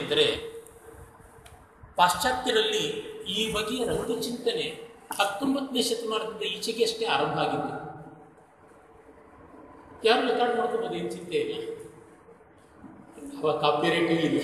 ಎಂದರೆ ಪಾಶ್ಚಾತ್ಯರಲ್ಲಿ ಈ ಬಗೆಯ ರಂಗಚಿಂತನೆ ಹತ್ತೊಂಬತ್ತನೇ ಶತಮಾನದಿಂದ ಈಚೆಗೆ ಅಷ್ಟೇ ಆರಂಭ ಆಗಿದೆ ಯಾರು ರೆಕಾರ್ಡ್ ಮಾಡ್ಕೋಬೋದು ಏನು ಚಿಂತೆ ಇಲ್ಲ ಅವ ಕಾಪಿರೇಟು ಇಲ್ಲ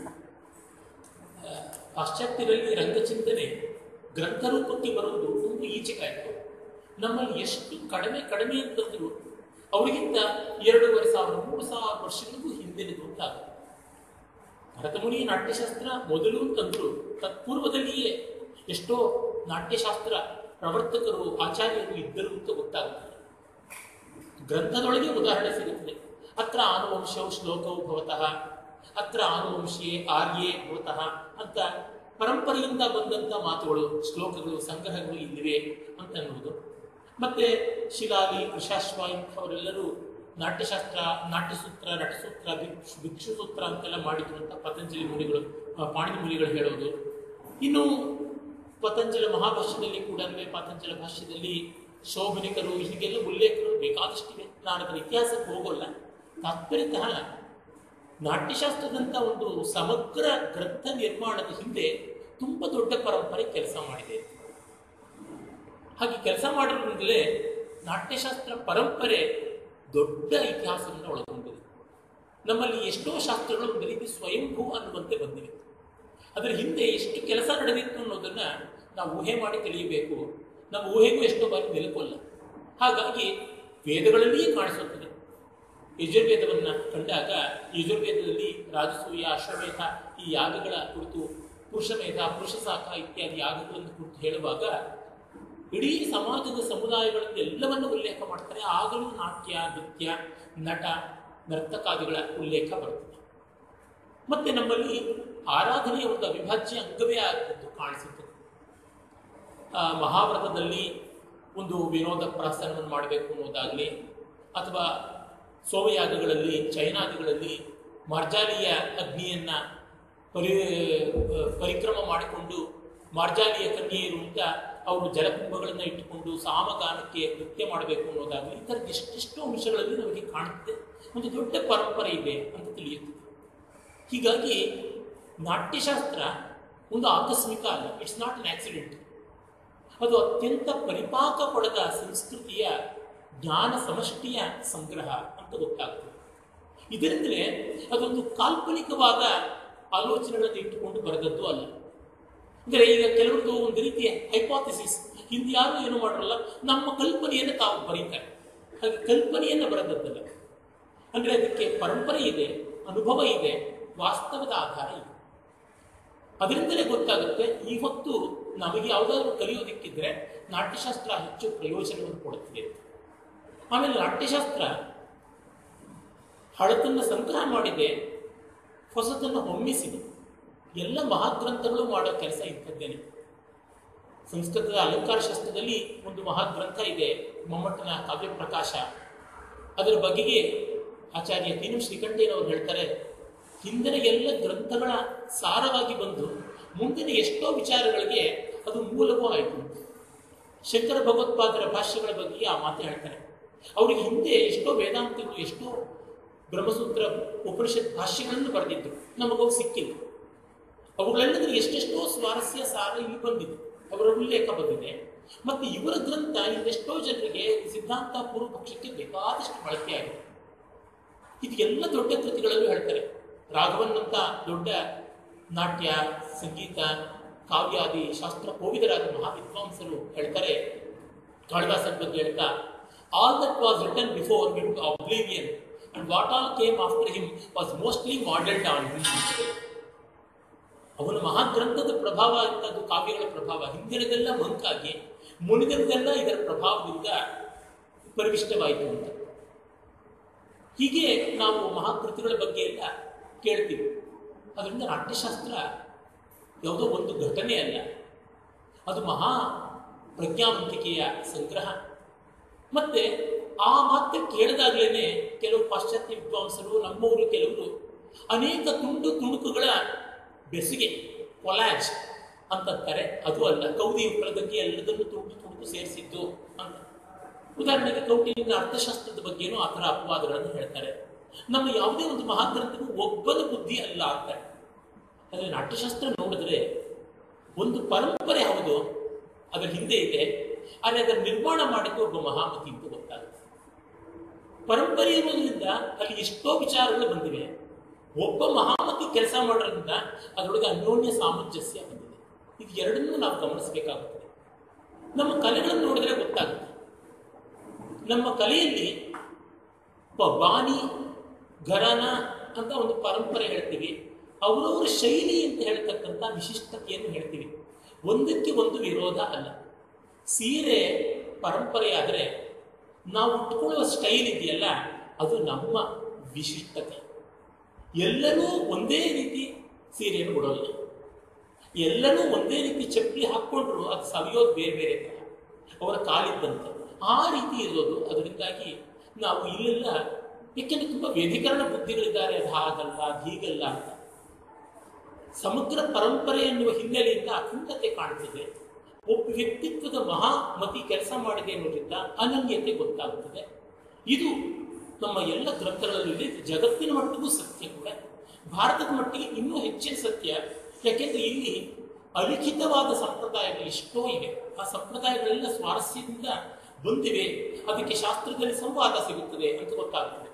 ಆ, ಪಾಶ್ಚಾತ್ಯರಲ್ಲಿ ರಂಗಚಿಂತನೆ ಗ್ರಂಥರೂಪಕ್ಕೆ ಬರುವುದು ಒಂದು ಈಚೆಗಾಯಿತು ನಮ್ಮಲ್ಲಿ ಎಷ್ಟು ಕಡಿಮೆ ಕಡಿಮೆ ಅಂತಂದ್ರು ಅವರಿಗಿಂತ ಎರಡೂವರೆ ಸಾವಿರ ಮೂರು ಸಾವಿರ ವರ್ಷಗಳಿಗೂ ಹಿಂದಿನದು ಅಂತಾಗುತ್ತೆ ಭರತಮುನಿ ನಾಟ್ಯಶಾಸ್ತ್ರ ಮೊದಲು ಅಂತಂದ್ರು ತತ್ಪೂರ್ವದಲ್ಲಿಯೇ ಎಷ್ಟೋ ನಾಟ್ಯಶಾಸ್ತ್ರ ಪ್ರವರ್ತಕರು ಆಚಾರ್ಯರು ಇದ್ದರು ಅಂತ ಗೊತ್ತಾಗುತ್ತದೆ ಗ್ರಂಥದೊಳಗೆ ಉದಾಹರಣೆ ಸಿಗುತ್ತದೆ ಅತ್ರ ಆನುವಂಶವು ಶ್ಲೋಕವು ಭವತಃ ಅತ್ರ ಆನುವಂಶಿಯೇ ಆರ್ಯೇ ಭವತಃ ಅಂತ ಪರಂಪರೆಯಿಂದ ಬಂದಂಥ ಮಾತುಗಳು ಶ್ಲೋಕಗಳು ಸಂಗ್ರಹಗಳು ಇಲ್ಲಿವೆ ಅಂತ ಅನ್ನುವುದು ಮತ್ತೆ ಶಿಲಾಲಿ ಕೃಷಾಶ್ವ ಇಂಥವರೆಲ್ಲರೂ ನಾಟ್ಯಶಾಸ್ತ್ರ ನಾಟ್ಯಸೂತ್ರ ನಟಸೂತ್ರ ಭಿಕ್ಷು ಭಿಕ್ಷು ಸೂತ್ರ ಅಂತೆಲ್ಲ ಮಾಡಿದ್ರು ಅಂತ ಪತಂಜಲಿ ಮುನಿಗಳು ಆ, ಪಾಣಿನಿ ಮುನಿಗಳು ಹೇಳೋದು ಇನ್ನು ಪತಂಜಲ ಮಹಾಭಾಷ್ಯದಲ್ಲಿ ಕೂಡ ಪತಂಜಲ ಭಾಷ್ಯದಲ್ಲಿ ಶೋಭನಿಕರು ಹೀಗೆಲ್ಲ ಉಲ್ಲೇಖಗಳು ಬೇಕಾದಷ್ಟಿವೆ ನಾನು ಅದರ ಇತಿಹಾಸಕ್ಕೆ ಹೋಗೋಲ್ಲ ತಾತ್ಪರ್ಯತಃ ನಾಟ್ಯಶಾಸ್ತ್ರದಂಥ ಒಂದು ಸಮಗ್ರ ಗ್ರಂಥ ನಿರ್ಮಾಣದ ಹಿಂದೆ ತುಂಬ ದೊಡ್ಡ ಪರಂಪರೆ ಕೆಲಸ ಮಾಡಿದೆ ಹಾಗೆ ಕೆಲಸ ಮಾಡಿದ್ರಿಂದಲೇ ನಾಟ್ಯಶಾಸ್ತ್ರ ಪರಂಪರೆ ದೊಡ್ಡ ಇತಿಹಾಸವನ್ನು ಒಳಗೊಂಡಿದೆ ನಮ್ಮಲ್ಲಿ ಎಷ್ಟೋ ಶಾಸ್ತ್ರಗಳು ಒಂದು ರೀತಿ ಸ್ವಯಂಭೂ ಅನ್ನುವಂತೆ ಬಂದಿವೆ ಅದರ ಹಿಂದೆ ಎಷ್ಟು ಕೆಲಸ ನಡೆದಿತ್ತು ಅನ್ನೋದನ್ನ ನಾವು ಊಹೆ ಮಾಡಿ ತಿಳಿಯಬೇಕು ನಮ್ಮ ಊಹೆಗೂ ಎಷ್ಟೋ ಬಾರಿ ನಿಲುಕೋಲ್ಲ ಹಾಗಾಗಿ ವೇದಗಳಲ್ಲಿಯೇ ಕಾಣಿಸುತ್ತದೆ ಯಜುರ್ವೇದವನ್ನ ಕಂಡಾಗ ಯಜುರ್ವೇದದಲ್ಲಿ ರಾಜಸೂಯ ಅಶ್ವಮೇಧ ಈ ಯಾಗಗಳ ಕುರಿತು ಪುರುಷಮೇಧ ಪುರುಷಸಾಕ ಇತ್ಯಾದಿ ಯಾಗಗಳನ್ನು ಕುರಿತು ಹೇಳುವಾಗ ಇಡೀ ಸಮಾಜದ ಸಮುದಾಯಗಳಲ್ಲಿ ಎಲ್ಲವನ್ನು ಉಲ್ಲೇಖ ಮಾಡ್ತಾರೆ ಆಗಲೂ ನಾಟ್ಯ ನೃತ್ಯ ನಟ ನರ್ತಕಾದಿಗಳ ಉಲ್ಲೇಖ ಬರುತ್ತದೆ ಮತ್ತೆ ನಮ್ಮಲ್ಲಿ ಆರಾಧನೆಯ ಒಂದು ಅವಿಭಾಜ್ಯ ಅಂಗವೇ ಆಗಿದ್ದು ಕಾಣಿಸುತ್ತದೆ ಆ, ಮಹಾಭಾರತದಲ್ಲಿ ಒಂದು ವಿನೋದ ಪ್ರಾಸನವನ್ನು ಮಾಡಬೇಕು ಅನ್ನೋದಾಗಲಿ ಅಥವಾ ಸೋಮಯಾಗಗಳಲ್ಲಿ ಚೈನಾದಿಗಳಲ್ಲಿ ಮಾರ್ಜಾಲಿಯ ಅಗ್ನಿಯನ್ನ ಪರಿ ಪರಿಕ್ರಮ ಮಾಡಿಕೊಂಡು ಮಾರ್ಜಾಲಿಯ ಕನ್ಯೆಯರು ಅಂತ ಅವರು ಜಲಕುಂಭಗಳನ್ನು ಇಟ್ಟುಕೊಂಡು ಸಾಮಗಾನಕ್ಕೆ ನೃತ್ಯ ಮಾಡಬೇಕು ಅನ್ನೋದಾಗಲಿ ಈ ಥರದ ಎಷ್ಟೆಷ್ಟೋ ಅಂಶಗಳಲ್ಲಿ ನಮಗೆ ಕಾಣುತ್ತೆ ಒಂದು ದೊಡ್ಡ ಪರಂಪರೆ ಇದೆ ಅಂತ ತಿಳಿಯುತ್ತದೆ ಹೀಗಾಗಿ ನಾಟ್ಯಶಾಸ್ತ್ರ ಒಂದು ಆಕಸ್ಮಿಕ ಅಲ್ಲ ಇಟ್ಸ್ ನಾಟ್ ಅನ್ ಆಕ್ಸಿಡೆಂಟ್ ಅದು ಅತ್ಯಂತ ಪರಿಪಾಕ ಪಡೆದ ಸಂಸ್ಕೃತಿಯ ಜ್ಞಾನ ಸಮಷ್ಟಿಯ ಸಂಗ್ರಹ ಅಂತ ಗೊತ್ತಾಗ್ತದೆ ಇದರಿಂದಲೇ ಅದೊಂದು ಕಾಲ್ಪನಿಕವಾದ ಆಲೋಚನೆಗಳನ್ನು ಇಟ್ಟುಕೊಂಡು ಬರೆದದ್ದು ಅಲ್ಲ ಅಂದರೆ ಈಗ ಕೆಲವರದ್ದು ಒಂದು ರೀತಿಯ ಹೈಪಾಥಿಸಿಸ್ ಹಿಂದೆ ಯಾರು ಏನು ಮಾಡರಲ್ಲ ನಮ್ಮ ಕಲ್ಪನೆಯನ್ನು ತಾವು ಬರೀತಾರೆ ಹಾಗೆ ಕಲ್ಪನೆಯನ್ನು ಬರೆದದ್ದಲ್ಲ ಅಂದರೆ ಅದಕ್ಕೆ ಪರಂಪರೆ ಇದೆ ಅನುಭವ ಇದೆ ವಾಸ್ತವದ ಆಧಾರ ಇದೆ ಅದರಿಂದಲೇ ಗೊತ್ತಾಗುತ್ತೆ ಈ ಹೊತ್ತು ನಮಗೆ ಯಾವುದಾದ್ರೂ ಕಲಿಯೋದಕ್ಕಿದ್ರೆ ನಾಟ್ಯಶಾಸ್ತ್ರ ಹೆಚ್ಚು ಪ್ರಯೋಜನವನ್ನು ಕೊಡುತ್ತದೆ ಅಂತ. ಆಮೇಲೆ ನಾಟ್ಯಶಾಸ್ತ್ರ ಹಳತನ್ನು ಸಂಗ್ರಹ ಮಾಡಿದೆ ಹೊಸತನ್ನು ಹೊಮ್ಮಿಸಿದೆ ಎಲ್ಲ ಮಹಾಗ್ರಂಥಗಳು ಮಾಡೋ ಕೆಲಸ ಇಂಥದ್ದೇನೆ ಸಂಸ್ಕೃತದ ಅಲಂಕಾರ ಶಾಸ್ತ್ರದಲ್ಲಿ ಒಂದು ಮಹಾಗ್ರಂಥ ಇದೆ ಮಮ್ಮಟ್ಟನ ಕಾವ್ಯ ಪ್ರಕಾಶ ಅದರ ಬಗೆಗೆ ಆಚಾರ್ಯ ತೀನು ಶ್ರೀಕಂಠಯ್ಯನವರು ಹೇಳ್ತಾರೆ ಹಿಂದಿನ ಎಲ್ಲ ಗ್ರಂಥಗಳ ಸಾರವಾಗಿ ಬಂದು ಮುಂದಿನ ಎಷ್ಟೋ ವಿಚಾರಗಳಿಗೆ ಅದು ಮೂಲವೂ ಆಯಿತು ಶಂಕರ ಭಗವತ್ಪಾದರ ಭಾಷ್ಯಗಳ ಬಗ್ಗೆ ಆ ಮಾತು ಹೇಳ್ತಾರೆ ಅವರಿಗೆ ಹಿಂದೆ ಎಷ್ಟೋ ವೇದಾಂತಗಳು ಎಷ್ಟೋ ಬ್ರಹ್ಮಸೂತ್ರ ಉಪನಿಷತ್ ಭಾಷ್ಯಗಳನ್ನು ಬರೆದಿದ್ರು ನಮಗವು ಸಿಕ್ಕಿಲ್ಲ ಅವುಗಳೆಲ್ಲದರ ಎಷ್ಟೆಷ್ಟೋ ಸ್ವಾರಸ್ಯ ಸಾರ ಇಲ್ಲಿ ಬಂದಿದೆ ಅವರ ಉಲ್ಲೇಖ ಬಂದಿದೆ ಮತ್ತು ಇವರ ಗ್ರಂಥ ಇನ್ನೆಷ್ಟೋ ಜನರಿಗೆ ಸಿದ್ಧಾಂತ ಪೂರ್ವ ಪಕ್ಷಕ್ಕೆ ಬೇಕಾದಷ್ಟು ಬಳಕೆಯಾಗಿದೆ ಇದು ಎಲ್ಲ ದೊಡ್ಡ ಕೃತಿಗಳಲ್ಲೂ ಹೇಳ್ತಾರೆ ರಾಘವನ್ನಂತ ದೊಡ್ಡ ನಾಟ್ಯ ಸಂಗೀತ ಕಾವ್ಯಾದಿ ಶಾಸ್ತ್ರ ಕೋವಿದರಾದ ಮಹಾವಿದ್ವಾಂಸರು ಹೇಳ್ತಾರೆ ಕಾಳಿದಾಸನ ಬಗ್ಗೆ ಹೇಳ್ತಾ all that was return before him to oblivion and what all came after him was mostly modelled on him ಅವನ ಮಹಾಗ್ರಂಥದ ಪ್ರಭಾವ ಅಂತದ್ದು ಕಾವ್ಯಗಳ ಪ್ರಭಾವ ಹಿಂದಿನದೆಲ್ಲ ಮಂಕಾಗಿ ಮುನಿದರದೆಲ್ಲ ಇದರ ಪ್ರಭಾವದಿಂದ ಪರಿವಿಷ್ಟವಾಯಿತು ಅಂತ ಹೀಗೆ ನಾವು ಮಹಾಕೃತಿಗಳ ಬಗ್ಗೆ ಎಲ್ಲ ಕೇಳ್ತೀವಿ ಅದರಿಂದ ನಾಟ್ಯಶಾಸ್ತ್ರ ಯಾವುದೋ ಒಂದು ಘಟನೆ ಅಲ್ಲ ಅದು ಮಹಾ ಪ್ರಜ್ಞಾವಂತಿಕೆಯ ಸಂಗ್ರಹ ಮತ್ತೆ ಆ ಮಾತ್ರ ಕೇಳಿದಾಗಲೇ ಕೆಲವು ಪಾಶ್ಚಾತ್ಯ ವಿದ್ವಾಂಸರು ನಮ್ಮವರು ಕೆಲವರು ಅನೇಕ ತುಂಡು ತುಣುಕುಗಳ ಬೆಸುಗೆ ಕೊಲಾಜ್ ಅಂತಂತಾರೆ ಅದು ಅಲ್ಲ ಕೌದಿ ಉಪಲದಕ್ಕೆ ಎಲ್ಲದನ್ನು ತುಂಡು ತುಣುಕು ಸೇರಿಸಿದ್ದು ಅಂತ ಉದಾಹರಣೆಗೆ ಕೌಟಿಲ್ಯನ ಅರ್ಥಶಾಸ್ತ್ರದ ಬಗ್ಗೆನೂ ಆ ಥರ ಅಪವಾದಗಳನ್ನು ಹೇಳ್ತಾರೆ ನಮ್ಮ ಯಾವುದೇ ಒಂದು ಮಹಾಗ್ರಂಥವು ಒಬ್ಬನ ಬುದ್ಧಿ ಅಲ್ಲ ಅಂತಾರೆ ಆದರೆ ನಾಟ್ಯಶಾಸ್ತ್ರ ನೋಡಿದ್ರೆ ಒಂದು ಪರಂಪರೆ ಹೌದು ಅದರ ಹಿಂದೆ ಇದೆ ಆದರೆ ಅದರ ನಿರ್ಮಾಣ ಮಾಡಿದ್ದು ಒಬ್ಬ ಮಹಾಮತಿ ಅಂತ ಗೊತ್ತಾಗುತ್ತೆ ಪರಂಪರೆ ಇರೋದ್ರಿಂದ ಅಲ್ಲಿ ಎಷ್ಟೋ ವಿಚಾರಗಳು ಬಂದಿವೆ ಒಬ್ಬ ಮಹಾಮತಿ ಕೆಲಸ ಮಾಡೋದ್ರಿಂದ ಅದರೊಳಗೆ ಅನ್ಯೋನ್ಯ ಸಾಮಂಜಸ್ಯ ಬಂದಿದೆ ಇದು ಎರಡನ್ನೂ ನಾವು ಗಮನಿಸಬೇಕಾಗುತ್ತದೆ ನಮ್ಮ ಕಲೆಗಳನ್ನು ನೋಡಿದ್ರೆ ಗೊತ್ತಾಗುತ್ತೆ ನಮ್ಮ ಕಲೆಯಲ್ಲಿ ಪ- ಬಾನಿ ಘರಾನ ಅಂತ ಒಂದು ಪರಂಪರೆ ಹೇಳ್ತೀವಿ ಅವರವರ ಶೈಲಿ ಅಂತ ಹೇಳ್ತಕ್ಕಂಥ ವಿಶಿಷ್ಟತೆಯನ್ನು ಹೇಳ್ತೀವಿ ಒಂದಕ್ಕೆ ಒಂದು ವಿರೋಧ ಅಲ್ಲ ಸೀರೆ ಪರಂಪರೆ ಆದರೆ ನಾವು ಉಟ್ಕೊಳ್ಳುವ ಸ್ಟೈಲ್ ಇದೆಯಲ್ಲ ಅದು ನಮ್ಮ ವಿಶಿಷ್ಟತೆ ಎಲ್ಲರೂ ಒಂದೇ ರೀತಿ ಸೀರೆಯನ್ನು ಉಡೋಲ್ಲ ಎಲ್ಲರೂ ಒಂದೇ ರೀತಿ ಚಪ್ಪಲಿ ಹಾಕ್ಕೊಂಡ್ರು ಅದು ಸವಿಯೋದು ಬೇರೆ ಬೇರೆ ಥರ ಅವರ ಕಾಲಿದ್ದಂತೆ ಆ ರೀತಿ ಇರೋದು ಅದರಿಂದಾಗಿ ನಾವು ಇಲ್ಲೆಲ್ಲ ಏಕೆಂದ್ರೆ ತುಂಬ ವ್ಯಧಿಕರಣ ಬುದ್ಧಿಗಳಿದ್ದಾರೆ ಅದು ಹಾಗಲ್ಲ ಅದು ಹೀಗಲ್ಲ ಅಂತ ಸಮಗ್ರ ಪರಂಪರೆ ಎನ್ನುವ ಹಿನ್ನೆಲೆಯಿಂದ ಅಖಂಡತೆ ಕಾಣ್ತದೆ ಒಬ್ಬ ವ್ಯಕ್ತಿತ್ವದ ಮಹಾಮತಿ ಕೆಲಸ ಮಾಡಿದೆ ಅನ್ನೋದ್ರಿಂದ ಅನನ್ಯತೆ ಗೊತ್ತಾಗುತ್ತದೆ ಇದು ನಮ್ಮ ಎಲ್ಲ ಗ್ರಂಥಗಳಲ್ಲಿ ಜಗತ್ತಿನ ಮಟ್ಟಿಗೂ ಸತ್ಯ ಕೂಡ ಭಾರತದ ಮಟ್ಟಿಗೆ ಇನ್ನೂ ಹೆಚ್ಚಿನ ಸತ್ಯ ಯಾಕೆಂದ್ರೆ ಇಲ್ಲಿ ಅಲಿಖಿತವಾದ ಸಂಪ್ರದಾಯಗಳು ಎಷ್ಟೋ ಇವೆ ಆ ಸಂಪ್ರದಾಯಗಳೆಲ್ಲ ಸ್ವಾರಸ್ಯದಿಂದ ಬಂದಿವೆ ಅದಕ್ಕೆ ಶಾಸ್ತ್ರದಲ್ಲಿ ಸಂವಾದ ಸಿಗುತ್ತದೆ ಅಂತ ಗೊತ್ತಾಗುತ್ತದೆ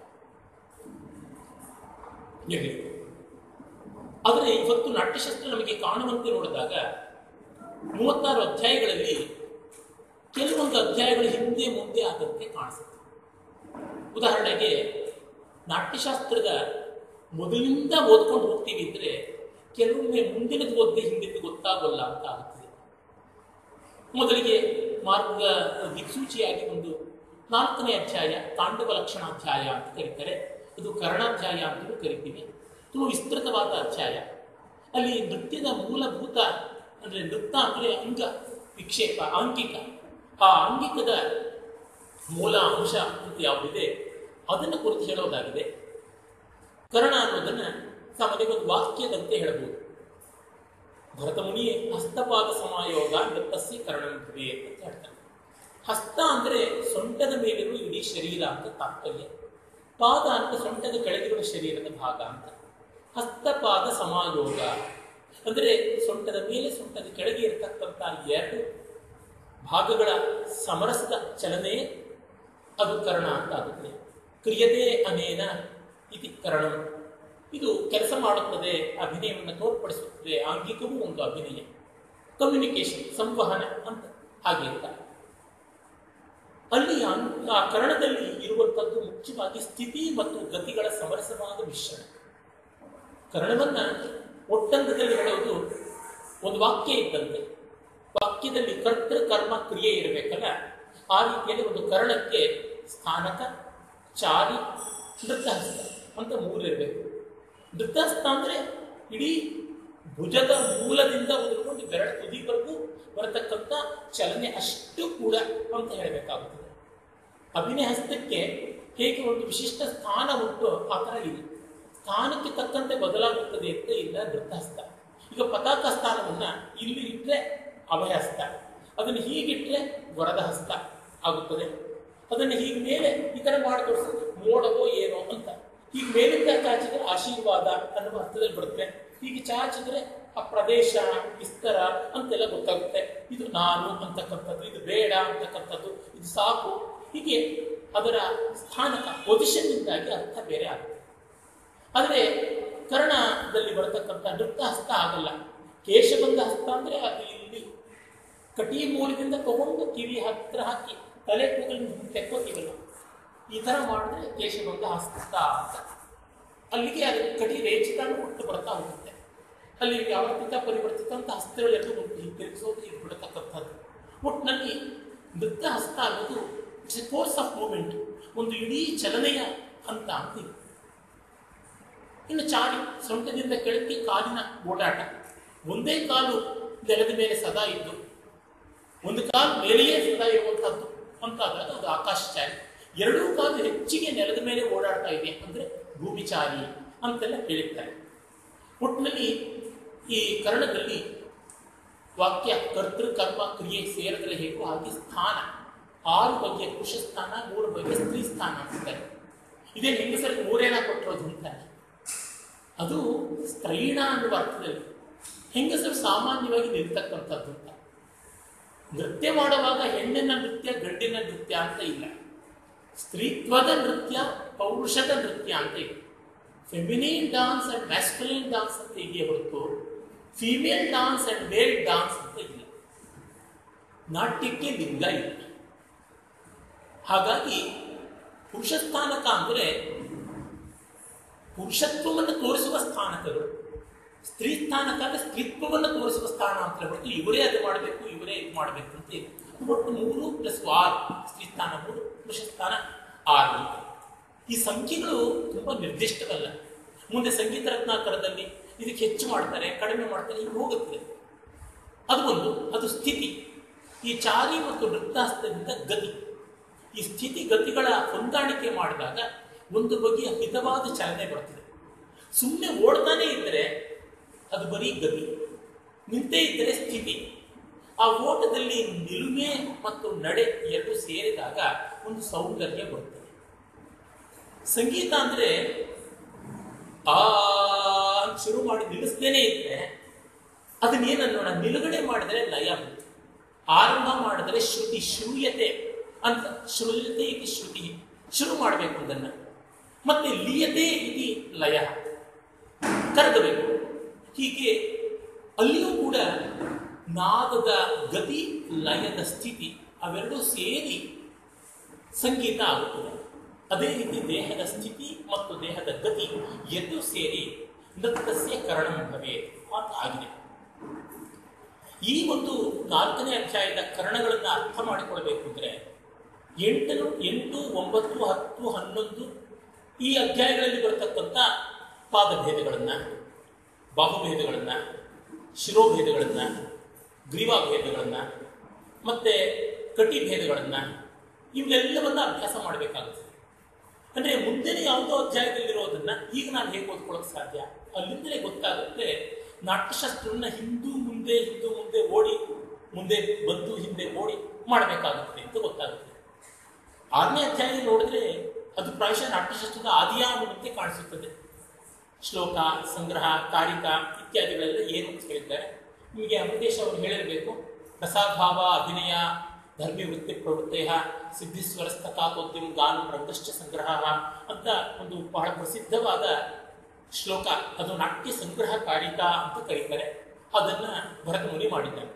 ಇರ್ಲಿ. ಆದರೆ ಇವತ್ತು ನಾಟ್ಯಶಾಸ್ತ್ರ ನಮಗೆ ಕಾಣುವಂತೆ ನೋಡಿದಾಗ ಮೂವತ್ತಾರು ಅಧ್ಯಾಯಗಳಲ್ಲಿ ಕೆಲವೊಂದು ಅಧ್ಯಾಯಗಳು ಹಿಂದೆ ಮುಂದೆ ಆದಂತೆ ಕಾಣಿಸುತ್ತೆ ಉದಾಹರಣೆಗೆ ನಾಟ್ಯಶಾಸ್ತ್ರದ ಮೊದಲಿಂದ ಓದ್ಕೊಂಡು ಹೋಗ್ತೀವಿ ಅಂದ್ರೆ ಕೆಲವೊಮ್ಮೆ ಮುಂದಿನದು ಓದ್ದೆ ಹಿಂದಿದ್ದು ಗೊತ್ತಾಗಲ್ಲ ಅಂತ ಆಗುತ್ತದೆ ಮೊದಲಿಗೆ ಮಾರ್ಗ ದಿಕ್ಸೂಚಿಯಾಗಿ ಒಂದು ನಾಲ್ಕನೇ ಅಧ್ಯಾಯ ತಾಂಡವ ಲಕ್ಷಣಾಧ್ಯಾಯ ಅಂತ ಕರೀತಾರೆ ಅದು ಕರ್ಣಾಧ್ಯಾಯ ಅಂತಲೂ ಕರಿತೀವಿ ತುಂಬ ವಿಸ್ತೃತವಾದ ಅಧ್ಯಾಯ ಅಲ್ಲಿ ನೃತ್ಯದ ಮೂಲಭೂತ ಅಂದರೆ ನೃತ್ಯ ಅಂದರೆ ಅಂಗ ವಿಕ್ಷೇಪ ಆಂಗಿಕ ಆ ಆಂಗಿಕದ ಮೂಲ ಅಂಶ ಅಂತ ಯಾವುದಿದೆ ಅದನ್ನು ಕುರಿತು ಹೇಳೋದಾಗಿದೆ ಕರ್ಣ ಅನ್ನೋದನ್ನ ಸಾಮಾನ್ಯ ಒಂದು ವಾಕ್ಯದಂತೆ ಹೇಳಬಹುದು ಭರತಮುನಿ ಹಸ್ತಪಾದ ಸಮಾಯೋಗ ನೃತ್ಯಸ್ಯ ಕರ್ಣಂಭವೇ ಅಂತ ಹೇಳ್ತಾರೆ ಹಸ್ತ ಅಂದ್ರೆ ಸೊಂಟದ ಮೇಲಿರುವ ಇಡೀ ಶರೀರ ಅಂತ ತಾತ್ಪರ್ಯ ಪಾದ ಅಂತ ಸೊಂಟದ ಕೆಳಗಿರುವ ಶರೀರದ ಭಾಗ ಅಂತ ಹಸ್ತಪಾದ ಸಮಾಯೋಗ ಅಂದ್ರೆ ಸೊಂಟದ ಮೇಲೆ ಸೊಂಟದ ಕೆಳಗೆ ಇರತಕ್ಕಂಥ ಎರಡು ಭಾಗಗಳ ಸಮರಸದ ಚಲನೆ ಅದು ಕರ್ಣ ಅಂತ ಆಗುತ್ತದೆ ಕ್ರಿಯತೆ ಅನೇನ ಇತಿ ಕರ್ಣ ಇದು ಕೆಲಸ ಮಾಡುತ್ತದೆ ಅಭಿನಯವನ್ನು ತೋರ್ಪಡಿಸುತ್ತದೆ ಆಂಗಿಕವೂ ಒಂದು ಅಭಿನಯ ಕಮ್ಯುನಿಕೇಶನ್ ಸಂವಹನ ಅಂತ ಹಾಗೆ ಅಂತ ಅಲ್ಲಿ ಅನ್- ಆ ಕರ್ಣದಲ್ಲಿ ಇರುವಂಥದ್ದು ಮುಖ್ಯವಾಗಿ ಸ್ಥಿತಿ ಮತ್ತು ಗತಿಗಳ ಸಮರಸವಾದ ಮಿಶ್ರಣ ಕರ್ಣವನ್ನ ಒಟ್ಟಂಗದಲ್ಲಿ ಹೇಳೋದು ಒಂದು ವಾಕ್ಯ ಇದ್ದಂತೆ ವಾಕ್ಯದಲ್ಲಿ ಕರ್ತೃ ಕರ್ಮ ಕ್ರಿಯೆ ಇರಬೇಕಲ್ಲ ಆ ರೀತಿಯಲ್ಲಿ ಒಂದು ಕರ್ಣಕ್ಕೆ ಸ್ಥಾನಕ ಚಾರಿ ನೃತ್ಯಹಸ್ತ ಅಂತ ಮೂರು ಇರಬೇಕು ನೃತ್ಯಹಸ್ತ ಅಂದ್ರೆ ಇಡೀ ಭುಜದ ಮೂಲದಿಂದ ಮೊದಲುಕೊಂಡು ಬೆರಳ ತುದಿವರೆಗೂ ಬರತಕ್ಕಂಥ ಚಲನೆ ಅಷ್ಟು ಕೂಡ ಅಂತ ಹೇಳಬೇಕಾಗುತ್ತದೆ ಅಭಿನಯ ಹಸ್ತಕ್ಕೆ ಹೇಗೆ ಒಂದು ವಿಶಿಷ್ಟ ಸ್ಥಾನ ಉಂಟು ಆ ಥರ ಇದೆ ಸ್ಥಾನಕ್ಕೆ ತಕ್ಕಂತೆ ಬದಲಾಗುತ್ತದೆ ಅಂತ ಇಲ್ಲ ನೃತ್ಯಹಸ್ತ ಈಗ ಪತಾಕ ಸ್ಥಾನವನ್ನ ಇಲ್ಲಿ ಇಟ್ಟರೆ ಅಭಯಹಸ್ತ ಅದನ್ನು ಹೀಗಿಟ್ರೆ ವರದ ಹಸ್ತ ಆಗುತ್ತದೆ ಅದನ್ನು ಹೀಗೆ ಮೇಲೆ ಈ ಥರ ಮಾಡಿ ತೋರಿಸಿದ್ರೆ ಮೋಡವೋ ಏನೋ ಅಂತ ಹೀಗೆ ಮೇಲಿಂದ ಚಾಚಿದ್ರೆ ಆಶೀರ್ವಾದ ಅನ್ನುವ ಅರ್ಥದಲ್ಲಿ ಬರುತ್ತೆ ಹೀಗೆ ಚಾಚಿದ್ರೆ ಆ ಪ್ರದೇಶ ವಿಸ್ತರ ಅಂತೆಲ್ಲ ಗೊತ್ತಾಗುತ್ತೆ ಇದು ನಾನು ಅಂತಕ್ಕಂಥದ್ದು ಇದು ಬೇಡ ಅಂತಕ್ಕಂಥದ್ದು ಇದು ಸಾಕು ಹೀಗೆ ಅದರ ಸ್ಥಾನಕ ಪೊಸಿಷನ್ನಿಂದಾಗಿ ಅರ್ಥ ಬೇರೆ ಆಗುತ್ತೆ ಆದರೆ ಕರ್ಣದಲ್ಲಿ ಬರತಕ್ಕಂಥ ನೃತ್ಯ ಹಸ್ತ ಆಗಲ್ಲ ಕೇಶಬಂಧ ಹಸ್ತ ಅಂದ್ರೆ ಅದು ಇಲ್ಲಿ ಕಟಿ ಮೂಲದಿಂದ ತಗೊಂಡು ಕಿವಿ ಹತ್ರ ಹಾಕಿ ತಲೆ ಕೂದಲು ತೆಕ್ಕೋತೀವಲ್ಲ ಈ ಥರ ಮಾಡಿದ್ರೆ ಕೇಶಬಂಧ ಹಸ್ತ ಅಂತ ಅಲ್ಲಿಗೆ ಅದು ಕಟಿ ರೇಚಿತಾನು ಹುಟ್ಟು ಬರ್ತಾ ಹೋಗುತ್ತೆ ಅಲ್ಲಿ ಆವರ್ತಿತ ಪರಿವರ್ತಿತ ಅಂತ ಹಸ್ತಗಳೆಲ್ಲೂ ಉಂಟು ಹೀಗೆ ತಿರುಗಿಸೋದು ಹೀಗೆ ಬಿಡತಕ್ಕಂಥದ್ದು ಒಟ್ಟಿನಲ್ಲಿ ನೃತ್ಯ ಹಸ್ತ ಅನ್ನೋದು it's a course of movement ಒಂದು ಇಡೀ ಚಲನೆಯ ಹಂತ ಅಂತೀವಿ ಇನ್ನು ಚಾರಿ ಸೊಂಟದಿಂದ ಕೆಳಕ್ಕೆ ಕಾಲಿನ ಓಡಾಟ ಒಂದೇ ಕಾಲು ನೆಲದ ಮೇಲೆ ಸದಾ ಇದ್ದು ಒಂದು ಕಾಲು ಮೇಲೆಯೇ ಸದಾ ಇರುವಂತಹದ್ದು ಅಂತಾದಾಗ ಅದು ಆಕಾಶ ಚಾರಿ ಎರಡೂ ಕಾಲು ಹೆಚ್ಚಿಗೆ ನೆಲದ ಮೇಲೆ ಓಡಾಡ್ತಾ ಇದೆ ಅಂದ್ರೆ ಭೂಮಿಚಾರಿ ಅಂತೆಲ್ಲ ಹೇಳಿರ್ತಾರೆ ಒಟ್ಟಿನಲ್ಲಿ ಈ ಕರ್ಣದಲ್ಲಿ ವಾಕ್ಯ ಕರ್ತೃ ಕರ್ಮ ಕ್ರಿಯೆ ಸೇರಿದ್ರೆ ಹೇಗೂ ಹಾಗೆ ಸ್ಥಾನ ಆರು ಬಗೆಯ ಪುರುಷ ಸ್ಥಾನ ಮೂರು ಬಗೆಯ ಸ್ತ್ರೀ ಸ್ಥಾನ ಅಂತಾರೆ ಇದೇ ಹೆಂಗಸರಿಗೆ ಮೂರೇನ ಕೊಟ್ಟಿರೋದು ಅಂತ ಅದು ಸ್ತ್ರೈಣ ಅನ್ನುವ ಅರ್ಥದಲ್ಲಿ ಹೆಂಗಸರು ಸಾಮಾನ್ಯವಾಗಿ ನಿಲ್ತಕ್ಕಂಥದ್ದು ಅಂತ ನೃತ್ಯ ಮಾಡುವಾಗ ಹೆಣ್ಣಿನ ನೃತ್ಯ ಗಂಡಿನ ನೃತ್ಯ ಅಂತ ಇಲ್ಲ ಸ್ತ್ರೀತ್ವದ ನೃತ್ಯ ಪೌರುಷದ ನೃತ್ಯ ಅಂತ ಇದೆ feminine dance and masculine dance ಅಂತ ಇದೆಯೇ ಹೊರತು female dance and male dance ಅಂತ ಇಲ್ಲ ನಾಟ್ಯಕ್ಕೆ ಲಿಂಗ ಇಲ್ಲ ಹಾಗಾಗಿ ಪುರುಷ ಸ್ಥಾನಕ ಅಂದರೆ ಪುರುಷತ್ವವನ್ನು ತೋರಿಸುವ ಸ್ಥಾನಕಗಳು ಸ್ತ್ರೀ ಸ್ಥಾನಕ ಅಂದರೆ ಸ್ತ್ರೀತ್ವವನ್ನು ತೋರಿಸುವ ಸ್ಥಾನ ಅಂತ ಹೊರತು ಇವರೇ ಅದು ಮಾಡಬೇಕು ಇವರೇ ಇದು ಮಾಡಬೇಕು ಅಂತ ಇದೆ ಒಟ್ಟು ಮೂರು ಪ್ಲಸ್ ಆರು ಸ್ತ್ರೀ ಸ್ಥಾನ ಮೂರು ಪುರುಷ ಸ್ಥಾನ ಆರು ಅಂತ ಈ ಸಂಖ್ಯೆಗಳು ತುಂಬ ನಿರ್ದಿಷ್ಟವಲ್ಲ ಮುಂದೆ ಸಂಗೀತ ರತ್ನಾಕರದಲ್ಲಿ ಇದಕ್ಕೆ ಹೆಚ್ಚು ಮಾಡ್ತಾರೆ ಕಡಿಮೆ ಮಾಡ್ತಾರೆ ಈಗ ಹೋಗುತ್ತದೆ ಅದು ಒಂದು ಅದು ಸ್ಥಿತಿ ಈ ಚಾರಿ ಮತ್ತು ವೃತ್ತಾಸ್ತದಿಂದ ಗತಿ ಈ ಸ್ಥಿತಿ ಗತಿಗಳ ಹೊಂದಾಣಿಕೆ ಮಾಡಿದಾಗ ಒಂದು ಬಗೆಯ ಹಿತವಾದ ಚಲನೆ ಬರ್ತದೆ ಸುಮ್ಮನೆ ಓಡ್ತಾನೆ ಇದ್ದರೆ ಅದು ಬರೀ ಗತಿ ನಿಂತೇ ಇದ್ದರೆ ಸ್ಥಿತಿ ಆ ಓಟದಲ್ಲಿ ನಿಲುಮೆ ಮತ್ತು ನಡೆ ಎರಡು ಸೇರಿದಾಗ ಒಂದು ಸೌಂದರ್ಯ ಬರ್ತದೆ ಸಂಗೀತ ಅಂದರೆ ಆ ಅಂತ ಶುರು ಮಾಡಿ ನಿಲ್ಲಿಸ್ದೇನೆ ಇದ್ರೆ ಅದನ್ನೇನನ್ನೋಣ ನಿಲುಗಡೆ ಮಾಡಿದರೆ ಲಯ ಬರುತ್ತೆ ಆರಂಭ ಮಾಡಿದರೆ ಶ್ರುತಿ ಶ್ರೂಯತೆ ಅಂತ ಶ್ರೂಯತೆ ಇದು ಶ್ರುತಿ ಶುರು ಮಾಡಬೇಕು ಅದನ್ನು ಮತ್ತೆ ಲೀಯತೆ ಇದು ಲಯ ಕರಗಬೇಕು ಹೀಗೆ ಅಲ್ಲಿಯೂ ಕೂಡ ನಾದದ ಗತಿ ಲಯದ ಸ್ಥಿತಿ ಅವೆರಡೂ ಸೇರಿ ಸಂಗೀತ ಆಗುತ್ತದೆ ಅದೇ ರೀತಿ ದೇಹದ ಸ್ಥಿತಿ ಮತ್ತು ದೇಹದ ಗತಿ ಎರಡೂ ಸೇರಿ ನೃತ್ಯಸ್ಯ ಕರಣಂ ಭವೆ ಅಂತ ಆಗಿದೆ ಈ ಒಂದು ನಾಲ್ಕನೇ ಅಧ್ಯಾಯದ ಕರಣಗಳನ್ನು ಅರ್ಥ ಮಾಡಿಕೊಳ್ಬೇಕು ಅಂದರೆ ಎಂಟು ಎಂಟು ಒಂಬತ್ತು ಹತ್ತು ಹನ್ನೊಂದು ಈ ಅಧ್ಯಾಯಗಳಲ್ಲಿ ಬರತಕ್ಕಂಥ ಪಾದಭೇದಗಳನ್ನು ಬಾಹುಭೇದಗಳನ್ನು ಶಿರೋಭೇದಗಳನ್ನು ಗ್ರೀವಾಭೇದಗಳನ್ನು ಮತ್ತು ಕಟಿಭೇದಗಳನ್ನು ಇವೆಲ್ಲವನ್ನ ಅಭ್ಯಾಸ ಮಾಡಬೇಕಾಗುತ್ತೆ ಅಂದರೆ ಮುಂದಿನ ಯಾವುದೋ ಅಧ್ಯಾಯದಲ್ಲಿರೋದನ್ನ ಈಗ ನಾನು ಹೇಗೆ ಓದ್ಕೊಳ್ಳೋಕೆ ಸಾಧ್ಯ ಅಲ್ಲಿಂದಲೇ ಗೊತ್ತಾಗುತ್ತೆ ನಾಟ್ಯಶಾಸ್ತ್ರವನ್ನ ಹಿಂದೂ ಮುಂದೆ ಹಿಂದೂ ಮುಂದೆ ಓಡಿ ಮುಂದೆ ಬಂದು ಹಿಂದೆ ಓಡಿ ಮಾಡಬೇಕಾಗುತ್ತೆ ಅಂತ ಗೊತ್ತಾಗುತ್ತೆ ಆರನೇ ಅಧ್ಯಾಯ ನೋಡಿದ್ರೆ ಅದು ಪ್ರಾಯಶಃ ನಾಟ್ಯಶಾಸ್ತ್ರದ ಆದಿಯಾಮದಂತೆ ಕಾಣಿಸುತ್ತದೆ ಶ್ಲೋಕ ಸಂಗ್ರಹ ಕಾರಿಕ ಇತ್ಯಾದಿಗಳೆಲ್ಲ ಏನು ಅಂತ ಹೇಳಿದ್ದಾರೆ ನಿಮಗೆ ಅಮೃತೇಶ್ ಅವರು ಹೇಳಿರಬೇಕು ರಸಾಭಾವ ಅಭಿನಯ ಧರ್ಮಿ ವೃತ್ತಿ ಪ್ರವೃತ್ತಯ ಸಿದ್ಧಿಸ್ವರಸ್ತಕಾಕೋದ್ಯಮ ಗಾನ ರಂಗಶ್ಚ ಸಂಗ್ರಹ ಅಂತ ಒಂದು ಬಹಳ ಪ್ರಸಿದ್ಧವಾದ ಶ್ಲೋಕ ಅದು ನಾಟ್ಯ ಸಂಗ್ರಹ ಕಾರಿಕ ಅಂತ ಕರೀತಾರೆ ಅದನ್ನ ಭರತ ಮುನಿ ಮಾಡಿದ್ದಾನೆ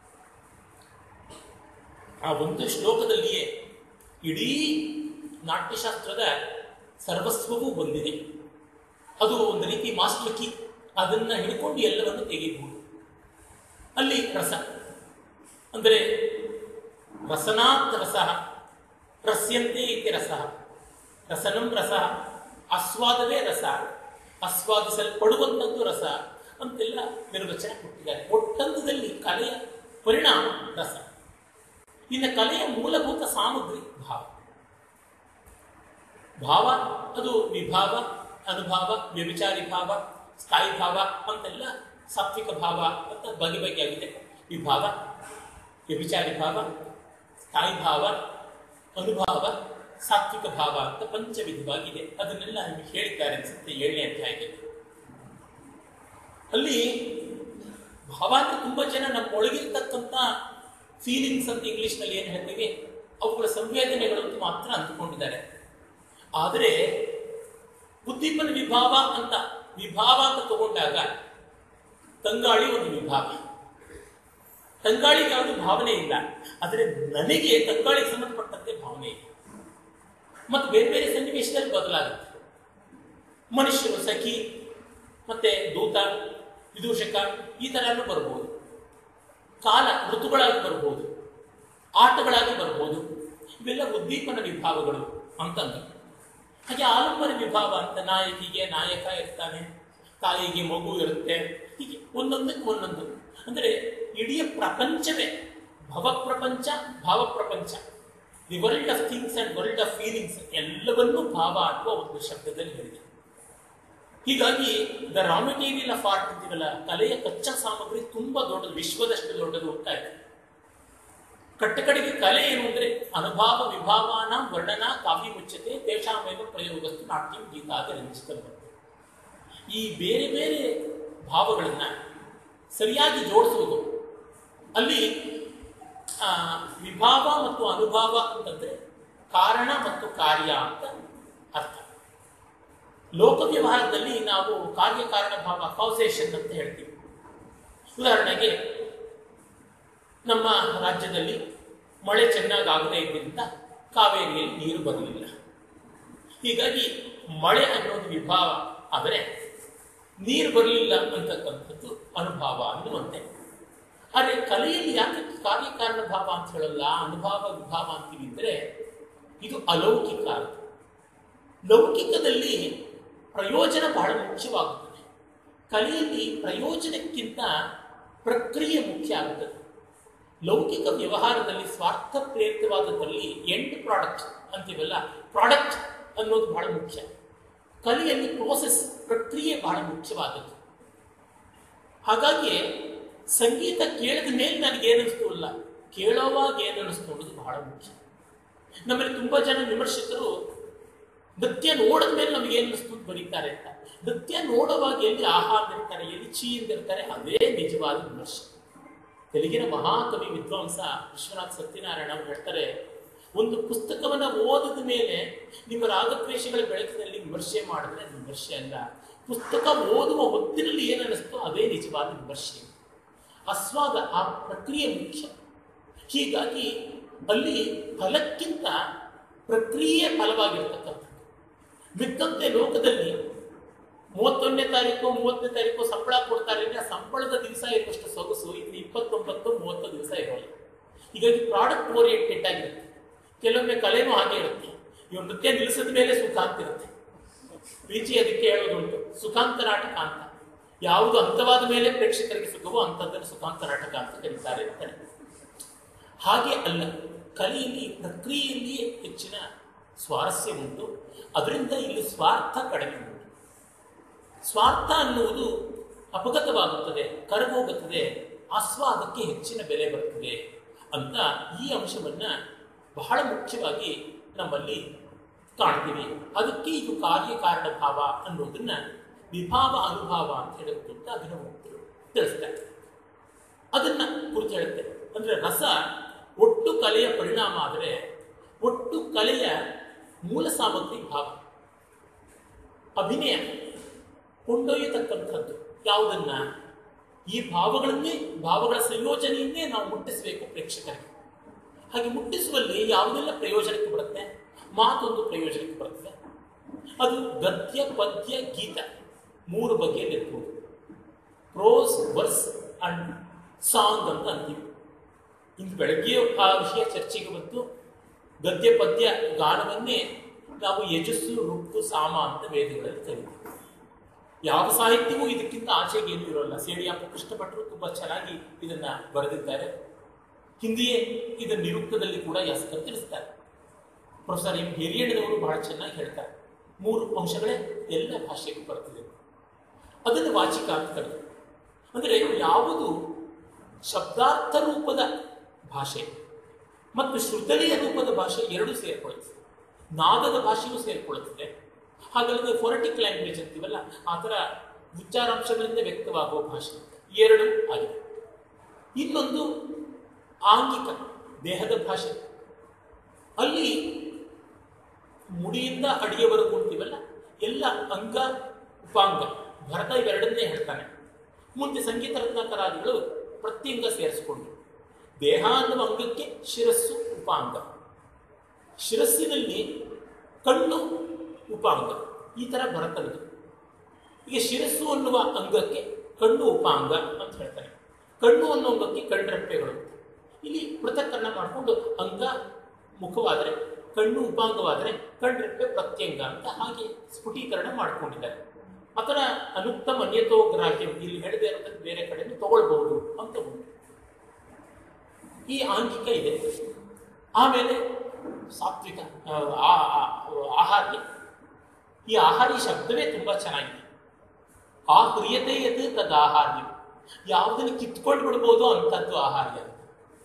ಆ ಒಂದು ಶ್ಲೋಕದಲ್ಲಿಯೇ ಇಡೀ ನಾಟ್ಯಶಾಸ್ತ್ರದ ಸರ್ವಸ್ವವೂ ಬಂದಿದೆ ಅದು ಒಂದು ರೀತಿ ಮಾಸ್ಟರ್ ಕೀ ಅದನ್ನ ಹಿಡ್ಕೊಂಡು ಎಲ್ಲವನ್ನು ತೆಗೆಯಬಹುದು ಅಲ್ಲಿ ರಸ ಅಂದರೆ ರಸನಾತ್ ರಸ ರಸ್ಯಂತೆ ಇತಿ ರಸ ರಸನಂ ರಸ ಆಸ್ವಾದವೇ ರಸ ಆಸ್ವಾದಿಸಲ್ಪಡುವಂಥದ್ದು ರಸ ಅಂತೆಲ್ಲ ನಿರ್ವಚನ ಕೊಟ್ಟಿದ್ದಾರೆ ಒಟ್ಟಂತದಲ್ಲಿ ಕಲೆಯ ಪರಿಣಾಮ ರಸ ಇನ್ನು ಕಲೆಯ ಮೂಲಭೂತ ಸಾಮಗ್ರಿ ಭಾವ ಭಾವ ಅದು ವಿಭಾವ ಅನುಭಾವ ವ್ಯಭಿಚಾರಿ ಭಾವ ಸ್ಥಾಯಿ ಭಾವ ಅಂತೆಲ್ಲ ಸಾತ್ವಿಕ ಭಾವ ಅಂತ ಬಗೆ ಬಗೆಯಾಗಿದೆ ವಿಭಾವ ವ್ಯಭಿಚಾರಿ ಭಾವ ಸ್ಥಾಯಿ ಭಾವ ಅನುಭಾವ ಸಾತ್ವಿಕ ಭಾವ ಅಂತ ಪಂಚವಿಧವಾಗಿದೆ ಅದನ್ನೆಲ್ಲ ನಿಮಗೆ ಹೇಳಿದ್ದಾರೆ ಅನ್ಸುತ್ತೆ ಏಳನೇ ಅಧ್ಯಾಯದಲ್ಲಿ ಅಲ್ಲಿ ಭಾವ ಅಂದ್ರೆ ತುಂಬಾ ಜನ ನಮ್ಮ ಒಳಗಿರ್ತಕ್ಕಂಥ ಫೀಲಿಂಗ್ಸ್ ಅಂತ ಇಂಗ್ಲಿಷ್ನಲ್ಲಿ ಏನು ಹೇಳ್ತೀವಿ ಅವುಗಳ ಸಂವೇದನೆಗಳು ಅಂತ ಮಾತ್ರ ಅಂದುಕೊಂಡಿದ್ದಾರೆ ಆದರೆ ಉದ್ದೀಪನ ವಿಭಾವ ಅಂತ ವಿಭಾವ ಅಂತ ತಗೊಂಡಾಗ ತಂಗಾಳಿ ಒಂದು ವಿಭಾಗ ತಂಗಾಳಿಗೆ ಯಾವುದು ಭಾವನೆ ಇಲ್ಲ ಆದರೆ ನನಗೆ ತಂಗಾಳಿಗೆ ಸಂಬಂಧಪಟ್ಟಂತೆ ಭಾವನೆ ಇದೆ ಮತ್ತು ಬೇರೆ ಬೇರೆ ಸನ್ನಿವೇಶದಲ್ಲಿ ಬದಲಾಗುತ್ತೆ ಮನುಷ್ಯರು ಸಖಿ ಮತ್ತೆ ದೂತ ವಿದೂಷಕ ಈ ಥರ ಎಲ್ಲ ಬರ್ಬೋದು ಕಾಲ ಋತುಗಳಾಗಿ ಬರ್ಬೋದು ಆಟಗಳಾಗಿ ಬರ್ಬೋದು ಇವೆಲ್ಲ ಉದ್ದೀಪನ ವಿಭಾಗಗಳು ಅಂತಂದ್ರೆ ಹಾಗೆ ಆಲಂಬನ ವಿಭಾವ ಅಂತ ನಾಯಕಿಗೆ ನಾಯಕ ಇರ್ತಾನೆ ತಾಯಿಗೆ ಮಗು ಇರುತ್ತೆ ಹೀಗೆ ಒಂದೊಂದಕ್ಕೆ ಒಂದೊಂದು ಅಂದರೆ ಇಡೀ ಪ್ರಪಂಚವೇ ಭವಪ್ರಪಂಚ ಭಾವಪ್ರಪಂಚ the world of things and world of feelings ಎಲ್ಲವನ್ನೂ ಭಾವ ಅಥವಾ ಒಂದು ಶಬ್ದದಲ್ಲಿ ಹೇಳಿದೆ ಹೀಗಾಗಿ the raw material of art ಅಂತೀವಲ್ಲ ಕಲೆಯ ಕಚ್ಚಾ ಸಾಮಗ್ರಿ ತುಂಬಾ ದೊಡ್ಡದು ವಿಶ್ವದಷ್ಟು ದೊಡ್ಡದು ಅಂತ ಇದೆ ಕಟ್ಟಕಡೆಗೆ ಕಲೆ ಏನು ಅಂದ್ರೆ ಅನುಭಾವ ವಿಭಾವಾನ ವರ್ಣನ ಕಾವ್ಯ ಮುಚ್ಚತೆ ತೇಷಾಮೇವ ಪ್ರಯೋಗಸ್ತು ನಾಟ್ಯಂ ಗೀತಾದ ರಂಜಿತ ಈ ಬೇರೆ ಬೇರೆ ಭಾವಗಳನ್ನು ಸರಿಯಾಗಿ ಜೋಡಿಸುವುದು ಅಲ್ಲಿ ಆ, ವಿಭಾವ ಮತ್ತು ಅನುಭಾವ ಅಂತಂದ್ರೆ ಕಾರಣ ಮತ್ತು ಕಾರ್ಯ ಅಂತ ಅರ್ಥ ಲೋಕ ವ್ಯವಹಾರದಲ್ಲಿ ನಾವು ಕಾರ್ಯಕಾರಣ ಭಾವ ಕಾಸೇಷನ್ ಅಂತ ಹೇಳ್ತೀವಿ ಉದಾಹರಣೆಗೆ ನಮ್ಮ ರಾಜ್ಯದಲ್ಲಿ ಮಳೆ ಚೆನ್ನಾಗಿ ಆಗದೇ ಇದ್ದರಿಂದ ಕಾವೇರಿಯಲ್ಲಿ ನೀರು ಬರಲಿಲ್ಲ ಹೀಗಾಗಿ ಮಳೆ ಅನ್ನೋದು ವಿಭಾವ ಆದರೆ ನೀರು ಬರಲಿಲ್ಲ ಅಂತಕ್ಕಂಥದ್ದು ಅನುಭವ ಅನ್ನುವಂತೆ ಆದರೆ ಕಲೆಯಲ್ಲಿ ಯಾಕೆ ಕಾರ್ಯಕಾರಣ ಭಾವ ಅಂತ ಹೇಳಲ್ಲ ಅನುಭವ ವಿಭಾವ ಅಂತೀವಿ ಅಂದರೆ ಇದು ಅಲೌಕಿಕ ಅಂತ ಲೌಕಿಕದಲ್ಲಿ ಪ್ರಯೋಜನ ಬಹಳ ಮುಖ್ಯವಾಗುತ್ತದೆ ಕಲೆಯಲ್ಲಿ ಪ್ರಯೋಜನಕ್ಕಿಂತ ಪ್ರಕ್ರಿಯೆ ಮುಖ್ಯ ಆಗುತ್ತದೆ ಲೌಕಿಕ ವ್ಯವಹಾರದಲ್ಲಿ ಸ್ವಾರ್ಥ ಪ್ರೇರಿತವಾದದ್ದಲ್ಲಿ ಎಂಡ್ ಪ್ರಾಡಕ್ಟ್ ಅಂತೀವಲ್ಲ ಪ್ರಾಡಕ್ಟ್ ಅನ್ನೋದು ಬಹಳ ಮುಖ್ಯ ಕಲೆಯಲ್ಲಿ ಪ್ರೋಸೆಸ್ ಪ್ರಕ್ರಿಯೆ ಬಹಳ ಮುಖ್ಯವಾದದ್ದು ಹಾಗಾಗಿ ಸಂಗೀತ ಕೇಳಿದ ಮೇಲೆ ನನಗೆ ಏನಿಸ್ತು ಅಲ್ಲ ಕೇಳೋವಾಗ ಏನು ಅನಿಸ್ತು ಅನ್ನೋದು ಬಹಳ ಮುಖ್ಯ ನಮ್ಮಲ್ಲಿ ತುಂಬಾ ಜನ ವಿಮರ್ಶಕರು ನೃತ್ಯ ನೋಡಿದ ಮೇಲೆ ನಮಗೆ ಏನು ಅನಿಸ್ತು ಅಂತ ಬರೀತಾರೆ ಅಂತ ನೃತ್ಯ ನೋಡುವಾಗ ಎಲ್ಲಿ ಆಹಾ ಅಂದಿರ್ತಾರೆ ಎಲ್ಲಿ ಚೀ ಅಂದಿರ್ತಾರೆ ಅದೇ ನಿಜವಾದ ವಿಮರ್ಶೆ ತೆಲುಗಿನ ಮಹಾಕವಿ ವಿದ್ವಾಂಸ ವಿಶ್ವನಾಥ್ ಸತ್ಯನಾರಾಯಣ ಅವರು ಹೇಳ್ತಾರೆ ಒಂದು ಪುಸ್ತಕವನ್ನ ಓದಿದ ಮೇಲೆ ನಿಮ್ಮ ರಾಗದ್ವೇಷಗಳ ಬೆಳಕಿನಲ್ಲಿ ವಿಮರ್ಶೆ ಮಾಡಿದ್ರೆ ಅದು ವಿಮರ್ಶೆ ಅಲ್ಲ ಪುಸ್ತಕ ಓದುವ ಹೊತ್ತಿನಲ್ಲಿ ಏನು ಅನಿಸ್ತೋ ಅದೇ ನಿಜವಾದ ವಿಮರ್ಶೆ ಆಸ್ವಾದ ಆ ಪ್ರಕ್ರಿಯೆ ಮುಖ್ಯ ಹೀಗಾಗಿ ಅಲ್ಲಿ ಫಲಕ್ಕಿಂತ ಪ್ರಕ್ರಿಯೆ ಫಲವಾಗಿರ್ತಕ್ಕಂಥದ್ದು ಮಿಕ್ಕಂತೆ ಲೋಕದಲ್ಲಿ ಮೂವತ್ತೊಂದನೇ ತಾರೀಕು ಮೂವತ್ತನೇ ತಾರೀಕು ಸಂಬಳ ಕೊಡ್ತಾರೆ ಅಂದ್ರೆ ಆ ಸಂಬಳದ ದಿವಸ ಇರುವಷ್ಟು ಸೊಗಸು ಇನ್ನು ಇಪ್ಪತ್ತೊಂಬತ್ತು ಮೂವತ್ತು ದಿವಸ ಇರೋಲ್ಲ ಹೀಗಾಗಿ ಪ್ರಾಡಕ್ಟ್ ಓರಿಯೆಂಟೆಡ್ ಆಗಿರುತ್ತೆ ಕೆಲವೊಮ್ಮೆ ಕಲೆನೂ ಹಾಗೆ ಇರುತ್ತೆ ಇವ್ ನೃತ್ಯ ನಿಲ್ಲಿಸಿದ ಮೇಲೆ ಸುಖ ಅಂತಿರುತ್ತೆ ಪ್ರೀತಿ ಅದಕ್ಕೆ ಹೇಳೋದುಂಟು ಸುಖಾಂತ ನಾಟಕ ಅಂತ ಯಾವುದು ಅಂತವಾದ ಮೇಲೆ ಪ್ರೇಕ್ಷಕರಿಗೆ ಸುಖವೋ ಅಂಥದ್ದನ್ನು ಸುಖಾಂತ ನಾಟಕ ಅಂತ ಕರೀತಾರೆ ಅಂತಾನೆ ಹಾಗೆ ಅಲ್ಲ ಕಲೆಯಲ್ಲಿ ಪ್ರಕ್ರಿಯೆಯಲ್ಲಿಯೇ ಹೆಚ್ಚಿನ ಸ್ವಾರಸ್ಯ ಉಂಟು ಅದರಿಂದ ಇಲ್ಲಿ ಸ್ವಾರ್ಥ ಕಡಿಮೆ ಉಂಟು ಸ್ವಾರ್ಥ ಅನ್ನುವುದು ಅಪಗತವಾಗುತ್ತದೆ ಕರಗೋಗುತ್ತದೆ ಆಸ್ವಾದಕ್ಕೆ ಹೆಚ್ಚಿನ ಬೆಲೆ ಬರುತ್ತದೆ ಅಂತ ಈ ಅಂಶವನ್ನ ಬಹಳ ಮುಖ್ಯವಾಗಿ ನಮ್ಮಲ್ಲಿ ಕಾಣ್ತೀವಿ ಅದಕ್ಕೆ ಇದು ಕಾರ್ಯಕಾರಣ ಭಾವ ಅನ್ನೋದನ್ನ ವಿಭಾವ ಅನುಭಾವ ಅಂತ ಹೇಳುತ್ತೆ ಅಂತ ಅಭಿನವಮುಕ್ತರು ತಿಳಿಸ್ತಾರೆ ಅದನ್ನ ಕುರಿತು ಹೇಳುತ್ತೆ ಅಂದ್ರೆ ರಸ ಒಟ್ಟು ಕಲೆಯ ಪರಿಣಾಮ ಆದರೆ ಒಟ್ಟು ಕಲೆಯ ಮೂಲ ಸಾಮಗ್ರಿ ಭಾವ ಅಭಿನಯ ಕೊಂಡೊಯ್ಯತಕ್ಕಂಥದ್ದು ಯಾವುದನ್ನ ಈ ಭಾವಗಳನ್ನೇ ಭಾವಗಳ ಸಂಯೋಜನೆಯನ್ನೇ ನಾವು ಮುಟ್ಟಿಸಬೇಕು ಪ್ರೇಕ್ಷಕರಿಗೆ ಹಾಗೆ ಮುಟ್ಟಿಸುವಲ್ಲಿ ಯಾವುದೆಲ್ಲ ಪ್ರಯೋಜನಕ್ಕೆ ಬರುತ್ತೆ ಮಾತೊಂದು ಪ್ರಯೋಜನಕ್ಕೆ ಬರುತ್ತೆ ಅದು ಗದ್ಯ ಪದ್ಯ ಗೀತ ಮೂರು ಬಗೆಯಲ್ಲಿ ಇರ್ಬೋದು ಪ್ರೋಸ್ ವರ್ಸ್ ಅಂಡ್ ಸಾಂಗ್ ಅಂತ ಅಂತೀವಿ ಇಂದು ಬೆಳಗ್ಗೆ ಆ ವಿಷಯ ಚರ್ಚೆಗೆ ಬಂತು ಗದ್ಯ ಪದ್ಯ ಗಾನವನ್ನೇ ನಾವು ಯಜಸ್ಸು ರುಕ್ಕು ಸಾಮ ಅಂತ ವೇದಗಳಲ್ಲಿ ಕರೀತೀವಿ ಯಾವ ಸಾಹಿತ್ಯವೂ ಇದಕ್ಕಿಂತ ಆಚೆಗೆ ಏನೂ ಇರೋಲ್ಲ ಸೇಡಿಯಾಪ ಕೃಷ್ಣ ಭಟ್ರು ತುಂಬಾ ಚೆನ್ನಾಗಿ ಇದನ್ನ ಬರೆದಿದ್ದಾರೆ ಹಿಂದಿಯೇ ಇದನ್ನ ನಿರುಕ್ತದಲ್ಲಿ ಕೂಡ ಯಾಸ್ಕರ್ ತಿಳಿಸ್ತಾರೆ ಪ್ರೊಫೆಸರ್ ಎಂ ಹಿರಿಯಣ್ಣನವರು ಬಹಳ ಚೆನ್ನಾಗಿ ಹೇಳ್ತಾರೆ ಮೂರು ಅಂಶಗಳೇ ಎಲ್ಲ ಭಾಷೆಗೂ ಬರ್ತದೆ ಅದನ್ನು ವಾಚಿಕ ಅಂತ ಕರೀತಾರೆ ಅಂದರೆ ಯಾವುದು ಶಬ್ದಾರ್ಥ ರೂಪದ ಭಾಷೆ ಮತ್ತು ಶ್ರುತಳಿಯ ರೂಪದ ಭಾಷೆ ಎರಡೂ ಸೇರ್ಕೊಳ್ಳುತ್ತದೆ ನಾದದ ಭಾಷೆಯೂ ಸೇರ್ಕೊಳ್ಳುತ್ತದೆ ಹಾಗಲ್ಲದೆ ಫೊನೆಟಿಕ್ ಲ್ಯಾಂಗ್ವೇಜ್ ಅಂತೀವಲ್ಲ ಆ ಥರ ಉಚ್ಚಾರಾಂಶಗಳಿಂದ ವ್ಯಕ್ತವಾಗುವ ಭಾಷೆ ಎರಡು ಆಗಿದೆ ಇನ್ನೊಂದು ಆಂಗಿಕ ದೇಹದ ಭಾಷೆ ಅಲ್ಲಿ ಮುಡಿಯಿಂದ ಅಡಿಯವರೆಗೂ ಅಂತೀವಲ್ಲ ಎಲ್ಲ ಅಂಗ ಉಪಾಂಗ ಭರತ ಇವೆರಡನ್ನೇ ಹೇಳ್ತಾನೆ ಮುಂದೆ ಸಂಗೀತ ರತ್ನಾಕರಾದಿಗಳು ಪ್ರತ್ಯಂಗ ಸೇರಿಸಿಕೊಂಡು ದೇಹ ಅನ್ನುವ ಅಂಗಕ್ಕೆ ಶಿರಸ್ಸು ಉಪಾಂಗ ಶಿರಸ್ಸಿನಲ್ಲಿ ಕಣ್ಣು ಉಪಾಂಗ ಈ ಥರ ಭರತನದು ಈಗ ಶಿರಸ್ಸು ಅನ್ನುವ ಅಂಗಕ್ಕೆ ಕಣ್ಣು ಉಪಾಂಗ ಅಂತ ಹೇಳ್ತಾನೆ ಕಣ್ಣು ಅನ್ನೋ ಅಂಗಕ್ಕೆ ಕಣ್ರೆಪ್ಪೆಗಳು ಇಲ್ಲಿ ಪೃಥಕ್ಕನ್ನ ಮಾಡಿಕೊಂಡು ಅಂಗ ಮುಖವಾದರೆ ಕಣ್ಣು ಉಪಾಂಗವಾದರೆ ಕಣ್ರೆಪ್ಪೆ ಪ್ರತ್ಯಂಗ ಅಂತ ಹಾಗೆ ಸ್ಫುಟೀಕರಣ ಮಾಡ್ಕೊಂಡಿದ್ದಾರೆ ಅದರ ಅನುಕ್ತಮ ಅನ್ಯತೋಗ್ರಾಹ್ಯಂ ಇಲ್ಲಿ ಹೇಳದೇ ಇರೋದಕ್ಕೆ ಬೇರೆ ಕಡೆಯಿಂದ ತಗೊಳ್ಬಹುದು ಅಂತ ಉಂಟು ಈ ಆಂಗಿಕ ಇದೆ ಆಮೇಲೆ ಸಾತ್ವಿಕ ಆ, ಆ- ಆ- ಆಹಾರ್ಯ ಈ ಆಹಾರ್ಯ ಶಬ್ದವೇ ತುಂಬಾ ಚೆನ್ನಾಗಿದೆ ಆ ಕ್ರಿಯತೆ ಎದು ತದ್ ಆಹಾರ್ಯ ಯಾವುದನ್ನು ಕಿತ್ಕೊಂಡು ಬಿಡ್ಬೋದು ಅಂಥದ್ದು ಆಹಾರ್ಯ ಅಂತ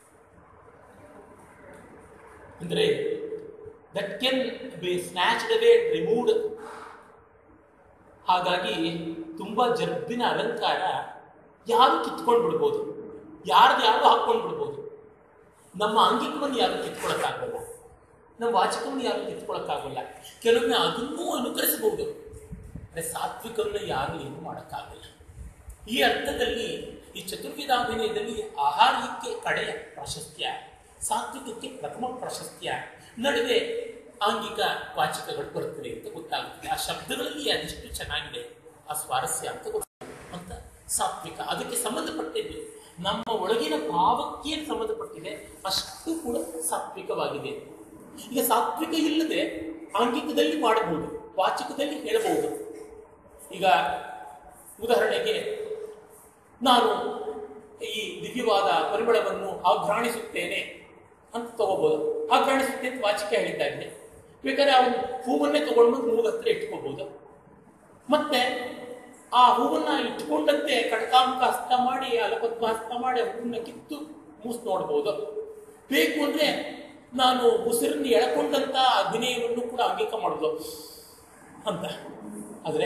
ಅಂದ್ರೆ that can be snatched away removed ಹಾಗಾಗಿ ತುಂಬಾ ಜರ್ಬಿನ ಅಲಂಕಾರ ಯಾರು ಕಿತ್ಕೊಂಡು ಬಿಡ್ಬೋದು ಯಾರ್ದು ಯಾರು ಹಾಕ್ಕೊಂಡು ಬಿಡ್ಬೋದು ನಮ್ಮ ಅಂಗಿಕವನ್ನು ಯಾರು ಕಿತ್ಕೊಳಕ್ಕಾಗಲ್ಲ ನಮ್ಮ ವಾಚಕವನ್ನು ಯಾರು ಕಿತ್ಕೊಳಕ್ಕಾಗಲ್ಲ ಕೆಲವೊಮ್ಮೆ ಅದನ್ನೂ ಅನುಕರಿಸಬಹುದು ಆದರೆ ಸಾತ್ವಿಕವನ್ನು ಯಾರು ಏನು ಮಾಡೋಕ್ಕಾಗಲ್ಲ ಈ ಅರ್ಥದಲ್ಲಿ ಈ ಚತುರ್ವಿಧಾಭಿನಯದಲ್ಲಿ ಆಹಾರ್ಯಕ್ಕೆ ಕಡೆಯ ಪ್ರಾಶಸ್ತ್ಯ ಸಾತ್ವಿಕಕ್ಕೆ ಪ್ರಥಮ ಪ್ರಾಶಸ್ತ್ಯ ನಡುವೆ ಆಂಗಿಕ ವಾಚಕಗಳು ಬರುತ್ತವೆ ಅಂತ ಗೊತ್ತಾಗುತ್ತದೆ ಆ ಶಬ್ದಗಳಲ್ಲಿ ಅದೆಷ್ಟು ಚೆನ್ನಾಗಿದೆ ಆ ಸ್ವಾರಸ್ಯ ಅಂತ ಗೊತ್ತಾಗುತ್ತೆ ಅಂತ ಸಾತ್ವಿಕ ಅದಕ್ಕೆ ಸಂಬಂಧಪಟ್ಟಿದ್ದು ನಮ್ಮ ಒಳಗಿನ ಭಾವಕ್ಕೆ ಸಂಬಂಧಪಟ್ಟಿದೆ ಅಷ್ಟು ಕೂಡ ಸಾತ್ವಿಕವಾಗಿದೆ ಈಗ ಸಾತ್ವಿಕ ಇಲ್ಲದೆ ಆಂಗಿಕದಲ್ಲಿ ಮಾಡಬಹುದು ವಾಚಕದಲ್ಲಿ ಹೇಳಬಹುದು ಈಗ ಉದಾಹರಣೆಗೆ ನಾನು ಈ ದಿವ್ಯವಾದ ಪರಿಮಳವನ್ನು ಆಘ್ರಾಣಿಸುತ್ತೇನೆ ಅಂತ ತಗೋಬಹುದು ಆಘ್ರಾಣಿಸುತ್ತೆ ಅಂತ ವಾಚಿಕ ಹೇಳಿದ್ದ ಇದೆ ಬೇಕಾದ್ರೆ ಅವನು ಹೂವನ್ನೇ ತಗೊಂಡು ಮೂಗ ಹತ್ರ ಇಟ್ಕೋಬಹುದು ಮತ್ತೆ ಆ ಹೂವನ್ನ ಇಟ್ಕೊಂಡಂತೆ ಕಟಕಾಮುಖ ಹಸ್ತ ಮಾಡಿ ಅಲಪದ್ಮ ಹಸ್ತ ಮಾಡಿ ಆ ಹೂವನ್ನ ಕಿತ್ತು ಮೂಸ್ ನೋಡ್ಬೋದು ಬೇಕು ಅಂದ್ರೆ ನಾನು ಉಸಿರನ್ನು ಎಳ್ಕೊಂಡಂತ ಅಭಿನಯವನ್ನು ಕೂಡ ಅಂಗೀಕ ಮಾಡಬಹುದು ಅಂತ ಆದ್ರೆ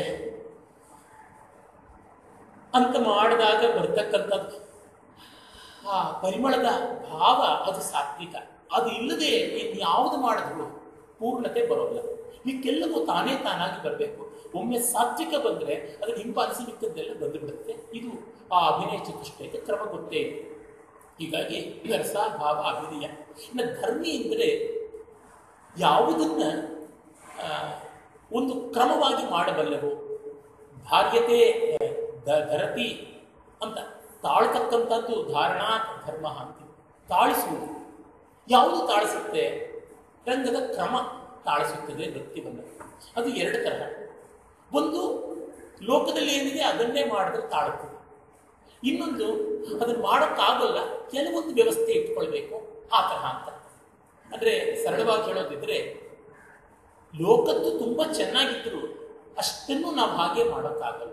ಅಂತ ಮಾಡಿದಾಗ ಬರ್ತಕ್ಕಂಥದ್ದು ಆ ಪರಿಮಳದ ಭಾವ ಅದು ಸಾತ್ವಿಕ ಅದು ಇಲ್ಲದೆ ಇನ್ಯಾವುದು ಮಾಡಿದ್ರು ಪೂರ್ಣತೆ ಬರೋಲ್ಲ ಇದಕ್ಕೆಲ್ಲವೂ ತಾನೇ ತಾನಾಗಿ ಬರಬೇಕು ಒಮ್ಮೆ ಸಾತ್ವಿಕ ಬಂದ್ರೆ ಅದರ ಹಿಂಪಾಲಿಸಿ ಮಿಕ್ಕದ್ದೆಲ್ಲ ಬಂದು ಬಿಡುತ್ತೆ ಇದು ಆ ಅಭಿನಯ ಚತುಷ್ಟಯಕ್ಕೆ ಕ್ರಮ ಗೊತ್ತೇ ಇದೆ ಹೀಗಾಗಿ ರಸ ಭಾವ ಅಭಿನಯ ಇನ್ನು ಧರ್ಮಿ ಅಂದರೆ ಯಾವುದನ್ನ ಆ, ಒಂದು ಕ್ರಮವಾಗಿ ಮಾಡಬಲ್ಲವು ಧಾರ್ಯತೆ ದ- ಧರತಿ ಅಂತ ತಾಳ್ತಕ್ಕಂಥದ್ದು ಧಾರಣಾ ಧರ್ಮ ಅಂತ ತಾಳಿಸುವುದು ಯಾವುದು ತಾಳಿಸುತ್ತೆ ರಂಗದ ಕ್ರಮ ತಾಳಿಸುತ್ತದೆ ನೃತ್ಯವನ್ನು ಅದು ಎರಡು ತರಹ ಒಂದು ಲೋಕದಲ್ಲಿ ಏನಿದೆ ಅದನ್ನೇ ಮಾಡಿದ್ರೆ ತಾಳುತ್ತದೆ ಇನ್ನೊಂದು ಅದನ್ನು ಮಾಡೋಕ್ಕಾಗಲ್ಲ ಕೆಲವೊಂದು ವ್ಯವಸ್ಥೆ ಇಟ್ಕೊಳ್ಬೇಕು ಆ ತರಹ ಅಂತ ಅಂದರೆ ಸರಳವಾಗಿ ಹೇಳೋದಿದ್ರೆ ಲೋಕದ್ದು ತುಂಬ ಚೆನ್ನಾಗಿದ್ರು ಅಷ್ಟನ್ನು ನಾವು ಹಾಗೆ ಮಾಡೋಕ್ಕಾಗಲ್ಲ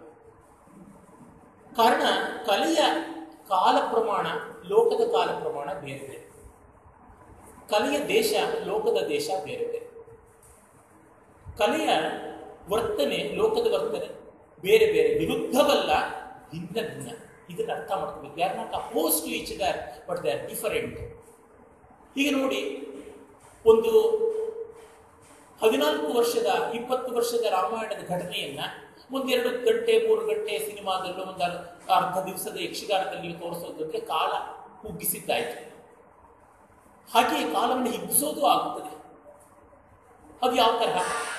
ಕಾರಣ ಕಲೆಯ ಕಾಲ ಪ್ರಮಾಣ ಲೋಕದ ಕಾಲ ಪ್ರಮಾಣ ಬೇರೆ ಬೇರೆ ಕಲೆಯ ದೇಶ ಲೋಕದ ದೇಶ ಬೇರೆ ಬೇರೆ ಕಲೆಯ ವರ್ತನೆ ಲೋಕದ ವರ್ತನೆ ಬೇರೆ ಬೇರೆ ವಿರುದ್ಧವಲ್ಲ ಭಿನ್ನ ಭಿನ್ನ ಇದನ್ನ ಅರ್ಥ ಮಾಡ್ಕೋಬೇಕು they are not opposed to each other but they are different ಈಗ ನೋಡಿ ಒಂದು ಹದಿನಾಲ್ಕು ವರ್ಷದ ಇಪ್ಪತ್ತು ವರ್ಷದ ರಾಮಾಯಣದ ಘಟನೆಯನ್ನ ಒಂದೆರಡು ಗಂಟೆ ಮೂರು ಗಂಟೆ ಸಿನಿಮಾದಲ್ಲೂ ಒಂದು ಅರ್- ಅರ್ಧ ದಿವಸದ ಯಕ್ಷಗಾನದಲ್ಲಿ ತೋರಿಸೋದಂದ್ರೆ ಕಾಲ ಕುಗ್ಗಿಸಿದ್ದಾಯ್ತು ಹಾಗೆಯೇ ಕಾಲವನ್ನು ಹಿಗ್ಗಿಸೋದು ಆಗುತ್ತದೆ ಅದು ಯಾವ ತರಹ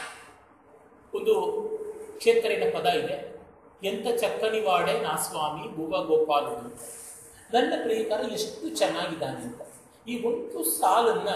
ಒಂದು ಕ್ಷೇತ್ರಿನ ಪದ ಇದೆ ಎಂತ ಚಕ್ಕನಿವಾಡೆ ನಾ ಸ್ವಾಮಿ ಭೂವ ಗೋಪಾಲನು ಅಂತ ನನ್ನ ಪ್ರಿಯಕರ ಎಷ್ಟು ಚೆನ್ನಾಗಿದ್ದಾನೆ ಅಂತ ಈ ಒಂದು ಸಾಲನ್ನ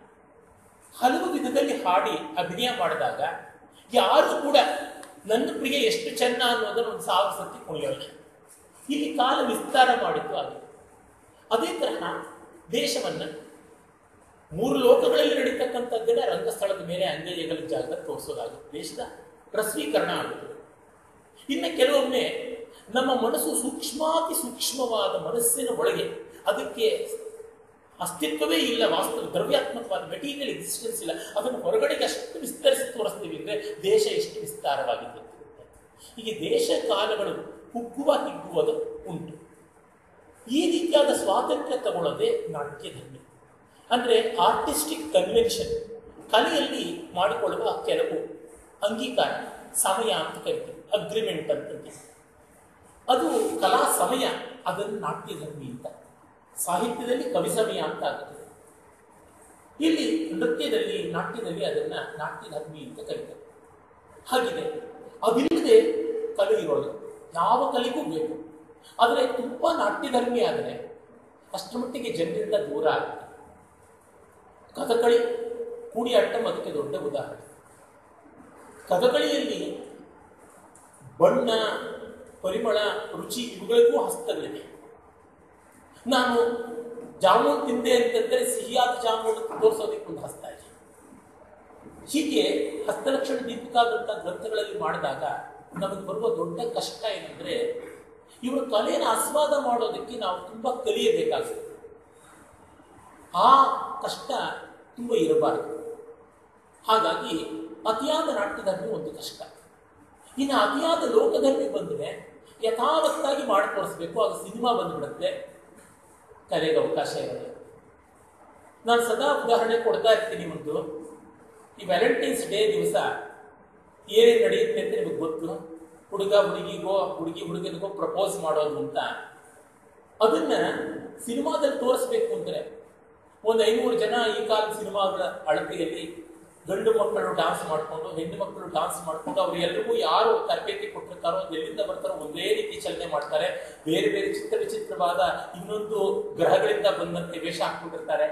ಹಲವು ವಿಧದಲ್ಲಿ ಹಾಡಿ ಅಭಿನಯ ಮಾಡಿದಾಗ ಯಾರು ಕೂಡ ನನ್ನ ಪ್ರಿಯ ಎಷ್ಟು ಚೆನ್ನ ಅನ್ನೋದನ್ನು ಒಂದು ಸಾವಿರ ಸತಿ ಕುಣಿಯೋಲ್ಲ ಇಲ್ಲಿ ಕಾಲ ವಿಸ್ತಾರ ಮಾಡಿದ್ದು ಆಗಿದೆ ಅದೇ ತರಹ ದೇಶವನ್ನ ಮೂರು ಲೋಕಗಳಲ್ಲಿ ನಡೀತಕ್ಕಂಥದ್ದನ್ನ ರಂಗಸ್ಥಳದ ಮೇಲೆ ಅಂಗೈಗಳ ಜಾಗದಲ್ಲಿ ತೋರಿಸೋದಾಗುತ್ತೆ ದೇಶದ ರಸ್ವೀಕರಣ ಆಗುತ್ತದೆ ಇನ್ನು ಕೆಲವೊಮ್ಮೆ ನಮ್ಮ ಮನಸ್ಸು ಸೂಕ್ಷ್ಮಾತಿ ಸೂಕ್ಷ್ಮವಾದ ಮನಸ್ಸಿನ ಒಳಗೆ ಅದಕ್ಕೆ ಅಸ್ತಿತ್ವವೇ ಇಲ್ಲ ವಾಸ್ತವ ದ್ರವ್ಯಾತ್ಮಕವಾದ ಮೆಟೀರಿಯಲ್ ಎಕ್ಸಿಸ್ಟೆನ್ಸ್ ಇಲ್ಲ ಅದನ್ನು ಹೊರಗಡೆಗೆ ಅಷ್ಟು ವಿಸ್ತರಿಸಿ ತೋರಿಸ್ತೀವಿ ಅಂದರೆ ದೇಶ ಎಷ್ಟು ವಿಸ್ತಾರವಾಗಿದೆ ಅಂತ ಗೊತ್ತಾಯ್ತು. ಹೀಗೆ ದೇಶ ಕಾಲಗಳು ಕುಗ್ಗುವ ಹಿಗ್ಗುವುದು ಉಂಟು ಈ ರೀತಿಯಾದ ಸ್ವಾತಂತ್ರ್ಯ ತಗೊಳ್ಳೋದೇ ನಾಟ್ಯದಲ್ಲಿ ಅಂದರೆ ಆರ್ಟಿಸ್ಟಿಕ್ ಕನ್ವೆನ್ಷನ್ ಕಲೆಯಲ್ಲಿ ಮಾಡಿಕೊಳ್ಳುವ ಕೆಲವು ಅಂಗೀಕಾರ ಸಮಯ ಅಂತ ಕರಿತೀವಿ ಅಗ್ರಿಮೆಂಟ್ ಅಂತಂತೀವಿ ಅದು ಕಲಾ ಸಮಯ ಅದನ್ನು ನಾಟ್ಯಧರ್ಮಿ ಅಂತ ಸಾಹಿತ್ಯದಲ್ಲಿ ಕವಿ ಸಮಯ ಅಂತ ಆಗುತ್ತದೆ ಇಲ್ಲಿ ನೃತ್ಯದಲ್ಲಿ ನಾಟ್ಯದಲ್ಲಿ ಅದನ್ನ ನಾಟ್ಯಧರ್ಮಿ ಅಂತ ಕರೀತಾರೆ ಹಾಗಿದೆ ಅದಿಲ್ಲದೆ ಕಲೆ ಇರೋದು ಯಾವ ಕಲೆಗೂ ಬೇಕು ಆದರೆ ತುಂಬ ನಾಟ್ಯಧರ್ಮಿ ಆದರೆ ಅಷ್ಟರ ಮಟ್ಟಿಗೆ ಜನರಿಂದ ದೂರ ಆಗುತ್ತೆ ಕಥಕಳಿ ಕೂಡಿಯಾಟ್ಟಂ ಅದಕ್ಕೆ ದೊಡ್ಡ ಉದಾಹರಣೆ ಕಥಗಳಿಯಲ್ಲಿ ಬಣ್ಣ ಪರಿಮಳ ರುಚಿ ಇವುಗಳಿಗೂ ಹಸ್ತಗಳಿವೆ ನಾನು ಜಾಮೂನ್ ತಿಂದೆ ಅಂತಂದ್ರೆ ಸಿಹಿಯಾದ ಜಾಮೂನ್ ತೋರಿಸೋದಕ್ಕೆ ಒಂದು ಹಸ್ತ ಇದೆ ಹೀಗೆ ಹಸ್ತಲಕ್ಷಣ ದೀಪಿಕಾದಂಥ ಗ್ರಂಥಗಳಲ್ಲಿ ಮಾಡಿದಾಗ ನಮಗೆ ಬರುವ ದೊಡ್ಡ ಕಷ್ಟ ಏನಂದ್ರೆ ಇವರು ಕಲೆಯನ್ನು ಆಸ್ವಾದ ಮಾಡೋದಕ್ಕೆ ನಾವು ತುಂಬಾ ಕಲಿಯಬೇಕಾಗುತ್ತೆ ಆ ಕಷ್ಟ ತುಂಬ ಇರಬಾರದು ಹಾಗಾಗಿ ಅತಿಯಾದ ನಾಟ್ಯಧರ್ಮಿ ಒಂದು ಕಷ್ಟ ಇನ್ನು ಅತಿಯಾದ ಲೋಕಧರ್ಮಿ ಬಂದರೆ ಯಥಾವತ್ತಾಗಿ ಮಾಡಿ ತೋರಿಸ್ಬೇಕು ಆಗ ಸಿನಿಮಾ ಬಂದ್ಬಿಡುತ್ತೆ ಕಲೆಗೆ ಅವಕಾಶ ಇರಲ್ಲ ನಾನು ಸದಾ ಉದಾಹರಣೆ ಕೊಡ್ತಾ ಇರ್ತೀನಿ ಒಂದು ಈ ವ್ಯಾಲೆಂಟೈನ್ಸ್ ಡೇ ದಿವಸ ಏನೇನು ನಡೆಯುತ್ತೆ ಅಂತ ನಿಮಗೆ ಗೊತ್ತು ಹುಡುಗ ಹುಡುಗಿಗೋ ಹುಡುಗಿ ಹುಡುಗನಿಗೋ ಪ್ರಪೋಸ್ ಮಾಡೋದು ಅಂತ ಅದನ್ನ ಸಿನಿಮಾದಲ್ಲಿ ತೋರಿಸ್ಬೇಕು ಅಂದರೆ ಒಂದು ಐನೂರು ಜನ ಈ ಕಾಲದ ಸಿನಿಮಾಗಳ ಅಳತೆಯಲ್ಲಿ ಗಂಡು ಮಕ್ಕಳು ಡಾನ್ಸ್ ಮಾಡಿಕೊಂಡು ಹೆಣ್ಣು ಮಕ್ಕಳು ಡಾನ್ಸ್ ಮಾಡಿಕೊಂಡು ಅವರೆಲ್ಲರಿಗೂ ಯಾರು ತರಬೇತಿ ಕೊಟ್ಟಿರ್ತಾರೋ ಎಲ್ಲಿಂದ ಬರ್ತಾರೋ ಒಂದೇ ರೀತಿ ಚಲನೆ ಮಾಡ್ತಾರೆ ಬೇರೆ ಬೇರೆ ಚಿತ್ರ ವಿಚಿತ್ರವಾದ ಇನ್ನೊಂದು ಗ್ರಹಗಳಿಂದ ಬಂದಂತೆ ವೇಷ ಹಾಕ್ಬಿಟ್ಟಿರ್ತಾರೆ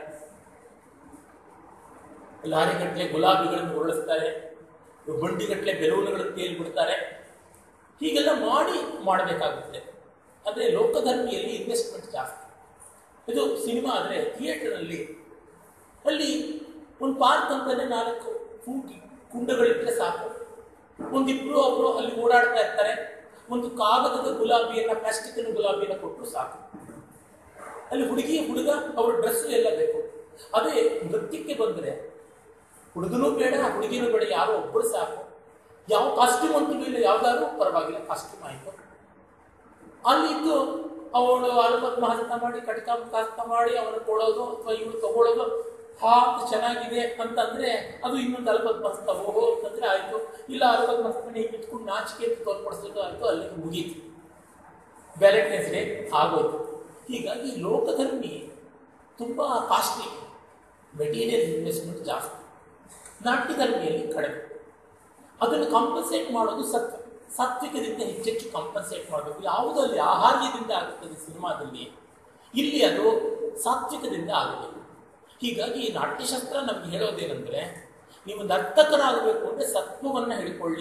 ಲಾರಿಗಟ್ಟಲೆ ಗುಲಾಬಿಗಳನ್ನು ಉರುಳಿಸ್ತಾರೆ ಬಂಡಿಗಟ್ಟಲೆ ಬೆಲೂನುಗಳನ್ನು ತೇಲ್ಬಿಡ್ತಾರೆ ಹೀಗೆಲ್ಲ ಮಾಡಿ ಮಾಡಬೇಕಾಗುತ್ತೆ ಅಂದರೆ ಲೋಕಧರ್ಮಿಯಲ್ಲಿ ಇನ್ವೆಸ್ಟ್ಮೆಂಟ್ ಜಾಸ್ತಿ ಇದು ಸಿನಿಮಾ ಆದರೆ ಥಿಯೇಟರ್ನಲ್ಲಿ ಅಲ್ಲಿ ಒಂದು ಪಾರ್ಕ್ ಅಂತಲೇ ನಾಲ್ಕು ಫೂಟ್ ಕುಂಡಗಳಿದ್ರೆ ಸಾಕು ಒಂದಿಬ್ರು ಒಬ್ರು ಅಲ್ಲಿ ಓಡಾಡ್ತಾ ಇರ್ತಾರೆ ಒಂದು ಕಾಗದದ ಗುಲಾಬಿಯನ್ನ ಪ್ಲಾಸ್ಟಿಕ್ನ ಗುಲಾಬಿಯನ್ನ ಕೊಟ್ಟರು ಸಾಕು ಅಲ್ಲಿ ಹುಡುಗಿ ಹುಡುಗ ಅವ್ರ ಡ್ರೆಸ್ಸು ಎಲ್ಲ ಬೇಕು ಅದೇ ನೃತ್ಯಕ್ಕೆ ಬಂದರೆ ಹುಡುಗನೂ ಬೇಡ ಹುಡುಗಿನೂ ಬೇಡ ಯಾರೋ ಒಬ್ಬರು ಸಾಕು ಯಾವ ಕಾಸ್ಟ್ಯೂಮ್ ಅಂತೂ ಇಲ್ಲ ಯಾವ್ದಾದ್ರು ಪರವಾಗಿಲ್ಲ ಕಾಸ್ಟ್ಯೂಮ್ ಆಯಿತು ಅಲ್ಲಿದ್ದು ಅವಳು ಅಲ್ಪತ್ಮ ಹಸ್ತ ಮಾಡಿ ಕಟಕ ಹಸ್ತ ಮಾಡಿ ಅವನು ಕೊಡೋದು ಅಥವಾ ಇವಳು ತಗೊಳ್ಳೋದು ಹಾ ಚೆನ್ನಾಗಿದೆ ಅಂತಂದ್ರೆ ಅದು ಇನ್ನೊಂದು ಅಲ್ಪತ್ಮ ಹಸ್ತ ಓಹೋ ಅಂತಂದ್ರೆ ಆಯ್ತು ಇಲ್ಲ ಅಲ್ಪತ್ಮ ಹಸ್ತನೇ ಇಟ್ಕೊಂಡು ನಾಚಿಕೆ ಅಂತ ತೋರ್ಪಡಿಸೋದು ಆಯ್ತು ಅಲ್ಲಿಗೆ ಮುಗೀತು ವ್ಯಾಲೆಂಟೈನ್ಸ್ ಡೇ ಆಗೋಯ್ತು ಹೀಗಾಗಿ ಲೋಕಧರ್ಮಿ ತುಂಬ ಕಾಸ್ಟ್ಲಿ ಮೆಟೀರಿಯಲ್ ಇನ್ವೆಸ್ಟ್ಮೆಂಟ್ ಜಾಸ್ತಿ ನಾಟ್ಯಧರ್ಮಿಯಲ್ಲಿ ಕಡಿಮೆ ಅದನ್ನು ಕಾಂಪನ್ಸೇಟ್ ಮಾಡೋದು ಸತ್ವ ಸಾತ್ವಿಕದಿಂದ ಹೆಚ್ಚೆಚ್ಚು ಕಾಂಪನ್ಸೇಟ್ ಮಾಡಬೇಕು ಯಾವುದಲ್ಲಿ ಆಹಾರ್ಯದಿಂದ ಆಗುತ್ತದೆ ಸಿನಿಮಾದಲ್ಲಿ ಇಲ್ಲಿ ಅದು ಸಾತ್ವಿಕದಿಂದ ಆಗಬೇಕು ಹೀಗಾಗಿ ನಾಟ್ಯಶಾಸ್ತ್ರ ನಮ್ಗೆ ಹೇಳೋದೇನೆಂದ್ರೆ ನೀವು ನರ್ತಕರಾಗಬೇಕು ಅಂದರೆ ಸತ್ವವನ್ನು ಹಿಡ್ಕೊಳ್ಳಿ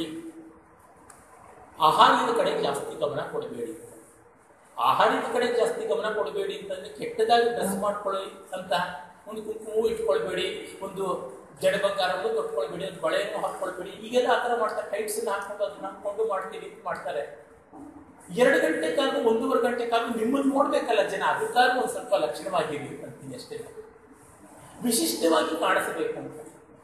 ಆಹಾರ್ಯದ ಕಡೆ ಜಾಸ್ತಿ ಗಮನ ಕೊಡಬೇಡಿ ಆಹಾರ್ಯದ ಕಡೆ ಜಾಸ್ತಿ ಗಮನ ಕೊಡಬೇಡಿ ಅಂತಂದ್ರೆ ಕೆಟ್ಟದಾಗಿ ಡ್ರೆಸ್ ಮಾಡ್ಕೊಳ್ಳಿ ಅಂತ ಒಂದು ಕುಂಕುಮವು ಇಟ್ಕೊಳ್ಬೇಡಿ ಒಂದು ಜಡ ಬಂಗಾರವನ್ನು ತೊಟ್ಕೊಳ್ಬೇಡಿ ಒಂದು ಬಳೆಯನ್ನು ಹಾಕ್ಕೊಳ್ಬೇಡಿ ಈಗೆಲ್ಲ ಆ ಥರ ಮಾಡ್ತಾರೆ ಟೈಟ್ಸ್ ಹಾಕೊಂಡು ಅದನ್ನ ಹಾಕೊಂಡು ಮಾಡ್ತೀವಿ ಅಂತ ಮಾಡ್ತಾರೆ ಎರಡು ಗಂಟೆ ಕಾಲ ಒಂದೂವರೆ ಗಂಟೆ ಕಾಲ ನಿಮ್ಮನ್ನು ನೋಡ್ಬೇಕಲ್ಲ ಜನ ಅದಕ್ಕಾದ್ರೂ ಒಂದು ಸ್ವಲ್ಪ ಲಕ್ಷಣವಾಗಿರಿ ಅಂತೀನಿ ಅಷ್ಟೇ ವಿಶಿಷ್ಟವಾಗಿ ಕಾಣಿಸಬೇಕು ಅಂತ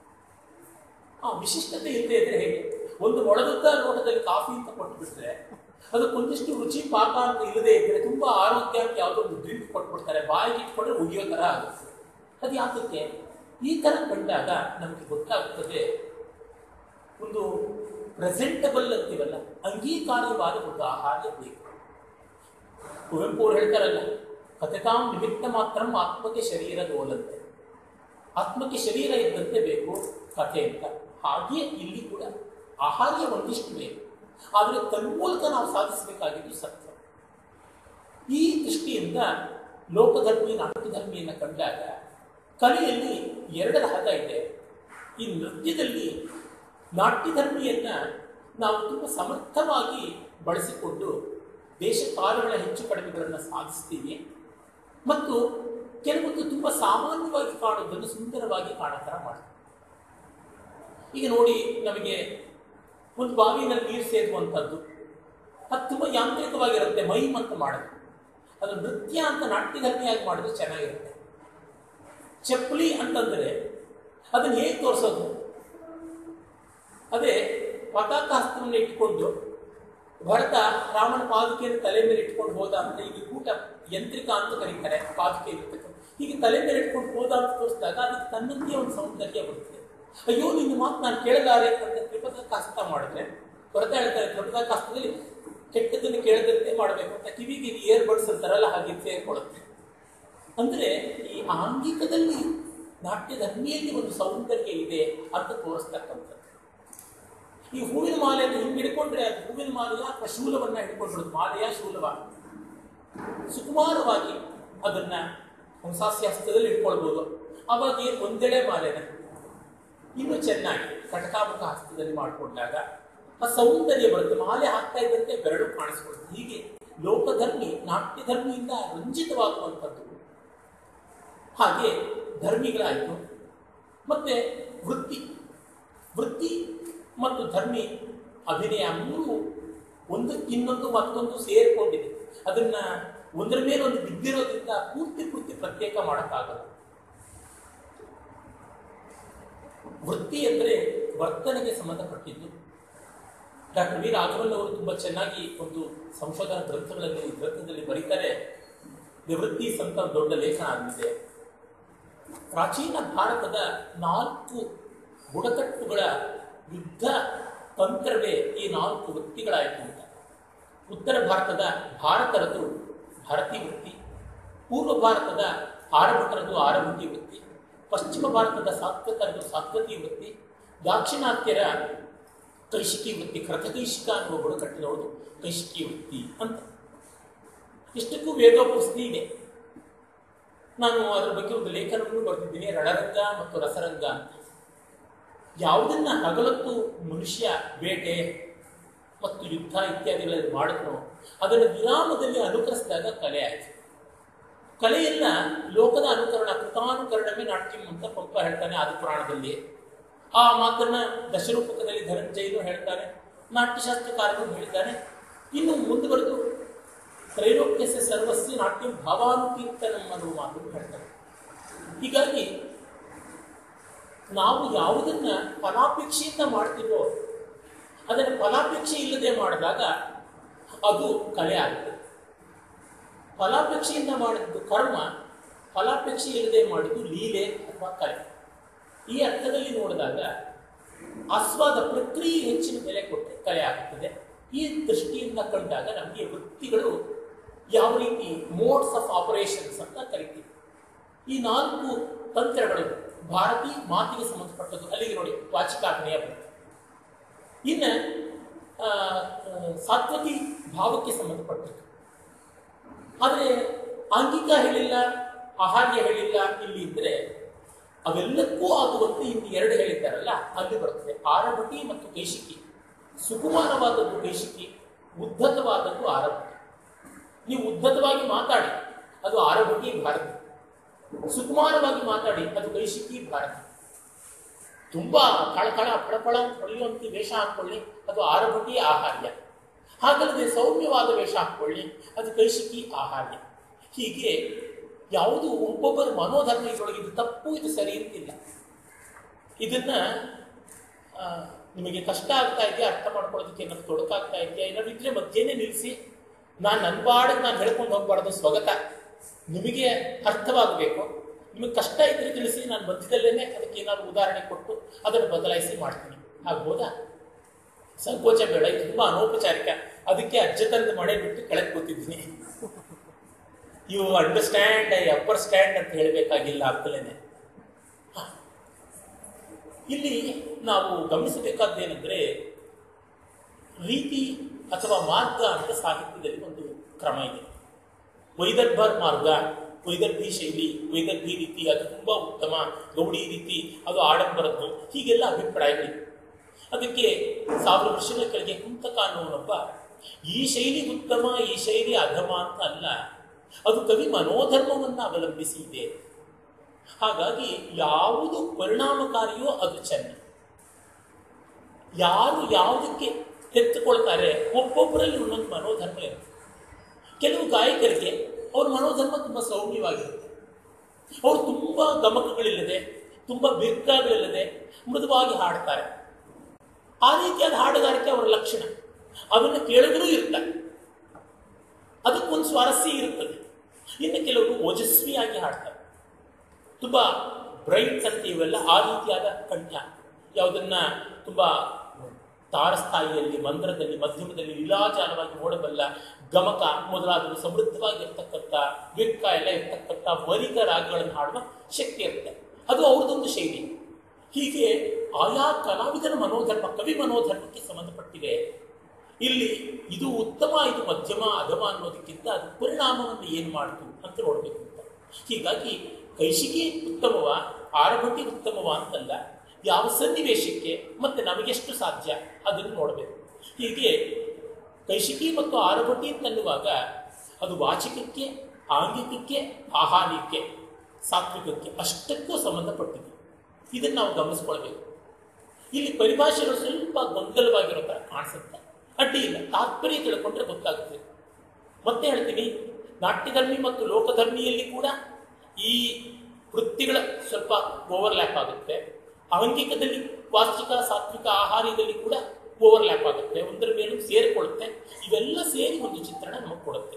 ಆ ವಿಶಿಷ್ಟತೆ ಇಲ್ಲದೆ ಇದ್ರೆ ಹೇಗೆ ಒಂದು ಮೊಳದುದ್ದ ಲೋಟದಲ್ಲಿ ಕಾಫಿ ಅಂತ ಕೊಟ್ಬಿಟ್ರೆ ಅದಕ್ಕೊಂದಿಷ್ಟು ರುಚಿ ಪಾಕ ಅಂತ ಇಲ್ಲದೆ ಇದ್ರೆ ತುಂಬಾ ಆರೋಗ್ಯ ಅಂತ ಯಾವುದೋ ಒಂದು ಡ್ರಿಂಕ್ ಕೊಟ್ಬಿಡ್ತಾರೆ ಬಾಯಿಗೆ ಇಟ್ಕೊಂಡ್ರೆ ಉಗಿಯೋ ಥರ ಆಗುತ್ತೆ ಅದು ಯಾತಕ್ಕೆ ಈ ಥರ ಕಂಡಾಗ ನಮಗೆ ಗೊತ್ತಾಗ್ತದೆ ಒಂದು ಪ್ರೆಸೆಂಟಬಲ್ ಅಂತೀವಲ್ಲ ಅಂಗೀಕಾರ್ಯವಾದ ಒಂದು ಆಹಾರ ಬೇಕು ಕುವೆಂಪು ಅವ್ರು ಹೇಳ್ತಾರಲ್ಲ ಕಥೆತಾಂ ನಿಮಿತ್ತ ಮಾತ್ರ ಆತ್ಮಕ್ಕೆ ಶರೀರ ಗೋಲಂತೆ ಆತ್ಮಕ್ಕೆ ಶರೀರ ಇದ್ದಂತೆ ಬೇಕು ಕಥೆ ಅಂತ ಹಾಗೆಯೇ ಇಲ್ಲಿ ಕೂಡ ಆಹಾರ್ಯ ಒಂದಿಷ್ಟು ಬೇಕು ಆದರೆ ತನ್ಮೂಲಕ ನಾವು ಸಾಧಿಸಬೇಕಾಗಿದ್ದು ಸತ್ವ ಈ ದೃಷ್ಟಿಯಿಂದ ಲೋಕಧರ್ಮಿ ನಾಟ್ಯಧರ್ಮಿಯನ್ನು ಕಂಡಾಗ ಕಲೆಯಲ್ಲಿ ಎರಡರ ಹದ ಇದೆ ಈ ನೃತ್ಯದಲ್ಲಿ ನಾಟ್ಯಧರ್ಮಿಯನ್ನ ನಾವು ತುಂಬ ಸಮರ್ಥವಾಗಿ ಬಳಸಿಕೊಂಡು ದೇಶ ಕಾಲಗಳ ಹೆಚ್ಚು ಕಡಿಮೆಗಳನ್ನು ಸಾಧಿಸ್ತೀವಿ ಮತ್ತು ಕೆಲವೊಂದು ತುಂಬ ಸಾಮಾನ್ಯವಾಗಿ ಕಾಣೋದನ್ನು ಸುಂದರವಾಗಿ ಕಾಣೋ ಥರ ಮಾಡ್ತೀವಿ ಈಗ ನೋಡಿ ನಮಗೆ ಒಂದು ಬಾವಿನಲ್ಲಿ ನೀರು ಸೇರುವಂಥದ್ದು ಅದು ತುಂಬ ಯಾಂತ್ರಿಕವಾಗಿರುತ್ತೆ ಮೈಮ್ ಅಂತ ಮಾಡೋದು ಅದು ನೃತ್ಯ ಅಂತ ನಾಟ್ಯಧರ್ಮಿಯಾಗಿ ಮಾಡಿದ್ರೆ ಚೆನ್ನಾಗಿರುತ್ತೆ ಚಪ್ಪಲಿ ಅಂತಂದರೆ ಅದನ್ನು ಹೇಗೆ ತೋರಿಸೋದು ಅದೇ ಪತಾಕ ಹಸ್ತವನ್ನು ಇಟ್ಕೊಂಡು ಭರತ ರಾಮನ ಪಾದುಕೆಯನ್ನು ತಲೆ ಮೇಲೆ ಇಟ್ಕೊಂಡು ಹೋದ ಅಂತ ಈಗ ಕೂಟ ಯಂತ್ರಿಕ ಅಂತ ಕರೀತಾರೆ ಪಾದುಕೆ ಇರ್ತಕ್ಕಂಥ ಹೀಗೆ ತಲೆ ಮೇಲೆ ಇಟ್ಕೊಂಡು ಹೋದ ಅಂತ ತೋರಿಸಿದಾಗ ಅದಕ್ಕೆ ತನ್ನದೇ ಒಂದು ಸೌಂದರ್ಯ ಬರುತ್ತೆ ಅಯ್ಯೋ ನಿನ್ನ ಮಾತು ನಾನು ಕೇಳಲಾರೆ ಅಂತ ತ್ರಿಪದಕ ಹಸ್ತ ಮಾಡಿದ್ರೆ ಭರತ ಹೇಳ್ತಾರೆ ತ್ರಿಪದಕ ಹಸ್ತದಲ್ಲಿ ಕೆಟ್ಟದನ್ನು ಕೇಳದಂತೆ ಮಾಡಬೇಕು ಅಂತ ಕಿವಿಗೆ ಇಯರ್ ಬಡ್ಸ್ ಅಂತಾರಲ್ಲ ಹಾಗೆ ಸೇರ್ಕೊಳ್ಳುತ್ತೆ ಅಂದ್ರೆ ಈ ಆಂಗಿಕದಲ್ಲಿ ನಾಟ್ಯಧರ್ಮಿಯಲ್ಲಿ ಒಂದು ಸೌಂದರ್ಯ ಇದೆ ಅಂತ ತೋರಿಸ್ತಕ್ಕಂಥದ್ದು ಈ ಹೂವಿನ ಮಾಲೆಯನ್ನು ಹಿಂಗೆ ಹಿಡ್ಕೊಂಡ್ರೆ ಅದು ಹೂವಿನ ಮಾಲೆಯ ಅಥವಾ ಶೂಲವನ್ನ ಹಿಡ್ಕೊಂಡ್ಬಿಡುದು ಮಾಲೆಯ ಶೂಲವ ಸುಕುಮಾರವಾಗಿ ಅದನ್ನ ಹೊಂಸಾಸ್ಯ ಹಸ್ತದಲ್ಲಿ ಇಟ್ಕೊಳ್ಬೋದು ಅವಾಗ ಏನು ಒಂದೆಳೆ ಮಾಲೆನ ಇನ್ನೂ ಚೆನ್ನಾಗಿ ಕಟಕಾಮುಖ ಹಸ್ತದಲ್ಲಿ ಮಾಡಿಕೊಂಡಾಗ ಆ ಸೌಂದರ್ಯ ಬರುತ್ತೆ ಮಾಲೆ ಹಾಕ್ತಾ ಇದ್ದಂತೆ ಬೆರಳು ಕಾಣಿಸ್ಕೊಳ್ತದೆ ಹೀಗೆ ಲೋಕಧರ್ಮಿ ನಾಟ್ಯಧರ್ಮಿಯಿಂದ ರಂಜಿತವಾಗುವಂಥದ್ದು ಹಾಗೆ ಧರ್ಮಿಗಳಾಯಿತು ಮತ್ತೆ ವೃತ್ತಿ ವೃತ್ತಿ ಮತ್ತು ಧರ್ಮಿ ಅಭಿನಯ ಮೂರು ಒಂದಕ್ಕಿನ್ನೊಂದು ಮತ್ತೊಂದು ಸೇರಿಕೊಂಡಿದೆ ಅದನ್ನ ಒಂದರ ಮೇಲೆ ಒಂದು ಬಿದ್ದಿರೋದ್ರಿಂದ ಪೂರ್ತಿ ಪೂರ್ತಿ ಪ್ರತ್ಯೇಕ ಮಾಡೋಕ್ಕಾಗಲ್ಲ ವೃತ್ತಿ ಅಂದರೆ ವರ್ತನೆಗೆ ಸಂಬಂಧಪಟ್ಟಿದ್ದು ಡಾಕ್ಟರ್ ವಿ ರಾಘವನ್ ಅವರು ತುಂಬಾ ಚೆನ್ನಾಗಿ ಒಂದು ಸಂಶೋಧನಾ ಗ್ರಂಥಗಳಲ್ಲಿ ಈ ಗ್ರಂಥದಲ್ಲಿ ಬರೀತಾರೆ ನಿವೃತ್ತಿ ಸಂತ ದೊಡ್ಡ ಲೇಖನ ಆಗಿದೆ ಪ್ರಾಚೀನ ಭಾರತದ ನಾಲ್ಕು ಬುಡಕಟ್ಟುಗಳ ಯುದ್ಧ ತಂತ್ರವೇ ಈ ನಾಲ್ಕು ವೃತ್ತಿಗಳಾಯಿತು ಅಂತ ಉತ್ತರ ಭಾರತದ ಭಾರತರದು ಭಾರತೀಯ ವೃತ್ತಿ ಪೂರ್ವ ಭಾರತದ ಆರಭಟರದು ಆರಭಟಿ ವೃತ್ತಿ ಪಶ್ಚಿಮ ಭಾರತದ ಸಾತ್ವತರದು ಸಾತ್ವತಿ ವೃತ್ತಿ ದಾಕ್ಷಿಣಾತ್ಯರ ಕೈಶಿಕಿ ವೃತ್ತಿ ಕೃತಕೈಶಿಕ ಅನ್ನುವ ಬುಡಕಟ್ಟಿನವರು ಕೈಶಿಕಿ ವೃತ್ತಿ ಅಂತ ಇಷ್ಟಕ್ಕೂ ವೇದೋಪಸ್ಥಿ ಇದೆ ನಾನು ಅದರ ಬಗ್ಗೆ ಒಂದು ಲೇಖನವನ್ನು ಬರೆದಿದ್ದೀನಿ ರಣರಂಗ ಮತ್ತು ರಸರಂಗ ಅಂತ ಯಾವುದನ್ನ ಹಗಲತ್ತು ಮನುಷ್ಯ ಬೇಟೆ ಮತ್ತು ಯುದ್ಧ ಇತ್ಯಾದಿಗಳಲ್ಲಿ ಮಾಡಿದ್ನೋ ಅದನ್ನು ವಿರಾಮದಲ್ಲಿ ಅನುಕರಿಸಿದಾಗ ಕಲೆ ಆಯಿತು ಕಲೆಯನ್ನ ಲೋಕದ ಅನುಕರಣ ಕೃತಾನುಕರಣವೇ ನಾಟ್ಯಂ ಅಂತ ಪಂಪ ಹೇಳ್ತಾನೆ ಆದಿ ಪುರಾಣದಲ್ಲಿ ಆ ಮಾತನ್ನ ದಶರೂಪಕದಲ್ಲಿ ಧನಂಜಯನು ಹೇಳ್ತಾನೆ ನಾಟ್ಯಶಾಸ್ತ್ರಕಾರನು ಹೇಳ್ತಾನೆ ಇನ್ನು ಮುಂದುವರೆದು ತ್ರೈಲೋಕ್ಯಸ್ಯ ಸರ್ವಸ್ಯ ನಾಟ್ಯಂ ಭಾವಾನುಕೀರ್ತನಂ ಅನ್ನುವ ಮಾತನ್ನು ಹೇಳ್ತಾರೆ ಹೀಗಾಗಿ ನಾವು ಯಾವುದನ್ನ ಫಲಾಪೇಕ್ಷೆಯಿಂದ ಮಾಡ್ತೀವೋ ಅದನ್ನು ಫಲಾಪೇಕ್ಷೆ ಇಲ್ಲದೆ ಮಾಡಿದಾಗ ಅದು ಕಲೆ ಆಗುತ್ತೆ ಫಲಾಪೇಕ್ಷೆಯಿಂದ ಮಾಡಿದ್ದು ಕರ್ಮ ಫಲಾಪೇಕ್ಷೆ ಇಲ್ಲದೆ ಮಾಡಿದ್ದು ಲೀಲೆ ಅಥವಾ ಕಲೆ ಈ ಅರ್ಥದಲ್ಲಿ ನೋಡಿದಾಗ ಆಸ್ವಾದ ಪ್ರಕ್ರಿಯೆ ಹೆಚ್ಚಿನ ಬೆಲೆ ಕೊಟ್ಟರೆ ಕಲೆ ಆಗುತ್ತದೆ ಈ ದೃಷ್ಟಿಯಿಂದ ಕಂಡಾಗ ನಮಗೆ ವೃತ್ತಿಗಳು ಯಾವ ರೀತಿ ಮೋಡ್ಸ್ ಆಫ್ ಆಪರೇಷನ್ಸ್ ಅಂತ ಕರಿತೀವಿ ಈ ನಾಲ್ಕು ತಂತ್ರಗಳು ಭಾರತೀ ಮಾತಿಗೆ ಸಂಬಂಧಪಟ್ಟದ್ದು ಅಲ್ಲಿಗೆ ನೋಡಿ ವಾಚಿಕಾಗ್ನೇಯ ಬರುತ್ತೆ ಇನ್ನು ಆ, ಆ, ಸಾತ್ವತಿ ಭಾವಕ್ಕೆ ಸಂಬಂಧಪಟ್ಟದ್ದು ಆದರೆ ಆಂಗಿಕ ಹೇಳಿಲ್ಲ ಆಹಾರ್ಯ ಹೇಳಿಲ್ಲ ಇಲ್ಲಿ ಇದ್ರೆ ಅವೆಲ್ಲಕ್ಕೂ ಆಗುವಂತೆ ಇನ್ನು ಎರಡು ಹೇಳಿದ್ದಾರಲ್ಲ ಅಲ್ಲಿ ಬರ್ತದೆ ಆರಭಟಿ ಮತ್ತು ಕೈಶಿಕಿ ಸುಕುಮಾರವಾದದ್ದು ಕೈಶಿಕಿ ಉದ್ಧತವಾದದ್ದು ಆರಭಟಿ ನೀವು ಉದ್ಧತವಾಗಿ ಮಾತಾಡಿ ಅದು ಆರಭಟಿ ಭಾರತಿ ಸುಕುಮಾರವಾಗಿ ಮಾತಾಡಿ ಅದು ಕೈಶಿಕಿ ಭಾರತಿ ತುಂಬಾ ಕಳಕಳ ಫಳಫಳ ಅಂತ ಹೊಳೆಯುವಂತೆ ವೇಷ ಹಾಕೊಳ್ಳಿ ಅದು ಆರಭಟಿ ಆಹಾರ್ಯ ಹಾಗಲ್ಲದೆ ಸೌಮ್ಯವಾದ ವೇಷ ಹಾಕೊಳ್ಳಿ ಅದು ಕೈಶಿಕಿ ಆಹಾರ್ಯ ಹೀಗೆ ಯಾವುದು ಒಬ್ಬೊಬ್ಬರ ಮನೋಧರ್ಮ ಇದರೊಳಗೆ ಇದು ತಪ್ಪು ಇದು ಸರಿ ಅಂತಿಲ್ಲ ಇದನ್ನ ಆ, ನಿಮಗೆ ಕಷ್ಟ ಆಗ್ತಾ ಇದೆಯಾ ಅರ್ಥ ಮಾಡ್ಕೊಳ್ಳೋದಕ್ಕೆ ಏನಾದ್ರು ತೊಡಕಾಗ್ತಾ ಇದೆಯಾ ಏನಾದ್ರು ಇದ್ರೆ ಮಧ್ಯೆನೇ ನಿಲ್ಲಿಸಿ ನಾನು ನನ್ನ ಬಾಡಿಗೆ ನಾನು ಹೇಳ್ಕೊಂಡು ಹೋಗ್ಬಾರ್ದು ಸ್ವಗತ ನಿಮಗೆ ಅರ್ಥವಾಗಬೇಕು ನಿಮಗೆ ಕಷ್ಟ ಇದ್ರೆ ತಿಳಿಸಿ ನಾನು ಮಧ್ಯದಲ್ಲೇನೆ ಅದಕ್ಕೆ ಏನಾದ್ರು ಉದಾಹರಣೆ ಕೊಟ್ಟು ಅದನ್ನು ಬದಲಾಯಿಸಿ ಮಾಡ್ತೀನಿ ಆಗ್ಬೋದಾ ಸಂಕೋಚ ಬೇಡ ಇದು ತುಂಬಾ ಅನೌಪಚಾರಿಕ ಅದಕ್ಕೆ ಅಜ್ಜತನದ ಮಳೆ ಬಿಟ್ಟು ಕೆಳಗೆ ಕೂತಿದ್ದೀನಿ you understand I upper stand ಅಂತ ಹೇಳಬೇಕಾಗಿಲ್ಲ ಆಗ್ತಲೇನೆ ಇಲ್ಲಿ ನಾವು ಗಮನಿಸಬೇಕಾದ್ದೇನೆಂದ್ರೆ ರೀತಿ ಅಥವಾ ಮಾರ್ಗ ಅಂತ ಸಾಹಿತ್ಯದಲ್ಲಿ ಒಂದು ಕ್ರಮ ಇದೆ ವೈದರ್ಭ ಮಾರ್ಗ ವೈದರ್ಭಿ ಶೈಲಿ ವೈದರ್ಭಿ ರೀತಿ ಅದು ತುಂಬಾ ಉತ್ತಮ ಗೌಡಿ ರೀತಿ ಅದು ಆಡಂಬರದ್ದು ಹೀಗೆಲ್ಲ ಅಭಿಪ್ರಾಯಗಳಿವೆ ಅದಕ್ಕೆ ಸಾವಿರ ವರ್ಷಗಳ ಕೆಳಗೆ ಕುಂತಕ ಅನ್ನುವನೊಬ್ಬ ಈ ಶೈಲಿ ಉತ್ತಮ ಈ ಶೈಲಿ ಅಧಮ ಅಂತ ಅಲ್ಲ ಅದು ಕವಿ ಮನೋಧರ್ಮವನ್ನು ಅವಲಂಬಿಸಿ ಇದೆ ಹಾಗಾಗಿ ಯಾವುದು ಪರಿಣಾಮಕಾರಿಯೋ ಅದು ಚೆನ್ನ ಯಾರು ಯಾವುದಕ್ಕೆ ತೆತ್ತುಕೊಳ್ತಾರೆ ಒಬ್ಬೊಬ್ಬರಲ್ಲಿ ಒಂದೊಂದು ಮನೋಧರ್ಮ ಇರುತ್ತೆ ಕೆಲವು ಗಾಯಕರಿಗೆ ಅವ್ರ ಮನೋಧರ್ಮ ತುಂಬ ಸೌಮ್ಯವಾಗಿರುತ್ತೆ ಅವರು ತುಂಬ ಗಮಕಗಳಿಲ್ಲದೆ ತುಂಬ ಬಿರ್ಕಾಗಳಿಲ್ಲದೆ ಮೃದುವಾಗಿ ಹಾಡ್ತಾರೆ ಆ ರೀತಿಯಾದ ಹಾಡುಗಾರಿಕೆ ಅವರ ಲಕ್ಷಣ ಅದನ್ನು ಕೇಳಿದ್ರೂ ಇರ್ತಾರೆ ಅದಕ್ಕೊಂದು ಸ್ವಾರಸ್ಯ ಇರುತ್ತದೆ ಇನ್ನು ಕೆಲವರು ಓಜಸ್ವಿಯಾಗಿ ಹಾಡ್ತಾರೆ ತುಂಬ ಬ್ರೈಟ್ ಅಂತ ಇವೆಲ್ಲ ಆ ರೀತಿಯಾದ ಕಂಠ ಯಾವುದನ್ನ ತುಂಬ ತಾರಸ್ಥಾಯಿಯಲ್ಲಿ ಮಂದ್ರದಲ್ಲಿ ಮಧ್ಯಮದಲ್ಲಿ ಲೀಲಾಜಾಲವಾಗಿ ಓಡಬಲ್ಲ ಗಮಕ ಮೊದಲಾದವು ಸಮೃದ್ಧವಾಗಿರ್ತಕ್ಕಂಥ ವಿಕ್ಕ ಎಲ್ಲ ಇರ್ತಕ್ಕಂಥ ವರಿಕ ರಾಗಗಳನ್ನು ಹಾಡುವ ಶಕ್ತಿ ಇರುತ್ತೆ ಅದು ಅವ್ರದ್ದೊಂದು ಶೈಲಿ ಹೀಗೆ ಆಯಾ ಕಲಾವಿದರ ಮನೋಧರ್ಮ ಕವಿ ಮನೋಧರ್ಮಕ್ಕೆ ಸಂಬಂಧಪಟ್ಟಿದೆ ಇಲ್ಲಿ ಇದು ಉತ್ತಮ ಇದು ಮಧ್ಯಮ ಅಧಮ ಅನ್ನೋದಕ್ಕಿಂತ ಅದು ಪರಿಣಾಮವನ್ನು ಏನು ಮಾಡಿತು ಅಂತ ನೋಡಬೇಕು ಅಂತ ಹೀಗಾಗಿ ಕೈಶಿಕಿ ಉತ್ತಮವ ಆರಭಟಿ ಉತ್ತಮವ ಅಂತಲ್ಲ ಯಾವ ಸನ್ನಿವೇಶಕ್ಕೆ ಮತ್ತೆ ನಮಗೆಷ್ಟು ಸಾಧ್ಯ ಅದನ್ನು ನೋಡಬೇಕು ಹೀಗೆ ಕೈಶಿಕಿ ಮತ್ತು ಆರಭಟಿ ಅಂತನ್ನುವಾಗ ಅದು ವಾಚಿಕಕ್ಕೆ ಆಂಗಿಕಕ್ಕೆ ಆಹಾರ್ಯಕ್ಕೆ ಸಾತ್ವಿಕಕ್ಕೆ ಅಷ್ಟಕ್ಕೂ ಸಂಬಂಧಪಟ್ಟಿದೆ ಇದನ್ನು ನಾವು ಗಮನಿಸ್ಕೊಳ್ಬೇಕು ಇಲ್ಲಿ ಪರಿಭಾಷೆಗಳು ಸ್ವಲ್ಪ ಗೊಂದಲವಾಗಿರೋ ಥರ ಕಾಣಿಸುತ್ತೆ ಅಡ್ಡಿ ಇಲ್ಲ ತಾತ್ಪರ್ಯ ತಿಳ್ಕೊಂಡ್ರೆ ಗೊತ್ತಾಗುತ್ತೆ ಮತ್ತೆ ಹೇಳ್ತೀನಿ ನಾಟ್ಯಧರ್ಮಿ ಮತ್ತು ಲೋಕಧರ್ಮಿಯಲ್ಲಿ ಕೂಡ ಈ ವೃತ್ತಿಗಳ ಸ್ವಲ್ಪ ಓವರ್ಲ್ಯಾಪ್ ಆಗುತ್ತೆ ಆಂಗಿಕದಲ್ಲಿ ವಾಸ್ತಿಕ ಸಾತ್ವಿಕ ಆಹಾರ್ಯದಲ್ಲಿ ಕೂಡ ಓವರ್ಲ್ಯಾಪ್ ಆಗುತ್ತೆ ಒಂದರ ಮೇಲೂ ಸೇರಿಕೊಳ್ಳುತ್ತೆ ಇವೆಲ್ಲ ಸೇರಿ ಒಂದು ಚಿತ್ರಣ ನಮಗೆ ಕೊಡುತ್ತೆ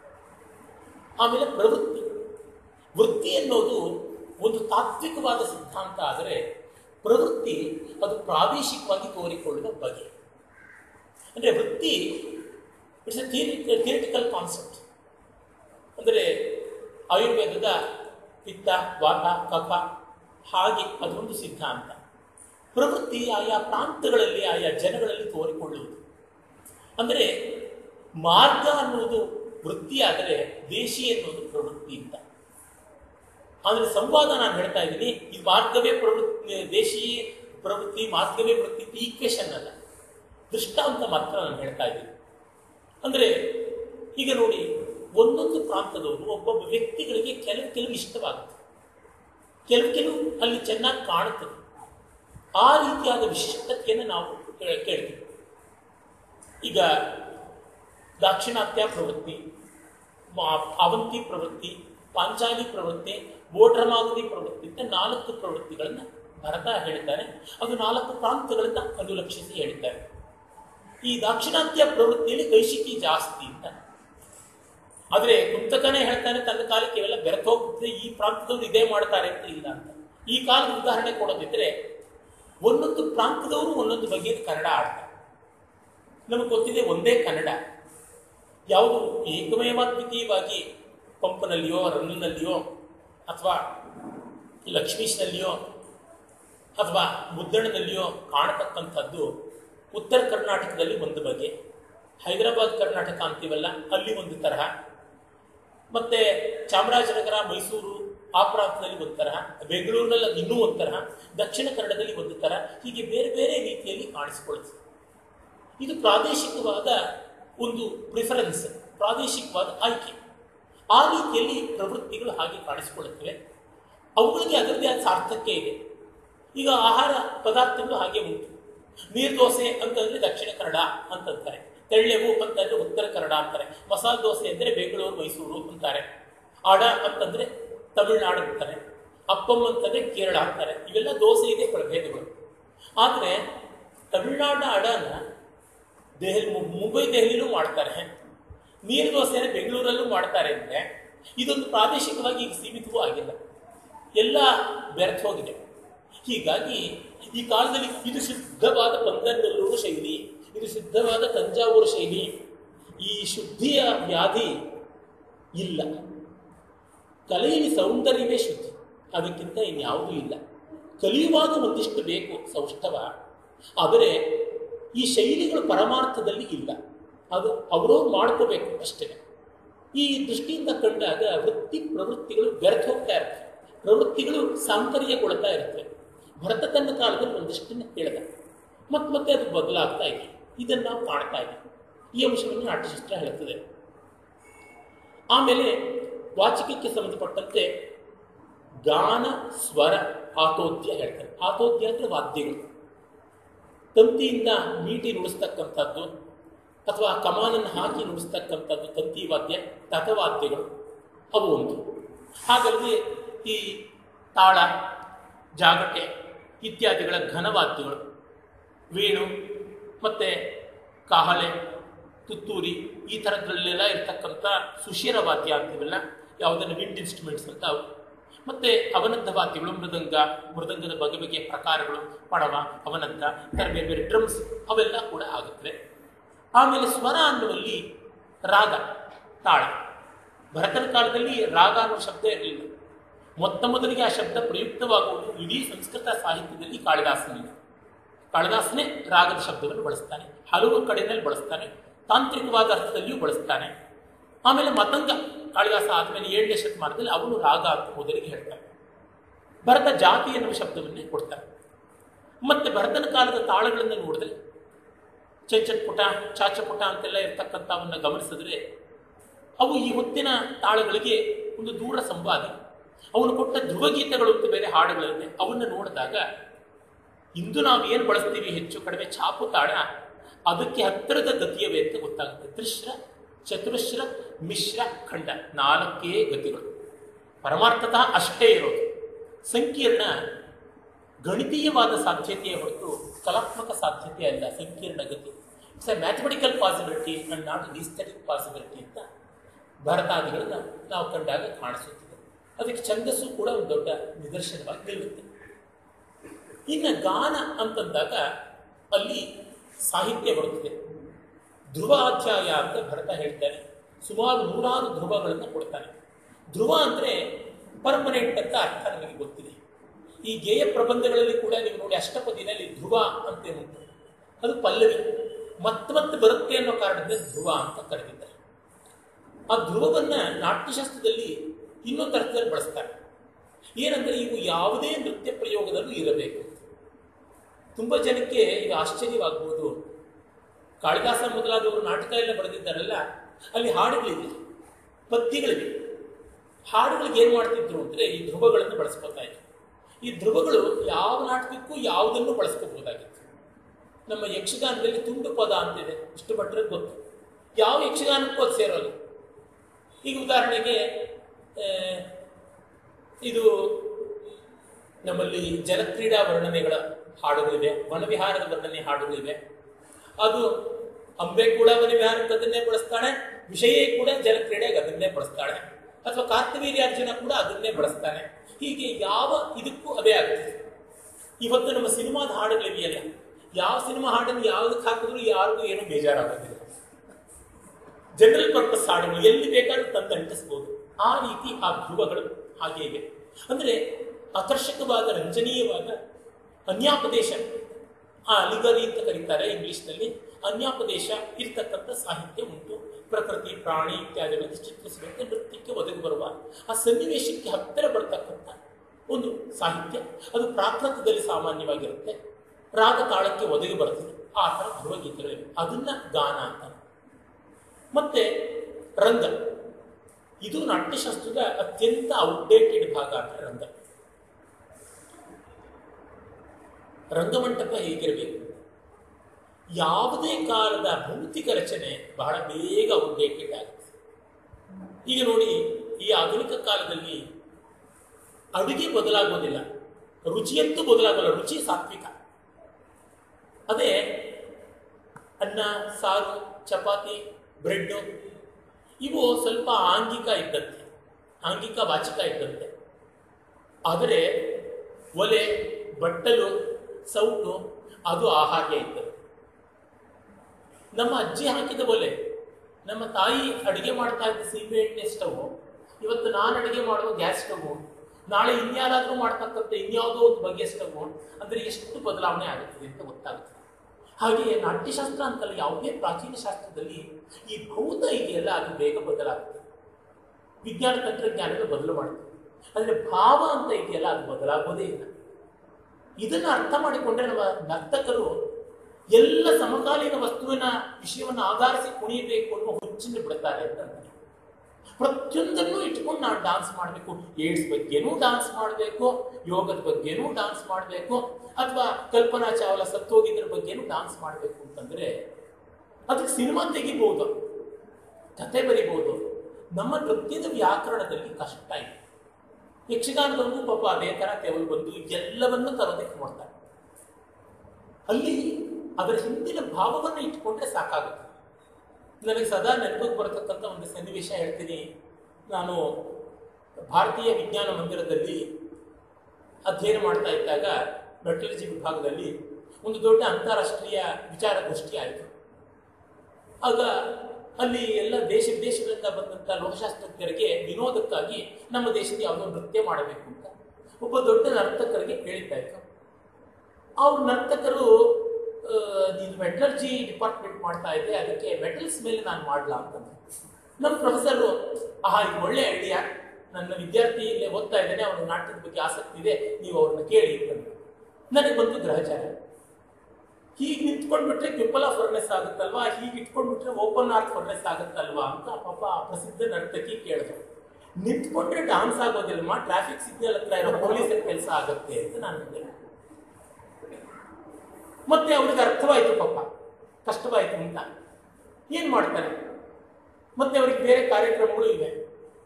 ಆಮೇಲೆ ಪ್ರವೃತ್ತಿ ವೃತ್ತಿ ಅನ್ನೋದು ಒಂದು ತಾತ್ವಿಕವಾದ ಸಿದ್ಧಾಂತ ಆದರೆ ಪ್ರವೃತ್ತಿ ಅದು ಪ್ರಾದೇಶಿಕವಾಗಿ ತೋರಿಕೊಳ್ಳುವ ಬಗೆ ಅಂದರೆ ವೃತ್ತಿ ಇಟ್ಸ್ ಎ ಥಿಯರಿಟಿಕಲ್ ಕಾನ್ಸೆಪ್ಟ್ ಅಂದರೆ ಆಯುರ್ವೇದದ ಪಿತ್ತ ವಾತ ಕಫ ಹಾಗೆ ಅದೊಂದು ಸಿದ್ಧಾಂತ ಪ್ರವೃತ್ತಿ ಆಯಾ ಪ್ರಾಂತಗಳಲ್ಲಿ ಆಯಾ ಜನಗಳಲ್ಲಿ ತೋರಿಕೊಳ್ಳುವುದು ಅಂದರೆ ಮಾರ್ಗ ಅನ್ನೋದು ವೃತ್ತಿಯಾದರೆ ದೇಶಿ ಅನ್ನೋದು ಪ್ರವೃತ್ತಿ ಅಂತ ಆದರೆ ಸಂವಾದ ನಾನು ಹೇಳ್ತಾ ಇದ್ದೀನಿ ಈ ಮಾರ್ಗವೇ ಪ್ರವೃತ್ತಿ ದೇಶಿ ಪ್ರವೃತ್ತಿ ಮಾರ್ಗವೇ ವೃತ್ತಿ ಈಕ್ವೇಶನ್ ಅಲ್ಲ ದೃಷ್ಟಾಂತ ಮಾತ್ರ ನಾನು ಹೇಳ್ತಾ ಇದ್ದೀನಿ ಅಂದರೆ ಈಗ ನೋಡಿ ಒಂದೊಂದು ಪ್ರಾಂತದವರು ಒಬ್ಬೊಬ್ಬ ವ್ಯಕ್ತಿಗಳಿಗೆ ಕೆಲವು ಕೆಲವು ಇಷ್ಟವಾಗುತ್ತೆ ಕೆಲವು ಕೆಲವು ಅಲ್ಲಿ ಚೆನ್ನಾಗಿ ಕಾಣುತ್ತದೆ ಆ ರೀತಿಯಾದ ವಿಶಿಷ್ಟತೆಯನ್ನು ನಾವು ಕೇಳ್ತೀವಿ ಈಗ ದಾಕ್ಷಿಣಾತ್ಯ ಪ್ರವೃತ್ತಿ ಅವಂತಿ ಪ್ರವೃತ್ತಿ ಪಾಂಚಾಲಿ ಪ್ರವೃತ್ತಿ ಬೋಡ್ರಮಾಗದಿ ಪ್ರವೃತ್ತಿ ಅಂತ ನಾಲ್ಕು ಪ್ರವೃತ್ತಿಗಳನ್ನು ಭರತ ಹೇಳಿದ್ದಾನೆ ಅದು ನಾಲ್ಕು ಪ್ರಾಂತಗಳಿಂದ ಅನುಲಕ್ಷಿಸಿ ಹೇಳಿದ್ದಾರೆ ಈ ದಾಕ್ಷಿಣಾತ್ಯ ಪ್ರವೃತ್ತಿಯಲ್ಲಿ ಕೈಶಿಕಿ ಜಾಸ್ತಿ ಅಂತ ಆದರೆ ಕುಂತಕನೇ ಹೇಳ್ತಾನೆ ತನ್ನ ಕಾಲಕ್ಕೆ ಇವೆಲ್ಲ ಬೆರೆತು ಹೋಗ್ತದೆ ಈ ಪ್ರಾಂತದವರು ಇದೇ ಮಾಡ್ತಾರೆ ಅಂತ ಇಲ್ಲ ಅಂತ ಈ ಕಾಲದ ಉದಾಹರಣೆ ಕೊಡೋದಿದ್ರೆ ಒಂದೊಂದು ಪ್ರಾಂತದವರು ಒಂದೊಂದು ಬಗೆಯ ಕನ್ನಡ ಆಡ್ತಾರೆ ನಮಗೆ ಗೊತ್ತಿದೆ ಒಂದೇ ಕನ್ನಡ ಯಾವುದು ಏಕಮೇವಾದ್ವಿತೀಯವಾಗಿ ಪಂಪನಲ್ಲಿಯೋ ರನ್ನಲ್ಲಿಯೋ ಅಥವಾ ಲಕ್ಷ್ಮೀಶ್ನಲ್ಲಿಯೋ ಅಥವಾ ಮುದ್ದಣ್ಣನಲ್ಲಿಯೋ ಕಾಣತಕ್ಕಂಥದ್ದು ಉತ್ತರ ಕರ್ನಾಟಕದಲ್ಲಿ ಒಂದು ಬಗೆ ಹೈದರಾಬಾದ್ ಕರ್ನಾಟಕ ಅಂತೀವಲ್ಲ ಅಲ್ಲಿ ಒಂದು ತರಹ ಮತ್ತೆ ಚಾಮರಾಜನಗರ ಮೈಸೂರು ಆ ಪ್ರಾಂತದಲ್ಲಿ ಒಂದು ತರಹ ಬೆಂಗಳೂರಿನಲ್ಲಿ ಅದು ಇನ್ನೂ ಒಂದು ತರಹ ದಕ್ಷಿಣ ಕನ್ನಡದಲ್ಲಿ ಒಂದು ತರಹ ಹೀಗೆ ಬೇರೆ ಬೇರೆ ರೀತಿಯಲ್ಲಿ ಕಾಣಿಸಿಕೊಳ್ಳುತ್ತೆ ಇದು ಪ್ರಾದೇಶಿಕವಾದ ಒಂದು ಪ್ರಿಫರೆನ್ಸ್ ಪ್ರಾದೇಶಿಕವಾದ ಆಯ್ಕೆ ಆ ರೀತಿಯಲ್ಲಿ ಪ್ರವೃತ್ತಿಗಳು ಹಾಗೆ ಕಾಣಿಸಿಕೊಳ್ಳುತ್ತವೆ ಅವುಗಳಿಗೆ ಅದರದೇ ಆದ ಸಾರ್ಥಕ್ಯ ಇದೆ ಈಗ ಆಹಾರ ಪದಾರ್ಥಗಳು ಹಾಗೆ ಉಂಟು ನೀರು ದೋಸೆ ಅಂತಂದ್ರೆ ದಕ್ಷಿಣ ಕನ್ನಡ ಅಂತಂತಾರೆ ತೆಳ್ಳೆವು ಅಂತಂದ್ರೆ ಉತ್ತರ ಕನ್ನಡ ಅಂತಾರೆ ಮಸಾಲೆ ದೋಸೆ ಅಂದರೆ ಬೆಂಗಳೂರು ಮೈಸೂರು ಅಂತಾರೆ ಆಡ ಅಂತಂದ್ರೆ ತಮಿಳುನಾಡು ಅಂತಾರೆ ಅಪ್ಪಂ ಅಂತಂದ್ರೆ ಕೇರಳ ಅಂತಾರೆ ಇವೆಲ್ಲ ದೋಸೆ ಇದೆ ಪ್ರಭೇದಗಳು ಆದರೆ ತಮಿಳುನಾಡಿನ ಅಡನ ದೆಹಲಿ ಮುಂಬೈ ದೆಹಲಿಲೂ ಮಾಡ್ತಾರೆ ನೀರು ದೋಸೆನ ಬೆಂಗಳೂರಲ್ಲೂ ಮಾಡ್ತಾರೆ ಅಂದರೆ ಇದೊಂದು ಪ್ರಾದೇಶಿಕವಾಗಿ ಈಗ ಸೀಮಿತವೂ ಆಗಿಲ್ಲ ಎಲ್ಲ ಬೆರೆತು ಹೋಗಿದೆ ಹೀಗಾಗಿ ಈ ಕಾಲದಲ್ಲಿ ಇದು ಶುದ್ಧವಾದ ಪಂದರ್ನಲ್ಲೂರು ಶೈಲಿ ಇದು ಶುದ್ಧವಾದ ತಂಜಾವೂರು ಶೈಲಿ ಈ ಶುದ್ಧಿಯ ವ್ಯಾಧಿ ಇಲ್ಲ ಕಲೆಯಲ್ಲಿ ಸೌಂದರ್ಯವೇ ಶುದ್ಧಿ ಅದಕ್ಕಿಂತ ಇನ್ಯಾವುದೂ ಇಲ್ಲ ಕಲಿಯುವಾಗ ಒಂದಿಷ್ಟು ಬೇಕು ಸೌಷ್ಠವ ಆದರೆ ಈ ಶೈಲಿಗಳು ಪರಮಾರ್ಥದಲ್ಲಿ ಇಲ್ಲ ಅದು ಅವರವ್ರು ಮಾಡ್ಕೋಬೇಕು ಅಷ್ಟೇ ಈ ದೃಷ್ಟಿಯಿಂದ ಕಂಡಾಗ ವೃತ್ತಿ ಪ್ರವೃತ್ತಿಗಳು ವ್ಯರ್ಥ ಹೋಗ್ತಾ ಇರ್ತವೆ ಪ್ರವೃತ್ತಿಗಳು ಸಾಂಕರ್ಯಗೊಳ್ತಾ ಇರ್ತವೆ ಭರತ ತನ್ನ ಕಾಲದಲ್ಲಿ ಒಂದಿಷ್ಟನ್ನು ಹೇಳಿದ ಮತ್ತೆ ಮತ್ತೆ ಅದು ಬದಲಾಗ್ತಾ ಇದೆ ಇದನ್ನು ನಾವು ಕಾಣ್ತಾ ಇದ್ದೀವಿ ಈ ಅಂಶವನ್ನು ನಾಟ್ಯಶಾಸ್ತ್ರ ಹೇಳುತ್ತದೆ ಆಮೇಲೆ ವಾಚಿಕಕ್ಕೆ ಸಂಬಂಧಪಟ್ಟಂತೆ ಗಾನ ಸ್ವರ ಆತೋದ್ಯ ಹೇಳ್ತಾರೆ ಆತೋದ್ಯ ಅಂದರೆ ವಾದ್ಯಗಳು ತಂತಿಯಿಂದ ಮೀಟಿ ನುಡಿಸ್ತಕ್ಕಂಥದ್ದು ಅಥವಾ ಕಮಾನನ್ನು ಹಾಕಿ ನುಡಿಸ್ತಕ್ಕಂಥದ್ದು ತಂತಿ ವಾದ್ಯ ತಥವಾದ್ಯಗಳು ಅವು ಒಂದು ಹಾಗಲ್ಲದೆ ಈ ತಾಳ ಜಾಗಟೆ ಇತ್ಯಾದಿಗಳ ಘನವಾದ್ಯಗಳು ವೀಣು ಮತ್ತು ಕಾಹಲೆ ತುತ್ತೂರಿ ಈ ಥರದ್ರಲ್ಲೆಲ್ಲ ಇರ್ತಕ್ಕಂಥ ಸುಶಿರ ವಾದ್ಯ ಅಂತೀವಲ್ಲ ಯಾವುದನ್ನು ವಿಂಡ್ ಇನ್ಸ್ಟ್ರೂಮೆಂಟ್ಸ್ ಅಂತ ಅವು ಮತ್ತು ಅವನದ್ದ ವಾದ್ಯಗಳು ಮೃದಂಗ ಮೃದಂಗದ ಬಗೆ ಬಗೆಯ ಪ್ರಕಾರಗಳು ಪಡವ ಅವನದ್ದ ಥರ ಬೇರೆ ಬೇರೆ ಡ್ರಮ್ಸ್ ಅವೆಲ್ಲ ಕೂಡ ಆಗುತ್ತವೆ ಆಮೇಲೆ ಸ್ವರ ಅನ್ನುವಲ್ಲಿ ರಾಗ ತಾಳ ಭರತನ ಕಾಲದಲ್ಲಿ ರಾಗ ಅನ್ನೋ ಶಬ್ದ ಇರಲಿಲ್ಲ ಮೊತ್ತ ಮೊದಲಿಗೆ ಆ ಶಬ್ದ ಪ್ರಯುಕ್ತವಾಗುವುದು ಇಡೀ ಸಂಸ್ಕೃತ ಸಾಹಿತ್ಯದಲ್ಲಿ ಕಾಳಿದಾಸನಿಂದ ಕಾಳಿದಾಸನೇ ರಾಗದ ಶಬ್ದವನ್ನು ಬಳಸ್ತಾನೆ ಹಲವು ಕಡೆಯಲ್ಲಿ ಬಳಸ್ತಾನೆ ತಾಂತ್ರಿಕವಾದ ಅರ್ಥದಲ್ಲಿಯೂ ಬಳಸ್ತಾನೆ ಆಮೇಲೆ ಮತಂಗ ಕಾಳಿದಾಸ ಆದಮೇಲೆ ಏಳನೇ ಶತಮಾನದಲ್ಲಿ ಅವನು ರಾಗ ಅಂತ ಮೊದಲಿಗೆ ಹೇಳ್ತಾರೆ ಭರತ ಜಾತಿ ಎನ್ನುವ ಶಬ್ದವನ್ನೇ ಕೊಡ್ತಾರೆ ಮತ್ತೆ ಭರತನ ಕಾಲದ ತಾಳಗಳನ್ನು ನೋಡಿದ್ರೆ ಚಂಚಟ್ಪುಟ ಚಾಚಪುಟ ಅಂತೆಲ್ಲ ಇರ್ತಕ್ಕಂಥವನ್ನ ಗಮನಿಸಿದ್ರೆ ಅವು ಈ ಹೊತ್ತಿನ ತಾಳಗಳಿಗೆ ಒಂದು ದೂರ ಸಂವಾದ ಅವನು ಕೊಟ್ಟ ಧ್ರುವಗೀತೆಗಳು ಅಂತ ಬೇರೆ ಹಾಡುಗಳಿರುತ್ತೆ ಅವನ್ನ ನೋಡಿದಾಗ ಇಂದು ನಾವು ಏನು ಬಳಸ್ತೀವಿ ಹೆಚ್ಚು ಕಡಿಮೆ ಚಾಪು ತಾಳ ಅದಕ್ಕೆ ಹತ್ತಿರದ ಗತಿಯವೇ ಅಂತ ಗೊತ್ತಾಗುತ್ತೆ ತ್ರಿಶ್ರ ಚತುರಶ್ರ ಮಿಶ್ರ ಖಂಡ ನಾಲ್ಕೇ ಗತಿಗಳು ಪರಮಾರ್ಥತಃ ಅಷ್ಟೇ ಇರೋದು ಸಂಕೀರ್ಣ ಗಣಿತೀಯವಾದ ಸಾಧ್ಯತೆಯೇ ಹೊರತು ಕಲಾತ್ಮಕ ಸಾಧ್ಯತೆ ಅಲ್ಲ ಸಂಕೀರ್ಣ ಗತಿ it's a mathematical possibility and not aesthetic possibility ಅಂತ ಭಾರತಾದಿಗಳನ್ನ ನಾವು ಕಂಡಾಗ ಕಾಣಿಸುತ್ತದೆ ಅದಕ್ಕೆ ಛಂದಸ್ಸು ಕೂಡ ಒಂದು ದೊಡ್ಡ ನಿದರ್ಶನವಾಗಿ ನಿಲ್ಲುತ್ತೆ ಇನ್ನು ಗಾನ ಅಂತಂದಾಗ ಅಲ್ಲಿ ಸಾಹಿತ್ಯ ಬರುತ್ತದೆ ಧ್ರುವಾಧ್ಯಾಯ ಅಂತ ಭರತ ಹೇಳ್ತಾನೆ ಸುಮಾರು ನೂರಾರು ಧ್ರುವಗಳನ್ನು ಕೊಡ್ತಾನೆ ಧ್ರುವ ಅಂದರೆ ಪರ್ಮನೆಂಟ್ ಅಂತ ಅರ್ಥ ನನಗೆ ಗೊತ್ತಿದೆ ಈ ಗೇಯ ಪ್ರಬಂಧಗಳಲ್ಲಿ ಕೂಡ ನೀವು ನೋಡಿ ಅಷ್ಟಪದಿನಲ್ಲಿ ಧ್ರುವ ಅಂತ ಉಂಟು ಅದು ಪಲ್ಲವಿ ಮತ್ತೆ ಮತ್ತೆ ಬರುತ್ತೆ ಅನ್ನೋ ಕಾರಣದಿಂದ ಧ್ರುವ ಅಂತ ಕರೆದಿದ್ದಾರೆ ಆ ಧ್ರುವವನ್ನ ನಾಟ್ಯಶಾಸ್ತ್ರದಲ್ಲಿ ಇನ್ನೊಂದು ಅರ್ಥದಲ್ಲಿ ಬಳಸ್ತಾರೆ ಏನಂದ್ರೆ ಇವು ಯಾವುದೇ ನೃತ್ಯ ಪ್ರಯೋಗದಲ್ಲೂ ಇರಬೇಕು ತುಂಬ ಜನಕ್ಕೆ ಇದು ಆಶ್ಚರ್ಯವಾಗಬಹುದು ಕಾಳಿದಾಸ ಮೊದಲಾದವರು ನಾಟಕ ಎಲ್ಲ ಬರೆದಿದ್ದಾರಲ್ಲ ಅಲ್ಲಿ ಹಾಡುಗಳಿದೆ ಪದ್ಯಗಳಿವೆ ಹಾಡುಗಳಿಗೆ ಏನು ಮಾಡ್ತಿದ್ರು ಅಂದರೆ ಈ ಧ್ರುವಗಳನ್ನು ಬಳಸ್ಕೊತಾ ಇದ್ರು ಈ ಧ್ರುವಗಳು ಯಾವ ನಾಟಕಕ್ಕೂ ಯಾವುದನ್ನು ಬಳಸ್ಕೋಬಹುದಾಗಿತ್ತು ನಮ್ಮ ಯಕ್ಷಗಾನದಲ್ಲಿ ತುಂಡು ಪದ ಅಂತಿದೆ ಇಷ್ಟು ಮಟ್ಟಕ್ಕೆ ಗೊತ್ತು ಯಾವ ಯಕ್ಷಗಾನಕ್ಕೂ ಅದು ಸೇರೋಲ್ಲ ಈಗ ಉದಾಹರಣೆಗೆ ಆ, ಇದು ನಮ್ಮಲ್ಲಿ ಜಲಕ್ರೀಡಾ ವರ್ಣನೆಗಳ ಹಾಡುಗಳಿವೆ ವನವಿಹಾರದ ವರ್ಣನೆ ಹಾಡುಗಳಿವೆ ಅದು ಅಂಬೆ ಕೂಡ ವನವಿಹಾರಕ್ಕೆ ಅದನ್ನೇ ಬಳಸ್ತಾಳೆ ವಿಷಯ ಕೂಡ ಜಲಕ್ರೀಡೆಗೆ ಅದನ್ನೇ ಬಳಸ್ತಾಳೆ ಅಥವಾ ಕಾರ್ತಿವೀರ್ಯಾರ್ಜುನ ಕೂಡ ಅದನ್ನೇ ಬಳಸ್ತಾನೆ ಹೀಗೆ ಯಾವ ಇದಕ್ಕೂ ಅದೇ ಆಗ್ತದೆ ಇವತ್ತು ನಮ್ಮ ಸಿನಿಮಾದ ಹಾಡುಗಳಿವೆಯಲ್ಲ ಯಾವ ಸಿನಿಮಾ ಹಾಡನ್ನು ಯಾವುದಕ್ಕೆ ಹಾಕಿದ್ರು ಯಾರಿಗೂ ಏನೂ ಬೇಜಾರಾಗೋದಿಲ್ಲ ಜನರಲ್ ಪರ್ಪಸ್ ಹಾಡುಗಳು ಎಲ್ಲಿ ಬೇಕಾದ್ರೂ ತಂದು ಅಂಟಿಸ್ಬೋದು ಆ ರೀತಿ ಆ ಧ್ರುವಗಳು ಹಾಗೆ ಇವೆ ಅಂದರೆ ಆಕರ್ಷಕವಾದ ರಂಜನೀಯವಾದ ಅನ್ಯಾಪದೇಶ ಆ ಅಲಿಗರಿ ಅಂತ ಕರೀತಾರೆ ಇಂಗ್ಲಿಷ್ನಲ್ಲಿ ಅನ್ಯಾಪದೇಶ ಇರ್ತಕ್ಕಂಥ ಸಾಹಿತ್ಯ ಉಂಟು ಪ್ರಕೃತಿ ಪ್ರಾಣಿ ಇತ್ಯಾದಿಗಳನ್ನು ಚಿತ್ರಿಸುವಂತೆ ನೃತ್ಯಕ್ಕೆ ಒದಗಿ ಬರುವ ಆ ಸನ್ನಿವೇಶಕ್ಕೆ ಹತ್ತಿರ ಬರ್ತಕ್ಕಂಥ ಒಂದು ಸಾಹಿತ್ಯ ಅದು ಪ್ರಾಕೃತದಲ್ಲಿ ಸಾಮಾನ್ಯವಾಗಿರುತ್ತೆ ರಾಗ ತಾಳಕ್ಕೆ ಒದಗಿ ಬರ್ತದೆ ಆ ಥರ ಧ್ರುವಗೀತೆಗಳಿವೆ ಅದನ್ನ ಗಾನ ಅಂತ ಮತ್ತೆ ರಂಗ ಇದು ನಾಟ್ಯಶಾಸ್ತ್ರದ ಅತ್ಯಂತ ಔಟ್ಡೇಟೆಡ್ ಭಾಗ ಅಂದ್ರೆ ರಂಗ ರಂಗಮಂಟಪ ಹೇಗಿರಬೇಕು ಯಾವುದೇ ಕಾಲದ ಭೌತಿಕ ರಚನೆ ಬಹಳ ಬೇಗ ಔಟ್ಡೇಟೆಡ್ ಆಗುತ್ತೆ ಈಗ ನೋಡಿ ಈ ಆಧುನಿಕ ಕಾಲದಲ್ಲಿ ಅಡುಗೆ ಬದಲಾಗೋದಿಲ್ಲ ರುಚಿಯಂತೂ ಬದಲಾಗಲ್ಲ ರುಚಿ ಸಾತ್ವಿಕ ಅದೇ ಅನ್ನ ಸಾರು ಚಪಾತಿ ಬ್ರೆಡ್ಡು ಇವು ಸ್ವಲ್ಪ ಆಂಗಿಕ ಇದ್ದಂತೆ ಆಂಗಿಕ ವಾಚಿಕ ಇದ್ದಂತೆ ಆದರೆ ಒಲೆ ಬಟ್ಟಲು ಸೌಟು ಅದು ಆಹಾರ್ಯ ಇದ್ದದ್ದು ನಮ್ಮ ಅಜ್ಜಿ ಹಾಕಿದ ಒಲೆ ನಮ್ಮ ತಾಯಿ ಅಡುಗೆ ಮಾಡ್ತಾ ಇದ್ದ ಸೀಮೆ ಎಣ್ಣೆ ಸ್ಟವ್ ಇವತ್ತು ನಾನು ಅಡುಗೆ ಮಾಡುವ ಗ್ಯಾಸ್ ಸ್ಟವ್ ನಾಳೆ ಇನ್ಯಾರಾದ್ರೂ ಮಾಡ್ತಕ್ಕಂಥ ಇನ್ಯಾವುದೋ ಒಂದು ಬಗೆಯ ಸ್ಟವ್ ಅಂದರೆ ಎಷ್ಟು ಬದಲಾವಣೆ ಆಗುತ್ತದೆ ಅಂತ ಗೊತ್ತಾಗುತ್ತದೆ ಹಾಗೆಯೇ ನಾಟ್ಯಶಾಸ್ತ್ರ ಅಂತಲ್ಲ ಯಾವುದೇ ಪ್ರಾಚೀನ ಶಾಸ್ತ್ರದಲ್ಲಿ ಈ ಭೌತ ಇದೆಯಲ್ಲ ಅದು ಬೇಗ ಬದಲಾಗುತ್ತೆ ವಿಜ್ಞಾನ ತಂತ್ರಜ್ಞಾನಗಳು ಬದಲು ಮಾಡುತ್ತೆ ಆದರೆ ಭಾವ ಅಂತ ಇದೆಯಲ್ಲ ಅದು ಬದಲಾಗೋದೇ ಇಲ್ಲ ಇದನ್ನು ಅರ್ಥ ಮಾಡಿಕೊಂಡ್ರೆ ನಮ್ಮ ನರ್ತಕರು ಎಲ್ಲ ಸಮಕಾಲೀನ ವಸ್ತುವಿನ ವಿಷಯವನ್ನು ಆಧರಿಸಿ ಕುಣಿಯಬೇಕು ಅನ್ನೋ ಹುಚ್ಚನ್ನು ಬಿಡ್ತಾರೆ ಅಂತ ಅಂತಾರೆ ಪ್ರತಿಯೊಂದನ್ನು ಇಟ್ಕೊಂಡು ನಾನು ಡಾನ್ಸ್ ಮಾಡಬೇಕು ಏಡ್ಸ್ ಬಗ್ಗೆನೂ ಡಾನ್ಸ್ ಮಾಡಬೇಕು ಯೋಗದ ಬಗ್ಗೆನೂ ಡಾನ್ಸ್ ಮಾಡಬೇಕು ಅಥವಾ ಕಲ್ಪನಾ ಚಾವ್ಲಾ ಸತ್ತೋಗಿದ್ರ ಬಗ್ಗೆನೂ ಡಾನ್ಸ್ ಮಾಡಬೇಕು ಅಂತಂದ್ರೆ ಅದಕ್ಕೆ ಸಿನಿಮಾ ತೆಗಿಬಹುದು ಕತೆ ಬರಿಬಹುದು ನಮ್ಮ ನೃತ್ಯದ ವ್ಯಾಕರಣದಲ್ಲಿ ಕಷ್ಟ ಇದೆ ಯಕ್ಷಗಾನದವರೆಗೂ ಪಾಪ ಅದೇ ತರ ತೆವಲು ಬಂದು ಎಲ್ಲವನ್ನೂ ತರೋದಕ್ಕೆ ನೋಡ್ತಾರೆ ಅಲ್ಲಿ ಅದರ ಹಿಂದಿನ ಭಾವವನ್ನು ಇಟ್ಕೊಂಡ್ರೆ ಸಾಕಾಗುತ್ತೆ ನನಗೆ ಸದಾ ನೆನಪಿಗೆ ಬರತಕ್ಕಂಥ ಒಂದು ಸನ್ನಿವೇಶ ಹೇಳ್ತೀನಿ ನಾನು ಭಾರತೀಯ ವಿಜ್ಞಾನ ಮಂದಿರದಲ್ಲಿ ಅಧ್ಯಯನ ಮಾಡ್ತಾ ಇದ್ದಾಗ ಮೆಟ್ರಲಜಿ ವಿಭಾಗದಲ್ಲಿ ಒಂದು ದೊಡ್ಡ ಅಂತಾರಾಷ್ಟ್ರೀಯ ವಿಚಾರಗೋಷ್ಠಿ ಆಯಿತು ಆಗ ಅಲ್ಲಿ ಎಲ್ಲ ದೇಶ ವಿದೇಶಗಳಿಂದ ಬಂದಂಥ ಲೋಕಶಾಸ್ತ್ರಜ್ಞರಿಗೆ ವಿನೋದಕ್ಕಾಗಿ ನಮ್ಮ ದೇಶದ ಯಾವುದೋ ನೃತ್ಯ ಮಾಡಬೇಕು ಅಂತ ಒಬ್ಬ ದೊಡ್ಡ ನರ್ತಕರಿಗೆ ಹೇಳಿದ್ದ ಇತ್ತು ಅವ್ರ ನರ್ತಕರು ಆ, ನೀನು ಮೆಟಲರ್ಜಿ ಡಿಪಾರ್ಟ್ಮೆಂಟ್ ಮಾಡ್ತಾ ಇದ್ದೆ ಅದಕ್ಕೆ ಮೆಟಲ್ಸ್ ಮೇಲೆ ನಾನು ಮಾಡಲಾ ಅಂತಂದ್ರೆ ನಮ್ಮ ಪ್ರೊಫೆಸರು ಆಹಾ ಇದು ಒಳ್ಳೆ ಐಡಿಯಾ ನನ್ನ ವಿದ್ಯಾರ್ಥಿ ಇಲ್ಲೇ ಓದ್ತಾ ಇದ್ದೇನೆ ಅವನ ನಾಟ್ಯದ ಬಗ್ಗೆ ಆಸಕ್ತಿ ಇದೆ ನೀವು ಅವ್ರನ್ನ ಕೇಳಿ ಅಂತಂದ್ರು ನನಗೆ ಬಂತು ಗ್ರಹಚಾರ ಹೀಗೆ ನಿಂತ್ಕೊಂಡ್ಬಿಟ್ರೆ ಪಿಪ್ಪಲ ಫರ್ನೆಸ್ ಆಗುತ್ತಲ್ವಾ ಹೀಗೆ ಇಟ್ಕೊಂಡ್ಬಿಟ್ರೆ ಓಪನ್ ಆರ್ಟ್ ಫರ್ನೆಸ್ ಆಗುತ್ತಲ್ವಾ ಅಂತ ಪಾಪ ಆ ಪ್ರಸಿದ್ಧ ನರ್ತಕಿ ಕೇಳಿದ್ರು ನಿಂತ್ಕೊಂಡ್ರೆ ಡಾನ್ಸ್ ಆಗೋದಿಲ್ಲಮ್ಮ ಟ್ರಾಫಿಕ್ ಸಿಗ್ನಲ್ ಹತ್ರ ಇರೋ ಪೊಲೀಸರ ಕೆಲಸ ಆಗುತ್ತೆ ಅಂತ ನಾನು ಹೇಳಿದೆ ಮತ್ತೆ ಅವ್ರಿಗೆ ಅರ್ಥವಾಯ್ತು ಪಾಪ ಕಷ್ಟವಾಯ್ತು ಅಂತ ಏನ್ ಮಾಡ್ತಾರೆ ಮತ್ತೆ ಅವ್ರಿಗೆ ಬೇರೆ ಕಾರ್ಯಕ್ರಮಗಳು ಇವೆ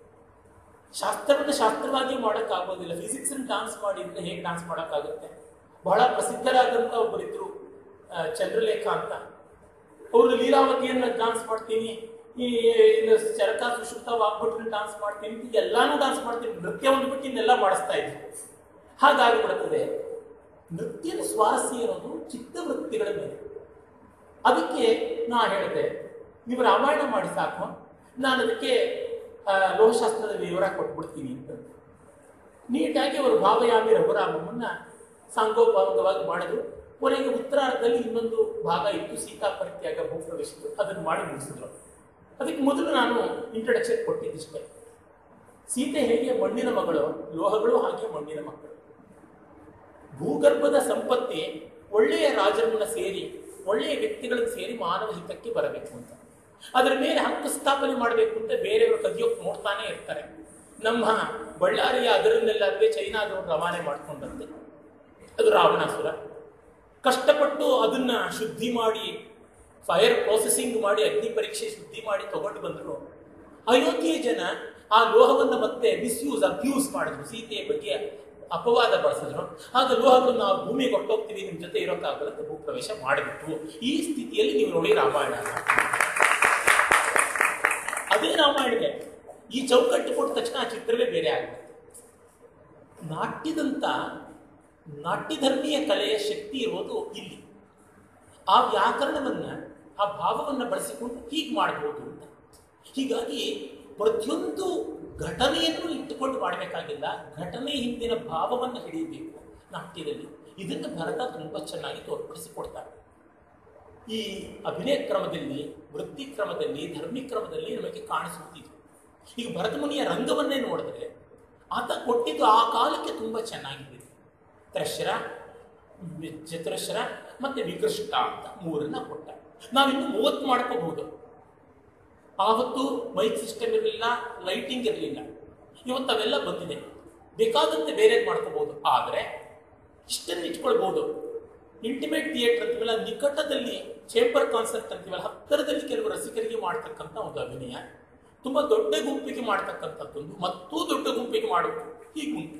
ಶಾಸ್ತ್ರವನ್ನು ಶಾಸ್ತ್ರವಾಗಿ ಮಾಡೋಕ್ಕಾಗೋದಿಲ್ಲ ಫಿಸಿಕ್ಸ್ ಡಾನ್ಸ್ ಮಾಡಿದ್ರೆ ಹೇಗೆ ಡಾನ್ಸ್ ಮಾಡೋಕ್ಕಾಗುತ್ತೆ ಬಹಳ ಪ್ರಸಿದ್ಧರಾದಂಥ ಒಬ್ಬರಿದ್ರು ಆ, ಚಂದ್ರಲೇಖ ಅಂತ ಅವರು ಲೀಲಾವತಿಯನ್ನ ಡಾನ್ಸ್ ಮಾಡ್ತೀನಿ ಈ ಇನ್ನು ಚರಕ ಸುಶ್ರುತ ವಾಗ್ಭಟ್ರನ್ನ ಡಾನ್ಸ್ ಮಾಡ್ತೀನಿ ಅಂತ ಎಲ್ಲಾನು ಡಾನ್ಸ್ ಮಾಡ್ತೀನಿ ನೃತ್ಯ ಒಂದು ಬಿಟ್ಟು ಇನ್ನೆಲ್ಲ ಮಾಡಿಸ್ತಾ ಇದ್ರು ಹಾಗಾಗಿಬಿಡುತ್ತದೆ ನೃತ್ಯದ ಸ್ವಾರಸ್ಯ ಇರೋದು ಚಿತ್ತವೃತ್ತಿಗಳ ಮೇಲೆ ಅದಕ್ಕೆ ನಾ ಹೇಳಿದೆ ನೀವು ರಾಮಾಯಣ ಮಾಡಿ ಸಾಕು ನಾನು ಅದಕ್ಕೆ ಆ, ಲೋಹಶಾಸ್ತ್ರದ ವಿವರ ಕೊಟ್ಬಿಡ್ತೀನಿ ಅಂತ ನೀಟಾಗಿ ಅವರು ಭಾವಯಾಮಿ ರಘುರಾಮಮ್ಮನ್ನ ಸಾಂಗೋಪಾಂಗವಾಗಿ ಮಾಡಿದ್ರು ಕೊನೆಗೆ ಉತ್ತರಾರ್ಧದಲ್ಲಿ ಇನ್ನೊಂದು ಭಾಗ ಇತ್ತು ಸೀತಾ ಪರಿತ್ಯಾಗ ಭೂಪ್ರವೇಶಿತು ಅದನ್ನು ಮಾಡಿ ಮುಗಿಸಿದ್ರು ಅದಕ್ಕೆ ಮೊದಲು ನಾನು ಇಂಟ್ರಡಕ್ಷನ್ ಕೊಟ್ಟಿದ್ದಿಷ್ಟೇ ಸೀತೆ ಹೇಗೆ ಮಣ್ಣಿನ ಮಗಳು ಲೋಹಗಳು ಹಾಗೆ ಮಣ್ಣಿನ ಮಕ್ಕಳು ಭೂಗರ್ಭದ ಸಂಪತ್ತಿ ಒಳ್ಳೆಯ ರಾಜರನ್ನ ಸೇರಿ ಒಳ್ಳೆಯ ವ್ಯಕ್ತಿಗಳನ್ನು ಸೇರಿ ಮಾನವ ಹಿತಕ್ಕೆ ಬರಬೇಕು ಅಂತ ಅದರ ಮೇಲೆ ಹಕ್ಕು ಸ್ಥಾಪನೆ ಮಾಡಬೇಕು ಅಂತ ಬೇರೆಯವರು ಕದಿಯೋಕೆ ನೋಡ್ತಾನೆ ಇರ್ತಾರೆ ನಮ್ಮ ಬಳ್ಳಾರಿಯ ಅದರನ್ನೆಲ್ಲವೇ ಚೈನಾದವರು ರವಾನೆ ಮಾಡ್ಕೊಂಡಂತೆ ಅದು ರಾವಣಾಸುರ ಕಷ್ಟಪಟ್ಟು ಅದನ್ನ ಶುದ್ಧಿ ಮಾಡಿ ಫೈರ್ ಪ್ರೊಸೆಸಿಂಗ್ ಮಾಡಿ ಅಗ್ನಿ ಪರೀಕ್ಷೆ ಶುದ್ಧಿ ಮಾಡಿ ತಗೊಂಡು ಬಂದರು ಅಯೋಧ್ಯೆಯ ಜನ ಆ ಲೋಹವನ್ನು ಮತ್ತೆ ಮಿಸ್ಯೂಸ್ ಅಬ್ಯೂಸ್ ಮಾಡಿದ್ರು ಸೀತೆಯ ಬಗ್ಗೆ ಅಪವಾದ ಬಳಸಿದ್ರು ಆಗ ಲೋಹವನ್ನು ನಾವು ಭೂಮಿಗೆ ಹೊರಟೋಗ್ತೀವಿ ನಿಮ್ಮ ಜೊತೆ ಇರೋಕ್ಕಾಗಲ್ಲ ಅಂತ ಭೂಪ್ರವೇಶ ಮಾಡಿಬಿಟ್ರು ಈ ಸ್ಥಿತಿಯಲ್ಲಿ ನೀವು ನೋಡಿ ರಾಮಾಯಣ ಅದೇ ರಾಮಾಯಣವೇ ಈ ಚೌಕಟ್ಟು ಕೊಟ್ಟ ತಕ್ಷಣ ಆ ಚಿತ್ರವೇ ಬೇರೆ ಆಗುತ್ತೆ ನಾಟ್ಯದಂತ ನಾಟ್ಯಧರ್ಮೀಯ ಕಲೆಯ ಶಕ್ತಿ ಇರೋದು ಇಲ್ಲಿ ಆ ವ್ಯಾಕರಣವನ್ನ ಆ ಭಾವವನ್ನು ಬಳಸಿಕೊಂಡು ಹೀಗೆ ಮಾಡಬಹುದು ಅಂತ ಹೀಗಾಗಿ ಪ್ರತಿಯೊಂದು ಘಟನೆಯನ್ನು ಇಟ್ಟುಕೊಂಡು ಮಾಡಬೇಕಾಗಿಲ್ಲ ಘಟನೆ ಹಿಂದಿನ ಭಾವವನ್ನು ಹಿಡಿಯಬೇಕು ನಾಟ್ಯದಲ್ಲಿ ಇದನ್ನು ಭರತ ತುಂಬ ಚೆನ್ನಾಗಿ ತೋರ್ಪಡಿಸಿಕೊಡ್ತಾರೆ ಈ ಅಭಿನಯ ಕ್ರಮದಲ್ಲಿ ವೃತ್ತಿ ಕ್ರಮದಲ್ಲಿ ಧರ್ಮಿ ಕ್ರಮದಲ್ಲಿ ನಮಗೆ ಕಾಣಿಸುತ್ತಿದೆ ಈಗ ಭರತಮುನಿಯ ರಂಗವನ್ನೇ ನೋಡಿದ್ರೆ ಆತ ಕೊಟ್ಟಿದ್ದು ಆ ಕಾಲಕ್ಕೆ ತುಂಬ ಚೆನ್ನಾಗಿದೆ ತ್ರಶ್ರ ವಿ- ಚತುರಶ್ರ ಮತ್ತೆ ವಿಕೃಷ್ಟ ಅಂತ ಮೂರನ್ನ ಕೊಟ್ಟ ನಾವಿನ್ನು ಮೂವತ್ತು ಮಾಡ್ಕೋಬಹುದು ಆವತ್ತು ಮೈಕ್ ಸಿಸ್ಟಮ್ ಇರಲಿಲ್ಲ ಲೈಟಿಂಗ್ ಇರಲಿಲ್ಲ ಇವತ್ತು ಅವೆಲ್ಲ ಬಂದಿದೆ ಬೇಕಾದಂತೆ ಬೇರೆ ಮಾಡ್ಕೋಬಹುದು ಆದರೆ ಇಷ್ಟನ್ನು ಇಟ್ಕೊಳ್ಬಹುದು ಇಂಟಿಮೇಟ್ ಥಿಯೇಟರ್ ಅಂತೀವಲ್ಲ ನಿಕಟದಲ್ಲಿ ಚೇಂಬರ್ ಕಾನ್ಸರ್ಟ್ ಅಂತೀವಲ್ಲ ಹತ್ತಿರದಲ್ಲಿ ಕೆಲವು ರಸಿಕರಿಗೆ ಮಾಡ್ತಕ್ಕಂಥ ಒಂದು ಅಭಿನಯ ತುಂಬಾ ದೊಡ್ಡ ಗುಂಪಿಗೆ ಮಾಡ್ತಕ್ಕಂಥದ್ದೊಂದು ಮತ್ತೂ ದೊಡ್ಡ ಗುಂಪಿಗೆ ಮಾಡೋದು ಹೀಗುಂಟು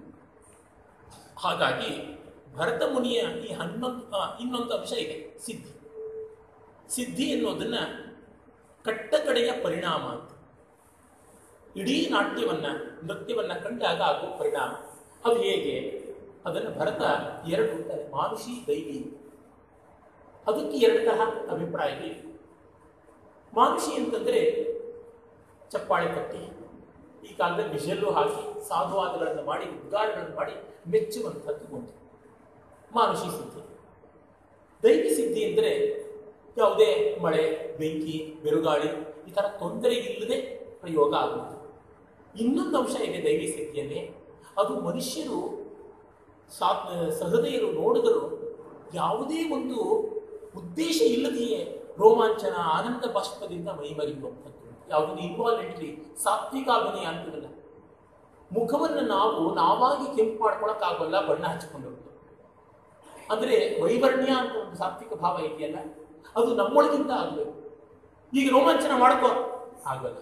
ಹಾಗಾಗಿ ಭರತ ಮುನಿಯ ಈ ಹನ್ನೊಂದು ಆ, ಇನ್ನೊಂದು ಅಂಶ ಇದೆ ಸಿದ್ಧಿ ಸಿದ್ಧಿ ಎನ್ನುವುದನ್ನ ಕಟ್ಟಕಡೆಯ ಪರಿಣಾಮ ಅಂತ ಇಡೀ ನಾಟ್ಯವನ್ನ ನೃತ್ಯವನ್ನ ಕಂಡಾಗ ಆಗುವ ಪರಿಣಾಮ ಅದು ಹೇಗೆ ಅದನ್ನು ಭರತ ಎರಡು ಅಂತಾರೆ ಮಾನುಷಿ ದೈವಿ ಅದಕ್ಕೆ ಎರಡು ತರಹ ಅಭಿಪ್ರಾಯಗಳಿವೆ ಮಾನುಷಿ ಅಂತಂದ್ರೆ ಚಪ್ಪಾಳೆ ತಟ್ಟಿ ಈ ಕಾಲದಲ್ಲಿ ವಿಷಲ್ಲೂ ಹಾಕಿ ಸಾಧುವಾದಗಳನ್ನು ಮಾಡಿ ಉದ್ಗಾರಗಳನ್ನು ಮಾಡಿ ಮೆಚ್ಚುವಂಥದ್ದು ಒಂದು ಮಾನುಷಿ ಸಿದ್ಧಿ ದೈವಿ ಸಿದ್ಧಿ ಅಂದರೆ ಯಾವುದೇ ಮಳೆ ಬೆಂಕಿ ಬಿರುಗಾಳಿ ಈ ಥರ ತೊಂದರೆ ಇಲ್ಲದೆ ಪ್ರಯೋಗ ಆಗುವುದು ಇನ್ನೊಂದು ಅಂಶ ಇದೆ ದೈವಿ ಸಿದ್ಧಿಯಲ್ಲಿ ಅದು ಮನುಷ್ಯರು ಸಾ ಸಹೃದಯರು ನೋಡಿದರು ಯಾವುದೇ ಒಂದು ಉದ್ದೇಶ ಇಲ್ಲದೆಯೇ ರೋಮಾಂಚನ ಆನಂದ ಬಾಷ್ಪದಿಂದ ಮೈಮರಿಯುವಂಥದ್ದು ಯಾವುದನ್ನು ಇನ್ವಾಲ್ವೆಂಟ್ಲಿ ಸಾತ್ವಿಕ ಅಭಿನಯ ಅಂತಿರಲ್ಲ ಮುಖವನ್ನು ನಾವು ನಾವಾಗಿ ಕೆಂಪು ಮಾಡ್ಕೊಳಕ್ಕಾಗಲ್ಲ ಬಣ್ಣ ಹಚ್ಕೊಂಡಿರೋದು ಅಂದ್ರೆ ವೈವರ್ಣ್ಯ ಅಂತ ಒಂದು ಸಾತ್ವಿಕ ಭಾವ ಇದೆಯಲ್ಲ ಅದು ನಮ್ಮೊಳಗಿಂದ ಆಗಬೇಕು ಈಗ ರೋಮಾಂಚನ ಮಾಡ್ಕೋ ಆಗಲ್ಲ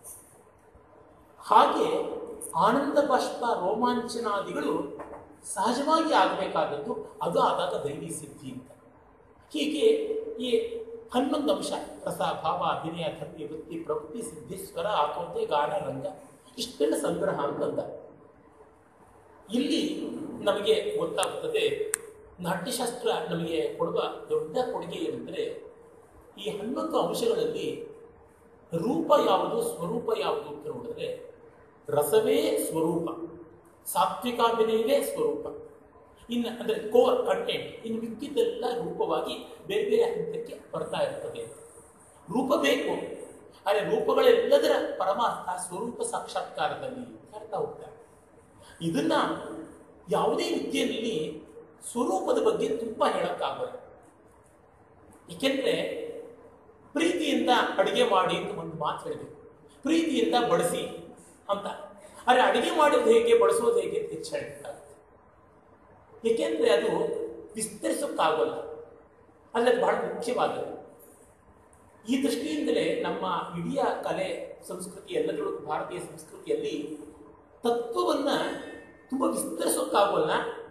ಹಾಗೆ ಆನಂದ ಬಾಷ್ಪ ರೋಮಾಂಚನಾದಿಗಳು ಸಹಜವಾಗಿ ಆಗಬೇಕಾದದ್ದು ಅದು ಆದಾಗ ದೈವಿ ಸಿದ್ಧಿ ಅಂತ ಹೀಗೆ ಈ ಹನ್ನೊಂದು ಅಂಶ ರಸ ಭಾವ ಅಭಿನಯ ಧರ್ಮಿ ವೃತ್ತಿ ಪ್ರವೃತ್ತಿ ಸಿದ್ಧಿ ಸ್ವರ ಆತ್ಮತೆ ಗಾನ ರಂಗ ಇಷ್ಟೆಲ್ಲ ಸಂಗ್ರಹ ಅಂತಂದ ಇಲ್ಲಿ ನಮಗೆ ಗೊತ್ತಾಗುತ್ತದೆ ನಾಟ್ಯಶಾಸ್ತ್ರ ನಮಗೆ ಕೊಡುವ ದೊಡ್ಡ ಕೊಡುಗೆ ಏನೆಂದರೆ ಈ ಹನ್ನೊಂದು ಅಂಶಗಳಲ್ಲಿ ರೂಪ ಯಾವುದು ಸ್ವರೂಪ ಯಾವುದು ಅಂತ ನೋಡಿದ್ರೆ ರಸವೇ ಸ್ವರೂಪ ಸಾತ್ವಿಕಾಭಿನಯವೇ ಸ್ವರೂಪ ಇನ್ನು ಅಂದರೆ ಕೋರ್ ಕಂಟೆಂಟ್ ಇನ್ನು ಮಿಕ್ಕಿದ್ದೆಲ್ಲ ರೂಪವಾಗಿ ಬೇರೆ ಬೇರೆ ಹಂತಕ್ಕೆ ಬರ್ತಾ ಇರ್ತದೆ ರೂಪ ಬೇಕು ಆದರೆ ರೂಪಗಳೆಲ್ಲದರ ಪರಮಾರ್ಥ ಸ್ವರೂಪ ಸಾಕ್ಷಾತ್ಕಾರದಲ್ಲಿ ಹೇಳ್ತಾ ಹೋಗ್ತಾರೆ ಇದನ್ನ ಯಾವುದೇ ವಿದ್ಯೆಯಲ್ಲಿ ಸ್ವರೂಪದ ಬಗ್ಗೆ ತುಂಬ ಹೇಳಕ್ಕಾಗಲ್ಲ ಏಕೆಂದ್ರೆ ಪ್ರೀತಿಯಿಂದ ಅಡಿಗೆ ಮಾಡಿ ಅಂತ ಒಂದು ಮಾತು ಹೇಳಬೇಕು ಪ್ರೀತಿಯಿಂದ ಬಡಿಸಿ ಅಂತ ಆದರೆ ಅಡಿಗೆ ಮಾಡೋದು ಹೇಗೆ ಬಡಿಸೋದು ಹೇಗೆ ಅಂತ ಹೆಚ್ಚು ಹೇಳಬೇಕಾಗುತ್ತೆ ಏಕೆಂದ್ರೆ ಅದು ವಿಸ್ತರಿಸೋಕ್ಕಾಗಲ್ಲ ಅಲ್ಲಿ ಅದು ಬಹಳ ಮುಖ್ಯವಾದದ್ದು ಈ ದೃಷ್ಟಿಯಿಂದಲೇ ನಮ್ಮ ಇಡೀ ಕಲೆ ಸಂಸ್ಕೃತಿ ಎಲ್ಲದರಲ್ಲೂ ಭಾರತೀಯ ಸಂಸ್ಕೃತಿಯಲ್ಲಿ ತತ್ವವನ್ನ ತುಂಬ ವಿಸ್ತರಿಸೋಕ್ಕಾಗಲ್ಲ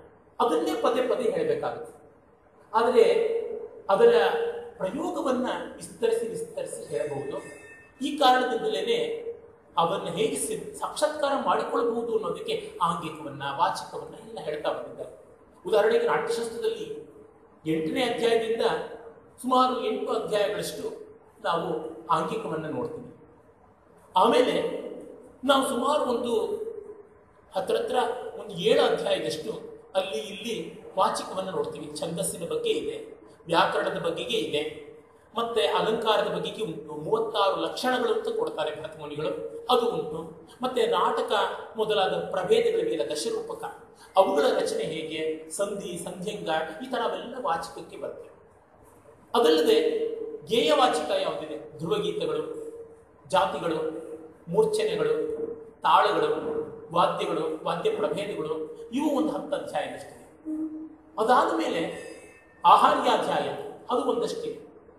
ಅದನ್ನೇ ಪದೇ ಪದೇ ಹೇಳಬೇಕಾಗುತ್ತೆ ಆದರೆ ಅದರ ಪ್ರಯೋಗವನ್ನ ವಿಸ್ತರಿಸಿ ವಿಸ್ತರಿಸಿ ಹೇಳಬಹುದು ಈ ಕಾರಣದಿಂದಲೇ ಅವನ್ನ ಹೇಗೆ ಸಿ- ಸಾಕ್ಷಾತ್ಕಾರ ಮಾಡಿಕೊಳ್ಳಬಹುದು ಅನ್ನೋದಕ್ಕೆ ಆಂಗಿಕವನ್ನ ವಾಚಿಕವನ್ನ ಎಲ್ಲ ಹೇಳ್ತಾ ಬಂದಿದ್ದಾರೆ ಉದಾಹರಣೆಗೆ ನಾಟ್ಯಶಾಸ್ತ್ರದಲ್ಲಿ ಎಂಟನೇ ಅಧ್ಯಾಯದಿಂದ ಸುಮಾರು ಎಂಟು ಅಧ್ಯಾಯಗಳಷ್ಟು ನಾವು ಆಂಗಿಕವನ್ನು ನೋಡ್ತೀವಿ ಆಮೇಲೆ ನಾವು ಸುಮಾರು ಒಂದು ಹತ್ರ ಹತ್ರ ಒಂದು ಏಳು ಅಧ್ಯಾಯದಷ್ಟು ಅಲ್ಲಿ ಇಲ್ಲಿ ವಾಚಿಕವನ್ನು ನೋಡ್ತೀವಿ ಛಂದಸ್ಸಿನ ಬಗ್ಗೆ ಇದೆ ವ್ಯಾಕರಣದ ಬಗ್ಗೆಗೆ ಇದೆ ಮತ್ತೆ ಅಲಂಕಾರದ ಬಗೆಗೆ ಉಂಟು ಮೂವತ್ತಾರು ಲಕ್ಷಣಗಳು ಅಂತ ಕೊಡ್ತಾರೆ ಭರತಮುನಿಗಳು ಅದು ಉಂಟು ಮತ್ತೆ ನಾಟಕ ಮೊದಲಾದ ಪ್ರಭೇದಗಳಿವೆಯಲ್ಲ ದಶರೂಪಕ ಅವುಗಳ ರಚನೆ ಹೇಗೆ ಸಂಧಿ ಸಂಧ್ಯಂಗ ಈ ತರ ಅವೆಲ್ಲ ವಾಚಿಕಕ್ಕೆ ಬರ್ತವೆ ಅದಲ್ಲದೆ ಗೇಯವಾಚಿಕ ಯಾವುದಿದೆ ಧ್ರುವಗೀತೆಗಳು ಜಾತಿಗಳು ಮೂರ್ಛನೆಗಳು ತಾಳಗಳು ವಾದ್ಯಗಳು ವಾದ್ಯ ಪ್ರಭೇದಗಳು ಇವು ಒಂದು ಹತ್ತು ಅಧ್ಯಾಯದಷ್ಟಿದೆ ಅದಾದ ಮೇಲೆ ಆಹಾರ್ಯಾಧ್ಯಾಯ ಅದು ಒಂದಷ್ಟಿದೆ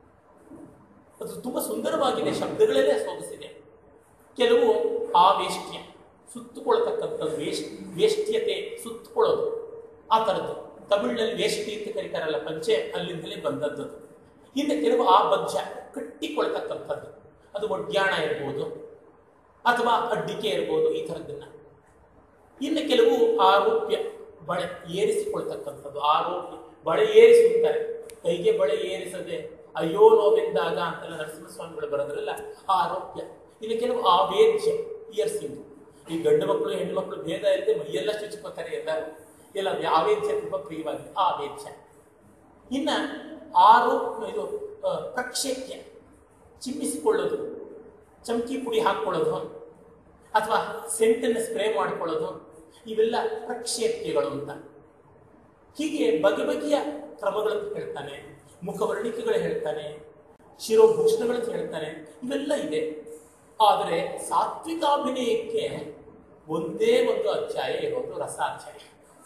ಅದು ತುಂಬಾ ಸುಂದರವಾಗಿದೆ ಶಬ್ದಗಳಲ್ಲೇ ಸೊಗಸಿದೆ ಕೆಲವು ಆವೇಷ್ಟ್ಯ ಸುತ್ತುಕೊಳ್ತಕ್ಕಂಥದ್ದು ವೇಷ್ ವೇಷ್ಟ್ಯತೆ ಸುತ್ತುಕೊಳ್ಳೋದು ಆ ಥರದ್ದು ತಮಿಳಿನಲ್ಲಿ ವೇಷ್ಟಿ ಅಂತ ಕರೀತಾರಲ್ಲ ಪಂಚೆ ಅಲ್ಲಿಂದಲೇ ಬಂದದ್ದು ಅದು. ಇನ್ನು ಕೆಲವು ಆ ಬಜ್ಜ ಕಟ್ಟಿಕೊಳ್ತಕ್ಕಂಥದ್ದು ಅದು ಒಡ್ಯಾಣ ಇರ್ಬೋದು ಅಥವಾ ಅಡ್ಡಿಕೆ ಇರ್ಬೋದು ಈ ಥರದ್ದನ್ನ ಇನ್ನು ಕೆಲವು ಆರೋಪ್ಯ ಬಳೆ ಏರಿಸಿಕೊಳ್ತಕ್ಕಂಥದ್ದು ಆರೋಪ್ಯ ಬಳೆ ಏರಿಸುತ್ತಾರೆ ಕೈಗೆ ಬಳೆ ಏರಿಸದೆ ಅಯ್ಯೋ ನೋವೆಂದಾಗ ಅಂತೆಲ್ಲ ನರಸಿಂಹಸ್ವಾಮಿಗಳು ಬರೋದ್ರಲ್ಲ ಆ ಆರೋಪ್ಯ ಇನ್ನು ಕೆಲವು ಆವೇದ್ಯ ಇಯರ್ಸಿಂಗ್ ಈ ಗಂಡು ಮಕ್ಕಳು ಹೆಣ್ಣು ಮಕ್ಕಳು ಭೇದ ಇಲ್ಲದೆ ಮೈಯೆಲ್ಲ ಚುಚ್ಕೋತಾರೆ ಎಲ್ಲರೂ ಎಲ್ಲ ಆವೇದ್ಯ ತುಂಬಾ ಪ್ರಿಯವಾಗಿದೆ ಆವೇದ್ಯ ಇನ್ನ ಆರೋಪ ಇದು ಆ, ಪ್ರಕ್ಷೇಪ್ಯ ಚಿಮ್ಮಿಸಿಕೊಳ್ಳೋದು ಚಮಕಿ ಪುಡಿ ಹಾಕ್ಕೊಳ್ಳೋದು ಅಥವಾ ಸೆಂಟನ್ನು ಸ್ಪ್ರೇ ಮಾಡಿಕೊಳ್ಳೋದು ಇವೆಲ್ಲ ಪ್ರಕ್ಷೇಪ್ಯಗಳು ಅಂತ ಹೀಗೆ ಬಗೆ ಬಗೆಯ ಕ್ರಮಗಳನ್ನು ಹೇಳ್ತಾನೆ ಮುಖವರ್ಣಿಕೆಗಳು ಹೇಳ್ತಾನೆ ಶಿರೋಭೂಷಣಗಳನ್ನು ಹೇಳ್ತಾನೆ ಇವೆಲ್ಲ ಇದೆ ಆದರೆ ಸಾತ್ವಿಕಾಭಿನಯಕ್ಕೆ ಒಂದೇ ಒಂದು ಅಧ್ಯಾಯ ಇರೋದು ರಸಾಧ್ಯಾಯ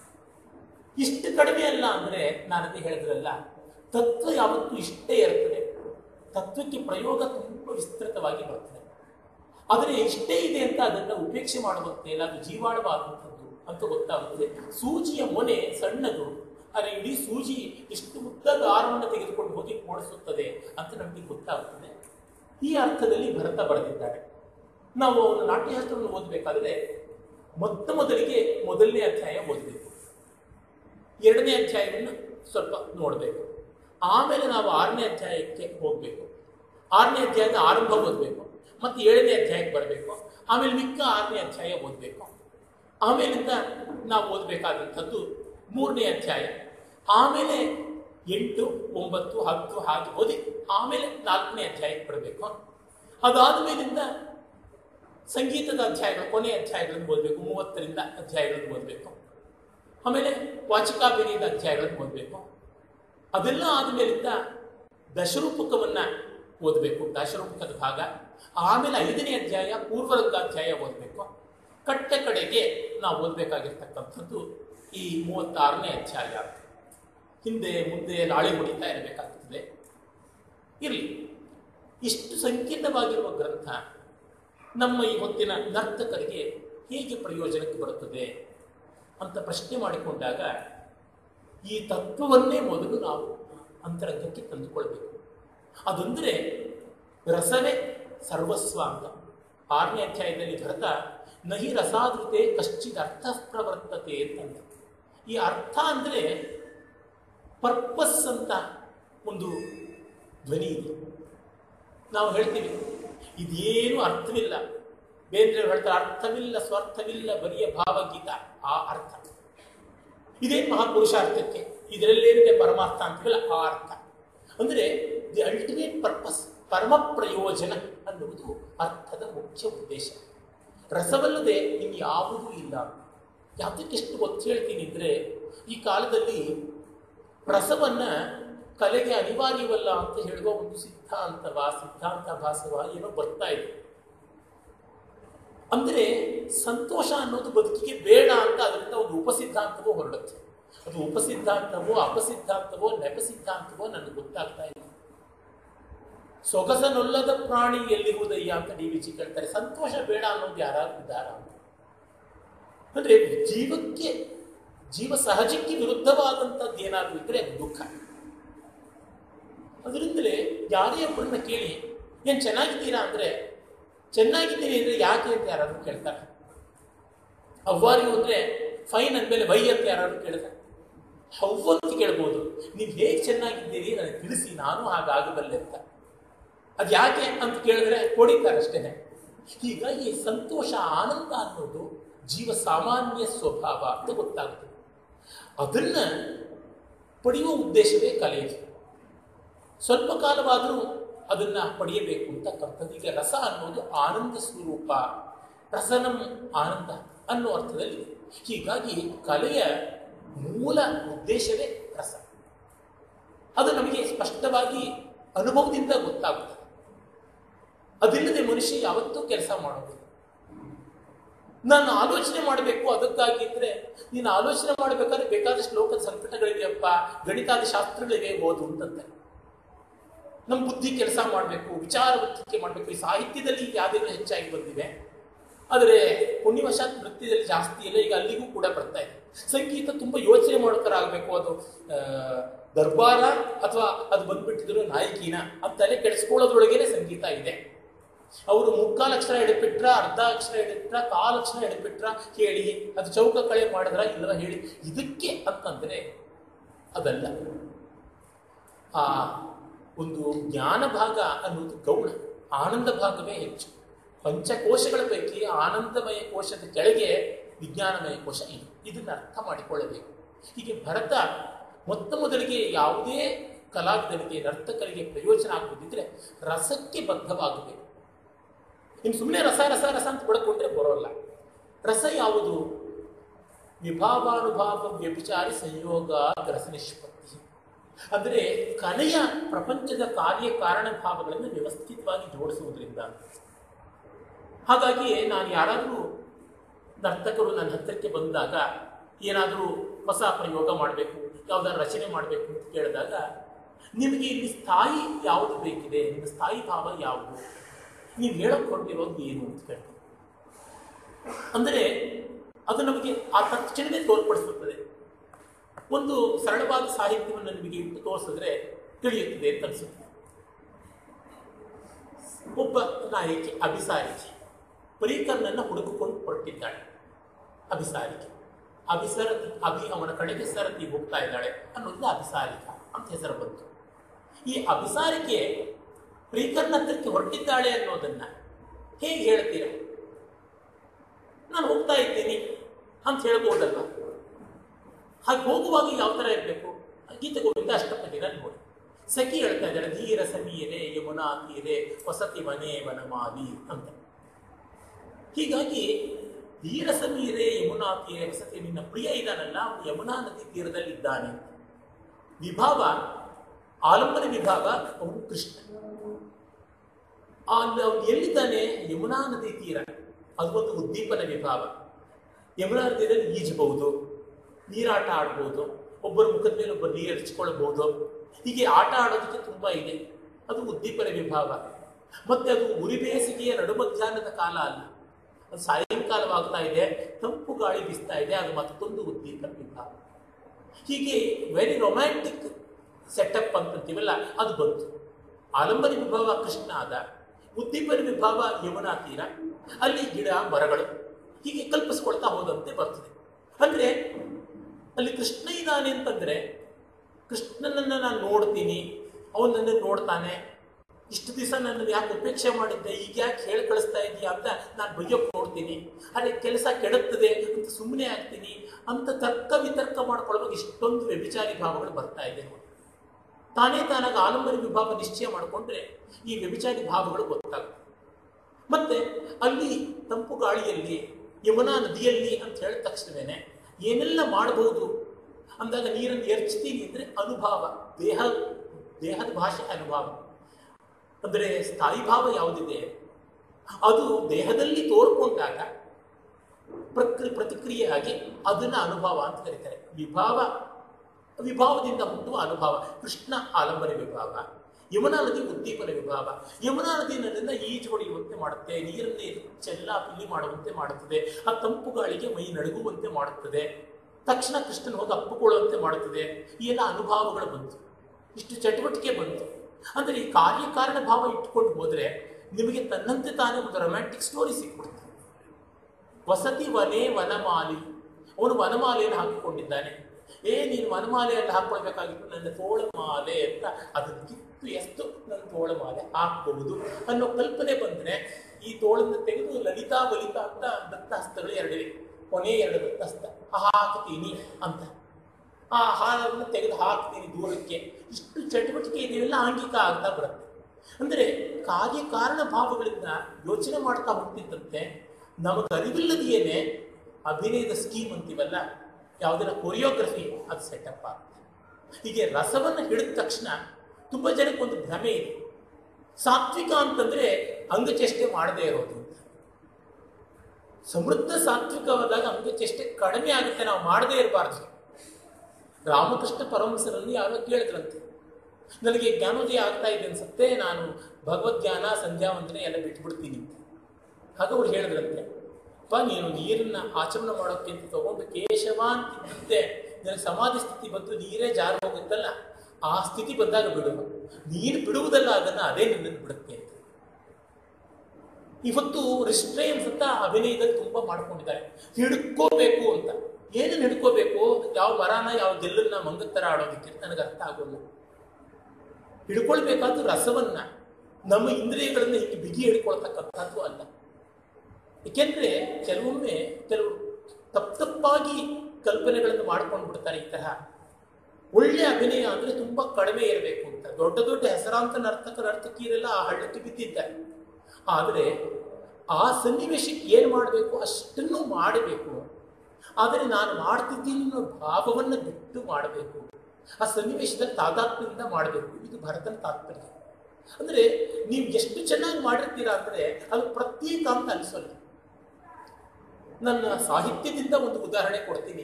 ಇಷ್ಟು ಕಡಿಮೆ ಅಲ್ಲ ಅಂದ್ರೆ ನಾನದೇ ಹೇಳಿದ್ರಲ್ಲ ತತ್ವ ಯಾವತ್ತೂ ಇಷ್ಟೇ ಇರ್ತದೆ ತತ್ವಕ್ಕೆ ಪ್ರಯೋಗ ತುಂಬ ವಿಸ್ತೃತವಾಗಿ ಬರ್ತದೆ ಆದರೆ ಇಷ್ಟೇ ಇದೆ ಅಂತ ಅದನ್ನು ಉಪೇಕ್ಷೆ ಮಾಡುವಂತೆ ಇಲ್ಲ ಅದು ಜೀವಾಣವಾದಂಥದ್ದು ಅಂತ ಗೊತ್ತಾಗುತ್ತದೆ ಸೂಜಿಯ ಮೊನೆ ಸಣ್ಣದು ಆದರೆ ಇಡೀ ಸೂಜಿ ಇಷ್ಟು ಉದ್ದ ದಾರವನ್ನು ತೆಗೆದುಕೊಂಡು ಹೋಗಿ ಓಡಿಸುತ್ತದೆ ಅಂತ ನಮಗೆ ಗೊತ್ತಾಗುತ್ತದೆ ಈ ಅರ್ಥದಲ್ಲಿ ಭರತ ಬರೆದಿದ್ದಾರೆ ನಾವು ಅವನ ನಾಟ್ಯಶಾಸ್ತ್ರವನ್ನು ಓದಬೇಕಾದ್ರೆ ಮೊತ್ತ ಮೊದಲಿಗೆ ಮೊದಲನೇ ಅಧ್ಯಾಯ ಓದಬೇಕು ಎರಡನೇ ಅಧ್ಯಾಯವನ್ನು ಸ್ವಲ್ಪ ನೋಡಬೇಕು ಆಮೇಲೆ ನಾವು ಆರನೇ ಅಧ್ಯಾಯಕ್ಕೆ ಹೋಗಬೇಕು ಆರನೇ ಅಧ್ಯಾಯದ ಆರಂಭ ಓದಬೇಕು ಮತ್ತು ಏಳನೇ ಅಧ್ಯಾಯಕ್ಕೆ ಬರಬೇಕು ಆಮೇಲೆ ಮಿಕ್ಕ ಆರನೇ ಅಧ್ಯಾಯ ಓದಬೇಕು ಆಮೇಲಿಂದ ನಾವು ಓದಬೇಕಾದಂಥದ್ದು ಮೂರನೇ ಅಧ್ಯಾಯ ಆಮೇಲೆ ಎಂಟು ಒಂಬತ್ತು ಹತ್ತು ಹಾಗೆ ಓದಿ ಆಮೇಲೆ ನಾಲ್ಕನೇ ಅಧ್ಯಾಯಕ್ಕೆ ಬರಬೇಕು ಅದಾದ ಮೇಲಿಂದ ಸಂಗೀತದ ಅಧ್ಯಾಯಗಳು ಕೊನೆಯ ಅಧ್ಯಾಯಗಳನ್ನು ಓದಬೇಕು ಮೂವತ್ತರಿಂದ ಅಧ್ಯಾಯಗಳನ್ನು ಓದಬೇಕು ಆಮೇಲೆ ವಾಚಿಕಾಭಿನಯದ ಅಧ್ಯಾಯಗಳನ್ನು ಓದಬೇಕು ಅದೆಲ್ಲ ಆದಮೇಲಿಂದ ದಶರೂಪಕವನ್ನ ಓದಬೇಕು ದಶರೂಪಕದ ಭಾಗ ಆಮೇಲೆ ಐದನೇ ಅಧ್ಯಾಯ ಪೂರ್ವರಂಗಾಧ್ಯಾಯ ಓದಬೇಕು ಕಟ್ಟ ಕಡೆಗೆ ನಾವು ಓದಬೇಕಾಗಿರ್ತಕ್ಕಂಥದ್ದು ಈ ಮೂವತ್ತಾರನೇ ಅಧ್ಯಾಯ ಹಿಂದೆ ಮುಂದೆ ಲಾಳಿ ಹೊಡಿತಾ ಇರಬೇಕಾಗ್ತದೆ ಇರಲಿ ಇಷ್ಟು ಸಂಕೀರ್ಣವಾಗಿರುವ ಗ್ರಂಥ ನಮ್ಮ ಈ ಹೊತ್ತಿನ ನರ್ತಕರಿಗೆ ಹೇಗೆ ಪ್ರಯೋಜನಕ್ಕೆ ಬರುತ್ತದೆ ಅಂತ ಪ್ರಶ್ನೆ ಮಾಡಿಕೊಂಡಾಗ ಈ ತತ್ವವನ್ನೇ ಮೊದಲು ನಾವು ಅಂತರಂಗಕ್ಕೆ ತಂದುಕೊಳ್ಬೇಕು ಅದಂದರೆ ರಸವೇ ಸರ್ವಸ್ವ ಅಂತ ಆರನೇ ಅಧ್ಯಾಯದಲ್ಲಿ ಭರತ ನಹಿ ರಸಾದೃತೆ ಕಶ್ಚಿತ್ ಅರ್ಥ ಪ್ರವರ್ತತೆ ಅಂತಂದ ಈ ಅರ್ಥ ಅಂದರೆ ಪರ್ಪಸ್ ಅಂತ ಒಂದು ಧ್ವನಿ ಇದೆ ನಾವು ಹೇಳ್ತೀವಿ ಇದೇನು ಅರ್ಥವಿಲ್ಲ ಬೇಂದ್ರೆ ಹೇಳ್ತಾರೆ ಅರ್ಥವಿಲ್ಲ ಸ್ವಾರ್ಥವಿಲ್ಲ ಬರಿಯ ಭಾವಗೀತ ಆ ಅರ್ಥ ಇದೇನು ಮಹಾಪುರುಷಾರ್ಥಕ್ಕೆ ಇದರಲ್ಲೇನಿದೆ ಪರಮಾರ್ಥ ಅಂತೀವಲ್ಲ ಆ ಅರ್ಥ ಅಂದರೆ ದಿ ಅಲ್ಟಿಮೇಟ್ ಪರ್ಪಸ್ ಪರಮ ಪ್ರಯೋಜನ ಅನ್ನುವುದು ಅರ್ಥದ ಮುಖ್ಯ ಉದ್ದೇಶ ರಸವಲ್ಲದೆ ಇನ್ಯಾವುದೂ ಇಲ್ಲ ಯಾತಕ್ಕೆ ಎಷ್ಟು ಒತ್ತು ಹೇಳ್ತೀನಿ ಅಂದರೆ ಈ ಕಾಲದಲ್ಲಿ ರಸವನ್ನ ಕಲೆಗೆ ಅನಿವಾರ್ಯವಲ್ಲ ಅಂತ ಹೇಳುವ ಒಂದು ಸಿದ್ಧಾಂತವ ಸಿದ್ಧಾಂತ ಭಾಸವ ಏನೋ ಬರ್ತಾ ಇದೆ ಅಂದರೆ ಸಂತೋಷ ಅನ್ನೋದು ಬದುಕಿಗೆ ಬೇಡ ಅಂತ ಅದರಿಂದ ಒಂದು ಉಪಸಿದ್ಧಾಂತವೋ ಹೊರಡುತ್ತೆ ಅದು ಉಪಸಿದ್ಧಾಂತವೋ ಅಪಸಿದ್ಧಾಂತವೋ ನೆಪಸಿದ್ಧಾಂತವೋ ನನಗೆ ಗೊತ್ತಾಗ್ತಾ ಇಲ್ಲ ಸೊಗಸನೊಲ್ಲದ ಪ್ರಾಣಿ ಎಲ್ಲಿರುವುದಯ್ಯ ಅಂತ ಡಿ ವಿ ಜಿ ಕೇಳ್ತಾರೆ ಸಂತೋಷ ಬೇಡ ಅನ್ನೋದು ಯಾರಾದ್ರೂ ಇದ್ದಾರ ಅಂತ ಅಂದ್ರೆ ಜೀವಕ್ಕೆ ಜೀವ ಸಹಜಕ್ಕೆ ವಿರುದ್ಧವಾದಂಥದ್ದು ಏನಾದರೂ ಇದ್ರೆ ಅದು ದುಃಖ ಅದರಿಂದಲೇ ಯಾರೇ ಒಬ್ಬರನ್ನ ಕೇಳಿ ಏನು ಚೆನ್ನಾಗಿದ್ದೀರಾ ಅಂದರೆ ಚೆನ್ನಾಗಿದ್ದೀನಿ ಅಂದರೆ ಯಾಕೆ ಅಂತ ಯಾರಾದರೂ ಕೇಳ್ತಾರೆ ಅವ್ವಾರಿಯು ಅಂದರೆ ಫೈನ್ ಅಂದಮೇಲೆ ವೈ ಅಂತ ಯಾರಾದರೂ ಕೇಳ್ತಾರೆ ಹವ್ವ ಅಂತ ಕೇಳ್ಬೋದು ನೀವು ಹೇಗೆ ಚೆನ್ನಾಗಿದ್ದೀರಿ ನನಗೆ ತಿಳಿಸಿ ನಾನು ಹಾಗಾಗಬಲ್ಲೆ ಅಂತ ಅದು ಯಾಕೆ ಅಂತ ಕೇಳಿದ್ರೆ ಹೊಡಿತಾರೆ ಅಷ್ಟೇ ಹೀಗಾಗಿ ಸಂತೋಷ ಆನಂದ ಅನ್ನೋದು ಜೀವ ಸಾಮಾನ್ಯ ಸ್ವಭಾವ ಅಂತ ಗೊತ್ತಾಗ್ತದೆ ಅದನ್ನ ಪಡೆಯುವ ಉದ್ದೇಶವೇ ಕಲೆ ಸ್ವಲ್ಪ ಕಾಲವಾದರೂ ಅದನ್ನ ಪಡೆಯಬೇಕು ಅಂತ ಕರ್ತದೆ ಈಗ ರಸ ಅನ್ನೋದು ಆನಂದ ಸ್ವರೂಪ ರಸನಂ ಆನಂದ ಅನ್ನೋ ಅರ್ಥದಲ್ಲಿ ಹೀಗಾಗಿ ಕಲೆಯ ಮೂಲ ಉದ್ದೇಶವೇ ರಸ ಅದು ನಮಗೆ ಸ್ಪಷ್ಟವಾಗಿ ಅನುಭವದಿಂದ ಗೊತ್ತಾಗುತ್ತದೆ ಅದಿಲ್ಲದೆ ಮನುಷ್ಯ ಯಾವತ್ತೂ ಕೆಲಸ ಮಾಡೋದು ನಾನು ಆಲೋಚನೆ ಮಾಡಬೇಕು ಅದಕ್ಕಾಗಿ ಇದ್ರೆ ನೀನು ಆಲೋಚನೆ ಮಾಡಬೇಕಾದ್ರೆ ಬೇಕಾದಷ್ಟು ಲೋಕದ ಸಂಕಟಗಳಿವೆಯಪ್ಪ ಗಣಿತಾದ ಶಾಸ್ತ್ರಗಳಿವೆ ಓದು ಅಂತಂತೆ ನಮ್ಮ ಬುದ್ಧಿ ಕೆಲಸ ಮಾಡಬೇಕು ವಿಚಾರ ಬುದ್ಧಿಕೆ ಮಾಡಬೇಕು ಈ ಸಾಹಿತ್ಯದಲ್ಲಿ ಯಾವ್ದಾದ್ರು ಹೆಚ್ಚಾಗಿ ಬಂದಿವೆ ಆದರೆ ಪುಣ್ಯವಶಾತ್ ನೃತ್ಯದಲ್ಲಿ ಜಾಸ್ತಿ ಇಲ್ಲ ಈಗ ಅಲ್ಲಿಗೂ ಕೂಡ ಬರ್ತಾ ಇದೆ ಸಂಗೀತ ತುಂಬಾ ಯೋಚನೆ ಮಾಡೋ ಥರ ಆಗಬೇಕು ಅದು ಆ, ದರ್ಬಾರ ಅಥವಾ ಅದು ಬಂದ್ಬಿಟ್ಟಿದ್ರು ನಾಯಕಿನ ಅಂತ ತಲೆ ಕೆಡಿಸ್ಕೊಳ್ಳೋದ್ರೊಳಗೇನೆ ಸಂಗೀತ ಇದೆ ಅವರು ಮುಕ್ಕಾಲು ಅಕ್ಷರ ಹಿಡಿಬಿಟ್ರ ಅರ್ಧ ಅಕ್ಷರ ಹಿಡಿಬಿಟ್ರ ಕಾಲು ಅಕ್ಷರ ಹಿಡಿಬಿಟ್ರ ಹೇಳಿ ಅದು ಚೌಕ ಕಳೆ ಮಾಡಿದ್ರ ಇಲ್ಲವ ಹೇಳಿ ಇದಕ್ಕೆ ಅಂತಂದ್ರೆ ಅದಲ್ಲ ಆ ಒಂದು ಜ್ಞಾನ ಭಾಗ ಅನ್ನೋದು ಗೌಣ ಆನಂದ ಭಾಗವೇ ಹೆಚ್ಚು ಪಂಚಕೋಶಗಳ ಪೈಕಿ ಆನಂದಮಯ ಕೋಶದ ಕೆಳಗೆ ವಿಜ್ಞಾನಮಯ ಕೋಶ ಇದೆ ಇದನ್ನ ಅರ್ಥ ಮಾಡಿಕೊಳ್ಳಬೇಕು ಹೀಗೆ ಭರತ ಮೊತ್ತ ಮೊದಲಿಗೆ ಯಾವುದೇ ಕಲಾವಿದರಿಗೆ ನರ್ತಕರಿಗೆ ಪ್ರಯೋಜನ ಆಗುವುದಿದ್ರೆ ರಸಕ್ಕೆ ಬದ್ಧವಾಗಬೇಕು ಇನ್ನು ಸುಮ್ಮನೆ ರಸ ರಸ ರಸ ಅಂತ ಬಡ್ಕೊಂಡ್ರೆ ಬರೋಲ್ಲ ರಸ ಯಾವುದು ವಿಭಾವಾನುಭಾವ ವ್ಯಭಿಚಾರಿ ಸಂಯೋಗ ರಸ ನಿಷ್ಪತ್ತಿ ಅಂದರೆ ಕಲೆಯ ಪ್ರಪಂಚದ ಕಾರ್ಯ ಕಾರಣ ಭಾವಗಳನ್ನು ವ್ಯವಸ್ಥಿತವಾಗಿ ಜೋಡಿಸುವುದರಿಂದ ಹಾಗಾಗಿ ನಾನು ಯಾರಾದರೂ ನರ್ತಕರು ನನ್ನ ಹತ್ತಿರಕ್ಕೆ ಬಂದಾಗ ಏನಾದರೂ ಹೊಸ ಪ್ರಯೋಗ ಮಾಡಬೇಕು ಯಾವುದಾದ್ರು ರಚನೆ ಮಾಡಬೇಕು ಅಂತ ಕೇಳಿದಾಗ ನಿಮಗೆ ಇಲ್ಲಿ ಸ್ಥಾಯಿ ಯಾವುದು ಬೇಕಿದೆ ನಿಮ್ಮ ಸ್ಥಾಯಿ ಭಾವ ಯಾವುದು ನೀವು ಹೇಳಕ್ ಹೊರಟಿರೋದು ಏನು ಅಂತ ಕೇಳ್ತಾರೆ ಅಂದರೆ ಅದು ನಮಗೆ ಆ ತಕ್ಷಣವೇ ತೋರ್ಪಡಿಸುತ್ತದೆ ಒಂದು ಸರಳವಾದ ಸಾಹಿತ್ಯವನ್ನು ನಿಮಗೆ ಇಟ್ಟು ತೋರಿಸಿದ್ರೆ ತಿಳಿಯುತ್ತದೆ ಅಂತ ಅನಿಸುತ್ತೆ ಒಬ್ಬ ನಾಯಕಿ ಅಭಿಸಾರಿಕೆ ಪರೀಕರ್ನನ್ನು ಹುಡುಕಿಕೊಂಡು ಹೊರಟಿದ್ದಾಳೆ ಅಭಿಸಾರಿಕೆ ಅಭಿಸರತಿ ಅಭಿ ಅವನ ಕಡೆಗೆ ಸರತಿ ಹೋಗ್ತಾ ಇದ್ದಾಳೆ ಅನ್ನೋದು ಅಭಿಸಾರಿಕ ಅಂತ ಹೆಸರು ಬಂತು ಈ ಅಭಿಸಾರಿಕೆ ಪ್ರೀಕರ್ನ ಹತ್ರಕ್ಕೆ ಹೊರಟಿದ್ದಾಳೆ ಅನ್ನೋದನ್ನ ಹೇಗೆ ಹೇಳ್ತೀರ ನಾನು ಹೋಗ್ತಾ ಇದ್ದೀನಿ ಅಂತ ಹೇಳ್ಬೋದಲ್ವ ಹಾಗೆ ಹೋಗುವಾಗ ಯಾವ ಥರ ಇರಬೇಕು ಗೀತೆ ಗೋವಿಂದ ಅಷ್ಟಪದಿನ ನೋಡಿ ಸಖಿ ಹೇಳ್ತಾ ಇದ್ದಾಳೆ ಧೀರ ಸಮೀರೆ ಯಮುನಾ ತೀರೆ ವಸತಿ ಮನೆ ವನಮಾಲಿ ಅಂತ ಹೀಗಾಗಿ ಧೀರ ಸಮೀರೆ ಯಮುನಾ ತೀರೆ ವಸತಿ ನಿನ್ನ ಪ್ರಿಯ ಇದ್ದಾನಲ್ಲ ಅವನು ಯಮುನಾ ನದಿ ತೀರದಲ್ಲಿ ಇದ್ದಾನೆ ವಿಭಾವ ಆಲಂಬನ ವಿಭಾಗ ಅವನು ಕೃಷ್ಣ ಅಲ್ಲಿ ಅವನು ಎಲ್ಲಿದ್ದಾನೆ ಯಮುನಾ ನದಿ ತೀರ ಅದು ಒಂದು ಉದ್ದೀಪನ ವಿಭಾವ ಯಮುನಾ ನದಿಯಲ್ಲಿ ಈಜಬಹುದು ನೀರಾಟ ಆಡ್ಬೋದು ಒಬ್ಬರ ಮುಖದ ಮೇಲೆ ಒಬ್ಬರು ನೀರು ಹಚ್ಕೊಳ್ಬಹುದು ಹೀಗೆ ಆಟ ಆಡೋದಕ್ಕೆ ತುಂಬಾ ಇದೆ ಅದು ಉದ್ದೀಪನ ವಿಭಾವ ಮತ್ತೆ ಅದು ಉರಿ ಬೇಸಿಗೆಯ ನಡು ಮಧ್ಯಾಹ್ನದ ಕಾಲ ಅಲ್ಲ ಅದು ಸಾಯಂಕಾಲವಾಗ್ತಾ ಇದೆ ತಂಪು ಗಾಳಿ ಬೀಸ್ತಾ ಇದೆ ಅದು ಮತ್ತೊಂದು ಉದ್ದೀಪನ ವಿಭಾವ ಹೀಗೆ ವೆರಿ ರೊಮ್ಯಾಂಟಿಕ್ ಸೆಟಪ್ ಅಂತಂತೀವಲ್ಲ ಅದು ಬಂತು ಆಲಂಬನ ವಿಭಾವ ಕೃಷ್ಣ ಆದ ಉದ್ದೀಪನ ವಿಭಾವ ಯಮುನಾ ತೀರ ಅಲ್ಲಿ ಗಿಡ ಮರಗಳು ಹೀಗೆ ಕಲ್ಪಿಸ್ಕೊಳ್ತಾ ಹೋದಂತೆ ಬರ್ತದೆ ಅಂದ್ರೆ ಅಲ್ಲಿ ಕೃಷ್ಣ ಇದ್ದಾನೆ ಅಂತಂದ್ರೆ ಕೃಷ್ಣನನ್ನ ನಾನು ನೋಡ್ತೀನಿ ಅವನು ನನ್ನನ್ನು ನೋಡ್ತಾನೆ ಇಷ್ಟು ದಿವಸ ನನ್ನನ್ನು ಯಾಕೆ ಉಪೇಕ್ಷೆ ಮಾಡಿದ್ದೆ ಈಗ ಯಾಕೆ ಹೇಳಿ ಕಳಿಸ್ತಾ ಇದೀಯಾ ಅಂತ ನಾನು ಬೈಯೋಕ್ ನೋಡ್ತೀನಿ ಅರೆ ಕೆಲಸ ಕೆಡುತ್ತದೆ ಅಂತ ಸುಮ್ಮನೆ ಆಗ್ತೀನಿ ಅಂತ ತರ್ಕ ವಿತರ್ಕ ಮಾಡ್ಕೊಳ್ಳುವಾಗ ಇಷ್ಟೊಂದು ವ್ಯಭಿಚಾರಿ ಭಾವಗಳು ಬರ್ತಾ ಇದೆ ನೋಡಿ ತಾನೇ ತಾನಾಗ ಆಲಂಬನ ವಿಭಾಗ ನಿಶ್ಚಯ ಮಾಡಿಕೊಂಡ್ರೆ ಈ ವ್ಯಭಿಚಾರಿ ಭಾವಗಳು ಗೊತ್ತಾಗುತ್ತೆ ಮತ್ತೆ ಅಲ್ಲಿ ತಂಪು ಗಾಳಿಯಲ್ಲಿ ಯಮುನಾ ನದಿಯಲ್ಲಿ ಅಂತ ಹೇಳಿದ ತಕ್ಷಣವೇನೆ ಏನೆಲ್ಲ ಮಾಡಬಹುದು ಅಂದಾಗ ನೀರನ್ನು ಎರಚ್ತೀನಿ ಅಂದ್ರೆ ಅನುಭವ ದೇಹ ದೇಹದ ಭಾಷೆ ಅನುಭವ ಅಂದರೆ ಸ್ಥಾಯಿ ಭಾವ ಯಾವುದಿದೆ ಅದು ದೇಹದಲ್ಲಿ ತೋರ್ಕೊಂಡಾಗ ಪ್ರಕ್ರಿ ಪ್ರತಿಕ್ರಿಯೆಯಾಗಿ ಅದನ್ನ ಅನುಭವ ಅಂತ ಕರೀತಾರೆ ವಿಭಾವ ವಿಭಾವದಿಂದ ಹುಟ್ಟುವ ಅನುಭವ ಕೃಷ್ಣ ಆಲಂಬನ ವಿಭಾವ ಯಮುನಾ ನದಿ ಉದ್ದೀಪನ ವಿಭಾವ ಯಮುನಾ ನದಿ ನನ್ನಿಂದ ಈಜು ಹೊಡೆಯುವಂತೆ ಮಾಡುತ್ತೆ ನೀರನ್ನು ಚೆಲ್ಲ ಪಿಲ್ಲಿ ಮಾಡುವಂತೆ ಮಾಡುತ್ತದೆ ಆ ತಂಪು ಗಾಳಿಗೆ ಮೈ ನಡುಗುವಂತೆ ಮಾಡುತ್ತದೆ ತಕ್ಷಣ ಕೃಷ್ಣನ ಹೋಗಿ ಅಪ್ಪುಕೊಳ್ಳುವಂತೆ ಮಾಡುತ್ತದೆ ಈ ಎಲ್ಲ ಅನುಭವಗಳು ಬಂತು ಇಷ್ಟು ಚಟುವಟಿಕೆ ಬಂತು ಅಂದರೆ ಈ ಕಾರ್ಯಕಾರಣ ಭಾವ ಇಟ್ಕೊಂಡು ಹೋದ್ರೆ ನಿಮಗೆ ತನ್ನಂತೆ ತಾನೇ ಒಂದು ರೊಮ್ಯಾಂಟಿಕ್ ಸ್ಟೋರಿ ಸಿಕ್ಬಿಡುತ್ತೆ ವಸತಿ ವನೇ ವನಮಾಲಿ ಅವನು ವನಮಾಲೆಯನ್ನು ಹಾಕಿಕೊಂಡಿದ್ದಾನೆ ಏ ನೀನು ವನಮಾಲೆಯನ್ನು ಹಾಕೊಳ್ಬೇಕಾಗಿತ್ತು ನನ್ನ ತೋಳಮಾಲೆ ಅಂತ ಅದನ್ನು ಕಿತ್ತು ಎಷ್ಟು ನನ್ನ ತೋಳಮಾಲೆ ಹಾಕಬಹುದು ಅನ್ನೋ ಕಲ್ಪನೆ ಬಂದ್ರೆ ಈ ತೋಳನ್ನು ತೆಗೆದು ಲಲಿತಾ ಬಲಿತಾ ಅಂತ ದತ್ತಹಸ್ತಗಳು ಎರಡಿವೆ ಕೊನೆ ಎರಡು ದತ್ತಹಸ್ತ ಹಾಕ್ತೀನಿ ಅಂತ ಆ ಹಾರನ್ನು ತೆಗೆದು ಹಾಕ್ತೀನಿ ದೂರಕ್ಕೆ ಇಷ್ಟು ಚಟುವಟಿಕೆ ಇದೆಲ್ಲ ಆಂಗಿಕ ಆಗ್ತಾ ಬರುತ್ತೆ ಅಂದರೆ ಕಾರ್ಯಕಾರಣ ಭಾವಗಳಿಂದ ಯೋಚನೆ ಮಾಡ್ತಾ ಹೋಗ್ತಿದ್ದಂತೆ ನಮಗೆ ಅರಿವಿಲ್ಲದೆಯೇನೆ ಅಭಿನಯದ ಸ್ಕೀಮ್ ಅಂತೀವಲ್ಲ ಯಾವುದರ ಕೊರಿಯೋಗ್ರಫಿ ಅದು ಸೆಟಪ್ ಆಗುತ್ತೆ ಹೀಗೆ ರಸವನ್ನು ಹಿಡಿದ ತಕ್ಷಣ ತುಂಬ ಜನಕ್ಕೆ ಒಂದು ಭ್ರಮೆ ಇದೆ ಸಾತ್ವಿಕ ಅಂತಂದ್ರೆ ಅಂಗಚೇಷ್ಟೆ ಮಾಡದೇ ಇರೋದು ಅಂತ ಸಮೃದ್ಧ ಸಾತ್ವಿಕವಾದಾಗ ಅಂಗಚೇಷ್ಟೆ ಕಡಿಮೆ ಆಗುತ್ತೆ ನಾವು ಮಾಡದೇ ಇರಬಾರ್ದು ರಾಮಕೃಷ್ಣ ಪರಮಹಂಸರಲ್ಲಿ ಯಾರೋ ಕೇಳಿದ್ರಂತೆ ನನಗೆ ಜ್ಞಾನೋದಯ ಆಗ್ತಾ ಇದೆ ಅನ್ಸುತ್ತೆ ನಾನು ಭಗವದ್ಜ್ಞಾನ ಸಂಧ್ಯಾ ವಂದನೆ ಎಲ್ಲ ಬಿಟ್ಬಿಡ್ತೀನಿ ಅಂತ ಆಗ ಅವ್ರು ಹೇಳಿದ್ರಂತೆ ಅಪ್ಪ ನೀನು ನೀರನ್ನ ಆಚಮನ ಮಾಡೋಕ್ಕೆ ಅಂತ ತಗೊಂಡು ಕೇಶವ ಅಂತಿದ್ದಂತೆ ನನಗೆ ಸಮಾಧಿ ಸ್ಥಿತಿ ಬಂತು ನೀರೇ ಜಾರು ಹೋಗುತ್ತಲ್ಲ ಆ ಸ್ಥಿತಿ ಬಂದಾಗ ಬಿಡು ನೀನು ಬಿಡುವುದಲ್ಲ ಅದನ್ನ ಅದೇ ನಿನ್ನನ್ನು ಬಿಡುತ್ತೆ ಅಂತ ಇವತ್ತು ರಿಸ್ಟ್ರೈನ್ಸ್ ಅಂತ ಅಭಿನಯದಲ್ಲಿ ತುಂಬಾ ಮಾಡ್ಕೊಂಡಿದ್ದಾರೆ ಹಿಡ್ಕೋಬೇಕು ಅಂತ ಏನನ್ನ ಹಿಡ್ಕೋಬೇಕು ಯಾವ ಮರನ ಯಾವ ಗೆಲ್ಲನ್ನ ಮಂಗದ ಥರ ಆಡೋದಕ್ಕೆ ನನಗೆ ಅರ್ಥ ಆಗೋಲ್ಲ ಹಿಡ್ಕೊಳ್ಬೇಕಾದ್ದು ರಸವನ್ನ ನಮ್ಮ ಇಂದ್ರಿಯಗಳನ್ನ ಹೀಗೆ ಬಿಗಿ ಹಿಡ್ಕೊಳ್ತಕ್ಕಂಥದ್ದು ಅಲ್ಲ ಏಕೆಂದ್ರೆ ಕೆಲವೊಮ್ಮೆ ಕೆಲವು ತಪ್ಪು ತಪ್ಪಾಗಿ ಕಲ್ಪನೆಗಳನ್ನು ಮಾಡ್ಕೊಂಡು ಬಿಡ್ತಾರೆ ಈ ತರಹ ಒಳ್ಳೆ ಅಭಿನಯ ಅಂದ್ರೆ ತುಂಬಾ ಕಡಿಮೆ ಇರಬೇಕು ಅಂತ ದೊಡ್ಡ ದೊಡ್ಡ ಹೆಸರಾಂತ ನರ್ತಕ ನರ್ತಕಿಯರೆಲ್ಲ ಆ ಹಳ್ಳಕ್ಕೆ ಬಿದ್ದಿದ್ದಾರೆ ಆದರೆ ಆ ಸನ್ನಿವೇಶಕ್ಕೆ ಏನು ಮಾಡಬೇಕು ಅಷ್ಟನ್ನು ಮಾಡಬೇಕು ಆದರೆ ನಾನು ಮಾಡ್ತಿದ್ದೀನಿ ಅನ್ನೋ ಭಾವವನ್ನು ಬಿಟ್ಟು ಮಾಡಬೇಕು ಆ ಸನ್ನಿವೇಶದಲ್ಲಿ ತಾದಾತ್ಮ್ಯದಿಂದ ಮಾಡಬೇಕು ಇದು ಭರತನ ತಾತ್ಪರ್ಯ ಅಂದ್ರೆ ನೀವು ಎಷ್ಟು ಚೆನ್ನಾಗಿ ಮಾಡಿರ್ತೀರಾ ಅಂದ್ರೆ ಅದು ಪ್ರತ್ಯೇಕ ಅಂತ ಅನಿಸೋಲ್ಲ ನನ್ನ ಸಾಹಿತ್ಯದಿಂದ ಒಂದು ಉದಾಹರಣೆ ಕೊಡ್ತೀನಿ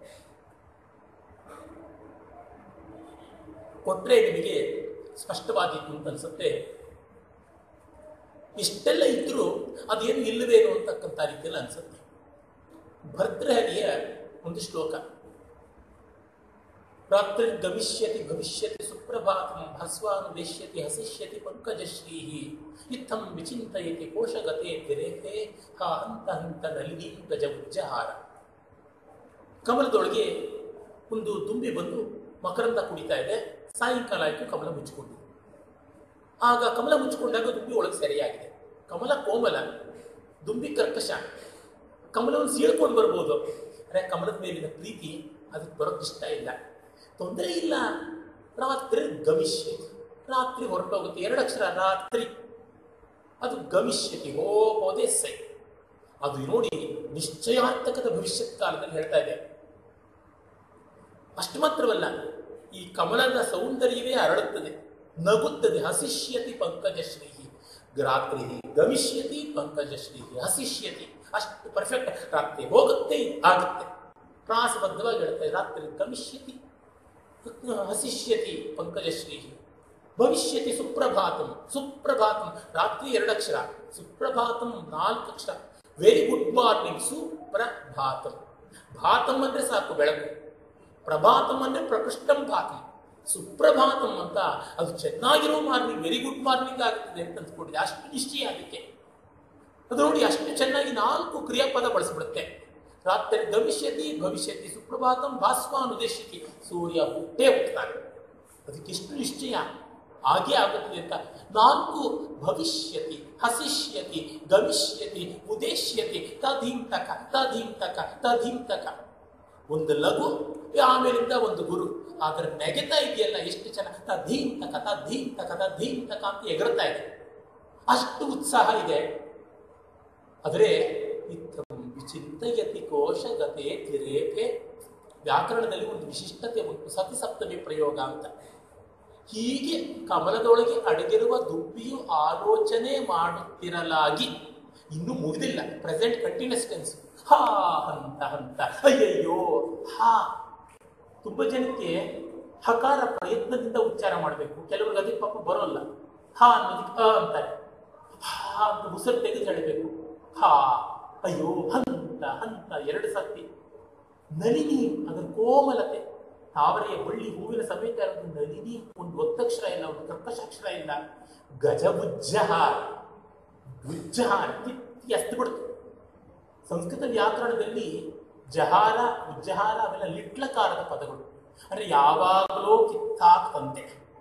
ಕೊಟ್ರೆ ನಿಮಗೆ ಸ್ಪಷ್ಟವಾದೀತು ಅಂತ ಅನ್ಸುತ್ತೆ ಇಷ್ಟೆಲ್ಲ ಇದ್ರೂ ಅದೇನು ಇಲ್ಲವೇನು ಅಂತಕ್ಕಂಥ ರೀತಿಯಲ್ಲಿ ಅನ್ಸುತ್ತೆ ಭರ್ತೃಹರಿಯ ಒಂದು ಶ್ಲೋಕ ರಾತ್ರಿ ಗಮಿಷ್ಯತಿ ಭವಿಷ್ಯತಿ ಸುಪ್ರಭಾತಂ ಭಸ್ವಾನುದೇಶ್ಯತಿ ಹಸಿಷ್ಯತಿ ಪಂಕಜಶ್ರೀ ಇತ್ತಂ ವಿಚಿಂತಯತಿ ಕೋಶಗತೆ ತಿರೇತೆ ಹಾ ಹಂತ ಹಂತ ನಲಿನಿ ಗಜ ಉಜ್ಜಹಾರ ಕಮಲದೊಳಗೆ ಒಂದು ದುಂಬಿ ಬಂದು ಮಕರಂದ ಕುಡಿತಾ ಇದೆ ಸಾಯಂಕಾಲ ಆಯಿತು ಕಮಲ ಮುಚ್ಚಿಕೊಂಡು ಆಗ ಕಮಲ ಮುಚ್ಚಿಕೊಂಡಾಗ ದುಂಬಿ ಒಳಗೆ ಸರಿಯಾಗಿದೆ ಕಮಲ ಕೋಮಲ ದುಂಬಿ ಕರ್ಕಶ ಕಮಲವನ್ನು ಸೀಳ್ಕೊಂಡು ಬರ್ಬೋದು ಅರೆ ಕಮಲದ ಮೇಲಿನ ಪ್ರೀತಿ ಅದಕ್ಕೆ ಬರೋಕ್ಕೆ ಇಷ್ಟ ಇಲ್ಲ ತೊಂದರೆ ಇಲ್ಲ ರಾತ್ರಿ ಗಮಿಷ್ಯತಿ ರಾತ್ರಿ ಹೊರಟೋಗುತ್ತೆ ಎರಡು ಅಕ್ಷರ ರಾತ್ರಿ ಅದು ಗಮಿಷ್ಯತಿ ಹೋಗೋದೇ ಸೈ ಅದು ನೋಡಿ ನಿಶ್ಚಯಾರ್ಥಕದ ಭವಿಷ್ಯತ್ ಕಾಲದಲ್ಲಿ ಹೇಳ್ತಾ ಇದೆ ಅಷ್ಟು ಮಾತ್ರವಲ್ಲ ಈ ಕಮಲದ ಸೌಂದರ್ಯವೇ ಹರಡುತ್ತದೆ ನಗುತ್ತದೆ ಹಸಿಷ್ಯತಿ ಪಂಕಜಶ್ರೀ ರಾತ್ರಿ ಗಮಿಷ್ಯತಿ ಪಂಕಜಶ್ರೀ ಹಸಿಷ್ಯತಿ ಅಷ್ಟು ಪರ್ಫೆಕ್ಟ್ ರಾತ್ರಿ ಹೋಗುತ್ತೆ ಆಗುತ್ತೆ ಪ್ರಾಸಬದ್ಧವಾಗಿ ಹೇಳುತ್ತೆ ರಾತ್ರಿ ಗಮಿಷ್ಯತಿ ಹಸಿಷ್ಯತಿ ಪಂಕಜಶ್ರೀ ಭವಿಷ್ಯತಿ ಸುಪ್ರಭಾತಂ ಸುಪ್ರಭಾತಂ ರಾತ್ರಿ ಎರಡು ಅಕ್ಷರ ಸುಪ್ರಭಾತಂ ನಾಲ್ಕು ಅಕ್ಷರ ವೆರಿ ಗುಡ್ ಮಾರ್ನಿಂಗ್ ಸುಪ್ರಭಾತಂ ಭಾತಂ ಅಂದ್ರೆ ಸಾಕು ಬೆಳಕು ಪ್ರಭಾತಂ ಅಂದ್ರೆ ಪ್ರಕೃಷ್ಟಂ ಭಾತಂ ಸುಪ್ರಭಾತಂ ಅಂತ ಅದು ಚೆನ್ನಾಗಿರೋ ಮಾರ್ನಿಂಗ್ ವೆರಿ ಗುಡ್ ಮಾರ್ನಿಂಗ್ ಆಗ್ತದೆ ಅಂತ ಅಂದ್ಕೊಂಡಿದೆ ಅಷ್ಟು ನಿಶ್ಚಯ ಅದಕ್ಕೆ ಅದು ನೋಡಿ ಅಷ್ಟು ಚೆನ್ನಾಗಿ ನಾಲ್ಕು ಕ್ರಿಯಾಪದ ಬಳಸ್ಬಿಡುತ್ತೆ ರಾತ್ರಿ ಗಮಿಷ್ಯತಿ ಭವಿಷ್ಯತಿ ಸುಪ್ರಭಾತಂ ಭಾಸ್ವಾನುದೇಶಿತಿ ಸೂರ್ಯ ಹುಟ್ಟೇ ಹುಟ್ಟುತ್ತಾನೆ ಅದಕ್ಕೆ ಎಷ್ಟು ನಿಶ್ಚಯ ಹಾಗೆ ಆಗುತ್ತದೆ ಅಂತ ನಾಲ್ಕು ಭವಿಷ್ಯತಿ ಹಸಿಷ್ಯತಿ ಗಮಿಷ್ಯತಿ ಉದೇಶ್ಯತಿ ತಧೀಂತಕ ತಧೀಂತಕ ತಧೀಂತಕ ಒಂದು ಲಘು ಆಮೇಲಿಂದ ಒಂದು ಗುರು ಅದರ ನೆಗೆತಾ ಇದೆಯಲ್ಲ ಎಷ್ಟು ಚೆನ್ನಾಗಿ ತಧೀಂತಕ ತಧೀಂತಕ ತಧೀಂತಕ ಅಂತ ಎಗರ್ತಾ ಇದೆ ಅಷ್ಟು ಉತ್ಸಾಹ ಇದೆ ಆದರೆ ಇತ್ತಂ ವಿಚಿಂತಯತಿ ಕೋಶಗತೆ ತಿರೇಪೆ ವ್ಯಾಕರಣದಲ್ಲಿ ಒಂದು ವಿಶಿಷ್ಟತೆ ಉಂಟು ಸತಿ ಸಪ್ತಮಿ ಪ್ರಯೋಗ ಅಂತ ಹೀಗೆ ಕಮಲದೊಳಗೆ ಅಡಗಿರುವ ದುಬ್ಬಿಯು ಆಲೋಚನೆ ಮಾಡುತ್ತಿರಲಾಗಿ ಇನ್ನೂ ಮುಗಿದಿಲ್ಲ ಪ್ರೆಸೆಂಟ್ ಕಂಟಿನ್ಯೂಸ್ ಟೆನ್ಸ್ ಹಾ ಹಂತ ಹಂತ ಅಯ್ಯಯ್ಯೋ ಹಾ ತುಂಬ ಜನಕ್ಕೆ ಹಕಾರ ಪ್ರಯತ್ನದಿಂದ ಉಚ್ಚಾರ ಮಾಡಬೇಕು ಕೆಲವ್ರಿಗೆ ಅದಕ್ಕೆ ಪಾಪ ಬರೋಲ್ಲ ಹಾ ಅನ್ನೋದಕ್ಕೆ ಅ ಅಂತಾರೆ ಹಾ ಅಂತ ಉಸಿರು ತೆಗೆದು ಹೇಳಬೇಕು ಹಾ ಅಯ್ಯೋ ಹಂತ ಹಂತ ಎರಡು ಸತಿ ನಳಿನಿ ಅದರ ಕೋಮಲತೆ ತಾವರೆಯ ಬಳ್ಳಿ ಹೂವಿನ ಸಮೇತ ಒಂದು ನಳಿನಿ ಒಂದು ಒತ್ತಕ್ಷರ ಇಲ್ಲ ಒಂದು ಕರ್ಕಶಾಕ್ಷರ ಇಲ್ಲ ಗಜಬುಜ್ಜಹಾರ ಬುಜ್ಜಹಾರ ಕಿತ್ತಿ ಅಸ್ತು ಬಿಡ್ತು ಸಂಸ್ಕೃತ ವ್ಯಾಕರಣದಲ್ಲಿ ಜಹಾರ ಉಜ್ಜಹಾರ ಅವೆಲ್ಲ ಲಿಟ್ಲಕಾರದ ಪದಗಳು ಅಂದ್ರೆ ಯಾವಾಗಲೂ ಕಿತ್ತಾಕ್ತಂತೆ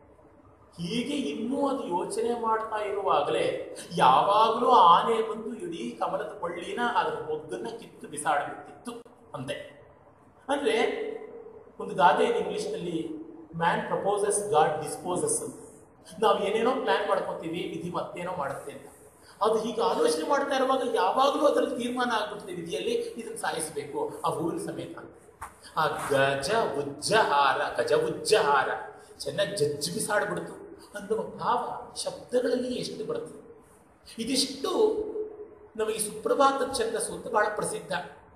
ಹೀಗೆ ಇನ್ನೂ ಅದು ಯೋಚನೆ ಮಾಡ್ತಾ ಇರುವಾಗಲೇ ಯಾವಾಗಲೂ ಆನೆ ಬಂದು ಇಡೀ ಕಮಲದ ಬಳ್ಳಿನ ಅದರ ಮೊಗ್ಗನ್ನ ಕಿತ್ತು ಬಿಸಾಡಬಿಟ್ಟಿತ್ತು ಅಂತೆ ಅಂದ್ರೆ ಒಂದು ಗಾದೆ ಇದೆ ಇಂಗ್ಲಿಷ್ನಲ್ಲಿ ಮ್ಯಾನ್ ಪ್ರಪೋಸಸ್ ಗಾಡ್ ಡಿಸ್ಪೋಸಸ್ ಅಂತ ನಾವು ಏನೇನೋ ಪ್ಲಾನ್ ಮಾಡ್ಕೋತೀವಿ ವಿಧಿ ಮತ್ತೇನೋ ಮಾಡುತ್ತೆ ಅಂತ ಅದು ಹೀಗೆ ಆಲೋಚನೆ ಮಾಡ್ತಾ ಇರುವಾಗ ಯಾವಾಗಲೂ ಅದರಲ್ಲಿ ತೀರ್ಮಾನ ಆಗ್ಬಿಡ್ತದೆ ವಿಧಿಯಲ್ಲಿ ಇದನ್ನು ಸಾಯಿಸಬೇಕು ಆ ಹೂವಿನ ಸಮೇತ ಅಂತ ಆ ಗಜ ಉಜ್ಜಹಾರ ಗಜ ಉಜ್ಜಹಾರ ಚೆನ್ನಾಗಿ ಜಜ್ಜಿ ಬಿಸಾಡ್ಬಿಡ್ತು ಅನ್ನುವ ಭಾವ ಶಬ್ದಗಳಲ್ಲಿ ಎಷ್ಟು ಬರ್ತದೆ ಇದಿಷ್ಟು ನಮಗೆ ಸುಪ್ರಭಾತ ಛಂದಸ್ಸು ಅಂತ ಬಹಳ ಪ್ರಸಿದ್ಧ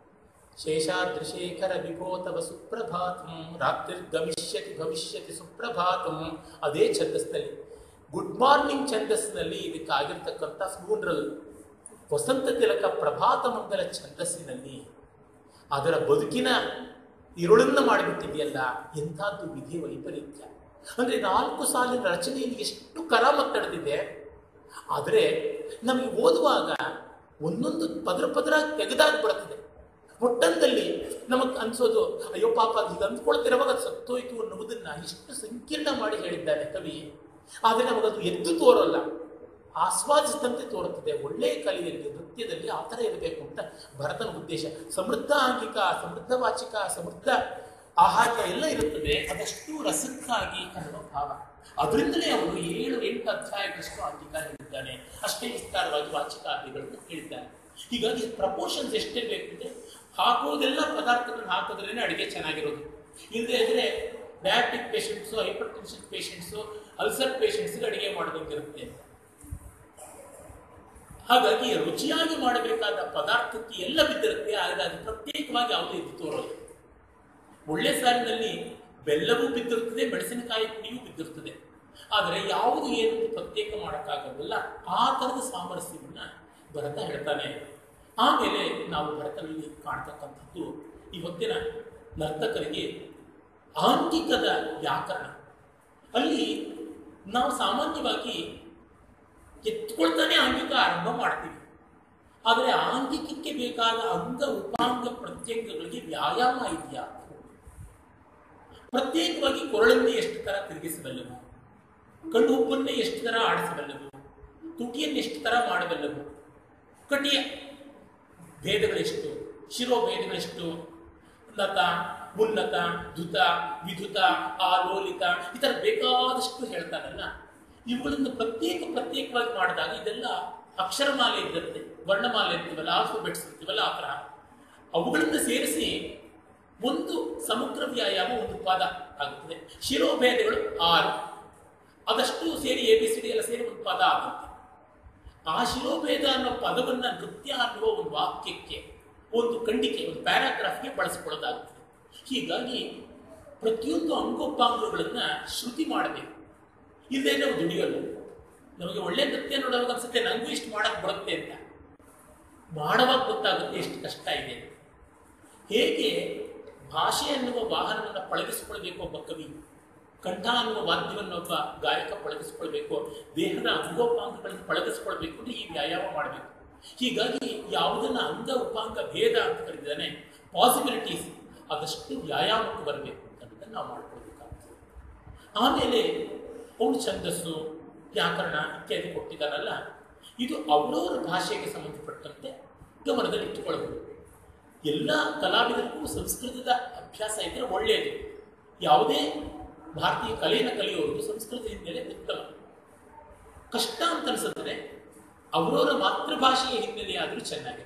ಶೇಷಾದ್ರಿಶೇಖರ ವಿಭೋತವ ಸುಪ್ರಭಾತಂ ರಾತ್ರಿರ್ಗಮಿಷ್ಯತಿ ಭವಿಷ್ಯತಿ ಸುಪ್ರಭಾತಂ ಅದೇ ಛಂದಸ್ನಲ್ಲಿ ಗುಡ್ ಮಾರ್ನಿಂಗ್ ಛಂದಸ್ಸಿನಲ್ಲಿ ಇದಕ್ಕಾಗಿರ್ತಕ್ಕಂಥ ಸ್ಮೂನ್ರಲ್ ವಸಂತ ತಿಲಕ ಪ್ರಭಾತ ಮಂಗಲ ಛಂದಸ್ಸಿನಲ್ಲಿ ಅದರ ಬದುಕಿನ ಇರುಳನ್ನು ಮಾಡಿಬಿಟ್ಟಿದೆಯಲ್ಲ ಎಂಥದ್ದು ವಿಧಿ ವೈಪರೀತ್ಯ ಅಂದ್ರೆ ನಾಲ್ಕು ಸಾಲಿನ ರಚನೆಯಲ್ಲಿ ಎಷ್ಟು ಕರಾಮತ್ ನಡೆದಿದೆ ಆದರೆ ನಮಗೆ ಓದುವಾಗ ಒಂದೊಂದು ಪದರ ಪದರ ತೆಗೆದಾಗ ಬರ್ತದೆ ಒಟ್ಟಂದಲ್ಲಿ ನಮಗ್ ಅನ್ಸೋದು ಅಯ್ಯೋ ಪಾಪ ಅದು ಹೀಗೆ ಅಂದ್ಕೊಳ್ತಿರುವಾಗ ಅದು ಸತ್ತೋಯ್ತು ಅನ್ನುವುದನ್ನ ಇಷ್ಟು ಸಂಕೀರ್ಣ ಮಾಡಿ ಹೇಳಿದ್ದಾನೆ ಕವಿ ಆದರೆ ನಮಗದು ಎದ್ದು ತೋರಲ್ಲ ಆಸ್ವಾದಿಸಿದಂತೆ ತೋರುತ್ತದೆ ಒಳ್ಳೆಯ ಕಲೆಯಲ್ಲಿ ನೃತ್ಯದಲ್ಲಿ ಆ ಥರ ಇರಬೇಕು ಅಂತ ಭರತನ ಉದ್ದೇಶ ಸಮೃದ್ಧ ಆಂಗಿಕ ಸಮೃದ್ಧ ವಾಚಿಕ ಸಮೃದ್ಧ ಆಹಾರ ಎಲ್ಲ ಇರುತ್ತದೆ ಅದಷ್ಟು ರಸಕ್ಕಾಗಿ ಅನ್ನುವ ಭಾವ ಅದರಿಂದಲೇ ಅವನು ಏಳು ಎಂಟು ಅಧ್ಯಾಯದಷ್ಟು ಆಂಗಿಕ ಹೇಳಿದ್ದಾನೆ ಅಷ್ಟೇ ವಿಸ್ತಾರವಾಗಿ ವಾಚಿಕಾದಿಗಳನ್ನು ಹೇಳಿದ್ದಾನೆ ಹೀಗಾಗಿ ಪ್ರಪೋರ್ಷನ್ಸ್ ಎಷ್ಟೇ ಬೇಕಿದೆ ಹಾಕೋದೆಲ್ಲ ಪದಾರ್ಥಗಳನ್ನ ಹಾಕಿದ್ರೇನೆ ಅಡಿಗೆ ಚೆನ್ನಾಗಿರೋದು ಇಲ್ಲದೆ ಇದ್ರೆ diabetic patients hypertension patients ulcer ಪೇಷಂಟ್ಸ್ಗೆ ಅಡಿಗೆ ಮಾಡೋದಂಗಿರುತ್ತೆ ಅಂತ ಹಾಗಾಗಿ ರುಚಿಯಾಗಿ ಮಾಡಬೇಕಾದ ಪದಾರ್ಥಕ್ಕೆ ಎಲ್ಲ ಬಿದ್ದಿರುತ್ತೆ ಆದರೆ ಅದು ಪ್ರತ್ಯೇಕವಾಗಿ ಯಾವುದೇ ಇದು ತೋರೋದು ಒಳ್ಳೆ ಸಾಲಿನಲ್ಲಿ ಬೆಲ್ಲವೂ ಬಿದ್ದಿರುತ್ತದೆ ಮೆಣಸಿನಕಾಯಿ ಪುಡಿಯೂ ಬಿದ್ದಿರುತ್ತದೆ ಆದರೆ ಯಾವುದು ಏನು ಪ್ರತ್ಯೇಕ ಮಾಡೋಕ್ಕಾಗಲ್ಲ ಆ ಥರದ ಸಾಮರಸ್ಯವನ್ನ ಭರತ ಹೇಳ್ತಾನೆ ಆಮೇಲೆ ನಾವು ಭರತನಲ್ಲಿ ಕಾಣ್ತಕ್ಕಂಥದ್ದು ಈ ಹೊತ್ತಿನ ನರ್ತಕರಿಗೆ ಆಂಗಿಕದ ವ್ಯಾಕರಣ ಅಲ್ಲಿ ನಾವು ಸಾಮಾನ್ಯವಾಗಿ ಎತ್ಕೊಳ್ತಾನೆ ಆಂಗಿಕ ಆರಂಭ ಮಾಡ್ತೀವಿ ಆದರೆ ಆಂಗಿಕಕ್ಕೆ ಬೇಕಾದ ಅಂಗ ಉಪಾಂಗ ಪ್ರತ್ಯಂಗಗಳಿಗೆ ವ್ಯಾಯಾಮ ಇದೆಯಾ ಪ್ರತ್ಯೇಕವಾಗಿ ಕೊರಳನ್ನೇ ಎಷ್ಟು ತರ ತಿರುಗಿಸಬಲ್ಲವು ಕಣ್ಣು ಉಪ್ಪನ್ನೇ ಎಷ್ಟು ತರ ಆಡಿಸಬಲ್ಲವು ತುಟಿಯನ್ನು ಎಷ್ಟು ತರ ಮಾಡಬಲ್ಲವು ಕಟಿಯ ಭೇದಗಳೆಷ್ಟು ಶಿರೋಭೇದಗಳೆಷ್ಟು ಉನ್ನತ ಉನ್ನತ ಧುತ ವಿಧುತ ಆಲೋಲಿತ ಈ ಥರ ಬೇಕಾದಷ್ಟು ಹೇಳ್ತಾರಲ್ಲ ಇವುಗಳನ್ನು ಪ್ರತ್ಯೇಕ ಪ್ರತ್ಯೇಕವಾಗಿ ಮಾಡಿದಾಗ ಇದೆಲ್ಲ ಅಕ್ಷರಮಾಲೆ ಇದ್ದಂತೆ ವರ್ಣಮಾಲೆ ಇರ್ತೀವಲ್ಲ ಆಲ್ಫಾಬೆಟ್ಸ್ ಇರ್ತೀವಲ್ಲ ಆ ಥರ ಅವುಗಳನ್ನು ಸೇರಿಸಿ ಒಂದು ಸಮಗ್ರ ವ್ಯಾಯಾಮ ಒಂದು ಪದ ಆಗುತ್ತದೆ ಶಿರೋಭೇದಗಳು ಆರು ಅದಷ್ಟು ಸೇರಿ ಎ ಬಿ ಸಿ ಡಿ ಎಲ್ಲ ಸೇರಿ ಒಂದು ಪದ ಆಗುತ್ತೆ ಆ ಶಿರೋಭೇದ ಅನ್ನೋ ಪದವನ್ನ ನೃತ್ಯ ಅನ್ನುವ ಒಂದು ವಾಕ್ಯಕ್ಕೆ ಒಂದು ಖಂಡಿಕೆ ಒಂದು ಪ್ಯಾರಾಗ್ರಾಫ್ಗೆ ಬಳಸಿಕೊಳ್ಳೋದಾಗುತ್ತದೆ ಹೀಗಾಗಿ ಪ್ರತಿಯೊಂದು ಅಂಗೋಪಾಂಗಗಳನ್ನ ಶ್ರುತಿ ಮಾಡಬೇಕು ಇಲ್ಲದೆ ನಾವು ದುಡಿಯೋಲ್ಲ ನಮಗೆ ಒಳ್ಳೆ ನೃತ್ಯ ನೋಡುವಾಗ ಅನ್ಸುತ್ತೆ ನನಗೂ ಇಷ್ಟು ಮಾಡಕ್ ಬರುತ್ತೆ ಅಂತ ಮಾಡುವಾಗ ಗೊತ್ತಾಗುತ್ತೆ ಎಷ್ಟು ಕಷ್ಟ ಇದೆ ಅಂತ. ಹೇಗೆ ಭಾಷೆ ಅನ್ನುವ ವಾಹನವನ್ನು ಪಳಗಿಸಿಕೊಳ್ಬೇಕು ಒಬ್ಬ ಕವಿ ಕಂಠ ಅನ್ನುವ ವಾದ್ಯವನ್ನು ಒಬ್ಬ ಗಾಯಕ ಪಳಗಿಸಿಕೊಳ್ಬೇಕು ದೇಹದ ಅಂಗೋಪಾಂಗಗಳನ್ನು ಪಳಗಿಸಿಕೊಳ್ಬೇಕು ಅಂದ್ರೆ ಈ ವ್ಯಾಯಾಮ ಮಾಡಬೇಕು ಹೀಗಾಗಿ ಯಾವುದನ್ನ ಅಂಗ ಉಪಾಂಗ ಭೇದ ಅಂತ ಕರೀತಾನೆ ಪಾಸಿಬಿಲಿಟೀಸ್ ಅದಷ್ಟು ವ್ಯಾಯಾಮಕ್ಕೆ ಬರಬೇಕು ಅನ್ನೋದನ್ನು ನಾವು ಮಾಡ್ಕೊಳ್ಬೇಕಾಗ್ತದೆ ಆಮೇಲೆ ಅವನು ಛಂದಸ್ಸು ವ್ಯಾಕರಣ ಇತ್ಯಾದಿ ಕೊಟ್ಟಿದ್ದಾರಲ್ಲ ಇದು ಅವರವರ ಭಾಷೆಗೆ ಸಂಬಂಧಪಟ್ಟಂತೆ ಗಮನದಲ್ಲಿ ಇಟ್ಟುಕೊಳ್ಳಬಹುದು ಎಲ್ಲ ಕಲಾವಿದರಿಗೂ ಸಂಸ್ಕೃತದ ಅಭ್ಯಾಸ ಇದ್ದರೆ ಒಳ್ಳೆಯದು ಯಾವುದೇ ಭಾರತೀಯ ಕಲೆಯನ್ನು ಕಲಿಯೋರು ಸಂಸ್ಕೃತ ಹಿನ್ನೆಲೆ ಉತ್ತಮ ಕಷ್ಟ ಅಂತ ಅನ್ಸಿದ್ರೆ ಅವರವರ ಮಾತೃಭಾಷೆಯ ಹಿನ್ನೆಲೆ ಆದರೂ ಚೆನ್ನಾಗಿದೆ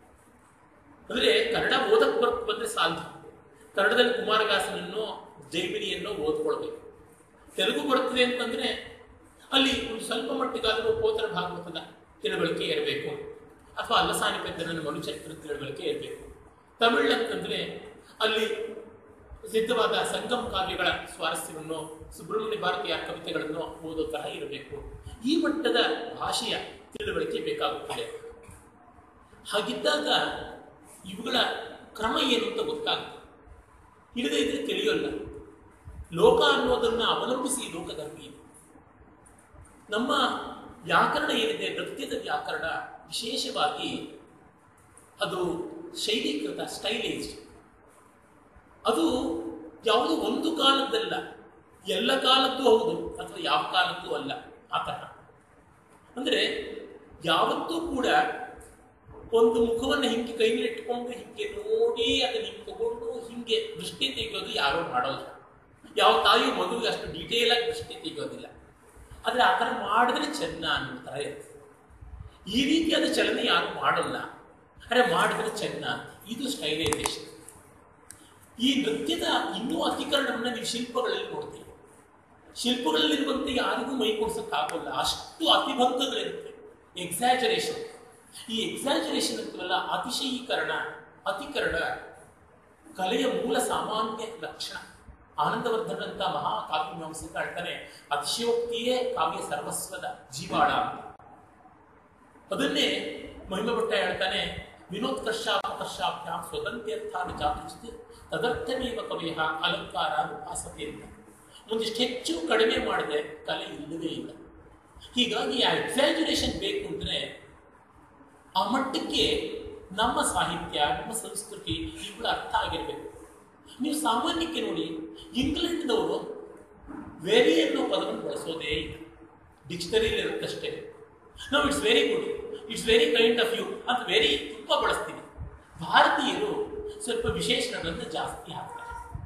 ಅಂದ್ರೆ ಕನ್ನಡ ಓದಕ್ಕೆ ಬರ್ಕ್ ಬಂದ್ರೆ ಸಾಲದು ಕನ್ನಡದಲ್ಲಿ ಕುಮಾರವ್ಯಾಸನನ್ನು ಜೈಮಿನಿಯನ್ನು ಓದ್ಕೊಳ್ಬೇಕು ತೆಲುಗು ಬರ್ತದೆ ಅಂತಂದ್ರೆ ಅಲ್ಲಿ ಒಂದು ಸ್ವಲ್ಪ ಮಟ್ಟಿಗಾದರೂ ಪೋತರ ಭಾಗವತದ ತಿಳುವಳಿಕೆ ಇರಬೇಕು ಅಥವಾ ಅಲ್ಲಸಾನಿ ಪೆದ್ದನ ಮನುಚರಿತ್ರದ ತಿಳುವಳಿಕೆ ಇರಬೇಕು ತಮಿಳ್ ಅಂತಂದ್ರೆ ಅಲ್ಲಿ ಸಿದ್ಧವಾದ ಸಂಗಮ ಕಾವ್ಯಗಳ ಸ್ವಾರಸ್ಯವನ್ನು ಸುಬ್ರಹ್ಮಣ್ಯ ಭಾರತೀಯ ಕವಿತೆಗಳನ್ನು ಓದೋ ತರಹ ಇರಬೇಕು ಈ ಮಟ್ಟದ ಭಾಷೆಯ ತಿಳುವಳಿಕೆ ಬೇಕಾಗುತ್ತದೆ ಹಾಗಿದ್ದಾಗ ಇವುಗಳ ಕ್ರಮ ಏನು ಅಂತ ಗೊತ್ತಾಗುತ್ತೆ ಇಲ್ಲದೇ ಇದ್ರೆ ತಿಳಿಯೋಲ್ಲ ಲೋಕ ಅನ್ನೋದನ್ನ ಅವಲಂಬಿಸಿ ಲೋಕಧರ್ಮಿ ಇದೆ ನಮ್ಮ ವ್ಯಾಕರಣ ಏನಿದೆ ನೃತ್ಯದ ವ್ಯಾಕರಣ ವಿಶೇಷವಾಗಿ ಅದು ಶೈಲೀಕೃತ ಸ್ಟೈಲೈಸ್ಡ್ ಅದು ಯಾವುದು ಒಂದು ಕಾಲದ್ದಲ್ಲ ಎಲ್ಲ ಕಾಲದ್ದು ಹೌದು ಅಥವಾ ಯಾವ ಕಾಲದ್ದು ಅಲ್ಲ ಆ ಥರ ಅಂದರೆ ಯಾವತ್ತೂ ಕೂಡ ಒಂದು ಮುಖವನ್ನು ಹಿಂಗೆ ಕೈಲಿಟ್ಕೊಂಡು ಹಿಂಗೆ ನೋಡಿ ಅದನ್ನ ಹಿಂಗೆ ತಗೊಂಡು ಹಿಂಗೆ ದೃಷ್ಟಿ ತೆಗೆಯೋದು ಯಾರೋ ಮಾಡೋಲ್ಲ ಯಾವ ತಾಯಿಯು ಮಗುವಿಗೆ ಅಷ್ಟು ಡೀಟೇಲ್ ಆಗಿ ದೃಷ್ಟಿ ತೆಗೆಯೋದಿಲ್ಲ ಆದರೆ ಆ ಥರ ಮಾಡಿದ್ರೆ ಚೆನ್ನ ಅನ್ನೋ ಥರ ಇರುತ್ತೆ ಈ ರೀತಿಯಾದ ಚಲನೆ ಯಾರು ಮಾಡಲ್ಲ ಅರೆ ಮಾಡಿದ್ರೆ ಚೆನ್ನ ಇದು ಸ್ಟೈಲೈಸೇಷನ್ ಈ ನೃತ್ಯದ ಇನ್ನೂ ಅತಿಕರಣವನ್ನು ನೀವು ಶಿಲ್ಪಗಳಲ್ಲಿ ನೋಡ್ತೀವಿ ಶಿಲ್ಪಗಳಲ್ಲಿರುವಂತೆ ಯಾರಿಗೂ ಮೈ ಕೊಡ್ಸೋಕ್ಕಾಗಲ್ಲ ಅಷ್ಟು ಅತಿಭಂಗಗಳಿರುತ್ತೆ ಎಕ್ಸಾಜರೇಷನ್ ಈ ಎಕ್ಸಾಜರೇಷನ್ ಅಂತವಲ್ಲ ಅತಿಶಯೀಕರಣ ಅತಿಕರಣ ಕಲೆಯ ಮೂಲ ಸಾಮಾನ್ಯ ಲಕ್ಷಣ ಆನಂದವರ್ಧನ್ ಅಂತ ಮಹಾ ಕಾವ್ಯ ಮೀಮಾಂಸಕ ಹೇಳ್ತಾನೆ ಅತಿಶಯೋಕ್ತಿಯೇ ಕಾವ್ಯ ಸರ್ವಸ್ವದ ಜೀವಾಳ ಅಂತ ಅದನ್ನೇ ಮಹಿಮ ಭಟ್ಟ ಹೇಳ್ತಾನೆ ವಿನೋತ್ಕರ್ಷಾಪಕರ್ಷಾಭ್ಯಾಂ ಸ್ವತಂತ್ರ್ಯರ್ಥಾನ ಜಾಗೃತಿ ತದರ್ಥಮೇವ ಕವಿಯ ಅಲಂಕಾರ ಉಪಾಸತೆ ಅಂತ ಒಂದಿಷ್ಟು ಹೆಚ್ಚು ಕಡಿಮೆ ಮಾಡದೆ ಕಲೆ ಇಲ್ಲವೇ ಇಲ್ಲ ಹೀಗಾಗಿ ಆ ಎಕ್ಸಾಜುರೇಷನ್ ಬೇಕು ಅಂದರೆ ಆ ಮಟ್ಟಕ್ಕೆ ನಮ್ಮ ಸಾಹಿತ್ಯ ನಮ್ಮ ಸಂಸ್ಕೃತಿ ಇವುಗಳ ಅರ್ಥ ಆಗಿರಬೇಕು ನೀವು ಸಾಮಾನ್ಯಕ್ಕೆ ನೋಡಿ ಇಂಗ್ಲೆಂಡ್ನವರು ವೆರಿ ಅನ್ನೋ ಪದವನ್ನು ಬಳಸೋದೇ ಇಲ್ಲ ಡಿಕ್ಷನರಿಯಲ್ಲಿ ಇರುತ್ತಷ್ಟೇ ನಾವು it's very good it's very kind of you ಅಂತ ವೆರಿ ತುಂಬ ಬಳಸ್ತೀವಿ ಭಾರತೀಯರು ಸ್ವಲ್ಪ ವಿಶೇಷಣಗಳನ್ನು ಜಾಸ್ತಿ ಹಾಕ್ತಾರೆ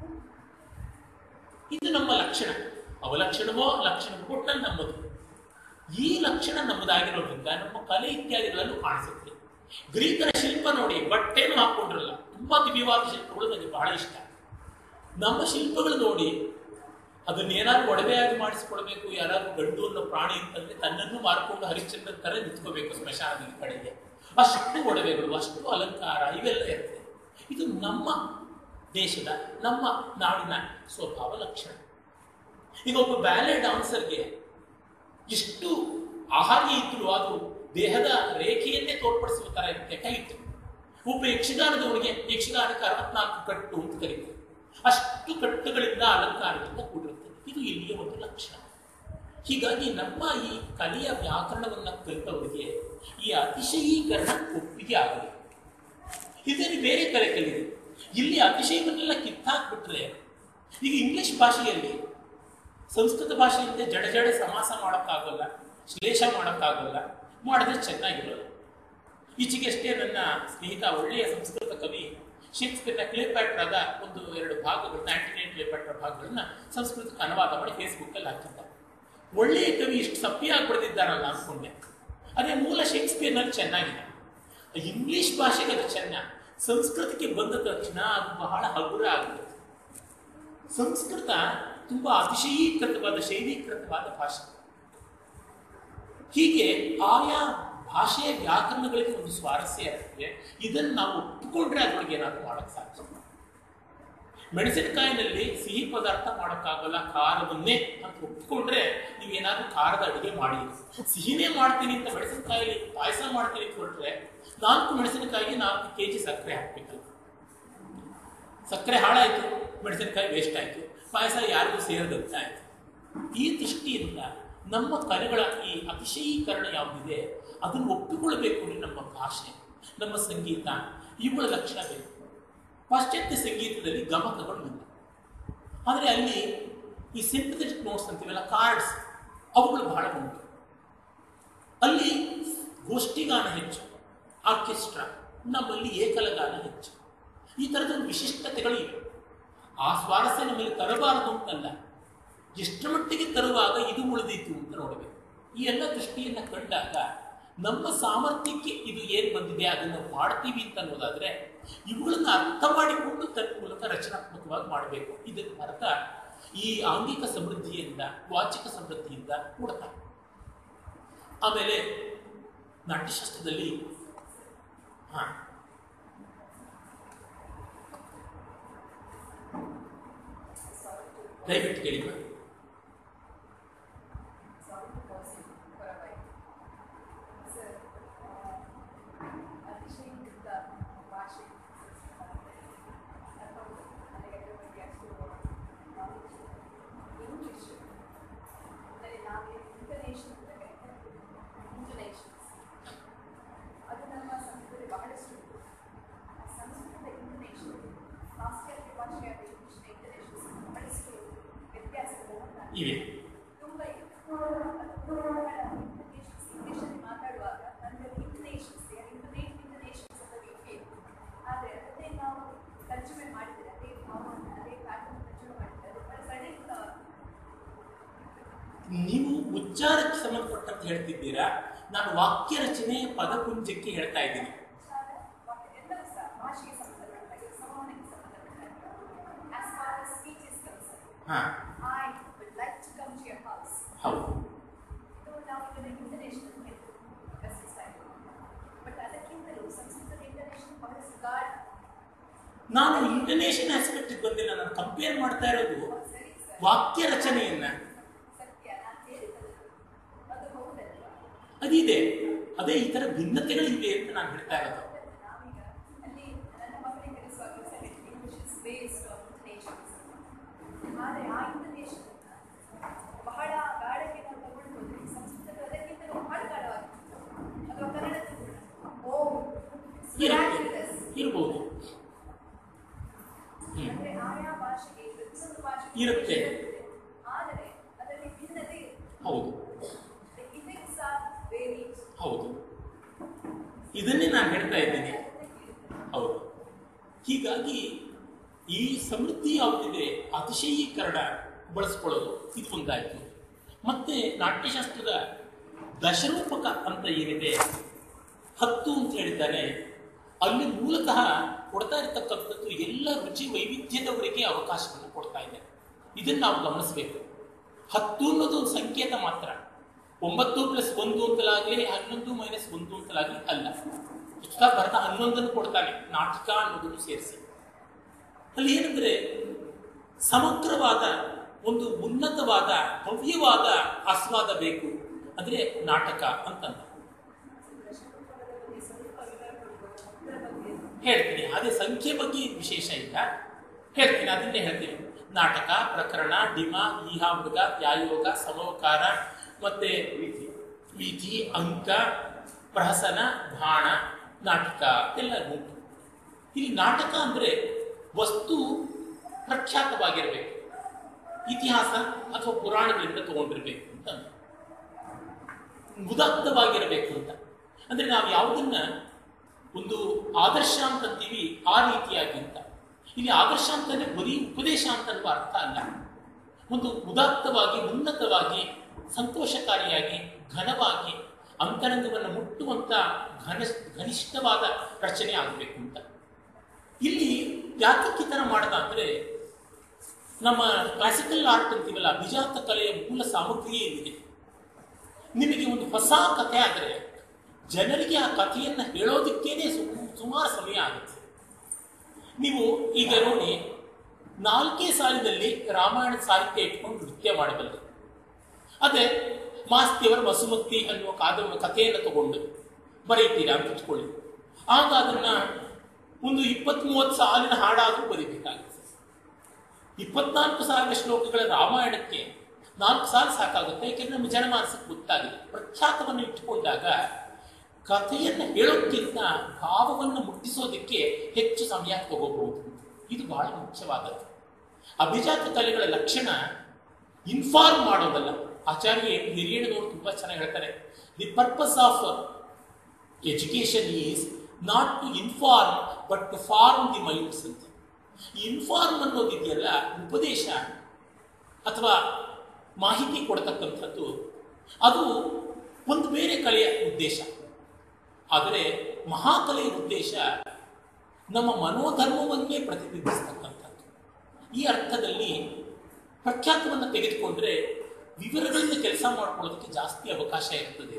ಇದು ನಮ್ಮ ಲಕ್ಷಣ ಅವಲಕ್ಷಣವೋ ಲಕ್ಷಣವೋ ಕೊಟ್ಟಲ್ಲಿ ನಮ್ಮದು ಈ ಲಕ್ಷಣ ನಮ್ಮದಾಗಿರೋದ್ರಿಂದ ನಮ್ಮ ಕಲೆ ಇತ್ಯಾದಿಗಳಲ್ಲೂ ಕಾಣಿಸುತ್ತೆ ಗ್ರೀಕರ ಶಿಲ್ಪ ನೋಡಿ ಬಟ್ಟೆನೂ ಹಾಕೊಂಡಿರಲ್ಲ ತುಂಬಾ ದಿವ್ಯವಾದ ಶಿಲ್ಪಗಳು ನನಗೆ ಬಹಳ ಇಷ್ಟ ನಮ್ಮ ಶಿಲ್ಪಗಳು ನೋಡಿ ಅದನ್ನ ಏನಾದ್ರು ಒಡವೆಯಾಗಿ ಮಾಡಿಸ್ಕೊಡ್ಬೇಕು ಯಾರಾದ್ರೂ ಗಂಡು ಅನ್ನೋ ಪ್ರಾಣಿ ಅಂತಂದ್ರೆ ತನ್ನನ್ನು ಮಾರ್ಕೊಂಡು ಹರಿಶ್ಚಂದ್ರ ತರ ನಿಂತ್ಕೋಬೇಕು ಸ್ಮಶಾನದ ಕಡೆಗೆ ಅಷ್ಟು ಒಡವೆಗಳು ಅಷ್ಟು ಅಲಂಕಾರ ಇವೆಲ್ಲ ಇರುತ್ತೆ ಇದು ನಮ್ಮ ದೇಶದ ನಮ್ಮ ನಾಡಿನ ಸ್ವಭಾವ ಲಕ್ಷಣ ಈಗ ಒಬ್ಬ ಬ್ಯಾಲೆ ಡಾನ್ಸರ್ಗೆ ಎಷ್ಟು ಆಹಾರ್ಯ ಇದ್ರು ಅದು ದೇಹದ ರೇಖೆಯನ್ನೇ ತೋರ್ಪಡಿಸುವ ತರ ಇರುತ್ತೆ ಟೈಟ್ ಒಬ್ಬ ಯಕ್ಷಗಾನದವನಿಗೆ ಯಕ್ಷಗಾನಕ್ಕೆ ಅರವತ್ನಾಲ್ಕು ಕಟ್ಟು ಅಂತ ಕರೀತಾರೆ ಅಷ್ಟು ಕಟ್ಟುಗಳಿಂದ ಅಲಂಕಾರದಿಂದ ಕೂಡಿರುತ್ತದೆ ಇದು ಇಲ್ಲಿಯ ಒಂದು ಲಕ್ಷಣ ಹೀಗಾಗಿ ನಮ್ಮ ಈ ಕಲೆಯ ವ್ಯಾಕರಣವನ್ನು ಕಲಿತವರಿಗೆ ಈ ಅತಿಶಯೀಕರಣ ಒಪ್ಪಿಗೆ ಆಗಲಿ ಇದನ್ನು ಬೇರೆ ಕಲೆ ಕಲಿದೆ ಇಲ್ಲಿ ಅತಿಶಯವನ್ನೆಲ್ಲ ಕಿತ್ತಾಕ್ಬಿಟ್ರೆ ಈಗ ಇಂಗ್ಲಿಷ್ ಭಾಷೆಯಲ್ಲಿ ಸಂಸ್ಕೃತ ಭಾಷೆಯಂತೆ ಜಡ ಜಡ ಸಮಾಸ ಮಾಡೋಕ್ಕಾಗಲ್ಲ ಶ್ಲೇಷ ಮಾಡೋಕ್ಕಾಗಲ್ಲ ಮಾಡಿದ್ರೆ ಚೆನ್ನಾಗಿರೋದು ಈಚೆಗೆಷ್ಟೇ ನನ್ನ ಸ್ನೇಹಿತ ಒಳ್ಳೆಯ ಸಂಸ್ಕೃತ ಕವಿ ಶೇಕ್ಸ್ಪಿಯರ್ನ ಕ್ಲೇಪ್ಯಾಟ್ರಾದ ಒಂದು ಎರಡು ಭಾಗಗಳು ನೈಂಟಿ ನೈನ್ ಕ್ಲೇಪ್ಯಾಟ್ರ ಭಾಗಗಳನ್ನ ಸಂಸ್ಕೃತಕ್ಕೆ ಅನುವಾದ ಮಾಡಿ ಫೇಸ್ಬುಕ್ಕಲ್ಲಿ ಹಾಕಿದ್ದ ಒಳ್ಳೆಯ ಕವಿ ಇಷ್ಟು ಸಪ್ಪಿಯಾಗಿ ಬರೆದಿದ್ದಾರಲ್ಲ ಅನ್ಕೊಂಡೆ ಅದೇ ಮೂಲ ಶೇಕ್ಸ್ಪಿಯರ್ನಲ್ಲಿ ಚೆನ್ನಾಗಿದೆ ಇಂಗ್ಲಿಷ್ ಭಾಷೆಗೆ ಅದು ಚೆನ್ನ ಸಂಸ್ಕೃತಕ್ಕೆ ಬಂದ ತಕ್ಷಣ ಅದು ಬಹಳ ಹಗುರ ಆಗುತ್ತೆ ಸಂಸ್ಕೃತ ತುಂಬಾ ಅತಿಶಯೀಕೃತವಾದ ಶೈಲೀಕೃತವಾದ ಭಾಷೆ ಹೀಗೆ ಆಯಾ ಭಾಷೆಯ ವ್ಯಾಕರಣಗಳಿಗೆ ಒಂದು ಸ್ವಾರಸ್ಯ ಇರುತ್ತೆ ಇದನ್ನು ನಾವು ಒಪ್ಪಿಕೊಂಡ್ರೆ ಅದರೊಳಗೆ ಏನಾದರೂ ಮಾಡೋಕ್ಕೆ ಸಾಧ್ಯ ಮೆಣಸಿನಕಾಯಿನಲ್ಲಿ ಸಿಹಿ ಪದಾರ್ಥ ಮಾಡೋಕ್ಕಾಗಲ್ಲ ಖಾರವನ್ನೇ ಅಂತ ಒಪ್ಪಿಕೊಂಡ್ರೆ ನೀವು ಏನಾದರೂ ಖಾರದ ಅಡುಗೆ ಮಾಡಿ ಸಿಹಿನೇ ಮಾಡ್ತೀನಿ ಅಂತ ಮೆಣಸಿನಕಾಯಿ ಪಾಯಸ ಮಾಡ್ತೀನಿ ಅಂತ ಹೊರಟ್ರೆ ನಾಲ್ಕು ಮೆಣಸಿನಕಾಯಿಗೆ ನಾಲ್ಕು ಕೆ ಜಿ ಸಕ್ಕರೆ ಹಾಕ್ಬೇಕಲ್ಲ ಸಕ್ಕರೆ ಹಾಳಾಯಿತು ಮೆಣಸಿನಕಾಯಿ ವೇಸ್ಟ್ ಆಯಿತು ಪಾಯಸ ಯಾರಿಗೂ ಸೇರದಂತೆ ಆಯಿತು ಈ ದೃಷ್ಟಿಯಿಂದ ನಮ್ಮ ಕಲೆಗಳ ಈ ಅತಿಶಯೀಕರಣ ಯಾವುದಿದೆ ಅದನ್ನು ಒಪ್ಪಿಕೊಳ್ಳಬೇಕು ಅಂದ್ರೆ ನಮ್ಮ ಭಾಷೆ ನಮ್ಮ ಸಂಗೀತ ಇವುಗಳ ಲಕ್ಷಣ ಬೇಕು ಪಾಶ್ಚಾತ್ಯ ಸಂಗೀತದಲ್ಲಿ ಗಮಕಗಳು ಇಲ್ಲ ಆದರೆ ಅಲ್ಲಿ ಈ ಸಿಂಥೆಟಿಕ್ ನೋಟ್ಸ್ ಅಂತೀವಲ್ಲ ಕಾರ್ಡ್ಸ್ ಅವುಗಳು ಬಹಳ ಉಂಟು ಅಲ್ಲಿ ಗೋಷ್ಠಿಗಾನ ಹೆಚ್ಚು ಆರ್ಕೆಸ್ಟ್ರಾ ನಮ್ಮಲ್ಲಿ ಏಕಲಗಾನ ಹೆಚ್ಚು ಈ ಥರದ ಒಂದು ವಿಶಿಷ್ಟತೆಗಳು ಇವೆ ಆ ಸ್ವಾರಸ್ಯ ನಮ್ಮಲ್ಲಿ ತರಬಾರದು ಅಂತಲ್ಲ ಎಷ್ಟರ ಮಟ್ಟಿಗೆ ತರುವಾಗ ಇದು ಉಳಿದಿತ್ತು ಅಂತ ನೋಡಬೇಕು ಈ ಎಲ್ಲ ದೃಷ್ಟಿಯನ್ನು ಕಂಡಾಗ ನಮ್ಮ ಸಾಮರ್ಥ್ಯಕ್ಕೆ ಇದು ಏನು ಬಂದಿದೆ ಅದನ್ನು ಮಾಡ್ತೀವಿ ಅಂತ ಅನ್ನೋದಾದ್ರೆ ಇವುಗಳನ್ನ ಅರ್ಥ ಮಾಡಿಕೊಂಡು ತನ್ನ ಮೂಲಕ ರಚನಾತ್ಮಕವಾಗಿ ಮಾಡಬೇಕು ಇದಕ್ಕೆ ಅರ್ಥ ಈ ಆಂಗಿಕ ಸಮೃದ್ಧಿಯಿಂದ ವಾಚಿಕ ಸಮೃದ್ಧಿಯಿಂದ ಕೂಡ್ತಾರೆ ಆಮೇಲೆ ನಾಟ್ಯಶಾಸ್ತ್ರದಲ್ಲಿ ಹಾ ದಯವಿಟ್ಟು ಕೇಳಿ ಮಾಡಿ ಅತಿಶಯೀಕೃತ ಭಾಷೆ ಅಥವಾ ನನಗೆ ಅದ್ರ ಬಗ್ಗೆ ಇವೆ ತುಂಬ ಇಂಗ್ಲಿಷಲ್ಲಿ ಮಾತಾಡುವಾಗ ಅಂದರೆ ಇಂಟನೇಷನ್ಸ್ ಇಂಟನೇಟ್ ಇಂಟನೇಷನ್ಸ್ ಅಂತ ಫೀಲ್ ಆದರೆ ಅದನ್ನೇ ನಾವು ತರ್ಜುಮೆ ಮಾಡಿದರೆ ಅದೇ ಭಾವವನ್ನು ಅದೇ ಪ್ಯಾಟರ್ನ್ ತರ್ಜುಮೆ ಮಾಡಿದರೆ ಅದು ಸಡನ್ ನೀವು ಉಚ್ಚಾರಕ್ಕೆ ಸಂಬಂಧಪಟ್ಟಂತೆ ಹೇಳ್ತಿದ್ದೀರಾ ನಾನು ವಾಕ್ಯ ರಚನೆ ಪದಪುಂಜಕ್ಕೆ ಹೇಳ್ತಾ ಇದ್ದೀನಿ ಎಲ್ಲವೂ ಸಹ ಭಾಷೆಗೆ ಸಂಬಂಧಪಟ್ಟಾಗೆ ಸಂವಹನಕ್ಕೆ ಸಂಬಂಧಪಟ್ಟಾಗೆ as far as speech is concern ಹಾ I would like to come to your house ಹೌದು ಇದು ನಾವು ಇದನ್ನು ಇಂಟರ್ನ್ಯಾಷನಲ್ ಹೇಳ್ತೀವಿ ಬಟ್ ಅದಕ್ಕಿಂತಲೂ ಸಂಸ್ಕೃತದ ಇಂಟರ್ನ್ಯಾಷನಲ್ ಫಾರ್ ಗಾಡ್ ನಾನು ಇಂಟರ್ನೇಷನ್ ಆಸ್ಪೆಕ್ಟ್ ಬಂದಿಲ್ಲ ನಾನು ಕಂಪೇರ್ ಮಾಡ್ತಾ ಇರೋದು ಸರಿ ಸರ್ ವಾಕ್ಯ ರಚನೆಯನ್ನ ಸತ್ಯ ನಾನು ಹೇಳಿದ್ದಲ್ಲ ಅದು ಹೌದಲ್ವಾ ಅದಿದೆ ಅದೇ ಈ ತರ ಭಿನ್ನತೆಗಳಿವೆ ಅಂತ ನಾನು ಹೇಳ್ತಾ ಇರೋದು ನಾವೀಗ ಅಲ್ಲಿ ನನ್ನ ಮಕ್ಕಳಿಗೆ ಕಲಿಸುವಾಗ ಸರಿ English is based on intonations ಆದರೆ ಆ ಇಂಟರ್ನೇಷನ್ ಬಹಳ ಗಾಢಕ್ಕೆ ನಾವು ತಗೊಂಡು ಹೋದ್ರೆ ಸಂಸ್ಕೃತದ ಅದಕ್ಕಿಂತಲೂ ಬಹಳ ಗಾಢವಾಗಿತ್ತು ಅಥವಾ ಕನ್ನಡದ ಕೂಡ ಓ ಇರುತ್ತೆ ಇರ್ಬೋದು ಹ್ಮ್ ಅಂದ್ರೆ ಆಯಾ ಭಾಷೆಗೆ ಪ್ರತಿಯೊಂದು ಭಾಷೆಗೆ ಇರುತ್ತೆ. ಆದರೆ ಅದರಲ್ಲಿ ಭಿನ್ನತೆ ಇರುತ್ತೆ. ಹೌದು The effects are varied. ಹೌದು ಇದನ್ನೇ ನಾನು ಹೇಳ್ತಾ ಇದ್ದೀನಿ ಹೌದು ಹೀಗಾಗಿ ಈ ಸಮೃದ್ಧಿ ಯಾವುದಿದೆ ಅತಿಶಯೀಕರಣ ಬಳಸ್ಕೊಳ್ಳೋದು ಇದು ಒಂದಾಯಿತು ಮತ್ತೆ ನಾಟ್ಯಶಾಸ್ತ್ರದ ದಶರೂಪಕ ಅಂತ ಏನಿದೆ ಹತ್ತು ಅಂತ ಹೇಳಿದ್ದಾನೆ ಅಲ್ಲಿ ಮೂಲತಃ ಕೊಡ್ತಾ ಇರತಕ್ಕಂಥದ್ದು ಎಲ್ಲ ರುಚಿ ವೈವಿಧ್ಯದವರಿಗೆ ಅವಕಾಶವನ್ನು ಕೊಡ್ತಾ ಇದೆ ಇದನ್ನು ನಾವು ಗಮನಿಸಬೇಕು ಹತ್ತು ಅನ್ನೋದು ಒಂದು ಸಂಕೇತ ಮಾತ್ರ ಒಂಬತ್ತು ಪ್ಲಸ್ ಒಂದು ಅಂತಲಾಗಲಿ ಹನ್ನೊಂದು ಮೈನಸ್ ಒಂದು ಅಂತಲಾಗಲಿ ಅಲ್ಲ ಪುಸ್ತಕ ಬರೆದ ಹನ್ನೊಂದನ್ನು ಕೊಡ್ತಾನೆ ನಾಟಕ ಅನ್ನೋದನ್ನು ಸೇರಿಸಿ ಅಲ್ಲಿ ಏನಂದ್ರೆ ಸಮಗ್ರವಾದ ಒಂದು ಉನ್ನತವಾದ ಭವ್ಯವಾದ ಆಸ್ವಾದ ಬೇಕು ಅಂದ್ರೆ ನಾಟಕ ಅಂತಂದ ಹೇಳ್ತೀನಿ ಅದೇ ಸಂಖ್ಯೆ ಬಗ್ಗೆ ವಿಶೇಷ ಇಲ್ಲ ಹೇಳ್ತೀನಿ ಅದನ್ನೇ ಹೇಳ್ತೀನಿ ನಾಟಕ ಪ್ರಕರಣ ಡಿಮ ಈಹ ಮೃಗ ಯಾಯೋಗ ಸಮವಕಾರ ಮತ್ತೆ ವಿಧಿ ಅಂಕ ಪ್ರಹಸನ ಬಾಣ ನಾಟಕ ಎಲ್ಲ ಉಂಟು ಇಲ್ಲಿ ನಾಟಕ ಅಂದ್ರೆ ವಸ್ತು ಪ್ರಖ್ಯಾತವಾಗಿರಬೇಕು ಇತಿಹಾಸ ಅಥವಾ ಪುರಾಣಗಳಿಂದ ತಗೊಂಡಿರ್ಬೇಕು ಅಂತ ಉದಾತ್ತವಾಗಿರಬೇಕು ಅಂತ ಅಂದ್ರೆ ನಾವು ಯಾವುದನ್ನ ಒಂದು ಆದರ್ಶ ಅಂತಂತೀವಿ ಆ ರೀತಿಯಾಗಿ ಅಂತ ಇಲ್ಲಿ ಆದರ್ಶ ಅಂತಂದ್ರೆ ಬರೀ ಉಪದೇಶ ಅಂತ ಅನ್ನುವ ಅರ್ಥ ಅಲ್ಲ ಒಂದು ಉದಾತ್ತವಾಗಿ ಉನ್ನತವಾಗಿ ಸಂತೋಷಕಾರಿಯಾಗಿ ಘನವಾಗಿ ಅಂತರಂಗವನ್ನು ಮುಟ್ಟುವಂತ ಘನ ಘನಿಷ್ಠವಾದ ರಚನೆ ಆಗಬೇಕು ಅಂತ ಇಲ್ಲಿ ಯಾತಕ್ಕೆ ಈ ಥರ ಮಾಡ್ದ ಅಂದ್ರೆ ನಮ್ಮ ಕ್ಲಾಸಿಕಲ್ ಆರ್ಟ್ ಅಂತೀವಲ್ಲ ಅಭಿಜಾತ ಕಲೆಯ ಮೂಲ ಸಾಮಗ್ರಿಯೇ ಇಲ್ಲಿದೆ ನಿಮಗೆ ಒಂದು ಹೊಸ ಕಥೆ ಆದರೆ ಜನರಿಗೆ ಆ ಕಥೆಯನ್ನು ಹೇಳೋದಕ್ಕೇನೆ ಸು- ಸುಮಾರು ಸಮಯ ಆಗುತ್ತೆ ನೀವು ಈಗ ನೋಡಿ ನಾಲ್ಕೇ ಸಾಲಿನಲ್ಲಿ ರಾಮಾಯಣದ ಸಾಹಿತ್ಯ ಇಟ್ಕೊಂಡು ನೃತ್ಯ ಮಾಡಬಲ್ಲರು ಅದೇ ಮಾಸ್ತಿಯವರ ವಸುಮತಿ ಅನ್ನುವ ಕಾದಂಬ ಕಥೆಯನ್ನು ತಗೊಂಡು ಬರೀತೀರಾ ಅಂತ ಇಟ್ಕೊಳ್ಳಿ ಆಗ ಅದನ್ನ ಒಂದು ಇಪ್ಪತ್ತ್ ಮೂವತ್ತು ಸಾಲಿನ ಹಾಡಾದರೂ ಬರೀಬೇಕಾಗುತ್ತೆ ಇಪ್ಪತ್ನಾಲ್ಕು ಸಾವಿರ ಶ್ಲೋಕಗಳ ರಾಮಾಯಣಕ್ಕೆ ನಾಲ್ಕು ಸಾಲು ಸಾಕಾಗುತ್ತೆ ಯಾಕೆಂದ್ರೆ ನಮ್ಮ ಜನಮಾನಸಕ್ಕೆ ಗೊತ್ತಾಗಿದೆ ಪ್ರಖ್ಯಾತವನ್ನು ಇಟ್ಟುಕೊಂಡಾಗ ಕಥೆಯನ್ನು ಹೇಳೋಕ್ಕಿಂತ ಭಾವವನ್ನು ಮುಟ್ಟಿಸೋದಕ್ಕೆ ಹೆಚ್ಚು ಸಮಯ ತಗೋಬಹುದು ಇದು ಬಹಳ ಮುಖ್ಯವಾದದ್ದು ಅಭಿಜಾತ ಕಲೆಗಳ ಲಕ್ಷಣ ಇನ್ಫಾರ್ಮ್ ಮಾಡೋದಲ್ಲ ಆಚಾರ್ಯ ಹಿರಿಯಣ್ಣನವರು ತುಂಬಾ ಚೆನ್ನಾಗಿ ಹೇಳ್ತಾರೆ the purpose of education is not to inform but to form the minds ಅಂತ ಇನ್ಫಾರ್ಮ್ ಅನ್ನೋದಿದೆಯಲ್ಲ ಉಪದೇಶ ಅಥವಾ ಮಾಹಿತಿ ಕೊಡ್ತಕ್ಕಂಥದ್ದು ಅದು ಒಂದು ಬೇರೆ ಕಲೆಯ ಉದ್ದೇಶ ಆದರೆ ಮಹಾಕಲೆಯ ಉದ್ದೇಶ ನಮ್ಮ ಮನೋಧರ್ಮವನ್ನೇ ಪ್ರತಿಬಿಂಬಿಸ್ತಕ್ಕಂಥದ್ದು ಈ ಅರ್ಥದಲ್ಲಿ ಪ್ರಖ್ಯಾತವನ್ನು ತೆಗೆದುಕೊಂಡ್ರೆ ವಿವರಗಳಿಂದ ಕೆಲಸ ಮಾಡ್ಕೊಳ್ಳೋದಕ್ಕೆ ಜಾಸ್ತಿ ಅವಕಾಶ ಇರ್ತದೆ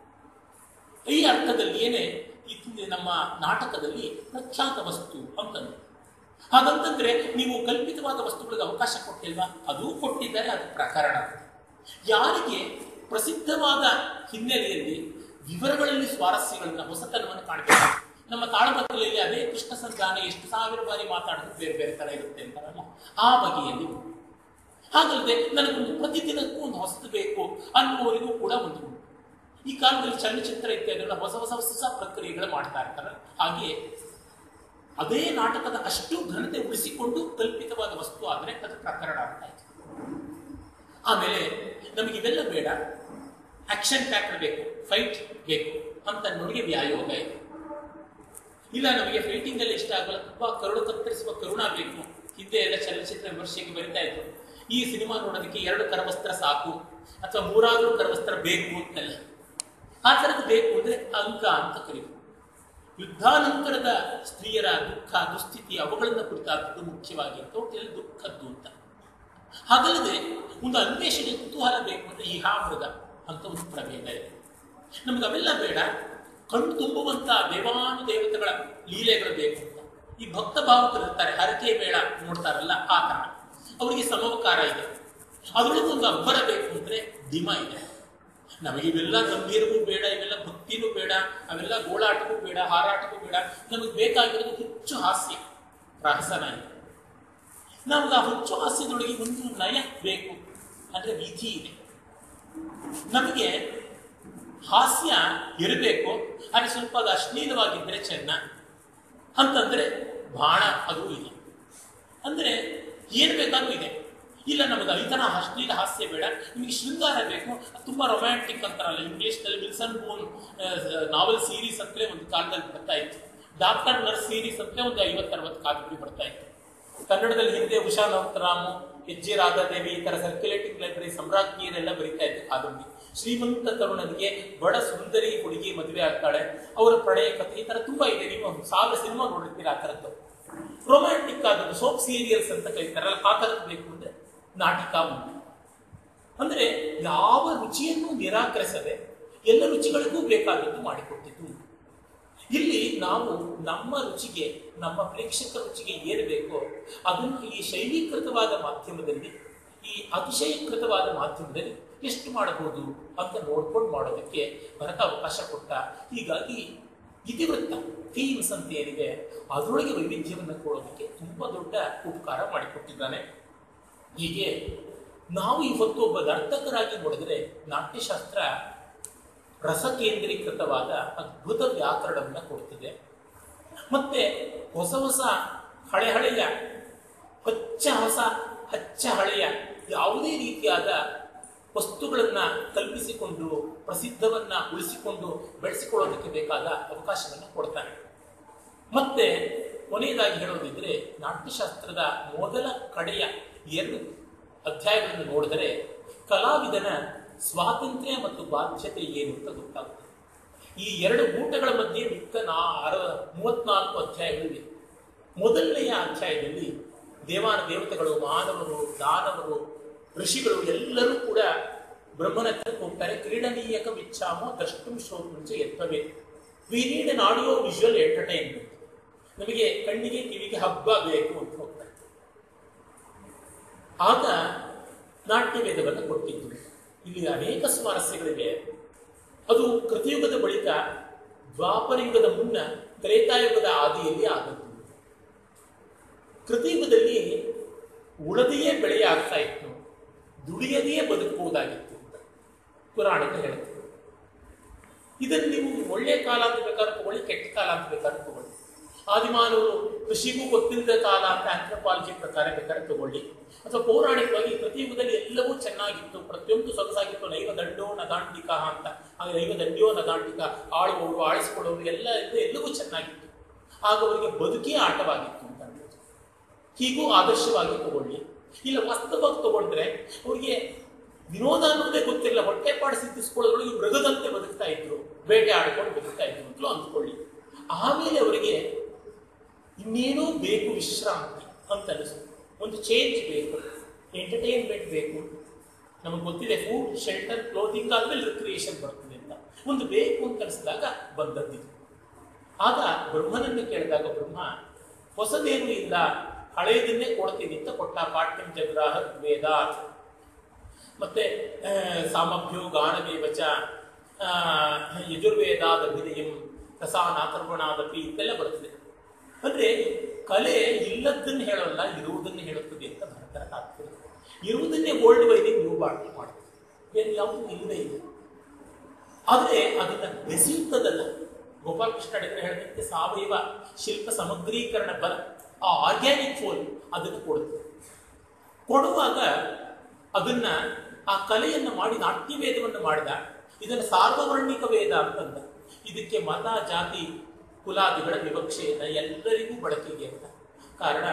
ಈ ಅರ್ಥದಲ್ಲಿ ಏನೇ ಇದು ನಮ್ಮ ನಾಟಕದಲ್ಲಿ ಪ್ರಖ್ಯಾತ ವಸ್ತು ಅಂತಂದ್ರೆ ಹಾಗಂತಂದ್ರೆ ನೀವು ಕಲ್ಪಿತವಾದ ವಸ್ತುಗಳಿಗೆ ಅವಕಾಶ ಕೊಟ್ಟಿಲ್ವಾ ಅದೂ ಕೊಟ್ಟಿದ್ದಾರೆ ಅದು ಪ್ರಕರಣ ಯಾರಿಗೆ ಪ್ರಸಿದ್ಧವಾದ ಹಿನ್ನೆಲೆಯಲ್ಲಿ ವಿವರಗಳಲ್ಲಿ ಸ್ವಾರಸ್ಯಗಳನ್ನ ಹೊಸತನವನ್ನು ಕಾಣಬೇಕು ನಮ್ಮ ತಾಳಮದ್ದಲೆಯಲ್ಲಿ ಅದೇ ಕೃಷ್ಣ ಸಂಧಾನ ಎಷ್ಟು ಸಾವಿರ ಬಾರಿ ಮಾತಾಡೋದು ಬೇರೆ ಬೇರೆ ತರ ಇರುತ್ತೆ ಅಂತಾರಲ್ಲ ಆ ಬಗೆಯಲ್ಲಿ ಹಾಗಲ್ಲದೆ ನನಗೊಂದು ಪ್ರತಿದಿನಕ್ಕೂ ಒಂದು ಹೊಸದು ಬೇಕು ಅನ್ನುವವರಿಗೂ ಕೂಡ ಒಂದು ಉಂಟು. ಈ ಕಾಲದಲ್ಲಿ ಚಲನಚಿತ್ರ ಇತ್ಯಾದಿಗಳ ಹೊಸ ಹೊಸ ಹೊಸ ಹೊಸ ಪ್ರಕ್ರಿಯೆಗಳು ಮಾಡ್ತಾ ಇರ್ತಾರೆ ಹಾಗೆ ಅದೇ ನಾಟಕದ ಅಷ್ಟು ಘನತೆ ಉಳಿಸಿಕೊಂಡು ಕಲ್ಪಿತವಾದ ವಸ್ತು ಆದರೆ ಅದು ಪ್ರಕರಣ ಅಂತ ಆಯ್ತು ಆಮೇಲೆ ನಮಗೆ ಇವೆಲ್ಲ ಬೇಡ ಆಕ್ಷನ್ ಪ್ಯಾಕ್ಡ್ ಬೇಕು ಫೈಟ್ ಬೇಕು ಅಂತ ನಮಗೆ ವ್ಯಾಯೋಗ ಇದೆ ಇಲ್ಲ ನಮಗೆ ಫೈಟಿಂಗ್ ಅಲ್ಲಿ ಇಷ್ಟ ಆಗಲ್ಲ ತುಂಬಾ ಕರುಳು ಕತ್ತರಿಸುವ ಕರುಣ ಬೇಕು ಹಿಂದೆ ಎಲ್ಲ ಚಲನಚಿತ್ರ ವಿಮರ್ಶೆಗೆ ಬರಿತಾ ಇತ್ತು ಈ ಸಿನಿಮಾ ನೋಡೋದಕ್ಕೆ ಎರಡು ಕರವಸ್ತ್ರ ಸಾಕು ಅಥವಾ ಮೂರಾರು ಕರವಸ್ತ್ರ ಬೇಕು ಅಂತೆಲ್ಲ ಆ ಥರದ್ದು ಬೇಕು ಅಂದ್ರೆ ಅಂಕ ಅಂತ ಕರೀತಾರೆ ಯುದ್ಧಾನಂತರದ ಸ್ತ್ರೀಯರ ದುಃಖ ದುಸ್ಥಿತಿ ಅವುಗಳನ್ನು ಕುರಿತಾದದ್ದು ಮುಖ್ಯವಾಗಿ ಅಂತ ಒಟ್ಟಿನಲ್ಲಿ ದುಃಖದ್ದು ಅಂತ ಹಾಗಲ್ಲದೆ ಒಂದು ಅನ್ವೇಷಣೆ ಕುತೂಹಲ ಬೇಕು ಅಂದ್ರೆ ಇಹಾಮೃಗ ಅಂತ ಒಂದು ಪ್ರಭೇದ ಇದೆ ನಮ್ಗೆ ಅವೆಲ್ಲ ಬೇಡ ಕಣ್ಣು ತುಂಬುವಂತ ದೇವಾನು ದೇವತೆಗಳ ಲೀಲೆಗಳು ಬೇಕು ಅಂತ ಈ ಭಕ್ತ ಭಾವಕರು ಇರ್ತಾರೆ ಹರಕೆ ಬೇಡ ನೋಡ್ತಾರಲ್ಲ ಆ ತರ ಅವರಿಗೆ ಸಮವಕಾರ ಇದೆ ಅದರೊಳಗೆ ಒಂದು ಅಬ್ಬರ ಬೇಕು ಅಂದ್ರೆ ಡಿಮ ಇದೆ ನಮಗೆ ಇವೆಲ್ಲ ಗಂಭೀರವೂ ಬೇಡ ಇವೆಲ್ಲ ಭಕ್ತಿನೂ ಬೇಡ ಅವೆಲ್ಲ ಗೋಳಾಟವೂ ಬೇಡ ಹಾರಾಟವೂ ಬೇಡ ನಮಗೆ ಬೇಕಾಗಿರೋದು ಹುಚ್ಚು ಹಾಸ್ಯ ಪ್ರಹಸನ ಇದೆ ನಮ್ಗೆ ಆ ಹುಚ್ಚು ಹಾಸ್ಯದೊಳಗೆ ಒಂದು ನಯ ಬೇಕು ಅಂದ್ರೆ ವಿಧಿ ಇದೆ ನಮಗೆ ಹಾಸ್ಯ ಇರಬೇಕು ಆದರೆ ಸ್ವಲ್ಪ ಅದು ಅಶ್ಲೀಲವಾಗಿದ್ದರೆ ಚೆನ್ನ ಅಂತಂದ್ರೆ ಬಾಣ ಅದು ಇಲ್ಲ ಅಂದ್ರೆ ಏನು ಬೇಕಾದ್ರೂ ಇದೆ ಇಲ್ಲ ನಮಗೆ ಈ ಥರ ಅಶ್ಲೀಲ ಹಾಸ್ಯ ಬೇಡ ನಿಮಗೆ ಶೃಂಗಾರ ಬೇಕು ಅದು ತುಂಬಾ ರೊಮ್ಯಾಂಟಿಕ್ ಅಂತಾರಲ್ಲ ಇಂಗ್ಲಿಷ್ನಲ್ಲಿ ವಿಲ್ಸನ್ ಬೋನ್ ನಾವೆಲ್ ಸೀರೀಸ್ ಅಂತಲೇ ಒಂದು ಕಾಲದಲ್ಲಿ ಬರ್ತಾ ಇತ್ತು ಡಾಕ್ಟರ್ ನರ್ಸ್ ಸೀರೀಸ್ ಅಂತಲೇ ಒಂದು ಐವತ್ತರವತ್ತು ಕಾದಂಬರಿ ಬರ್ತಾ ಇತ್ತು ಕನ್ನಡದಲ್ಲಿ ಹಿಂದೆ ಉಷಾ ನವತರಾಮು ಹೆಜ್ಜೆ ರಾಧಾದೇವಿ ಈ ತರ ಸರ್ಕ್ಯುಲೇಟಿಂಗ್ ಲೈಬ್ರರಿ ಸಮ್ರಾಜ್ಞಿಯರೆಲ್ಲ ಬರೀತಾ ಇದ್ರು ಕಾದಂಬರಿ ಶ್ರೀಮಂತ ತರುಣನಿಗೆ ಬಡ ಸುಂದರಿ ಹುಡುಗಿ ಮದುವೆ ಆಗ್ತಾಳೆ ಅವರ ಪ್ರಣಯ ಕಥೆ ಈ ತರ ತುಂಬಾ ಇದೆ ನೀವು ಒಂದು ಸಾವಿರ ಸಿನಿಮಾ ನೋಡಿರ್ತೀರ ಆ ಥರದ್ದು ರೊಮ್ಯಾಂಟಿಕ್ ಆದದ್ದು ಸೋಪ್ ಸೀರಿಯಲ್ಸ್ ಅಂತ ಕರೀತಾರಲ್ಲ ಆ ಥರದ್ದು ಬೇಕು ಅಂದ್ರೆ ನಾಟಿಕ ಉಂಟು ಅಂದ್ರೆ ಯಾವ ರುಚಿಯನ್ನು ನಿರಾಕರಿಸದೆ ಎಲ್ಲ ರುಚಿಗಳಿಗೂ ಬೇಕಾದದ್ದು ಮಾಡಿಕೊಟ್ಟಿದ್ದು ಉಂಟು. ಇಲ್ಲಿ ನಾವು ನಮ್ಮ ರುಚಿಗೆ ನಮ್ಮ ಪ್ರೇಕ್ಷಕ ರುಚಿಗೆ ಏನು ಬೇಕೋ ಅದನ್ನು ಈ ಶೈಲೀಕೃತವಾದ ಮಾಧ್ಯಮದಲ್ಲಿ ಈ ಅತಿಶಯೀಕೃತವಾದ ಮಾಧ್ಯಮದಲ್ಲಿ ಎಷ್ಟು ಮಾಡಬಹುದು ಅಂತ ನೋಡ್ಕೊಂಡು ಮಾಡೋದಕ್ಕೆ ಭರತ ಅವಕಾಶ ಕೊಟ್ಟ ಹೀಗಾಗಿ ಇತಿವೃತ್ತ ಥೀಮ್ಸ್ ಅಂತ ಏನಿದೆ ಅದರೊಳಗೆ ವೈವಿಧ್ಯವನ್ನು ಕೊಡೋದಕ್ಕೆ ತುಂಬಾ ದೊಡ್ಡ ಉಪಕಾರ ಮಾಡಿಕೊಟ್ಟಿದ್ದಾನೆ ಹೀಗೆ ನಾವು ಇವತ್ತು ಒಬ್ಬ ನರ್ತಕರಾಗಿ ನೋಡಿದ್ರೆ ನಾಟ್ಯಶಾಸ್ತ್ರ ರಸಕೇಂದ್ರೀಕೃತವಾದ ಅದ್ಭುತ ವ್ಯಾಕರಣವನ್ನು ಕೊಡ್ತಿದೆ ಮತ್ತೆ ಹೊಸ ಹೊಸ ಹಳೆ ಹಳೆಯ ಹೊಚ್ಚ ಹೊಸ ಹಚ್ಚ ಹಳೆಯ ಯಾವುದೇ ರೀತಿಯಾದ ವಸ್ತುಗಳನ್ನ ಕಲ್ಪಿಸಿಕೊಂಡು ಪ್ರಸಿದ್ಧವನ್ನ ಉಳಿಸಿಕೊಂಡು ಬೆಳೆಸಿಕೊಳ್ಳೋದಕ್ಕೆ ಬೇಕಾದ ಅವಕಾಶವನ್ನು ಕೊಡ್ತಾನೆ ಮತ್ತೆ ಕೊನೆಯದಾಗಿ ಹೇಳೋದಿದ್ರೆ ನಾಟ್ಯಶಾಸ್ತ್ರದ ಮೊದಲ ಕಡೆಯ ಎರಡು ಅಧ್ಯಾಯಗಳನ್ನು ನೋಡಿದರೆ ಕಲಾವಿದನ ಸ್ವಾತಂತ್ರ್ಯ ಮತ್ತು ಬಾಧ್ಯತೆ ಏನು ಅಂತ ಗೊತ್ತಾಗುತ್ತೆ ಈ ಎರಡು ಊಟಗಳ ಮಧ್ಯೆ ಮಿಕ್ಕ ನಾ ಅರ ಮೂವತ್ನಾಲ್ಕು ಅಧ್ಯಾಯಗಳಿವೆ ಮೊದಲನೆಯ ಅಧ್ಯಾಯದಲ್ಲಿ ದೇವಾನ ದೇವತೆಗಳು ಮಾನವರು ದಾನವರು ಋಷಿಗಳು ಎಲ್ಲರೂ ಕೂಡ ಬ್ರಹ್ಮನ ಹತ್ರಕ್ಕೆ ಹೋಗ್ತಾರೆ ಕ್ರೀಡನೀಯಕ ವಿಚ್ಛಾಮೋ ದ್ರಷ್ಟುಂ ಶ್ರೋತುಂಚ ಎತ್ತವೇ we need an audio visual entertainment ನಮಗೆ ಕಣ್ಣಿಗೆ ಕಿವಿಗೆ ಹಬ್ಬ ಬೇಕು ಅಂತ ಹೋಗ್ತಾರೆ ಆಗ ನಾಟ್ಯ ವೇದವನ್ನು ಕೊಟ್ಟಿದ್ದು ಇಲ್ಲಿ ಅನೇಕ ಸ್ವಾರಸ್ಯಗಳಿವೆ ಅದು ಕೃತಿಯುಗದ ಬಳಿಕ ದ್ವಾಪರ ಯುಗದ ಮುನ್ನ ತ್ರೇತಾಯುಗದ ಆದಿಯಲ್ಲಿ ಆದದ್ದು ಕೃತಿಯುಗದಲ್ಲಿ ಉಳದೆಯೇ ಬೆಳೆಯ ಆಗ್ತಾ ಇತ್ತು ದುಡಿಯದೆಯೇ ಬದುಕಬಹುದಾಗಿತ್ತು ಅಂತ ಪುರಾಣಿಕ ಹೇಳುತ್ತೆ ಇದನ್ನು ನೀವು ಒಳ್ಳೆಯ ಕಾಲ ಅಂತ ಬೇಕಾದ್ರೆ ತಗೊಳ್ಳಿ ಕೆಟ್ಟ ಕಾಲ ಅಂತ ಬೇಕಾದ್ರೆ ತಗೊಳ್ಳಿ ಆದಿಮಾನವರು ಕೃಷಿಗೂ ಗೊತ್ತಿಲ್ಲದ ಕಾಲ ಅಂತ ಆಂಥ್ರೋಪಾಲಜಿ ಪ್ರಕಾರ ಬೇಕಾದ್ರೆ ತಗೊಳ್ಳಿ ಅಥವಾ ಪೌರಾಣಿಕವಾಗಿ ಪ್ರತಿಯುಗದಲ್ಲಿ ಎಲ್ಲವೂ ಚೆನ್ನಾಗಿತ್ತು ಪ್ರತಿಯೊಂದು ಸೊಗಸಾಗಿತ್ತು ನೈವ ದಂಡೋ ನದಾಂಟಿಕ ಅಂತ ಹಾಗೆ ನೈವ ದಂಡ್ಯೋ ನದಾಂಟಿಕ ಆಳುವವರು ಆಳಿಸಿಕೊಳ್ಳೋರು ಎಲ್ಲ ಇದು ಎಲ್ಲವೂ ಚೆನ್ನಾಗಿತ್ತು ಆಗ ಅವರಿಗೆ ಬದುಕೇ ಆಟವಾಗಿತ್ತು ಅಂತ ಅನ್ಬೋದು ಹೀಗೂ ಆದರ್ಶವಾಗಿ ತಗೊಳ್ಳಿ ಇಲ್ಲ ವಾಸ್ತವವಾಗಿ ತಗೊಂಡ್ರೆ ಅವ್ರಿಗೆ ವಿನೋದ ಅನ್ನೋದೇ ಗೊತ್ತಿಲ್ಲ ಹೊಟ್ಟೆಪಾಡು ಸಿದ್ಧಿಸ್ಕೊಳ್ಳೋದ್ರೊಳಗೆ ಮೃಗದಂತೆ ಬದುಕ್ತಾ ಇದ್ರು ಬೇಟೆ ಆಡ್ಕೊಂಡು ಬದುಕ್ತಾ ಇದ್ರು ಅಂತಲೂ ಅಂದ್ಕೊಳ್ಳಿ ಆಮೇಲೆ ಅವರಿಗೆ ಇನ್ನೇನೋ ಬೇಕು ವಿಶ್ರಾಂತಿ ಅಂತ ಅನಿಸ್ತು ಒಂದು ಚೇಂಜ್ ಬೇಕು ಎಂಟರ್ಟೈನ್ಮೆಂಟ್ ಬೇಕು ನಮಗೆ ಗೊತ್ತಿದೆ ಫುಡ್ ಶೆಲ್ಟರ್ ಕ್ಲೋತಿಂಗ್ ಆದ್ಮೇಲೆ ರಿಕ್ರಿಯೇಷನ್ ಬರ್ತದೆ ಅಂತ ಒಂದು ಬೇಕು ಅಂತ ಅನಿಸಿದಾಗ ಬಂದದ್ದಿದು ಆಗ ಬ್ರಹ್ಮನನ್ನು ಕೇಳಿದಾಗ ಬ್ರಹ್ಮ ಹೊಸದೇನು ಇಲ್ಲ ಹಳೆಯದನ್ನೇ ಕೊಡ್ತೀನಿ ಅಂತ ಕೊಟ್ಟ ಪಾಠ್ಯಂ ಜಗ್ರಾಹ ವೇದ ಮತ್ತೆ ಆ, ಸಾಮಭ್ಯೋ ಗಾನವೇವಚ ಆ, ಯಜುರ್ವೇದಾದ ಅಭಿನಯಂ ರಸಾನಾಥರ್ವಣಾದಪಿ ಇದೆಲ್ಲ ಬರ್ತದೆ ಅಂದ್ರೆ ಕಲೆ ಇಲ್ಲದನ್ನು ಹೇಳೋಲ್ಲ ಇರುವುದನ್ನು ಹೇಳುತ್ತದೆ ಅಂತ ಭರತರ ತಾತ್ಪರ್ಯ ಇರುವುದನ್ನೇ ಓಲ್ಡ್ ವೈದಿ ನ್ಯೂ ಬಾಟ್ಲಿ ಮಾಡ್ತದೆ ಬೇರೆ ಯಾವುದು ಇಲ್ಲದೇ ಇದೆ ಆದರೆ ಅದನ್ನ ಬೆಸೆಯುತ್ತದಲ್ಲ ಗೋಪಾಲಕೃಷ್ಣ ಅಡಿಗರು ಹೇಳಿದಂತೆ ಸಾವಯವ ಶಿಲ್ಪ ಸಮಗ್ರೀಕರಣ ಬಲ ಆ ಆರ್ಗ್ಯಾನಿಕ್ ಫೋಲ್ ಅದನ್ನು ಕೊಡುತ್ತೆ ಕೊಡುವಾಗ ಅದನ್ನ ಆ ಕಲೆಯನ್ನು ಮಾಡಿ ನಾಟ್ಯ ವೇದವನ್ನು ಮಾಡಿದ ಇದನ್ನು ಸಾರ್ವವರ್ಣಿಕ ವೇದ ಅಂತಂದ ಇದಕ್ಕೆ ಮತ ಜಾತಿ ಕುಲಾದಿಗಳ ವಿವಕ್ಷೆಯನ್ನ ಎಲ್ಲರಿಗೂ ಬಳಕೆಗೆ ಅಂತ ಕಾರಣ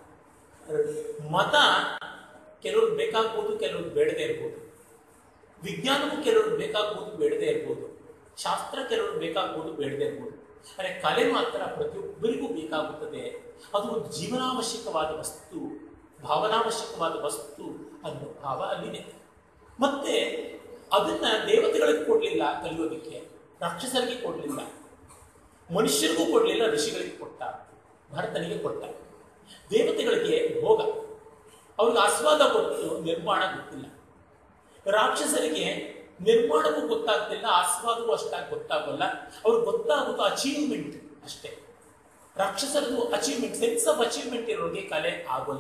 ಮತ ಕೆಲವ್ರಿಗೆ ಬೇಕಾಗ್ಬೋದು ಕೆಲವ್ರಿಗೆ ಬೇಡದೇ ಇರ್ಬೋದು ವಿಜ್ಞಾನವೂ ಕೆಲವ್ರಿಗೆ ಬೇಕಾಗ್ಬೋದು ಬೇಡದೇ ಇರ್ಬೋದು ಶಾಸ್ತ್ರ ಕೆಲವ್ರಿಗೆ ಬೇಕಾಗ್ಬೋದು ಬೇಡದೇ ಇರ್ಬೋದು ಆದರೆ ಕಲೆ ಮಾತ್ರ ಪ್ರತಿಯೊಬ್ಬರಿಗೂ ಬೇಕಾಗುತ್ತದೆ ಅದು ಒಂದು ಜೀವನಾವಶ್ಯಕವಾದ ವಸ್ತು ಭಾವನಾವಶ್ಯಕವಾದ ವಸ್ತು ಅನ್ನೋ ಭಾವ ಅಲ್ಲಿದೆ ಮತ್ತೆ ಅದನ್ನ ದೇವತೆಗಳಿಗೆ ಕೊಡಲಿಲ್ಲ ಕಲಿಯೋದಕ್ಕೆ ರಾಕ್ಷಸರಿಗೆ ಕೊಡಲಿಲ್ಲ ಮನುಷ್ಯರಿಗೂ ಕೊಡಲಿಲ್ಲ ಋಷಿಗಳಿಗೆ ಕೊಟ್ಟ ಭರತನಿಗೆ ಕೊಟ್ಟ ದೇವತೆಗಳಿಗೆ ಭೋಗ ಅವ್ರಿಗೆ ಆಸ್ವಾದ ಗೊತ್ತು ನಿರ್ಮಾಣ ಗೊತ್ತಿಲ್ಲ ರಾಕ್ಷಸರಿಗೆ ನಿರ್ಮಾಣವೂ ಗೊತ್ತಾಗ್ತಿಲ್ಲ ಆಸ್ವಾದವೂ ಅಷ್ಟಾಗಿ ಗೊತ್ತಾಗಲ್ಲ ಅವ್ರಿಗೆ ಗೊತ್ತಾಗೋದು ಅಚೀವ್ಮೆಂಟ್ ಅಷ್ಟೇ ರಾಕ್ಷಸರದು ಅಚೀವ್ಮೆಂಟ್ ಸೆನ್ಸ್ ಆಫ್ ಅಚೀವ್ಮೆಂಟ್ ಇರೋರಿಗೆ ಕಲೆ ಆಗೋಲ್ಲ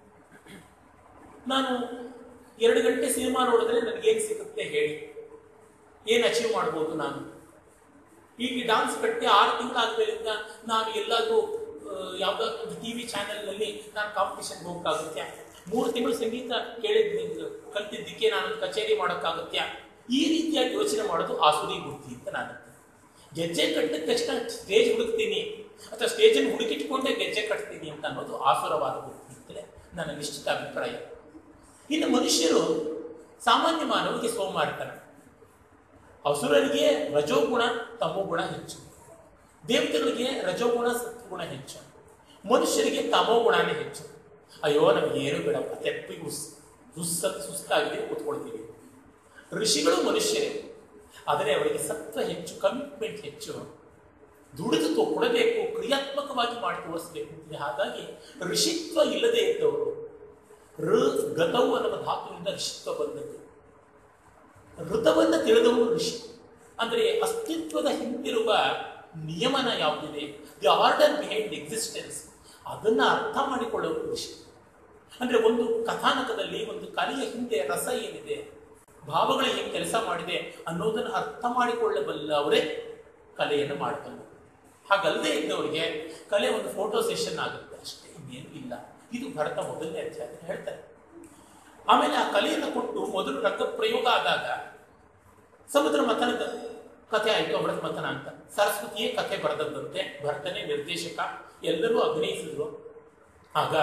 ನಾನು ಎರಡು ಗಂಟೆ ಸಿನಿಮಾ ನೋಡಿದ್ರೆ ನನಗೇನು ಸಿಗುತ್ತೆ ಹೇಳಿ ಏನು ಅಚೀವ್ ಮಾಡ್ಬೋದು ನಾನು ಈಗ ಡಾನ್ಸ್ ಕಟ್ಟಿ ಆರು ತಿಂಗಳಾದ್ಮೇಲಿಂದ ನಾನು ಎಲ್ಲಾದ್ರೂ ಯಾವುದಾದ್ರು ಒಂದು ಟಿ ವಿ ಚಾನೆಲ್ನಲ್ಲಿ ನಾನು ಕಾಂಪಿಟೇಷನ್ಗೆ ಹೋಗಕ್ಕಾಗುತ್ತಾ ಮೂರು ತಿಂಗಳು ಸಂಗೀತ ಕೇಳಿದ್ ಕಲ್ತಿದ್ದಕ್ಕೆ ನಾನು ಕಚೇರಿ ಮಾಡೋಕ್ಕಾಗುತ್ತಾ ಈ ರೀತಿಯಾಗಿ ಯೋಚನೆ ಮಾಡೋದು ಆಸುರಿ ಬುದ್ಧಿ ಅಂತ ನಾನು ಗೆಜ್ಜೆ ಕಟ್ಟಿದ ತಕ್ಷಣ ಸ್ಟೇಜ್ ಹುಡುಕ್ತೀನಿ ಅಥವಾ ಸ್ಟೇಜನ್ನು ಹುಡುಕಿಟ್ಕೊಂಡೇ ಗೆಜ್ಜೆ ಕಟ್ತೀನಿ ಅಂತ ಅನ್ನೋದು ಆಸುರವಾದ ಬುದ್ಧಿ ಅಂತಲೇ ನನ್ನ ನಿಶ್ಚಿತ ಅಭಿಪ್ರಾಯ ಇನ್ನು ಮನುಷ್ಯರು ಸಾಮಾನ್ಯ ಮಾನವರಿಗೆ ಸೋಮಾರಿತನ ಅಸುರರಿಗೆ ರಜೋಗುಣ ತಮೋಗುಣ ಹೆಚ್ಚು ದೇವತೆಗಳಿಗೆ ರಜೋಗುಣ ಸತ್ವಗುಣ ಹೆಚ್ಚು ಮನುಷ್ಯರಿಗೆ ತಮೋಗುಣನೇ ಹೆಚ್ಚು ಅಯ್ಯೋ ನಮಗೆ ಏನು ಬೇಡಪ್ಪ ತೆಪ್ಪಿಗೆ ಉಸ್ ಸುಸ್ತ ಸುಸ್ತಾಗಿದೆ ಕೂತ್ಕೊಳ್ತೀವಿ ಋಷಿಗಳು ಮನುಷ್ಯರೇ ಆದರೆ ಅವರಿಗೆ ಸತ್ವ ಹೆಚ್ಚು ಕಮಿಟ್ಮೆಂಟ್ ಹೆಚ್ಚು ದುಡಿದು ತೊ- ಕೊಡಬೇಕು ಕ್ರಿಯಾತ್ಮಕವಾಗಿ ಮಾಡಿ ತೋರಿಸಬೇಕು ಅಂತಿದೆ ಹಾಗಾಗಿ ಋಷಿತ್ವ ಇಲ್ಲದೆ ಇದ್ದವರು ಋ ಗತವು ಅನ್ನುವ ಧಾತುವಿಂದ ಋಷಿತ್ವ ಬಂದದ್ದು ಋತವನ್ನು ತಿಳಿದವರು ಋಷಿ ಅಂದರೆ ಅಸ್ತಿತ್ವದ ಹಿಂದಿರುವ ನಿಯಮನ ಯಾವುದಿದೆ ದಿ ಆರ್ಡರ್ ಬಿಹೈಂಡ್ ಎಕ್ಸಿಸ್ಟೆನ್ಸ್ ಅದನ್ನ ಅರ್ಥ ಮಾಡಿಕೊಳ್ಳುವ ಋಷಿ ಅಂದ್ರೆ ಒಂದು ಕಥಾನಕದಲ್ಲಿ ಒಂದು ಕಲೆಯ ಹಿಂದೆ ರಸ ಏನಿದೆ ಭಾವಗಳು ಏನು ಕೆಲಸ ಮಾಡಿದೆ ಅನ್ನೋದನ್ನು ಅರ್ಥ ಮಾಡಿಕೊಳ್ಳಬಲ್ಲವರೇ ಕಲೆಯನ್ನು ಮಾಡಬಲ್ಲರು ಹಾಗಲ್ಲದೆ ಇದ್ದವರಿಗೆ ಕಲೆ ಒಂದು ಫೋಟೋ ಸೆಷನ್ ಆಗುತ್ತೆ ಅಷ್ಟೇ ಇನ್ನೇನು ಇಲ್ಲ ಇದು ಭರತ ಮೊದಲನೇ ಅಧ್ಯಾಯ ಹೇಳ್ತಾರೆ ಆಮೇಲೆ ಆ ಕಲೆಯನ್ನು ಕೊಟ್ಟು ಮೊದಲು ರಂಗ ಪ್ರಯೋಗ ಆದಾಗ ಸಮುದ್ರ ಮಥನದ ಕಥೆ ಆಯಿತು ಅಮೃತ ಮಥನ ಅಂತ ಸರಸ್ವತಿಯೇ ಕಥೆ ಬರೆದದ್ದಂತೆ ಭರತನೇ ನಿರ್ದೇಶಕ ಎಲ್ಲರೂ ಅಭಿನಯಿಸಿದ್ರು ಆಗ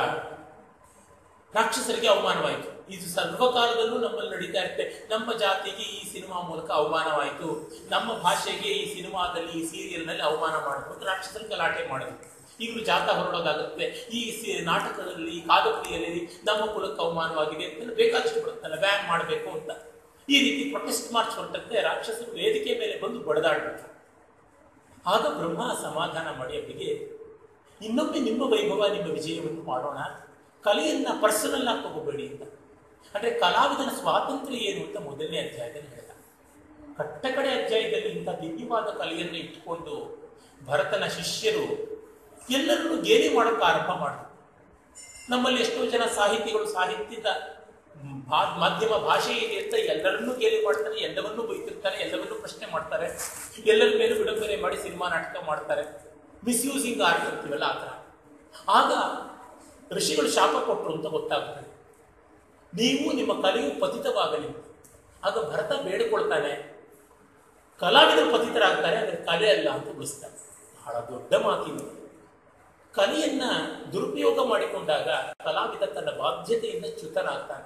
ರಾಕ್ಷಸರಿಗೆ ಅವಮಾನವಾಯಿತು ಇದು ಸರ್ವಕಾಲದಲ್ಲೂ ನಮ್ಮಲ್ಲಿ ನಡೀತಾ ಇರುತ್ತೆ ನಮ್ಮ ಜಾತಿಗೆ ಈ ಸಿನಿಮಾ ಮೂಲಕ ಅವಮಾನವಾಯಿತು ನಮ್ಮ ಭಾಷೆಗೆ ಈ ಸಿನಿಮಾದಲ್ಲಿ ಈ ಸೀರಿಯಲ್ನಲ್ಲಿ ಅವಮಾನ ಮಾಡಿದ್ರು ಅಂತ ರಾಕ್ಷಸರು ಗಲಾಟೆ ಮಾಡಿದ್ರು ಈಗಲೂ ಜಾತ ಹೊರಡೋದಾಗುತ್ತೆ ಈ ಸಿ ನಾಟಕದಲ್ಲಿ ಈ ಕಾದಂಬರಿಯಲ್ಲಿ ನಮ್ಮ ಕುಲಕ್ಕೆ ಅವಮಾನವಾಗಿದೆ ಅಂತ ಬೇಕಾದಷ್ಟು ಬರುತ್ತಲ್ಲ ಬ್ಯಾನ್ ಮಾಡಬೇಕು ಅಂತ ಈ ರೀತಿ ಪ್ರೊಟೆಸ್ಟ್ ಮಾರ್ಚ್ ಹೊರಟಂತೆ ರಾಕ್ಷಸರು ವೇದಿಕೆ ಮೇಲೆ ಬಂದು ಬಡದಾಡ್ಬೇಕು ಆಗ ಬ್ರಹ್ಮ ಸಮಾಧಾನ ಮಾಡಿ ಅವರಿಗೆ ಇನ್ನೊಮ್ಮೆ ನಿಮ್ಮ ವೈಭವ ನಿಮ್ಮ ವಿಜಯವನ್ನು ಮಾಡೋಣ ಕಲೆಯನ್ನ ಪರ್ಸನಲ್ ಆಗಿ ತಗೋಬೇಡಿ ಅಂತ ಅಂದ್ರೆ ಕಲಾವಿದನ ಸ್ವಾತಂತ್ರ್ಯ ಏನು ಅಂತ ಮೊದಲನೇ ಅಧ್ಯಾಯದಲ್ಲಿ ಹೇಳಿದ ಕಟ್ಟಕಡೆ ಅಧ್ಯಾಯದಲ್ಲಿ ಇಂಥ ದಿವ್ಯವಾದ ಕಲೆಯನ್ನು ಇಟ್ಟುಕೊಂಡು ಭರತನ ಶಿಷ್ಯರು ಎಲ್ಲರನ್ನು ಗೇಲಿ ಮಾಡೋಕೆ ಆರಂಭ ಮಾಡಿದ್ರು ನಮ್ಮಲ್ಲಿ ಎಷ್ಟೋ ಜನ ಸಾಹಿತಿಗಳು ಸಾಹಿತ್ಯದ ಭಾ- ಮಾಧ್ಯಮ ಭಾಷೆ ಇದೆ ಅಂತ ಎಲ್ಲರನ್ನೂ ಗೇಲಿ ಮಾಡ್ತಾರೆ ಎಲ್ಲವನ್ನೂ ಬೈತಿರ್ತಾರೆ ಎಲ್ಲವನ್ನೂ ಪ್ರಶ್ನೆ ಮಾಡ್ತಾರೆ ಎಲ್ಲರ ಮೇಲೂ ವಿಡಂಬನೆ ಮಾಡಿ ಸಿನಿಮಾ ನಾಟಕ ಮಾಡ್ತಾರೆ ಮಿಸ್ಯೂಸಿಂಗ್ ಆರ್ಟ್ ಅಂತೀವಲ್ಲ ಆ ಥರ ಆಗ ಋಷಿಗಳು ಶಾಪ ಕೊಟ್ಟರು ಅಂತ ಗೊತ್ತಾಗ್ತದೆ ನೀವು ನಿಮ್ಮ ಕಲೆಯು ಪತಿತವಾಗಲಿ ಅಂತ. ಆಗ ಭರತ ಬೇಡಿಕೊಳ್ತಾನೆ ಕಲಾವಿದರು ಪತಿತರಾಗ್ತಾರೆ ಆದರೆ ಕಲೆ ಅಲ್ಲ ಅಂತ ಉಳಿಸ್ತಾರೆ ಬಹಳ ದೊಡ್ಡ ಮಾತಿದು ಕಲೆಯನ್ನ ದುರುಪಯೋಗ ಮಾಡಿಕೊಂಡಾಗ ಕಲಾವಿದ ತನ್ನ ಬಾಧ್ಯತೆಯಿಂದ ಚ್ಯುತನಾಗ್ತಾನೆ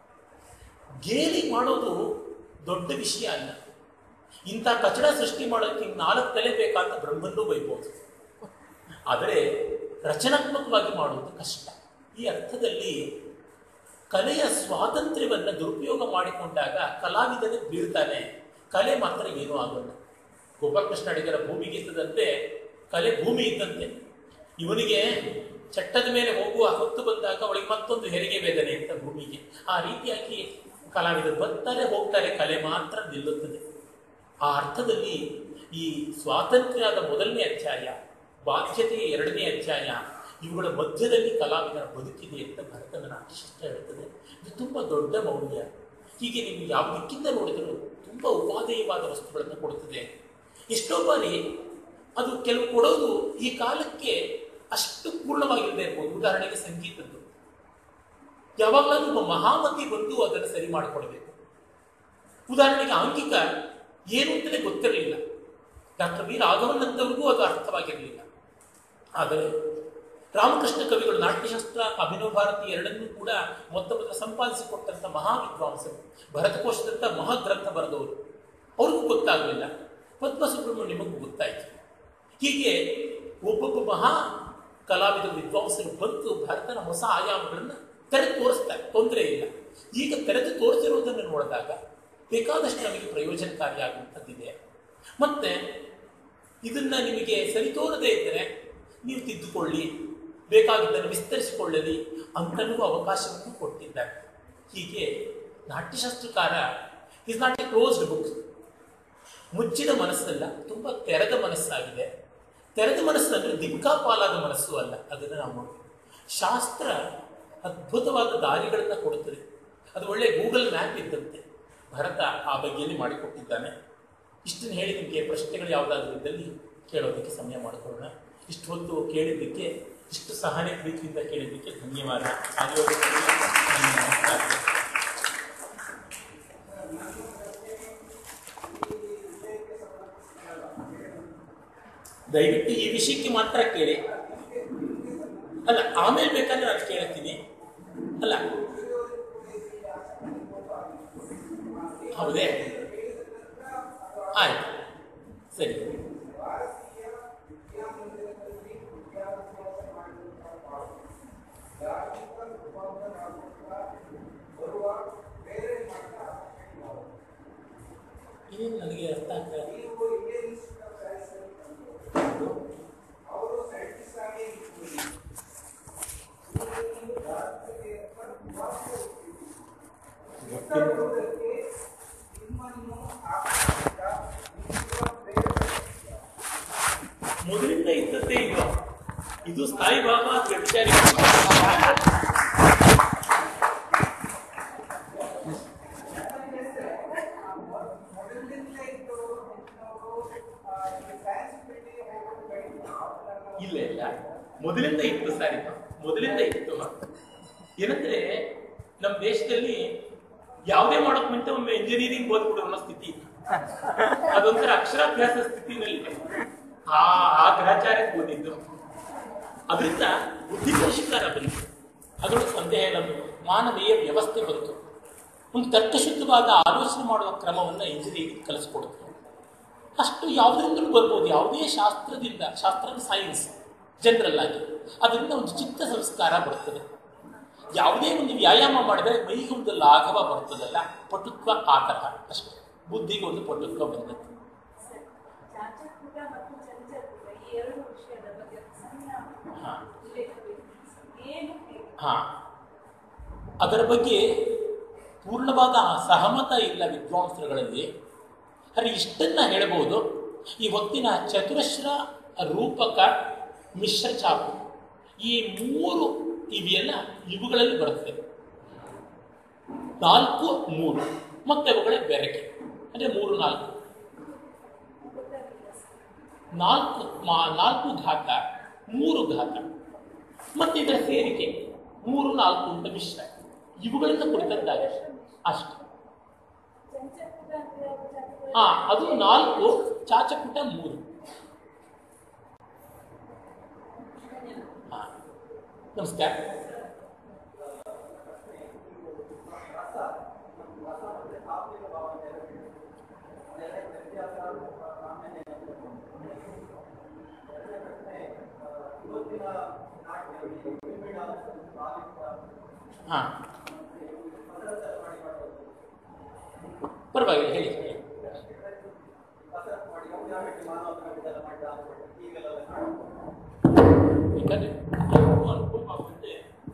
ಗೇಲಿ ಮಾಡೋದು ದೊಡ್ಡ ವಿಷಯ ಅಲ್ಲ ಇಂಥ ಕಚಡ ಸೃಷ್ಟಿ ಮಾಡೋಕ್ಕೆ ಇನ್ನು ನಾಲ್ಕು ತಲೆ ಬೇಕಾಂತ ಬ್ರಹ್ಮನ್ನೂ ಬೈಬೋದು ಆದರೆ ರಚನಾತ್ಮಕವಾಗಿ ಮಾಡುವುದು ಕಷ್ಟ ಈ ಅರ್ಥದಲ್ಲಿ ಕಲೆಯ ಸ್ವಾತಂತ್ರ್ಯವನ್ನು ದುರುಪಯೋಗ ಮಾಡಿಕೊಂಡಾಗ ಕಲಾವಿದನೇ ಬೀಳ್ತಾನೆ ಕಲೆ ಮಾತ್ರ ಏನೂ ಆಗೋಲ್ಲ ಗೋಪಾಲಕೃಷ್ಣ ಅಡಿಗರ ಭೂಮಿಗೀತದಂತೆ ಕಲೆ ಭೂಮಿ ಇದ್ದಂತೆ ಇವನಿಗೆ ಚಟ್ಟದ ಮೇಲೆ ಹೋಗುವ ಹೊತ್ತು ಬಂದಾಗ ಅವಳಿಗೆ ಮತ್ತೊಂದು ಹೆರಿಗೆ ವೇದನೆ ಅಂತ ಭೂಮಿಗೆ ಆ ರೀತಿಯಾಗಿ ಕಲಾವಿದರು ಬರ್ತಾರೆ ಹೋಗ್ತಾರೆ ಕಲೆ ಮಾತ್ರ ನಿಲ್ಲುತ್ತದೆ ಆ ಅರ್ಥದಲ್ಲಿ ಈ ಸ್ವಾತಂತ್ರ್ಯದ ಮೊದಲನೇ ಅಧ್ಯಾಯ ಬಾಧ್ಯತೆಯ ಎರಡನೇ ಅಧ್ಯಾಯ ಇವುಗಳ ಮಧ್ಯದಲ್ಲಿ ಕಲಾವಿದನ ಬದುಕಿದೆ ಅಂತ ಭರತನ ನಾಟ್ಯಶಾಸ್ತ್ರ ಹೇಳ್ತದೆ ಇದು ತುಂಬ ದೊಡ್ಡ ಮೌಲ್ಯ ಹೀಗೆ ನೀವು ಯಾವ ದಿಕ್ಕಿಂದ ನೋಡಿದರೂ ತುಂಬ ಉಪಾದೇಯವಾದ ವಸ್ತುಗಳನ್ನು ಕೊಡುತ್ತದೆ ಎಷ್ಟೋ ಬಾರಿ ಅದು ಕೆಲವು ಕೊಡೋದು ಈ ಕಾಲಕ್ಕೆ ಅಷ್ಟು ಪೂರ್ಣವಾಗಿಲ್ಲದೆ ಇರ್ಬೋದು ಉದಾಹರಣೆಗೆ ಸಂಗೀತದ್ದು ಯಾವಾಗಲಾದ್ರೂ ಒಬ್ಬ ಮಹಾಮತಿ ಬಂದು ಅದನ್ನು ಸರಿ ಮಾಡಿಕೊಡ್ಬೇಕು ಉದಾಹರಣೆಗೆ ಆಂಗಿಕ ಏನು ಅಂತಲೇ ಗೊತ್ತಿರಲಿಲ್ಲ ಡಾಕ್ಟರ್ ವಿ ರಾಘವನ್ ಅಂತವ್ರಿಗೂ ಅದು ಅರ್ಥವಾಗಿರಲಿಲ್ಲ ಆದರೆ ರಾಮಕೃಷ್ಣ ಕವಿಗಳು ನಾಟ್ಯಶಾಸ್ತ್ರ ಅಭಿನವ ಭಾರತಿ ಎರಡನ್ನೂ ಕೂಡ ಮೊತ್ತ ಮೊದಲ ಸಂಪಾದಿಸಿಕೊಟ್ಟಂಥ ಮಹಾ ವಿದ್ವಾಂಸರು ಭರತಕೋಶದಂಥ ಮಹಾಗ್ರಂಥ ಬರೆದವರು ಅವ್ರಿಗೂ ಗೊತ್ತಾಗಲಿಲ್ಲ ಪದ್ಮ ಸುಬ್ರಹ್ಮಣ್ಯಮಗೂ ಗೊತ್ತಾಯಿತು ಹೀಗೆ ಒಬ್ಬೊಬ್ಬ ಮಹಾ ಕಲಾವಿದ ವಿದ್ವಾಂಸರು ಬಂದು ಭಾರತನ ಹೊಸ ಆಯಾಮಗಳನ್ನು ತೆರೆದು ತೋರಿಸ್ತಾರೆ ತೊಂದರೆ ಇಲ್ಲ ಈಗ ತೆರೆದು ತೋರಿಸಿರುವುದನ್ನು ನೋಡಿದಾಗ ಬೇಕಾದಷ್ಟು ನಮಗೆ ಪ್ರಯೋಜನಕಾರಿಯಾಗುವಂಥದ್ದಿದೆ ಮತ್ತೆ ಇದನ್ನ ನಿಮಗೆ ಸರಿತೋರದೇ ಇದ್ದರೆ ನೀವು ತಿದ್ದುಕೊಳ್ಳಿ ಬೇಕಾಗಿದ್ದನ್ನು ವಿಸ್ತರಿಸಿಕೊಳ್ಳಲಿ ಅಂತಲೂ ಅವಕಾಶವನ್ನು ಕೊಟ್ಟಿದ್ದಾರೆ ಹೀಗೆ ನಾಟ್ಯಶಾಸ್ತ್ರಕಾರ is not a closed book ಮುಚ್ಚಿದ ಮನಸ್ಸಲ್ಲ ತುಂಬ ತೆರೆದ ಮನಸ್ಸಾಗಿದೆ ತೆರೆದ ಮನಸ್ಸು ಅಂದರೆ ದಿಕ್ಕಾಪಾಲಾದ ಮನಸ್ಸು ಅಲ್ಲ ಅದನ್ನು ನಾವು ನೋಡ್ತೀವಿ ಶಾಸ್ತ್ರ ಅದ್ಭುತವಾದ ದಾರಿಗಳನ್ನು ಕೊಡುತ್ತದೆ ಅದು ಒಳ್ಳೆ ಗೂಗಲ್ ಮ್ಯಾಪ್ ಇದ್ದಂತೆ ಭರತ ಆ ಬಗೆಯಲ್ಲಿ ಮಾಡಿಕೊಟ್ಟಿದ್ದಾನೆ ಇಷ್ಟನ್ನು ಹೇಳಿ ನಿಮಗೆ ಪ್ರಶ್ನೆಗಳು ಯಾವುದಾದ್ರೂ ಇದ್ದಲ್ಲಿ ಕೇಳೋದಕ್ಕೆ ಸಮಯ ಮಾಡಿಕೊಳ್ಳೋಣ ಇಷ್ಟು ಹೊತ್ತು ಕೇಳಿದ್ದಕ್ಕೆ ಇಷ್ಟು ಸಹನೆ ಪ್ರೀತಿಯಿಂದ ಕೇಳಿದ್ದಕ್ಕೆ ಧನ್ಯವಾದ ಆದಿಯೋಗಕ್ಕೆ ನನ್ನ ನಮಸ್ಕಾರ ದಯವಿಟ್ಟು ಈ ವಿಷಯಕ್ಕೆ ಮಾತ್ರ ಕೇಳಿ ಅಲ್ಲ ಆಮೇಲೆ ಬೇಕಾದ್ರೆ ನಾನು ಕೇಳ್ತೀನಿ ಅಲ್ಲ ಹೌದೇ ಆಯ್ತು ಸರಿ ಏನು ನನಗೆ ಅರ್ಥ ಆಗ್ತಾ ಇಲ್ಲ. ಮೊದಲಿಂದ ಇದ್ದದ್ದೇ ಇಲ್ಲ ಇದು ಸಾಯಿಬಾಬಾ ವ್ಯಭಿಚಾರಿ ಇಲ್ಲ ಇಲ್ಲ ಮೊದಲಿಂದ ಇತ್ತು ಸಾರಿ ಮೊದಲಿಂದ ಇತ್ತು ಏನಂದ್ರೆ ನಮ್ಮ ದೇಶದಲ್ಲಿ ಯಾವುದೇ ಮಾಡೋಕ್ ಮುಂಚೆ ಒಮ್ಮೆ ಇಂಜಿನಿಯರಿಂಗ್ ಓದ್ಬಿಡು ಅನ್ನೋ ಸ್ಥಿತಿ ಇತ್ತು ಅದೊಂಥರ ಅಕ್ಷರಾಭ್ಯಾಸ ಸ್ಥಿತಿನಲ್ಲಿದೆ ಆ ಆ ಗ್ರಹಚಾರಕ್ಕೆ ಓದಿದ್ದು ಅದರಿಂದ ಬುದ್ಧಿ ಪರಿಷ್ಕಾರ ಬಂತು ಅದರೊಳಗೆ ಸಂದೇಹ ಇಲ್ಲ ಮಾನವೀಯ ವ್ಯವಸ್ಥೆ ಬಂತು ಒಂದು ತರ್ಕಶುದ್ಧವಾದ ಆಲೋಚನೆ ಮಾಡುವ ಕ್ರಮವನ್ನು ಇಂಜಿನಿಯರಿಂಗ್ ಕಲಿಸ್ಕೊಡುತ್ತೆ ಅಷ್ಟು ಯಾವುದರಿಂದಲೂ ಬರ್ಬೋದು ಯಾವುದೇ ಶಾಸ್ತ್ರದಿಂದ ಶಾಸ್ತ್ರ ಸೈನ್ಸ್ ಜನರಲ್ ಆಗಿ ಅದರಿಂದ ಒಂದು ಚಿತ್ತ ಸಂಸ್ಕಾರ ಬರ್ತದೆ ಯಾವುದೇ ಒಂದು ವ್ಯಾಯಾಮ ಮಾಡಿದ್ರೆ ಮೈಗೆ ಒಂದು ಲಾಘವ ಬರ್ತದಲ್ಲ ಪಟುತ್ವ ಆ ತರಹ ಅಷ್ಟೇ ಬುದ್ಧಿಗೆ ಒಂದು ಪಟುತ್ವ ಬಂದದ್ದು ಚಾಚಕೂಟ ಮತ್ತು ಚಂಚಕೂಟ ಈ ಎರಡು ವಿಷಯದ ಬಗ್ಗೆ ಸಣ್ಣ ಹಾ. ಉಲ್ಲೇಖ ಬೇಕು. ಏನು ಹೇಗೆ? ಹಾ ಅದರ ಬಗ್ಗೆ ಪೂರ್ಣವಾದ ಸಹಮತ ಇಲ್ಲ ವಿದ್ವಾಂಸರುಗಳಲ್ಲಿ ಆದರೆ ಇಷ್ಟನ್ನ ಹೇಳಬಹುದು ಈ ಹೊತ್ತಿನ ಚತುರಶ್ರ ರೂಪಕ ಮಿಶ್ರ ಚಾಪು ಈ ಮೂರು ಇವೆಯಲ್ಲ ಇವುಗಳಲ್ಲಿ ಬರ್ತದೆ ನಾಲ್ಕು ಮೂರು ಮತ್ತೆ ಅವುಗಳೇ ಬೆರಕೆ ಅಂದರೆ ಮೂರು ನಾಲ್ಕು ಗೊತ್ತಾಗಿಲ್ಲ ಸರ್. ನಾಲ್ಕು ಮಾ- ನಾಲ್ಕು ಘಾತ ಮೂರು ಘಾತ ಮತ್ತೆ ಇದರ ಸೇರಿಕೆ ಮೂರು ನಾಲ್ಕು ಅಂತ ಮಿಶ್ರ ಇವುಗಳಿಂದ ಕುರಿತದ್ದಾಗಿದೆ ಅಷ್ಟೆ ಚಂಚಕೂಟ ಅಂದ್ರೆ ಯಾವುದು? ಚಾಚಕೂಟ ಹಾ ಅದು ನಾಲ್ಕು ಚಾಚಕುಟ ಮೂರು ಹಾ ನಮಸ್ಕಾರ ಹಾ ಪರವಾಗಿಲ್ಲ ಹೇಳಿ ಹೇಳಿ ಬೇಕಾದ್ರೆ ಯಾರಿಗೂ ಅನುಕೂಲವಾಗುವಂತೆ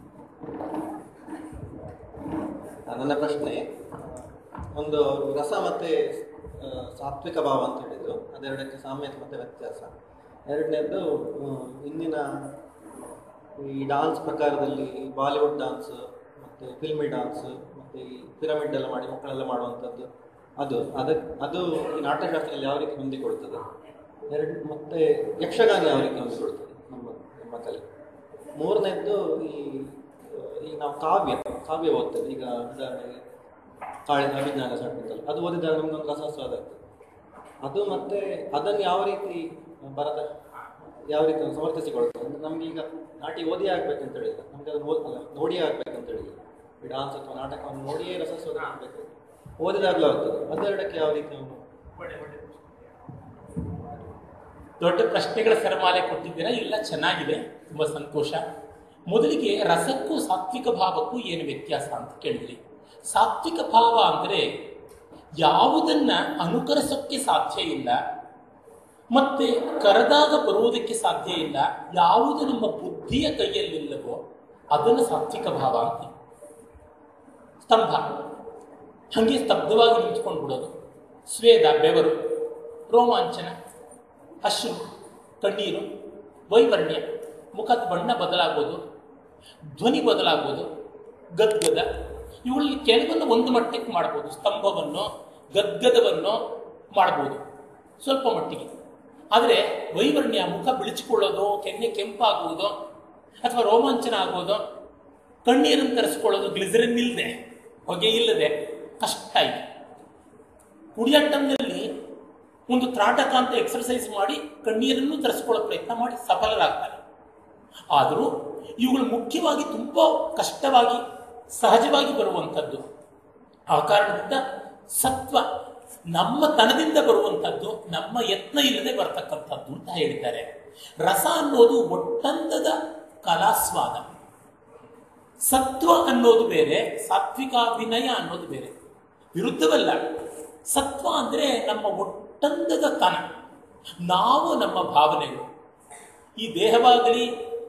ನನ್ನ ಪ್ರಶ್ನೆ ಒಂದು ರಸ ಮತ್ತೆ ಆ, ಸಾತ್ವಿಕ ಭಾವ ಅಂತ ಹೇಳಿದ್ರು ಅದೆರಡಕ್ಕೆ ಸಾಮ್ಯತೆ ಮತ್ತೆ ವ್ಯತ್ಯಾಸ ಎರಡನೇದು ಇಂದಿನ ಈ ಡಾನ್ಸ್ ಪ್ರಕಾರದಲ್ಲಿ ಬಾಲಿವುಡ್ ಡಾನ್ಸ್ ಮತ್ತು ಫಿಲ್ಮಿ ಡಾನ್ಸ್ ಮತ್ತು ಈ ಪಿರಮಿಡ್ ಎಲ್ಲ ಮಾಡಿ ಮಕ್ಕಳೆಲ್ಲ ಮಾಡುವಂಥದ್ದು ಅದು ಅದಕ್ಕೆ ಅದು ಈ ನಾಟ್ಯಶಾಸ್ತ್ರದಲ್ಲಿ ಯಾವ ರೀತಿ ಹೊಂದಿಕೊಳ್ತದೆ ಎರಡು ಮತ್ತು ಯಕ್ಷಗಾನ ಯಾವ ರೀತಿ ಹೊಂದಿಕೊಳ್ತದೆ ನಮ್ಮ ನಮ್ಮ ಕಲೆ ಮೂರನೇದ್ದು ಈ ಈ ನಾವು ಕಾವ್ಯ ಕಾವ್ಯ ಓದ್ತೇವೆ ಈಗ ಉದಾಹರಣೆಗೆ ಕಾಳಿನ ಅಭಿಜ್ಞಾನ ಶಾಕುಂತಲ ಅದು ಓದಿದಾಗ ನಮ್ಗೊಂದು ರಸಸ್ವಾದ ಆಗ್ತದೆ ಅದು ಮತ್ತೆ ಅದನ್ನು ಯಾವ ರೀತಿ ಬರದ ಯಾವ ರೀತಿ ನಾವು ಸಮರ್ಥಿಸಿಕೊಳ್ತದೆ ಅಂದ್ರೆ ನಮ್ಗೆ ಈಗ ನಾಟಿ ಓದಿ ಆಗ್ಬೇಕಂತ ಹೇಳಿಲ್ಲ ನಮ್ಗೆ ಅದನ್ನು ಓದ್ ಅಲ್ಲ ನೋಡಿಯೇ ಆಗ್ಬೇಕಂತ ಹೇಳಿಲ್ಲ ಈ ಡಾನ್ಸ್ ಅಥವಾ ನಾಟಕವನ್ನು ನೋಡಿಯೇ ರಸಸ್ವಾದ ಆಗಬೇಕು ಓದಿದಾಗಲೂ ಆಗ್ತದೆ ಅದೆರಡಕ್ಕೆ ಯಾವ ರೀತಿ ಅವನು ದೊಡ್ಡ ಪ್ರಶ್ನೆಗಳ ಸರಮಾಲೆ ಕೊಟ್ಟಿದ್ದೀರಾ ಎಲ್ಲ ಚೆನ್ನಾಗಿದೆ ತುಂಬ ಸಂತೋಷ ಮೊದಲಿಗೆ ರಸಕ್ಕೂ ಸಾತ್ವಿಕ ಭಾವಕ್ಕೂ ಏನು ವ್ಯತ್ಯಾಸ ಅಂತ ಕೇಳಿದ್ರಿ ಸಾತ್ವಿಕ ಭಾವ ಅಂದರೆ ಯಾವುದನ್ನ ಅನುಕರಿಸೋಕ್ಕೆ ಸಾಧ್ಯ ಇಲ್ಲ ಮತ್ತೆ ಕರೆದಾಗ ಬರುವುದಕ್ಕೆ ಸಾಧ್ಯ ಇಲ್ಲ ಯಾವುದು ನಮ್ಮ ಬುದ್ಧಿಯ ಕೈಯಲ್ಲಿಲ್ಲವೋ ಅದನ್ನು ಸಾತ್ವಿಕ ಭಾವ ಅಂತೀವಿ ಸ್ತಂಭ ಹಾಗೆ ಸ್ತಬ್ಧವಾಗಿ ನಿಂತ್ಕೊಂಡು ಬಿಡೋದು ಸ್ವೇದ ಬೆವರು ರೋಮಾಂಚನ ಅಶ್ರು ಕಣ್ಣೀರು ವೈವರ್ಣ್ಯ ಮುಖದ ಬಣ್ಣ ಬದಲಾಗೋದು ಧ್ವನಿ ಬದಲಾಗೋದು ಗದ್ಗದ ಇವುಗಳಲ್ಲಿ ಕೆಲವನ್ನು ಒಂದು ಮಟ್ಟಕ್ಕೆ ಮಾಡ್ಬೋದು ಸ್ತಂಭವನ್ನು ಗದ್ಗದವನ್ನು ಮಾಡ್ಬೋದು ಸ್ವಲ್ಪ ಮಟ್ಟಿಗೆ ಆದರೆ ವೈವರ್ಣ್ಯ ಮುಖ ಬಿಳಿಚಿಕೊಳ್ಳೋದು ಕೆನ್ನೆ ಕೆಂಪಾಗುವುದು ಅಥವಾ ರೋಮಾಂಚನ ಆಗೋದು ಕಣ್ಣೀರನ್ನು ತರಿಸ್ಕೊಳ್ಳೋದು ಗ್ಲಿಸರಿನ್ ಇಲ್ಲದೆ ಹೊಗೆ ಇಲ್ಲದೆ ಕಷ್ಟ ಇದೆ ಕುಡಿಯಟ್ಟಂನಲ್ಲಿ ಒಂದು ತ್ರಾಟಕ ಅಂತ ಎಕ್ಸರ್ಸೈಸ್ ಮಾಡಿ ಕಣ್ಣೀರನ್ನು ತರಿಸ್ಕೊಳ್ಳೋ ಪ್ರಯತ್ನ ಮಾಡಿ ಸಫಲರಾಗ್ತಾರೆ ಆದರೂ ಇವುಗಳು ಮುಖ್ಯವಾಗಿ ತುಂಬ ಕಷ್ಟವಾಗಿ ಸಹಜವಾಗಿ ಬರುವಂಥದ್ದು ಆ ಕಾರಣದಿಂದ ಸತ್ವ ನಮ್ಮ ತನದಿಂದ ಬರುವಂಥದ್ದು ನಮ್ಮ ಯತ್ನ ಇಲ್ಲದೆ ಬರ್ತಕ್ಕಂಥದ್ದು ಅಂತ ಹೇಳಿದ್ದಾರೆ ರಸ ಅನ್ನೋದು ಒಟ್ಟಂದದ ಕಲಾಸ್ವಾದ ಸತ್ವ ಅನ್ನೋದು ಬೇರೆ ಸಾತ್ವಿಕ ವಿನಯ ಅನ್ನೋದು ಬೇರೆ ವಿರುದ್ಧವಲ್ಲ ಸತ್ವ ಅಂದರೆ ನಮ್ಮ ಒಟ್ಟಂದದ ತನ ನಾವು ನಮ್ಮ ಭಾವನೆಗಳು ಈ ದೇಹವಾಗಲಿ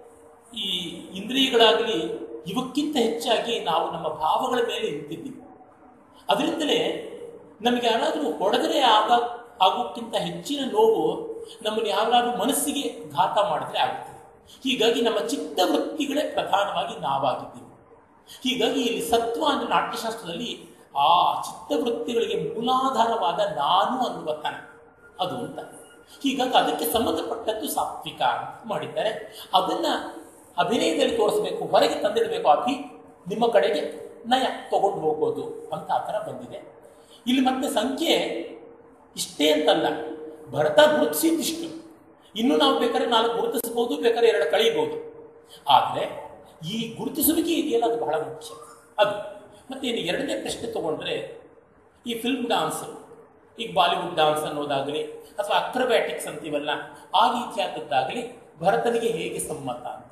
ಈ ಇಂದ್ರಿಯಗಳಾಗಲಿ ಇವಕ್ಕಿಂತ ಹೆಚ್ಚಾಗಿ ನಾವು ನಮ್ಮ ಭಾವಗಳ ಮೇಲೆ ನಿಂತಿದ್ದೀವಿ ಅದರಿಂದಲೇ ನಮಗೆ ಯಾರಾದರೂ ಹೊಡೆದರೆ ಆಗ ಆಗೋಕ್ಕಿಂತ ಹೆಚ್ಚಿನ ನೋವು ನಮ್ಮನ್ನು ಯಾರಾದ್ರೂ ಮನಸ್ಸಿಗೆ ಘಾತ ಮಾಡಿದ್ರೆ ಆಗುತ್ತದೆ ಹೀಗಾಗಿ ನಮ್ಮ ಚಿತ್ತವೃತ್ತಿಗಳೇ ಪ್ರಧಾನವಾಗಿ ನಾವಾಗಿದ್ದೀವಿ ಹೀಗಾಗಿ ಇಲ್ಲಿ ಸತ್ವ ಅಂದರೆ ನಾಟ್ಯಶಾಸ್ತ್ರದಲ್ಲಿ ಆ ಚಿತ್ತವೃತ್ತಿಗಳಿಗೆ ಮೂಲಾಧಾರವಾದ ನಾನು ಅನ್ನುವ ತನ ಅದು ಅಂತ ಹೀಗಾಗಿ ಅದಕ್ಕೆ ಸಂಬಂಧಪಟ್ಟದ್ದು ಸಾತ್ವಿಕ ಅಂತ ಮಾಡಿದ್ದಾರೆ ಅದನ್ನ ಅಭಿನಯದಲ್ಲಿ ತೋರಿಸಬೇಕು ಹೊರಗೆ ತಂದಿಡಬೇಕು ಅಭಿ ನಿಮ್ಮ ಕಡೆಗೆ ನಯ ತಗೊಂಡು ಹೋಗೋದು ಅಂತ ಆ ಥರ ಬಂದಿದೆ ಇಲ್ಲಿ ಮತ್ತೆ ಸಂಖ್ಯೆ ಇಷ್ಟೇ ಅಂತಲ್ಲ ಭರತ ಗುರುತಿಸಿದ್ದಿಷ್ಟು ಇನ್ನು ನಾವು ಬೇಕಾದ್ರೆ ನಾಲ್ಕು ಗುರುತಿಸಬಹುದು ಬೇಕಾದ್ರೆ ಎರಡು ಕಳೀಬಹುದು ಆದರೆ ಈ ಗುರುತಿಸುವಿಕೆ ಇದೆಯಲ್ಲ ಅದು ಬಹಳ ಮುಖ್ಯ ಅದು ಮತ್ತೆ ಇನ್ನು ಎರಡನೇ ಪ್ರಶ್ನೆ ತಗೊಂಡ್ರೆ ಈ ಫಿಲ್ಮ್ ಡಾನ್ಸ್ ಈಗ ಬಾಲಿವುಡ್ ಡಾನ್ಸ್ ಅನ್ನೋದಾಗಲಿ ಅಥವಾ ಅಕ್ರಬ್ಯಾಟಿಕ್ಸ್ ಅಂತೀವಲ್ಲ ಆ ರೀತಿಯಾದದ್ದಾಗಲಿ ಭರತನಿಗೆ ಹೇಗೆ ಸಮ್ಮತ ಅಂತ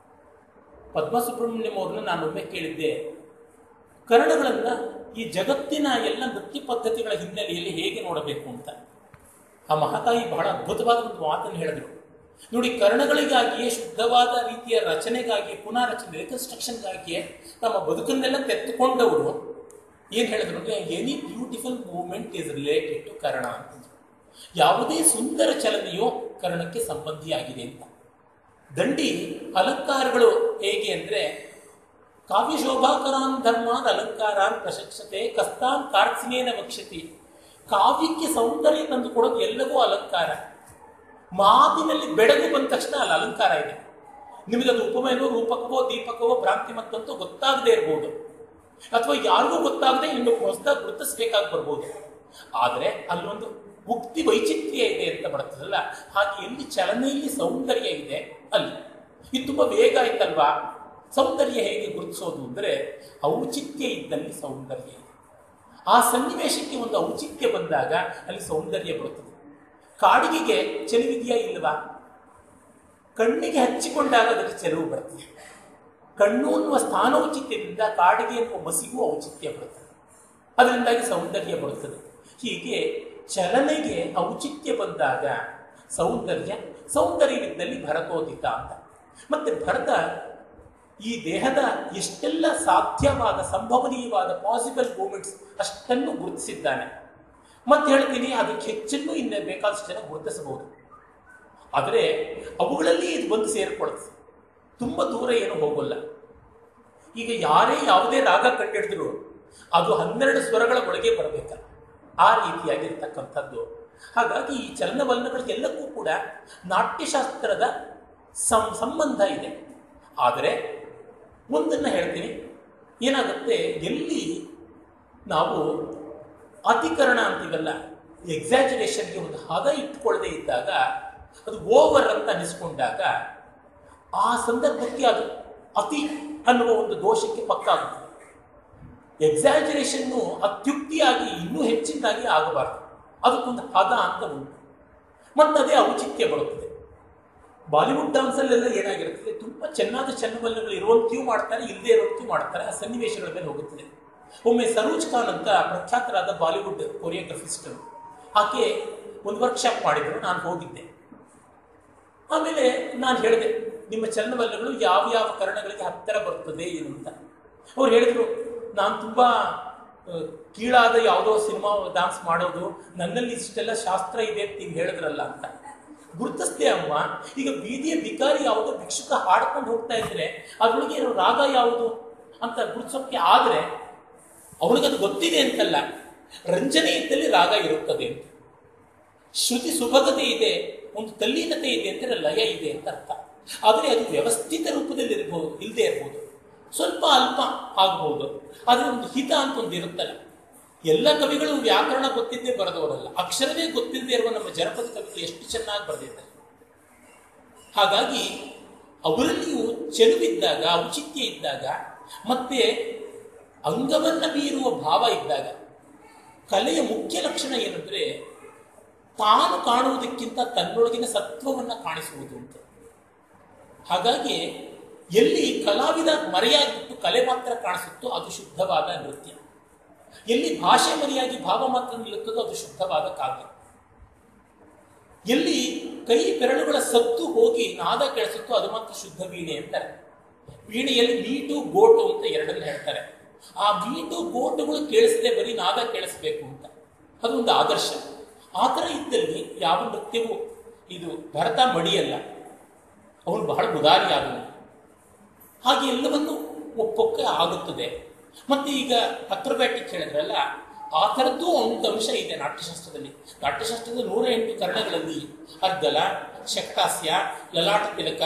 ಪದ್ಮ ಸುಬ್ರಹ್ಮಣ್ಯಂ ಅವ್ರನ್ನ ನಾನು ಒಮ್ಮೆ ಕೇಳಿದ್ದೆ ಕರ್ಣಗಳನ್ನು ಈ ಜಗತ್ತಿನ ಎಲ್ಲ ನೃತ್ಯ ಪದ್ಧತಿಗಳ ಹಿನ್ನೆಲೆಯಲ್ಲಿ ಹೇಗೆ ನೋಡಬೇಕು ಅಂತ ಆ ಮಹಾತಾಯಿ ಬಹಳ ಅದ್ಭುತವಾದ ಒಂದು ಮಾತನ್ನು ಹೇಳಿದ್ರು ನೋಡಿ ಕರ್ಣಗಳಿಗಾಗಿಯೇ ಶುದ್ಧವಾದ ರೀತಿಯ ರಚನೆಗಾಗಿ ಪುನಾರಚನೆ ರಿಕನ್ಸ್ಟ್ರಕ್ಷನ್ಗಾಗಿಯೇ ನಮ್ಮ ಬದುಕನ್ನೆಲ್ಲ ತೆತ್ತುಕೊಂಡವರು ಏನು ಹೇಳಿದ್ರು ಅಂದ್ರೆ any beautiful movement is related to ಕರ್ಣ ಅಂತ ಯಾವುದೇ ಸುಂದರ ಚಲನೆಯು ಕರ್ಣಕ್ಕೆ ಸಂಬಂಧಿಯಾಗಿದೆ ಅಂತ ದಂಡಿ ಅಲಂಕಾರಗಳು ಹೇಗೆ ಅಂದ್ರೆ ಕಾವ್ಯ ಶೋಭಾಕರಾನ್ ಧರ್ಮಾನ್ ಅಲಂಕಾರಾನ್ ಪ್ರಶಂಸತೆ ಕಸ್ತಾನ್ ಕಾರ್ತ್ಸಿನೇನ ವಕ್ಷತಿ ಕಾವ್ಯಕ್ಕೆ ಸೌಂದರ್ಯ ತಂದುಕೊಡೋದು ಎಲ್ಲವೂ ಅಲಂಕಾರ ಮಾತಿನಲ್ಲಿ ಬೆಳಗು ಬಂದ ತಕ್ಷಣ ಅಲ್ಲಿ ಅಲಂಕಾರ ಇದೆ ನಿಮಗದು ಉಪಮೇನೋ ರೂಪಕವೋ ದೀಪಕವೋ ಭ್ರಾಂತಿ ಮತ್ತಂತೂ ಗೊತ್ತಾಗದೇ ಇರ್ಬೋದು ಅಥವಾ ಯಾರಿಗೂ ಗೊತ್ತಾಗದೆ ಇನ್ನು ಹೊಸದಾಗಿ ಗುರುತಿಸ್ಬೇಕಾಗಿ ಬರ್ಬೋದು ಆದರೆ ಅಲ್ಲೊಂದು ಮುಕ್ತಿ ವೈಚಿತ್ರ್ಯ ಇದೆ ಅಂತ ಬರ್ತದಲ್ಲ ಹಾಗೆ ಎಲ್ಲಿ ಚಲನೆಯಲ್ಲಿ ಸೌಂದರ್ಯ ಇದೆ ಅಲ್ಲಿ ಇದು ತುಂಬ ವೇಗ ಆಯ್ತಲ್ವಾ ಸೌಂದರ್ಯ ಹೇಗೆ ಗುರುತಿಸೋದು ಅಂದರೆ ಔಚಿತ್ಯ ಇದ್ದಲ್ಲಿ ಸೌಂದರ್ಯ ಇದೆ ಆ ಸನ್ನಿವೇಶಕ್ಕೆ ಒಂದು ಔಚಿತ್ಯ ಬಂದಾಗ ಅಲ್ಲಿ ಸೌಂದರ್ಯ ಬರುತ್ತದೆ ಕಾಡಿಗೆಗೆ ಚೆಲುವಿದೆಯಾ ಇಲ್ವಾ ಕಣ್ಣಿಗೆ ಹಚ್ಚಿಕೊಂಡಾಗ ಅದಕ್ಕೆ ಚೆಲುವು ಬರ್ತದೆ ಕಣ್ಣು ಅನ್ನುವ ಸ್ಥಾನೌಚಿತ್ಯದಿಂದ ಕಾಡಿಗೆ ಎನ್ನುವ ಮಸಿಗೂ ಔಚಿತ್ಯ ಬರುತ್ತದೆ ಅದರಿಂದಾಗಿ ಸೌಂದರ್ಯ ಬರುತ್ತದೆ ಹೀಗೆ ಚಲನೆಗೆ ಔಚಿತ್ಯ ಬಂದಾಗ ಸೌಂದರ್ಯ ಸೌಂದರ್ಯವಿದ್ದಲ್ಲಿ ಭರತೋದಿತ ಅಂತ ಮತ್ತೆ ಭರತ ಈ ದೇಹದ ಎಷ್ಟೆಲ್ಲ ಸಾಧ್ಯವಾದ ಸಂಭವನೀಯವಾದ ಪಾಸಿಬಲ್ ಮೂಮೆಂಟ್ಸ್ ಅಷ್ಟನ್ನು ಗುರುತಿಸಿದ್ದಾನೆ ಮತ್ತೆ ಹೇಳ್ತೀನಿ ಅದಕ್ಕೆ ಹೆಚ್ಚನ್ನು ಇನ್ನೇ ಬೇಕಾದಷ್ಟು ಜನ ಗುರುತಿಸಬಹುದು ಆದರೆ ಅವುಗಳಲ್ಲಿ ಇದು ಬಂದು ಸೇರಿಕೊಳ್ಳುತ್ತೆ ತುಂಬ ದೂರ ಏನು ಹೋಗಲ್ಲ ಈಗ ಯಾರೇ ಯಾವುದೇ ರಾಗ ಕಂಡಿಡಿದ್ರು ಅದು ಹನ್ನೆರಡು ಸ್ವರಗಳ ಒಳಗೆ ಬರಬೇಕಲ್ಲ ಆ ರೀತಿಯಾಗಿರ್ತಕ್ಕಂಥದ್ದು ಹಾಗಾಗಿ ಈ ಚಲನವಲನಗಳಿಗೆಲ್ಲಕ್ಕೂ ಕೂಡ ನಾಟ್ಯಶಾಸ್ತ್ರದ ಸಂ ಸಂಬಂಧ ಇದೆ ಆದರೆ ಒಂದನ್ನು ಹೇಳ್ತೀನಿ ಏನಾಗುತ್ತೆ ಎಲ್ಲಿ ನಾವು ಅತಿಕರಣ ಅಂತೀವಲ್ಲ ಎಕ್ಸಾಜುರೇಷನ್ಗೆ ಒಂದು ಹದ ಇಟ್ಕೊಳ್ಳದೆ ಇದ್ದಾಗ ಅದು ಓವರ್ ಅಂತ ಅನಿಸ್ಕೊಂಡಾಗ ಆ ಸಂದರ್ಭಕ್ಕೆ ಅದು ಅತಿ ಅನ್ನುವ ಒಂದು ದೋಷಕ್ಕೆ ಪಕ್ಕ ಆಗುತ್ತೆ ಎಕ್ಸಾಜುರೇಷನ್ನು ಅತ್ಯುಕ್ತಿಯಾಗಿ ಇನ್ನೂ ಹೆಚ್ಚಿನದಾಗಿ ಆಗಬಾರ್ದು ಅದಕ್ಕೊಂದು ಹದ ಅಂತ ಉಂಟು ಮತ್ತು ಅದೇ ಔಚಿತ್ಯ ಬರುತ್ತದೆ ಬಾಲಿವುಡ್ ಡಾನ್ಸಲ್ಲೆಲ್ಲ ಏನಾಗಿರುತ್ತದೆ ತುಂಬ ಚೆನ್ನಾದ ಚನ್ನಬಲ್ಲಗಳು ಇರುವಂತೆಯೂ ಮಾಡ್ತಾರೆ ಇಲ್ಲದೆ ಇರುವಂತೆಯೂ ಮಾಡ್ತಾರೆ ಆ ಸನ್ನಿವೇಶಗಳ ಮೇಲೆ ಹೋಗುತ್ತದೆ ಒಮ್ಮೆ ಸರೋಜ್ ಖಾನ್ ಅಂತ ಪ್ರಖ್ಯಾತರಾದ ಬಾಲಿವುಡ್ ಕೊರಿಯೋಗ್ರಫಿಸ್ಟರು ಆಕೆ ಒಂದು ವರ್ಕ್ಶಾಪ್ ಮಾಡಿದರು ನಾನು ಹೋಗಿದ್ದೆ ಆಮೇಲೆ ನಾನು ಹೇಳಿದೆ ನಿಮ್ಮ ಚಲನವಲ್ಲಗಳು ಯಾವ ಯಾವ ಕರ್ಣಗಳಿಗೆ ಹತ್ತಿರ ಬರ್ತದೆ ಏನು ಅಂತ ಅವ್ರು ಹೇಳಿದ್ರು ನಾನು ತುಂಬ ಆ, ಕೀಳಾದ ಯಾವುದೋ ಸಿನಿಮಾ ಡಾನ್ಸ್ ಮಾಡೋದು ನನ್ನಲ್ಲಿ ಇಷ್ಟೆಲ್ಲ ಶಾಸ್ತ್ರ ಇದೆ ಅಂತ ನೀವು ಹೇಳಿದ್ರಲ್ಲ ಅಂತ ಗುರುತಿಸ್ದೆ ಅಮ್ಮ ಈಗ ಬೀದಿಯ ಬಿಕಾರಿ ಯಾವುದೋ ಭಿಕ್ಷುಕ ಹಾಡ್ಕೊಂಡು ಹೋಗ್ತಾ ಇದ್ರೆ ಅದ್ರೊಳಗೆ ಇರೋ ರಾಗ ಯಾವುದು ಅಂತ ಗುರುತಿಸೋಕೆ ಆದ್ರೆ ಅವನಿಗದು ಗೊತ್ತಿದೆ ಅಂತಲ್ಲ ರಂಜನೆ ಇದ್ದಲ್ಲಿ ರಾಗ ಇರುತ್ತದೆ ಅಂತ ಶ್ರುತಿ ಸುಭಗತೆ ಇದೆ ಒಂದು ತಲ್ಲೀನತೆ ಇದೆ ಅಂದರೆ ಲಯ ಇದೆ ಅಂತ ಅರ್ಥ ಆದರೆ ಅದು ವ್ಯವಸ್ಥಿತ ರೂಪದಲ್ಲಿ ಇರಬಹುದು ಇಲ್ಲದೆ ಇರಬಹುದು ಸ್ವಲ್ಪ ಅಲ್ಪ ಆಗಬಹುದು ಆದರೆ ಒಂದು ಹಿತ ಅಂತ ಒಂದು ಇರುತ್ತಲ್ಲ ಎಲ್ಲ ಕವಿಗಳು ವ್ಯಾಕರಣ ಗೊತ್ತಿದ್ದೇ ಬರೆದವರಲ್ಲ ಅಕ್ಷರವೇ ಗೊತ್ತಿಲ್ಲದೆ ಇರುವ ನಮ್ಮ ಜನಪದ ಕವಿಗಳು ಎಷ್ಟು ಚೆನ್ನಾಗಿ ಬರೆದಿದ್ದಾರೆ ಹಾಗಾಗಿ ಅವರಲ್ಲಿಯೂ ಚೆಲುವಿದ್ದಾಗ ಔಚಿತ್ಯ ಇದ್ದಾಗ ಮತ್ತೆ ಅಂಗವನ್ನ ಬೀರುವ ಭಾವ ಇದ್ದಾಗ ಕಲೆಯ ಮುಖ್ಯ ಲಕ್ಷಣ ಏನಂದ್ರೆ ತಾನು ಕಾಣುವುದಕ್ಕಿಂತ ತನ್ನೊಳಗಿನ ಸತ್ವವನ್ನು ಕಾಣಿಸುವುದು ಅಂತ ಹಾಗಾಗಿ ಎಲ್ಲಿ ಕಲಾವಿದ ಮರೆಯಾಗಿಬಿಟ್ಟು ಕಲೆ ಮಾತ್ರ ಕಾಣಿಸುತ್ತೋ ಅದು ಶುದ್ಧವಾದ ನೃತ್ಯ ಎಲ್ಲಿ ಭಾಷೆ ಮರೆಯಾಗಿ ಭಾವ ಮಾತ್ರ ನಿಲ್ಲುತ್ತದೋ ಅದು ಶುದ್ಧವಾದ ಕಾವ್ಯ ಎಲ್ಲಿ ಕೈ ಬೆರಳುಗಳ ಸತ್ತು ಹೋಗಿ ನಾದ ಕೇಳಿಸುತ್ತೋ ಅದು ಮಾತ್ರ ಶುದ್ಧ ವೀಣೆ ಅಂತಾರೆ ವೀಣೆಯಲ್ಲಿ ಮೀಟು ಗೋಟು ಅಂತ ಎರಡನ್ನು ಹೇಳ್ತಾರೆ ಆ ಮೀಟು ಗೋಟುಗಳು ಕೇಳಿಸದೆ ಬರೀ ನಾದ ಕೇಳಿಸ್ಬೇಕು ಅಂತ ಅದು ಒಂದು ಆದರ್ಶ ಆ ಥರ ಇದ್ದಲ್ಲಿ ಯಾವ ನೃತ್ಯವೂ ಇದು ಭರತ ಮಡಿಯಲ್ಲ ಅವನು ಬಹಳ ಉದಾರಿಯಾದನು ಹಾಗೆ ಎಲ್ಲವನ್ನು ಒಪ್ಪೊಕ್ಕೆ ಆಗುತ್ತದೆ ಮತ್ತೆ ಈಗ ಅಕ್ರಬ್ಯಾಟಿಕ್ ಹೇಳಿದ್ರಲ್ಲ ಆ ಥರದ್ದು ಒಂದು ಅಂಶ ಇದೆ ನಾಟ್ಯಶಾಸ್ತ್ರದಲ್ಲಿ ನಾಟ್ಯಶಾಸ್ತ್ರದ ನೂರ ಎಂಟು ಕರ್ಣಗಳಲ್ಲಿ ಅರ್ಗಲ ಶಕ್ತಾಸ್ಯ ಲಲಾಟ ತಿಲಕ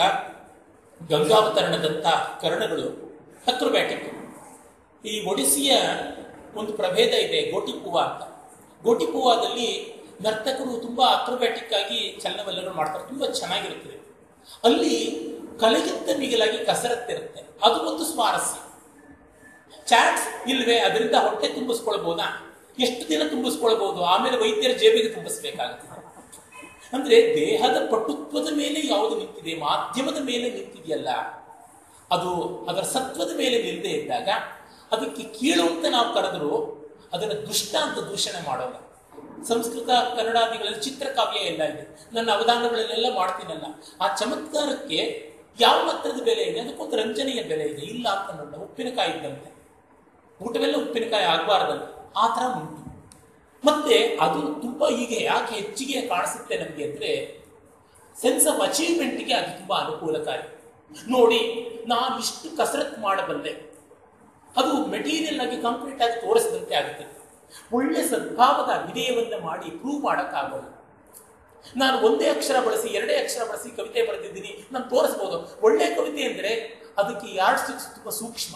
ಗಂಗಾವತರಣದಂಥ ಕರ್ಣಗಳು ಅಕ್ರಬ್ಯಾಟಿಕ್ ಈ ಒಡಿಸಿಯ ಒಂದು ಪ್ರಭೇದ ಇದೆ ಗೋಟಿಪುವ ಅಂತ ಗೋಟಿಪುವಾದಲ್ಲಿ ನರ್ತಕರು ತುಂಬಾ ಅಕ್ರಬ್ಯಾಟಿಕ್ ಆಗಿ ಚಲನವಲ್ಲಗಳು ಮಾಡ್ತಾರೆ ತುಂಬಾ ಚೆನ್ನಾಗಿರುತ್ತದೆ ಅಲ್ಲಿ ಕಲೆಗಿಂತ ಮಿಗಿಲಾಗಿ ಕಸರತ್ತಿರುತ್ತೆ ಅದು ಒಂದು ಸ್ವಾರಸ್ಯ ಚಾಟ್ಸ್ ಇಲ್ವೇ ಅದರಿಂದ ಹೊಟ್ಟೆ ತುಂಬಿಸ್ಕೊಳ್ಬಹುದಾ ಎಷ್ಟು ದಿನ ತುಂಬಿಸ್ಕೊಳ್ಬಹುದು ಆಮೇಲೆ ವೈದ್ಯರ ಜೇಬಿಗೆ ತುಂಬಿಸ್ಬೇಕಾಗುತ್ತೆ ಅಂದ್ರೆ ದೇಹದ ಪಟುತ್ವದ ಮೇಲೆ ಯಾವುದು ನಿಂತಿದೆ ಮಾಧ್ಯಮದ ಮೇಲೆ ನಿಂತಿದೆಯಲ್ಲ ಅದು ಅದರ ಸತ್ವದ ಮೇಲೆ ನಿಲ್ಲದೆ ಇದ್ದಾಗ ಅದಕ್ಕೆ ಕೀಳು ಅಂತ ನಾವು ಕರೆದರೂ ಅದನ್ನು ದುಷ್ಟ ಅಂತ ದೂಷಣೆ ಮಾಡೋಲ್ಲ ಸಂಸ್ಕೃತ ಕನ್ನಡಾದಿಗಳಲ್ಲಿ ಚಿತ್ರಕಾವ್ಯ ಎಲ್ಲ ಇದೆ ನನ್ನ ಅವಧಾನಗಳಲ್ಲೆಲ್ಲ ಮಾಡ್ತೀನಲ್ಲ ಆ ಚಮತ್ಕಾರಕ್ಕೆ ಯಾವ ಮಟ್ಟದ ಬೆಲೆ ಇದೆ ಅದಕ್ಕೊಂದು ರಂಜನೆಯ ಬೆಲೆ ಇದೆ ಇಲ್ಲ ಅಂತ ನೋಡ ಉಪ್ಪಿನಕಾಯಿ ಇದ್ದಂತೆ ಊಟವೆಲ್ಲ ಉಪ್ಪಿನಕಾಯಿ ಆಗಬಾರ್ದಂತೆ ಆ ಥರ ಉಂಟು ಮತ್ತೆ ಅದು ತುಂಬಾ ಈಗ ಯಾಕೆ ಹೆಚ್ಚಿಗೆ ಕಾಣಿಸುತ್ತೆ ನಮಗೆ ಅಂದ್ರೆ ಸೆನ್ಸ್ ಆಫ್ ಅಚೀವ್ಮೆಂಟ್ಗೆ ಅದು ತುಂಬಾ ಅನುಕೂಲಕಾರಿ ನೋಡಿ ನಾನು ಇಷ್ಟು ಕಸರತ್ತು ಮಾಡಬಲ್ಲೆ ಅದು ಮೆಟೀರಿಯಲ್ ಆಗಿ ಕಂಪ್ಲೀಟ್ ಆಗಿ ತೋರಿಸಿದಂತೆ ಆಗುತ್ತೆ ಒಳ್ಳೆ ಸದ್ಭಾವದ ವಿಧೇಯವನ್ನು ಮಾಡಿ ಪ್ರೂವ್ ಮಾಡೋಕ್ಕಾಗಲ್ಲ ನಾನು ಒಂದೇ ಅಕ್ಷರ ಬಳಸಿ ಎರಡೇ ಅಕ್ಷರ ಬಳಸಿ ಕವಿತೆ ಬರೆದಿದ್ದೀನಿ ನಾನು ತೋರಿಸ್ಬೋದು ಒಳ್ಳೆ ಕವಿತೆ ಅಂದರೆ ಅದಕ್ಕೆ ಯಾರ್ಡ್ ಸ್ಟಿಕ್ಸ್ ತುಂಬಾ ಸೂಕ್ಷ್ಮ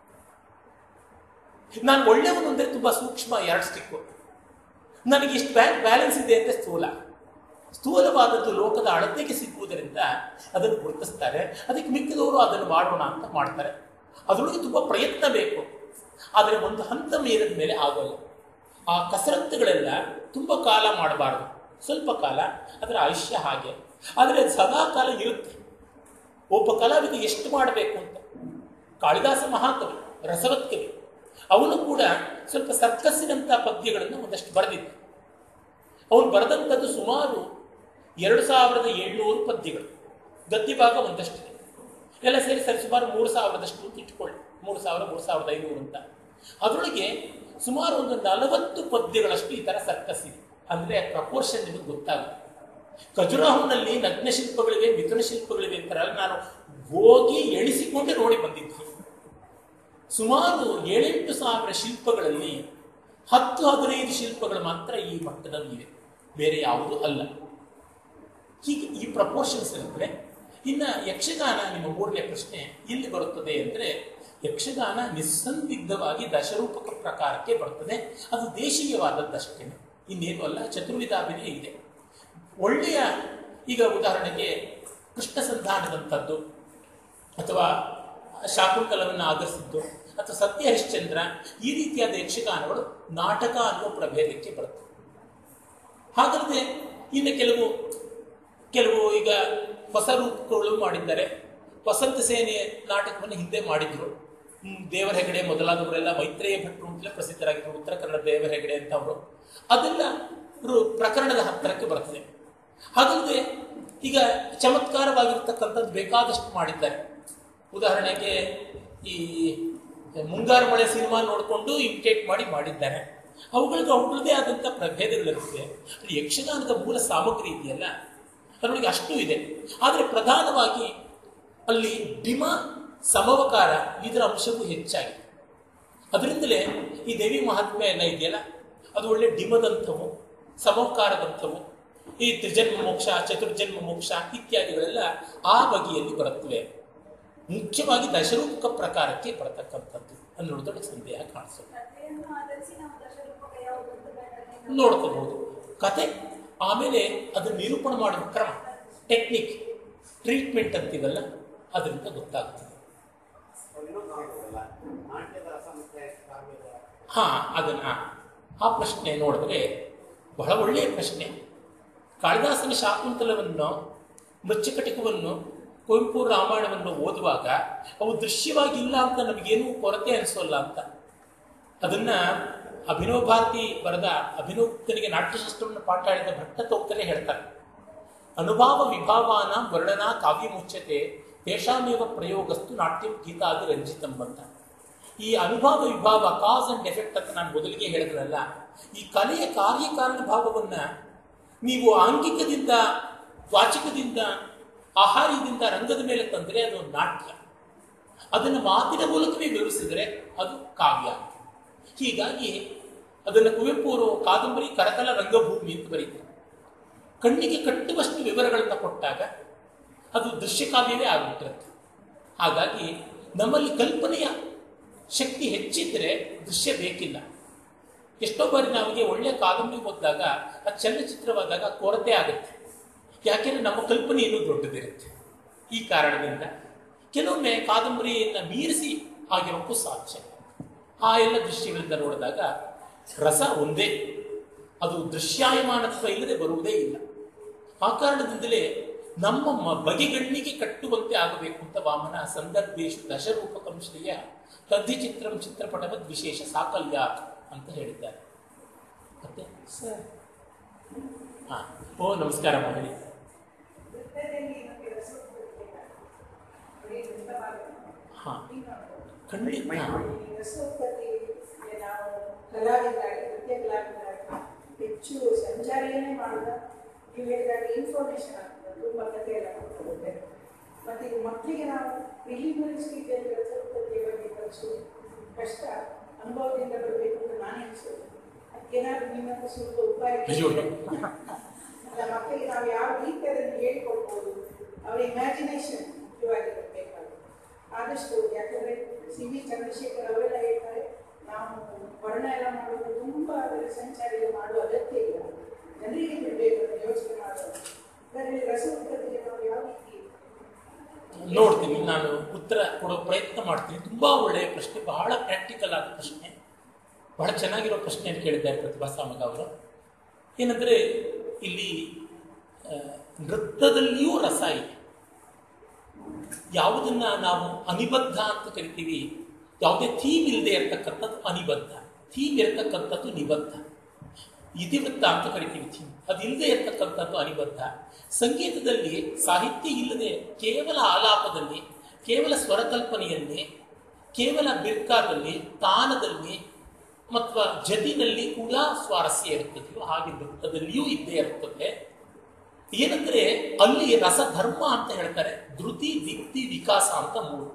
ನಾನು ಒಳ್ಳೆಯವನು ಅಂದರೆ ತುಂಬಾ ಸೂಕ್ಷ್ಮ ಯಾರ್ಡ್ ಸ್ಟಿಕ್ಕು ನನಗೆ ಇಷ್ಟು ಬ್ಯಾಂಕ್ ಬ್ಯಾಲೆನ್ಸ್ ಇದೆ ಅಂದರೆ ಸ್ಥೂಲ ಸ್ಥೂಲವಾದದ್ದು ಲೋಕದ ಅಳತೆಗೆ ಸಿಕ್ಕುವುದರಿಂದ ಅದನ್ನು ಗುರುತಿಸ್ತಾರೆ ಅದಕ್ಕೆ ಮಿಕ್ಕಿದವರು ಅದನ್ನು ಮಾಡೋಣ ಅಂತ ಮಾಡ್ತಾರೆ ಅದರೊಳಗೆ ತುಂಬ ಪ್ರಯತ್ನ ಬೇಕು ಆದರೆ ಒಂದು ಹಂತ ಮೀರಿದ ಮೇಲೆ ಆಗೋಲ್ಲ ಆ ಕಸರತ್ತುಗಳೆಲ್ಲ ತುಂಬ ಕಾಲ ಮಾಡಬಾರ್ದು ಸ್ವಲ್ಪ ಕಾಲ ಅದರ ಆಯುಷ್ಯ ಹಾಗೆ ಆದರೆ ಅದು ಸದಾ ಕಾಲ ಇರುತ್ತೆ ಒಬ್ಬ ಕಲಾವಿದ ಎಷ್ಟು ಮಾಡಬೇಕು ಅಂತ ಕಾಳಿದಾಸ ಮಹಾಕವಿ ರಸವತ್ ಕವಿ ಅವನು ಕೂಡ ಸ್ವಲ್ಪ ಸರ್ಕಸ್ಸಿನಂಥ ಪದ್ಯಗಳನ್ನು ಒಂದಷ್ಟು ಬರೆದಿದ್ದ ಅವನು ಬರೆದಂಥದ್ದು ಸುಮಾರು ಎರಡು ಸಾವಿರದ ಏಳ್ನೂರು ಪದ್ಯಗಳು ಗದ್ಯ ಭಾಗ ಒಂದಷ್ಟಿದೆ ಎಲ್ಲ ಸೇರಿ ಸರಿ ಸುಮಾರು ಮೂರು ಸಾವಿರದಷ್ಟು ಅಂತ ಇಟ್ಕೊಳ್ಳಿ ಮೂರು ಸಾವಿರ ಮೂರು ಸಾವಿರದ ಐನೂರು ಅಂತ ಅದರೊಳಗೆ ಸುಮಾರು ಒಂದು ನಲವತ್ತು ಪದ್ಯಗಳಷ್ಟು ಈ ಥರ ಸರ್ಕಸ್ ಇದೆ ಅಂದರೆ ಪ್ರಪೋರ್ಷನ್ ನಿಮಗೆ ಗೊತ್ತಾಗುತ್ತೆ ಖಜುರಾಹೋನಲ್ಲಿ ನಗ್ನ ಶಿಲ್ಪಗಳಿವೆ ಮಿಥುನ ಶಿಲ್ಪಗಳಿವೆ ಅಂತಾರಲ್ಲ ನಾನು ಹೋಗಿ ಎಣಿಸಿಕೊಂಡೆ ನೋಡಿ ಬಂದಿದ್ದು ಸುಮಾರು ಏಳೆಂಟು ಸಾವಿರ ಶಿಲ್ಪಗಳಲ್ಲಿ ಹತ್ತು ಹದಿನೈದು ಶಿಲ್ಪಗಳು ಮಾತ್ರ ಈ ಮಟ್ಟದಲ್ಲಿ ಇವೆ ಬೇರೆ ಯಾವುದೂ ಅಲ್ಲ ಹೀಗೆ ಈ ಪ್ರಪೋರ್ಷನ್ಸ್ ಇರುತ್ತವೆ ಇನ್ನ ಯಕ್ಷಗಾನ ನಿಮ್ಮ ಮೂರನೇ ಪ್ರಶ್ನೆ ಎಲ್ಲಿ ಬರುತ್ತದೆ ಅಂದರೆ ಯಕ್ಷಗಾನ ನಿಸ್ಸಂದಿಗ್ಧವಾಗಿ ದಶರೂಪಕ ಪ್ರಕಾರಕ್ಕೆ ಬರ್ತದೆ ಅದು ದೇಶೀಯವಾದದ್ದಷ್ಟೇ ಇನ್ನೇನು ಅಲ್ಲ ಚತುರ್ವಿಧಾಭಿನಯ ಇದೆ ಒಳ್ಳೆಯ ಈಗ ಉದಾಹರಣೆಗೆ ಕೃಷ್ಣ ಸಂಧಾನದಂಥದ್ದು ಅಥವಾ ಶಾಕುಂತಲವನ್ನು ಆಧರಿಸಿದ್ದು ಅಥವಾ ಸತ್ಯ ಹರಿಶ್ಚಂದ್ರ ಈ ರೀತಿಯಾದ ಯಕ್ಷಗಾನಗಳು ನಾಟಕ ಅನ್ನುವ ಪ್ರಭೇದಕ್ಕೆ ಬರ್ತವೆ ಹಾಗಲ್ಲದೆ ಇನ್ನು ಕೆಲವು ಕೆಲವು ಈಗ ಹೊಸ ರೂಪಗಳು ಮಾಡಿದ್ದಾರೆ ವಸಂತ ಸೇನೆ ನಾಟಕವನ್ನು ಹಿಂದೆ ಮಾಡಿದ್ರು ಹ್ಮ್, ದೇವರ ಹೆಗಡೆ ಮೊದಲಾದವರೆಲ್ಲ ಮೈತ್ರೇಯ ಭಟ್ರು ಅಂತಲೇ ಪ್ರಸಿದ್ಧರಾಗಿದ್ರು ಉತ್ತರ ಕನ್ನಡ ದೇವರ ಹೆಗಡೆ ಅಂತ ಅವರು ಅದೆಲ್ಲ ರು- ಪ್ರಕರಣದ ಹತ್ತಿರಕ್ಕೆ ಬರ್ತದೆ ಹಾಗಲ್ಲದೆ ಈಗ ಚಮತ್ಕಾರವಾಗಿರ್ತಕ್ಕಂಥದ್ದು ಬೇಕಾದಷ್ಟು ಮಾಡಿದ್ದಾರೆ ಉದಾಹರಣೆಗೆ ಈ ಮುಂಗಾರು ಮಳೆ ಸಿನಿಮಾ ನೋಡಿಕೊಂಡು ಇಮಿಟೇಟ್ ಮಾಡಿ ಮಾಡಿದ್ದಾರೆ ಅವುಗಳಿಗೆ ಅವುಗಳದೇ ಆದಂಥ ಪ್ರಭೇದಗಳಿರುತ್ತೆ ಅಲ್ಲಿ ಯಕ್ಷಗಾನದ ಮೂಲ ಸಾಮಗ್ರಿ ಇದೆಯಲ್ಲ ಅದರೊಳಗೆ ಅಷ್ಟು ಇದೆ ಆದರೆ ಪ್ರಧಾನವಾಗಿ ಅಲ್ಲಿ ಡಿಮ ಸಮವಕಾರ ಇದರ ಅಂಶವೂ ಹೆಚ್ಚಾಗಿದೆ ಅದರಿಂದಲೇ ಈ ದೇವಿ ಮಹಾತ್ಮೆ ಎಲ್ಲ ಇದೆಯಲ್ಲ ಅದು ಒಳ್ಳೆ ಡಿಮದಂಥವು ಸಮವಕಾರದಂಥವು ಈ ತ್ರಿಜನ್ಮ ಮೋಕ್ಷ ಚತುರ್ಜನ್ಮ ಮೋಕ್ಷ ಇತ್ಯಾದಿಗಳೆಲ್ಲ ಆ ಬಗೆಯಲ್ಲಿ ಬರುತ್ತವೆ ಮುಖ್ಯವಾಗಿ ದಶರೂಪಕ ಪ್ರಕಾರಕ್ಕೆ ಬರತಕ್ಕಂಥದ್ದು ಅನ್ನೋದ್ರೊಳಗೆ ಸಂದೇಹ ಕಾಣಿಸುತ್ತೆ ಕಥೆಯನ್ನು ಆಧರಿಸಿ ನಾವು ದಶರೂಪಕ ಯಾವುದು ಅಂತ ಬೇಕಾದ್ರೆ ನೋಡ್ಕೋಬಹುದು ಕತೆ ಆಮೇಲೆ ಅದನ್ನ ನಿರೂಪಣೆ ಮಾಡುವ ಕ್ರಮ ಟೆಕ್ನಿಕ್ ಟ್ರೀಟ್ಮೆಂಟ್ ಅಂತೀವಲ್ಲ ಅದರಿಂದ ಗೊತ್ತಾಗ್ತದೆ ನಾಟ್ಯದ ಅಸಮತೆ ಕಾವ್ಯದ ಹಾ ಅದನ್ನ ಆ ಪ್ರಶ್ನೆ ನೋಡಿದ್ರೆ ಬಹಳ ಒಳ್ಳೆಯ ಪ್ರಶ್ನೆ ಕಾಳಿದಾಸನ ಶಾಕುಂತಲವನ್ನು ಮೃಚ್ಛಕಟಿಕವನ್ನು ಕುವೆಂಪು ರಾಮಾಯಣವನ್ನು ಓದುವಾಗ ಅವು ದೃಶ್ಯವಾಗಿಲ್ಲ ಅಂತ ನಮಗೇನೂ ಕೊರತೆ ಅನಿಸೋಲ್ಲ ಅಂತ ಅದನ್ನ ಅಭಿನವ ಭಾರತಿ ಬರೆದ ಅಭಿನೋಕ್ತನಿಗೆ ನಾಟ್ಯಶಾಸ್ತ್ರವನ್ನು ಪಾಠ ಹೇಳಿದ ಭಟ್ಟತೋಕ್ತರೇ ಹೇಳ್ತಾರೆ ಅನುಭಾವ ವಿಭಾವಾನ ವರ್ಣನಾ ಕಾವ್ಯ ಮುಚ್ಚತೆ ತೇಷಾಮೇವ ಪ್ರಯೋಗಸ್ತು ನಾಟ್ಯಂ ಗೀತಾದಿ ರಂಜಿತಂ ಅಂತ ಈ ಅನುಭಾವ ವಿಭಾವ ಕಾಸ್ ಅಂಡ್ ಎಫೆಕ್ಟ್ ಅಂತ ನಾನು ಮೊದಲಿಗೆ ಹೇಳಿದ್ರಲ್ಲ ಈ ಕಲೆಯ ಕಾರ್ಯಕಾರಣ ಭಾವವನ್ನ ನೀವು ಆಂಗಿಕದಿಂದ ವಾಚಿಕದಿಂದ ಆಹಾರ್ಯದಿಂದ ರಂಗದ ಮೇಲೆ ತಂದರೆ ಅದು ನಾಟ್ಯ ಅದನ್ನು ಮಾತಿನ ಮೂಲಕವೇ ವಿವರಿಸಿದರೆ ಅದು ಕಾವ್ಯ ಹೀಗಾಗಿ ಅದನ್ನು ಕುವೆಂಪು ಅವರು ಕಾದಂಬರಿ ಕರಕಲ ರಂಗಭೂಮಿ ಅಂತ ಬರೀತಾರೆ ಕಣ್ಣಿಗೆ ಕಟ್ಟುವಷ್ಟು ವಿವರಗಳನ್ನು ಕೊಟ್ಟಾಗ ಅದು ದೃಶ್ಯಕಾವ್ಯವೇ ಆಗಿಬಿಟ್ಟಿರುತ್ತೆ ಹಾಗಾಗಿ ನಮ್ಮಲ್ಲಿ ಕಲ್ಪನೆಯ ಶಕ್ತಿ ಹೆಚ್ಚಿದ್ರೆ ದೃಶ್ಯ ಬೇಕಿಲ್ಲ ಎಷ್ಟೋ ಬಾರಿ ನಮಗೆ ಒಳ್ಳೆಯ ಕಾದಂಬರಿ ಓದಿದಾಗ ಅದು ಚಲನಚಿತ್ರವಾದಾಗ ಕೊರತೆ ಆಗುತ್ತೆ ಯಾಕೆಂದ್ರೆ ನಮ್ಮ ಕಲ್ಪನೆ ಇನ್ನೂ ದೊಡ್ಡದಿರುತ್ತೆ ಈ ಕಾರಣದಿಂದ ಕೆಲವೊಮ್ಮೆ ಕಾದಂಬರಿಯನ್ನು ಮೀರಿಸಿ ಆಗಿರೋಕ್ಕೂ ಸಾಧ್ಯ ಆ ಎಲ್ಲ ದೃಶ್ಯಗಳಿಂದ ನೋಡಿದಾಗ ರಸ ಒಂದೇ ಅದು ದೃಶ್ಯಾಯಮಾನತ್ವ ಇಲ್ಲದೆ ಬರುವುದೇ ಇಲ್ಲ ಆ ಕಾರಣದಿಂದಲೇ ನಮ್ಮ ಮ- ಬಗೆಗಣ್ಣಿಗೆ ಕಟ್ಟುವಂತೆ ಆಗಬೇಕು ಅಂತ ವಾಮನ ಸಂದರ್ಭೇಶು ದಶರೂಪಕಂ ಶ್ರೇಯ ತದ್ದಿ ಚಿತ್ರಂ ಚಿತ್ರಪಟವದ್ ವಿಶೇಷ ಸಾಕಲ್ಯ ಅಂತ ಹೇಳಿದ್ದಾರೆ ಮತ್ತೆ ಸರ್ ಹಾ ಓ ನಮಸ್ಕಾರ ಮಹಳಿ ವೃತ್ತದಲ್ಲಿ ನಮಗೆ ರಸೋತ್ಪತ್ತಿಯ ಬರೀ ವೃತ್ತವಾಗುತ್ತೆ. ಹಾ ಇನ್ನೊಂದು, ಖಂಡಿತ ಈ ರಸೋತ್ಪತ್ತಿಗೆ ನಾವು ಕಲಾವಿದರಾಗಿ ನೃತ್ಯ ಕಲಾವಿದರಾಗಿ ಹೆಚ್ಚು ಸಂಚಾರಿಯನ್ನೇ ಮಾಡುವ ನೀವು ಹೇಳಿದಾಗ ಇನ್ಫಾರ್ಮೇಶನ್ ಆಗ್ತದೆ ತುಂಬ ಕಥೆ ಎಲ್ಲ ಗೊತ್ತಾಗುತ್ತೆ ಮತ್ತು ಇದು ಮಕ್ಕಳಿಗೆ ನಾವು ಪ್ರಿಲಿಮಿನರಿ ಸ್ಟೇಜಲ್ಲಿ ರಸೋತ್ಪತ್ತಿಯ ಬಗ್ಗೆ ಕಲಿಸೋದು ಕಷ್ಟ ಅನುಭವದಿಂದ ಬರಬೇಕು ಅಂತ ನಾನು ಎನಿಸೋದು ಅದಕ್ಕೇನಾದ್ರೂ ನಿಮ್ಮ ಹತ್ರ ಸ್ವಲ್ಪ ಉಪಾಯ ಅಯ್ಯೋ. ಅಲ್ಲ ಮಕ್ಕಳಿಗೆ ನಾವು ಯಾವ ರೀತಿ ಅದನ್ನು ಹೇಳಿಕೊಡ್ಬೋದು ಅವರ ಇಮ್ಯಾಜಿನೇಷನ್ ಮುಖ್ಯವಾಗಿರಬೇಕಾಗುತ್ತೆ ಆದಷ್ಟು ಯಾಕಂದರೆ ಸಿ ವಿ ಚಂದ್ರಶೇಖರ್ ಅವರೆಲ್ಲ ಹೇಳ್ತಾರೆ ನಾವು ವರ್ಣ ಎಲ್ಲ ಮಾಡೋದು ತುಂಬ ಅದರ ಸಂಚಾರಿಗಳು ಮಾಡುವ ಅಗತ್ಯ ಇಲ್ಲ ಜನರಿಗೆ ಬಿಡಬೇಕು ಅಂತ ಯೋಚನೆ ಮಾಡೋದು ಅದರಲ್ಲಿ ರಸೋತ್ಪತ್ತಿಗೆ ನಾವು ಯಾವ ರೀತಿ ನೋಡ್ತೀನಿ ನಾನು ಉತ್ತರ ಕೊಡೋ ಪ್ರಯತ್ನ ಮಾಡ್ತೀನಿ ತುಂಬಾ ಒಳ್ಳೆಯ ಪ್ರಶ್ನೆ ಬಹಳ ಪ್ರಾಕ್ಟಿಕಲ್ ಆದ ಪ್ರಶ್ನೆ ಬಹಳ ಚೆನ್ನಾಗಿರೋ ಪ್ರಶ್ನೆಯನ್ನು ಕೇಳಿದ್ದಾರೆ ಪ್ರತಿಭಾ ಸಾಮಗ ಅವರು ಏನಂದ್ರೆ ಇಲ್ಲಿ ಆ, ನೃತ್ಯದಲ್ಲಿಯೂ ರಸ ಇದೆ ಯಾವುದನ್ನ ನಾವು ಅನಿಬದ್ಧ ಅಂತ ಕರಿತೀವಿ ಯಾವುದೇ ಥೀಮ್ ಇಲ್ಲದೆ ಇರತಕ್ಕಂಥದ್ದು ಅನಿಬದ್ಧ ಥೀಮ್ ಇರತಕ್ಕಂಥದ್ದು ನಿಬದ್ಧ ಇತಿವೃತ್ತ ಅಂತ ಕರಿತೀವಿ ಥೀಮ್ ಅದು ಇಲ್ಲದೆ ಇರತಕ್ಕಂಥದ್ದು ಅನಿಬದ್ಧ ಸಂಗೀತದಲ್ಲಿ ಸಾಹಿತ್ಯ ಇಲ್ಲದೆ ಕೇವಲ ಆಲಾಪದಲ್ಲಿ ಕೇವಲ ಸ್ವರಕಲ್ಪನೆಯಲ್ಲಿ ಕೇವಲ ಬಿರ್ಕಾದಲ್ಲಿ ತಾನದಲ್ಲಿ ಮತ್ತು ಜತಿನಲ್ಲಿ ಕೂಡ ಸ್ವಾರಸ್ಯ ಇರುತ್ತದೆಯೋ ಹಾಗೆ ನೃತ್ಯದಲ್ಲಿಯೂ ಇದ್ದೇ ಇರುತ್ತದೆ ಏನಂದ್ರೆ ಅಲ್ಲಿ ರಸಧರ್ಮ ಅಂತ ಹೇಳ್ತಾರೆ ಧೃತಿ ದಿಕ್ತಿ ವಿಕಾಸ ಅಂತ ಮೂರು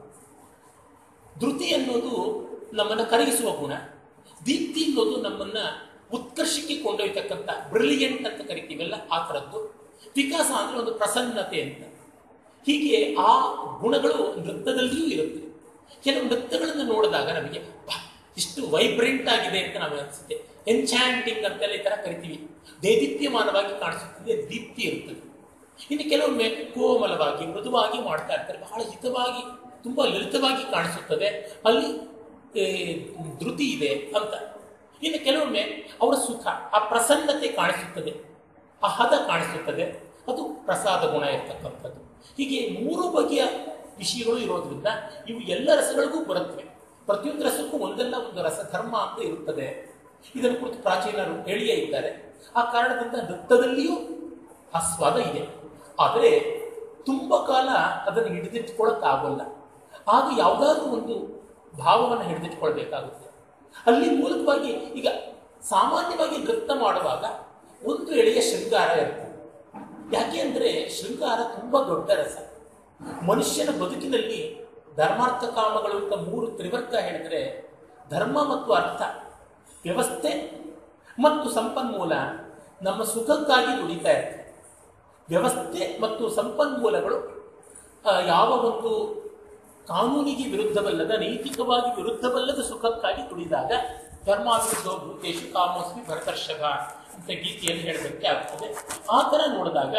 ಧೃತಿ ಅನ್ನೋದು ನಮ್ಮನ್ನ ಕರಗಿಸುವ ಗುಣ ದೀಪ್ತಿ ಅನ್ನೋದು ನಮ್ಮನ್ನ ಉತ್ಕರ್ಷಕ್ಕೆ ಕೊಂಡೊಯ್ತಕ್ಕಂಥ ಬ್ರಿಲಿಯಂಟ್ ಅಂತ ಕರಿತೀವಲ್ಲ ಆ ಥರದ್ದು ವಿಕಾಸ ಅಂದ್ರೆ ಒಂದು ಪ್ರಸನ್ನತೆ ಅಂತ ಹೀಗೆ ಆ ಗುಣಗಳು ನೃತ್ಯದಲ್ಲಿಯೂ ಇರುತ್ತೆ ಕೆಲವು ನೃತ್ಯಗಳನ್ನು ನೋಡಿದಾಗ ನಮಗೆ "ವಾ, ಇಷ್ಟು ವೈಬ್ರೆಂಟ್ ಆಗಿದೆ ಅಂತ ನಮಗೆ ಅನಿಸುತ್ತೆ ಎನ್ಚಾಂಟಿಂಗ್ ಅಂತೆಲ್ಲ ಈ ಥರ ಕರಿತೀವಿ ದೇದೀಪ್ಯಮಾನವಾಗಿ ಕಾಣಿಸುತ್ತದೆ ದೀಪ್ತಿ ಇರುತ್ತದೆ ಇನ್ನು ಕೆಲವೊಮ್ಮೆ ಕೋಮಲವಾಗಿ ಮೃದುವಾಗಿ ಮಾಡ್ತಾ ಇರ್ತಾರೆ ಬಹಳ ಹಿತವಾಗಿ ತುಂಬ ಲಲಿತವಾಗಿ ಕಾಣಿಸುತ್ತದೆ ಅಲ್ಲಿ ಏ, ಧೃತಿ ಇದೆ ಅಂತ ಇನ್ನು ಕೆಲವೊಮ್ಮೆ ಅವರ ಸುಖ ಆ ಪ್ರಸನ್ನತೆ ಕಾಣಿಸುತ್ತದೆ ಆ ಹದ ಕಾಣಿಸುತ್ತದೆ ಅದು ಪ್ರಸಾದ ಗುಣ ಇರ್ತಕ್ಕಂಥದ್ದು ಹೀಗೆ ಮೂರು ಬಗೆಯ ವಿಷಯಗಳು ಇರೋದ್ರಿಂದ ಇವು ಎಲ್ಲ ರಸಗಳಿಗೂ ಬರುತ್ತವೆ ಪ್ರತಿಯೊಂದು ರಸಕ್ಕೂ ಒಂದಲ್ಲ ಒಂದು ರಸಧರ್ಮ ಅಂತ ಇರುತ್ತದೆ ಇದನ್ನು ಕುರಿತು ಪ್ರಾಚೀನರು ಹೇಳಿಯೇ ಇದ್ದಾರೆ ಆ ಕಾರಣದಿಂದ ನೃತ್ಯದಲ್ಲಿಯೂ ಆಸ್ವಾದ ಇದೆ ಆದರೆ ತುಂಬ ಕಾಲ ಅದನ್ನು ಹಿಡಿದಿಟ್ಕೊಳ್ಳೋಕ್ಕಾಗಲ್ಲ ಆಗ ಯಾವುದಾದ್ರೂ ಒಂದು ಭಾವವನ್ನು ಹಿಡಿದಿಟ್ಕೊಳ್ಬೇಕಾಗುತ್ತೆ ಅಲ್ಲಿ ಮೂಲಕವಾಗಿ ಈಗ ಸಾಮಾನ್ಯವಾಗಿ ನೃತ್ಯ ಮಾಡುವಾಗ ಒಂದು ಎಳೆಯ ಶೃಂಗಾರ ಇರ್ತದೆ ಯಾಕೆ ಅಂದರೆ ಶೃಂಗಾರ ತುಂಬ ದೊಡ್ಡ ರಸ ಮನುಷ್ಯನ ಬದುಕಿನಲ್ಲಿ ಧರ್ಮಾರ್ಥ ಕಾಮಗಳು ಅಂತ ಮೂರು ತ್ರಿವರ್ಗ ಹೇಳಿದರೆ ಧರ್ಮ ಮತ್ತು ಅರ್ಥ ವ್ಯವಸ್ಥೆ ಮತ್ತು ಸಂಪನ್ಮೂಲ ನಮ್ಮ ಸುಖಕ್ಕಾಗಿ ದುಡಿತಾ ಇರ್ತದೆ ವ್ಯವಸ್ಥೆ ಮತ್ತು ಸಂಪನ್ಮೂಲಗಳು ಆ, ಯಾವ ಒಂದು ಕಾನೂನಿಗೆ ವಿರುದ್ಧವಲ್ಲದ ನೈತಿಕವಾಗಿ ವಿರುದ್ಧವಲ್ಲದ ಸುಖಕ್ಕಾಗಿ ದುಡಿದಾಗ ಧರ್ಮಾವಿರುದ್ಧೋ ಭೂತೇಶು ಕಾಮೋಸ್ಮಿ ಭರತರ್ಷಭ ಅಂತ ಗೀತೆಯಲ್ಲಿ ಹೇಳದಂತೆ ಆಗ್ತದೆ ಆ ಥರ ನೋಡಿದಾಗ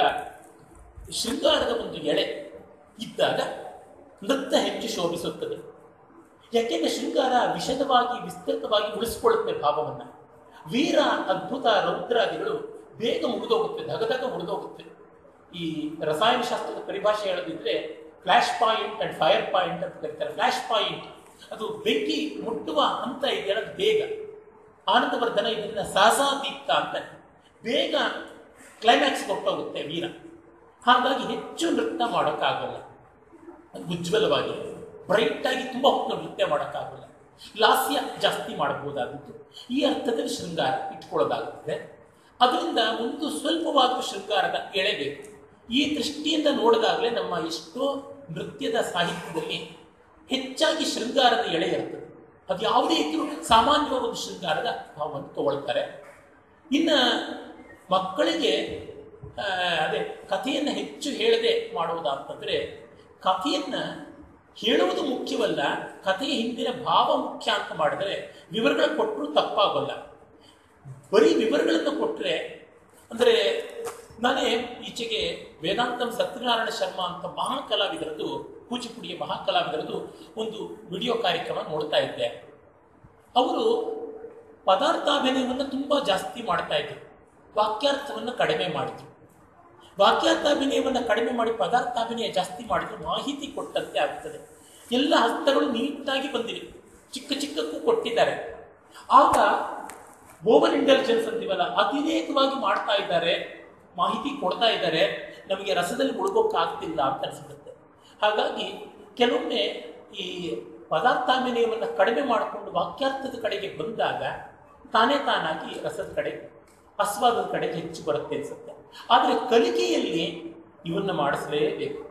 ಶೃಂಗಾರದ ಒಂದು ಎಳೆ ಇದ್ದಾಗ ನೃತ್ಯ ಹೆಚ್ಚು ಶೋಭಿಸುತ್ತದೆ ಯಾಕೆಂದ್ರೆ ಶೃಂಗಾರ ವಿಶದವಾಗಿ ವಿಸ್ತೃತವಾಗಿ ಉಳಿಸಿಕೊಳ್ಳುತ್ತೆ ಭಾವವನ್ನು ವೀರ ಅದ್ಭುತ ರೌದ್ರಾದಿಗಳು ಬೇಗ ಮುಗಿದೋಗುತ್ತೆ ಧಗಧಗ ಮುಗಿದೋಗುತ್ತೆ ಈ ರಸಾಯನಶಾಸ್ತ್ರದ ಪರಿಭಾಷೆ ಹೇಳೋದಿದ್ರೆ flash point and fire point ಅಂತ ಕರೀತಾರೆ ಫ್ಲಾಶ್ ಪಾಯಿಂಟ್ ಅದು ಬೆಂಕಿ ಮುಟ್ಟುವ ಹಂತ ಇದೆಯಲ್ಲ ಅದು ಬೇಗ ಆನಂದವರ್ಧನ ಇದನ್ನ ಸಾಸಾದೀಪ್ತ ಅಂತ ಬೇಗ ಕ್ಲೈಮ್ಯಾಕ್ಸ್ ಕೊಟ್ಟೋಗುತ್ತೆ ವೀರ ಹಾಗಾಗಿ ಹೆಚ್ಚು ನೃತ್ಯ ಮಾಡೋಕ್ಕಾಗಲ್ಲ ಉಜ್ವಲವಾಗಿ ಬ್ರೈಟ್ ಆಗಿ ತುಂಬ ಹೊತ್ತು ನೃತ್ಯ ಮಾಡೋಕ್ಕಾಗಲ್ಲ ಲಾಸ್ಯ ಜಾಸ್ತಿ ಮಾಡಬಹುದಾಗಿತ್ತು ಈ ಅರ್ಥದಲ್ಲಿ ಶೃಂಗಾರ ಇಟ್ಕೊಳ್ಳೋದಾಗುತ್ತದೆ ಅದರಿಂದ ಒಂದು ಸ್ವಲ್ಪವಾದ ಶೃಂಗಾರದ ಎಳೆ ಬೇಕು ಈ ದೃಷ್ಟಿಯಿಂದ ನೋಡಿದಾಗಲೇ ನಮ್ಮ ಎಷ್ಟೋ ನೃತ್ಯದ ಸಾಹಿತ್ಯದಲ್ಲಿ ಹೆಚ್ಚಾಗಿ ಶೃಂಗಾರದ ಎಳೆ ಇರ್ತದೆ ಅದು ಯಾವುದೇ ಇದ್ರೂ ಸಾಮಾನ್ಯವಾದ ಒಂದು ಶೃಂಗಾರದ ಭಾವವನ್ನು ತಗೊಳ್ತಾರೆ ಇನ್ನು ಮಕ್ಕಳಿಗೆ ಆ, ಅದೇ ಕಥೆಯನ್ನು ಹೆಚ್ಚು ಹೇಳದೆ ಮಾಡುವುದಾಅಂತಂದರೆ ಕಥೆಯನ್ನು ಹೇಳುವುದು ಮುಖ್ಯವಲ್ಲ ಕಥೆಯ ಹಿಂದಿನ ಭಾವ ಮುಖ್ಯ ಅಂತ ಮಾಡಿದರೆ ವಿವರಗಳು ಕೊಟ್ಟರು ತಪ್ಪಾಗಲ್ಲ ಬರೀ ವಿವರಗಳನ್ನು ಕೊಟ್ಟರೆ ಅಂದರೆ ನಾನೇ ಈಚೆಗೆ ವೇದಾಂತಂ ಸತ್ಯನಾರಾಯಣ ಶರ್ಮಾ ಅಂತ ಮಹಾ ಕಲಾವಿದರದು ಕೂಚಿಪುಡಿಯ ಮಹಾ ಕಲಾವಿದರದು ಒಂದು ವಿಡಿಯೋ ಕಾರ್ಯಕ್ರಮ ನೋಡ್ತಾ ಇದ್ದೆ ಅವರು ಪದಾರ್ಥಾಭಿನಯವನ್ನು ತುಂಬ ಜಾಸ್ತಿ ಮಾಡ್ತಾ ಇದ್ರು ವಾಕ್ಯಾರ್ಥವನ್ನು ಕಡಿಮೆ ಮಾಡಿದ್ರು ವಾಕ್ಯಾರ್ಥಾಭಿನಯವನ್ನು ಕಡಿಮೆ ಮಾಡಿ ಪದಾರ್ಥಾಭಿನಯ ಜಾಸ್ತಿ ಮಾಡಿದ್ರು ಮಾಹಿತಿ ಕೊಟ್ಟಂತೆ ಆಗುತ್ತದೆ ಎಲ್ಲ ಹಸ್ತಗಳು ನೀಟಾಗಿ ಬಂದಿವೆ ಚಿಕ್ಕ ಚಿಕ್ಕಕ್ಕೂ ಕೊಟ್ಟಿದ್ದಾರೆ ಆಗ ಓವರ್ ಇಂಟೆಲಿಜೆನ್ಸ್ ಅಂತೀವಲ್ಲ ಅತಿರೇಕವಾಗಿ ಮಾಡ್ತಾ ಇದ್ದಾರೆ ಮಾಹಿತಿ ಕೊಡ್ತಾ ಇದ್ದಾರೆ ನಮಗೆ ರಸದಲ್ಲಿ ಮುಳುಗೋಕ್ಕಾಗ್ತಿಲ್ಲ ಅಂತ ಅನಿಸ್ಬಿಡುತ್ತೆ ಹಾಗಾಗಿ ಕೆಲವೊಮ್ಮೆ ಈ ಪದಾರ್ಥಾಭಿನಯವನ್ನು ಕಡಿಮೆ ಮಾಡಿಕೊಂಡು ವಾಕ್ಯಾರ್ಥದ ಕಡೆಗೆ ಬಂದಾಗ ತಾನೇ ತಾನಾಗಿ ರಸದ ಕಡೆ ಆಸ್ವಾದದ ಕಡೆಗೆ ಹೆಚ್ಚು ಬರುತ್ತೆ ಅನಿಸುತ್ತೆ ಆದರೆ ಕಲಿಕೆಯಲ್ಲಿ ಇವನ್ನ ಮಾಡಿಸಲೇಬೇಕು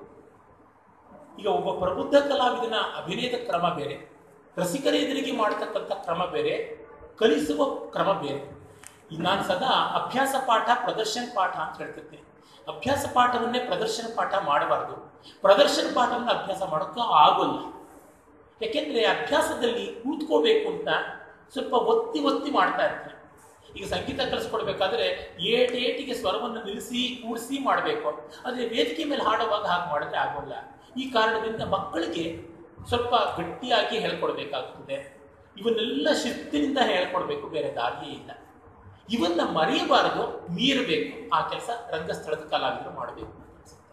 ಈಗ ಒಬ್ಬ ಪ್ರಬುದ್ಧ ಕಲಾವಿದನ ಅಭಿನಯದ ಕ್ರಮ ಬೇರೆ ರಸಿಕರ ಎದುರಿಗೆ ಮಾಡತಕ್ಕಂಥ ಕ್ರಮ ಬೇರೆ ಕಲಿಸುವ ಕ್ರಮ ಬೇರೆ ಈಗ ನಾನು ಸದಾ ಅಭ್ಯಾಸ ಪಾಠ ಪ್ರದರ್ಶನ ಪಾಠ ಅಂತ ಹೇಳ್ತಿರ್ತೀನಿ ಅಭ್ಯಾಸ ಪಾಠವನ್ನೇ ಪ್ರದರ್ಶನ ಪಾಠ ಮಾಡಬಾರ್ದು ಪ್ರದರ್ಶನ ಪಾಠವನ್ನು ಅಭ್ಯಾಸ ಮಾಡೋಕ್ಕೆ ಆಗೋಲ್ಲ ಯಾಕೆಂದ್ರೆ ಅಭ್ಯಾಸದಲ್ಲಿ ಕೂತ್ಕೋಬೇಕು ಅಂತ ಸ್ವಲ್ಪ ಒತ್ತಿ ಒತ್ತಿ ಮಾಡ್ತಾ ಇರ್ತೀನಿ ಈಗ ಸಂಗೀತ ಕಲಿಸ್ಕೊಡ್ಬೇಕಾದ್ರೆ ಏಟ್ ಏಟಿಗೆ ಸ್ವರವನ್ನು ನಿಲ್ಲಿಸಿ ಕೂಡಿಸಿ ಮಾಡಬೇಕು ಆದರೆ ವೇದಿಕೆ ಮೇಲೆ ಹಾಡುವಾಗ ಹಾಗೆ ಮಾಡಿದ್ರೆ ಆಗೋಲ್ಲ ಈ ಕಾರಣದಿಂದ ಮಕ್ಕಳಿಗೆ ಸ್ವಲ್ಪ ಗಟ್ಟಿಯಾಗಿ ಹೇಳ್ಕೊಡ್ಬೇಕಾಗ್ತದೆ ಇವನ್ನೆಲ್ಲ ಶಿಸ್ತಿನಿಂದ ಹೇಳ್ಕೊಡ್ಬೇಕು ಬೇರೆ ದಾರಿಯೇ ಇಲ್ಲ ಇವನ್ನ ಮರೆಯಬಾರದು ಮೀರಬೇಕು ಆ ಕೆಲಸ ರಂಗಸ್ಥಳದ ಕಲಾವಿದರು ಮಾಡಬೇಕು ಅಂತ ಅನ್ಸುತ್ತೆ.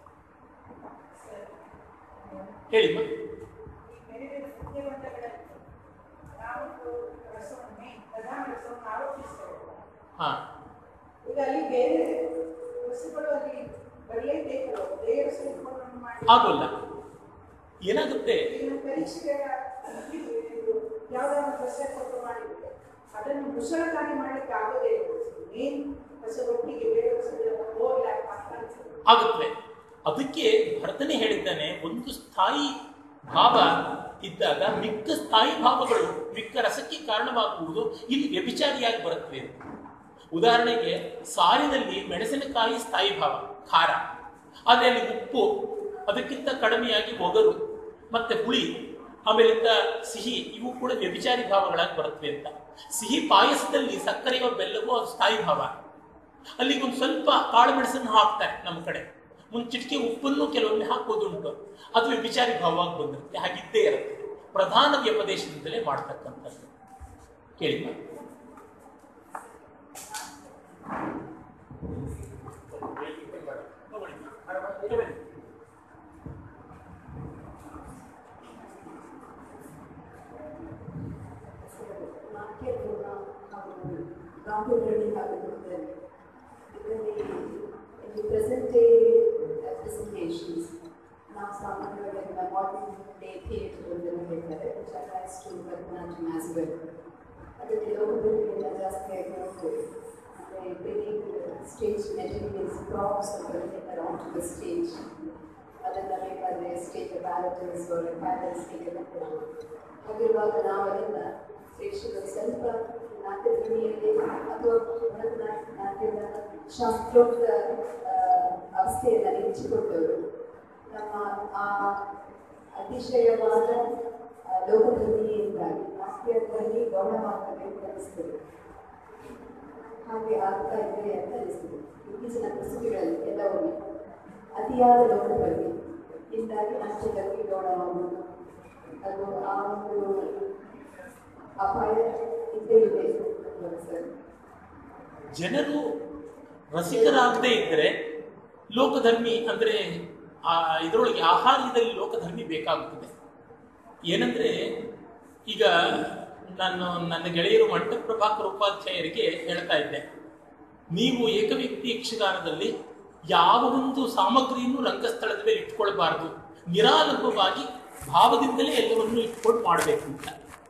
ಹೇಳಿ ಮಾ. ಬೇರೆ ಬೇರೆ ನೃತ್ಯಮಂಡಲಗಳಲ್ಲಿ ನಾವೊಂದು ರಸವನ್ನೇ ಪ್ರಧಾನ ರಸವನ್ನು ಆರೋಪಿಸ್ತೇವೆ ಹಾ ಈಗ ಅಲ್ಲಿ ಬೇರೆ ರಸಗಳು ಅಲ್ಲಿ ಬರಲೇಬೇಕಲ್ಲ ಒಂದೇ ರಸ ಇಟ್ಕೊಂಡು ಮಾಡಿ ಆಗೋಲ್ಲ ಏನಾಗುತ್ತೆ ಈಗ ಪರೀಕ್ಷೆಗೆ ಇದು ಯಾವ್ದಾದ್ರು ರಸ ಕೊಟ್ಟು ಮಾಡಿದ್ರೆ ಅದನ್ನು ಮುಸಳಕಾಗಿ ಮಾಡ್ಲಿಕ್ಕೆ ಆಗೋದೇ ಇಲ್ಲ ಮೇನ್ ರಸ ಒಟ್ಟಿಗೆ ಬೇರೆ ರಸಗಳೆಲ್ಲ ಹೋಗ್ಲಾಕ ಮಾತ್ರ ಅನ್ಸುತ್ತೆ. ಆಗುತ್ತವೆ ಅದಕ್ಕೆ ಭರತನೇ ಹೇಳಿದ್ದಾನೆ ಒಂದು ಸ್ಥಾಯಿ ಭಾವ ಇದ್ದಾಗ ಮಿಕ್ಕ ಸ್ಥಾಯಿ ಭಾವಗಳು ಮಿಕ್ಕ ರಸಕ್ಕೆ ಕಾರಣವಾಗುವುದು ಇಲ್ಲಿ ವ್ಯಭಿಚಾರಿಯಾಗಿ ಬರುತ್ತವೆ ಅಂತ. ಉದಾಹರಣೆಗೆ ಸಾರಿನಲ್ಲಿ ಮೆಣಸಿನಕಾಯಿ ಸ್ಥಾಯಿ ಭಾವ ಖಾರ ಆದರೆ ಅಲ್ಲಿ ಉಪ್ಪು ಅದಕ್ಕಿಂತ ಕಡಿಮೆಯಾಗಿ ಒಗರು ಮತ್ತೆ ಹುಳಿ ಆಮೇಲಿಂದ ಸಿಹಿ ಇವು ಕೂಡ ವ್ಯಭಿಚಾರಿ ಭಾವಗಳಾಗಿ ಬರುತ್ತವೆ ಅಂತ ಸಿಹಿ ಪಾಯಸದಲ್ಲಿ ಸಕ್ಕರೆಯೋ ಬೆಲ್ಲವೋ ಅದು ಸ್ಥಾಯಿ ಭಾವ ಅಲ್ಲಿಗೆ ಒಂದು ಸ್ವಲ್ಪ ಕಾಳು ಮೆಣಸನ್ನು ಹಾಕ್ತಾರೆ ನಮ್ಮ ಕಡೆ ಮುಂಚಿಟ್ಕೆ ಉಪ್ಪನ್ನು ಕೆಲವೊಮ್ಮೆ ಹಾಕೋದುಂಟು ಅದು ವ್ಯಭಿಚಾರಿ ಭಾವವಾಗಿ ಬಂದಿರುತ್ತೆ ಹಾಗಿದ್ದೇ ಇರುತ್ತೆ ಪ್ರಧಾನ ವ್ಯಪದೇಶದಿಂದಲೇ ಮಾಡ್ತಕ್ಕಂಥದ್ದು ಕೇಳಿ ನಾಟ್ಯಪೂರ್ಣ ಹಾಗೂ ಗಾಂಭೀರ್ಯದಲ್ಲಿ ಹಾಕಿರುತ್ತದೆ ಇದರಲ್ಲಿ in the present day uh, presentations ನಾವು ಸಾಮಾನ್ಯವಾಗಿ ಮಾಡರ್ನ್ ಡೇ ಥಿಯೇಟರ್ ಅಂತ ಹೇಳ್ತಾರೆ which applies to Bharatanatyam as well ಅದಕ್ಕೆ ಲೋಕದಲ್ಲಿಗೆಲ್ಲ ಜಾಸ್ತಿ ಆಗಿ ನೋಡ್ತೇವೆ ಅಂದರೆ ಬಿಗಿಂಗ್ ಸ್ಟೇಜ್ ಮೆಟೀರಿಯಲ್ಸ್ ಪ್ರಾಪ್ಸ್ ಅಂತ ಹೇಳ್ತಾರೆ ಆನ್ ಟು ದ ಸ್ಟೇಜ್ ಅದನ್ನು ಬೇಕಾದರೆ ಸ್ಟೇಜ್ ಬ್ಯಾಲೆಟರ್ಸ್ ಬ್ಯಾಲೆನ್ಸ್ ಹೀಗೆಲ್ಲ ಕೊಡೋದು ಹಾಗಿರುವಾಗ ನಾವು ಅದನ್ನು ಪ್ರೇಕ್ಷಕರು ಸ್ವಲ್ಪ ನಾಟ್ಯದಲ್ಲಿ ಅಥವಾ ಭರತನಾಟ್ಯದ ಶಾಸ್ತ್ರೋಕ್ತ ಆ, ಅವಸ್ಥೆಯನ್ನು ನೆಚ್ಚಿಕೊಂಡವರು ನಮ್ಮ ಆ ಅತಿಶಯವಾದ ಆ, ಲೋಕಧರ್ಮಿಯಿಂದಾಗಿ ನಾಟ್ಯದಲ್ಲಿ ಗೌರವಾಗಬೇಕು ಅನಿಸ್ತದೆ ಹಾಗೆ ಆಗ್ತಾ ಇದೆ ಅಂತ ಅನಿಸ್ತದೆ ಇತ್ತೀಚಿನ ಪ್ರಸ್ತುತಿಗಳಲ್ಲಿ ಎಲ್ಲವೊಮ್ಮೆ ಅತಿಯಾದ ಲೋಕದಲ್ಲಿ ಇಂದಾಗಿ ನಾಟ್ಯದಲ್ಲಿ ಗೌರವಾಗುವುದು ಅದು ಆ ಒಂದು ಅಪಾಯ ಇದ್ದೇ ಇದೆ ಸರ್ ಜನರು ರಸಿಕರಾಗದೇ ಇದ್ದರೆ ಲೋಕಧರ್ಮಿ ಅಂದರೆ ಆ ಇದರೊಳಗೆ ಆಹಾರದಲ್ಲಿ ಲೋಕಧರ್ಮಿ ಬೇಕಾಗುತ್ತದೆ ಏನಂದ್ರೆ ಈಗ ನಾನು ನನ್ನ ಗೆಳೆಯರು ಮಂಟ ಪ್ರಭಾಕರ್ ಉಪಾಧ್ಯಾಯರಿಗೆ ಹೇಳ್ತಾ ಇದ್ದೆ ನೀವು ಏಕವ್ಯಕ್ತಿ ಯಕ್ಷಗಾನದಲ್ಲಿ ಯಾವ ಒಂದು ಸಾಮಗ್ರಿಯನ್ನು ರಂಗಸ್ಥಳದ ಮೇಲೆ ಇಟ್ಕೊಳ್ಬಾರ್ದು ನಿರಾಲಂಬವಾಗಿ ಭಾವದಿಂದಲೇ ಎಲ್ಲವನ್ನು ಇಟ್ಕೊಂಡು ಮಾಡಬೇಕು ಅಂತ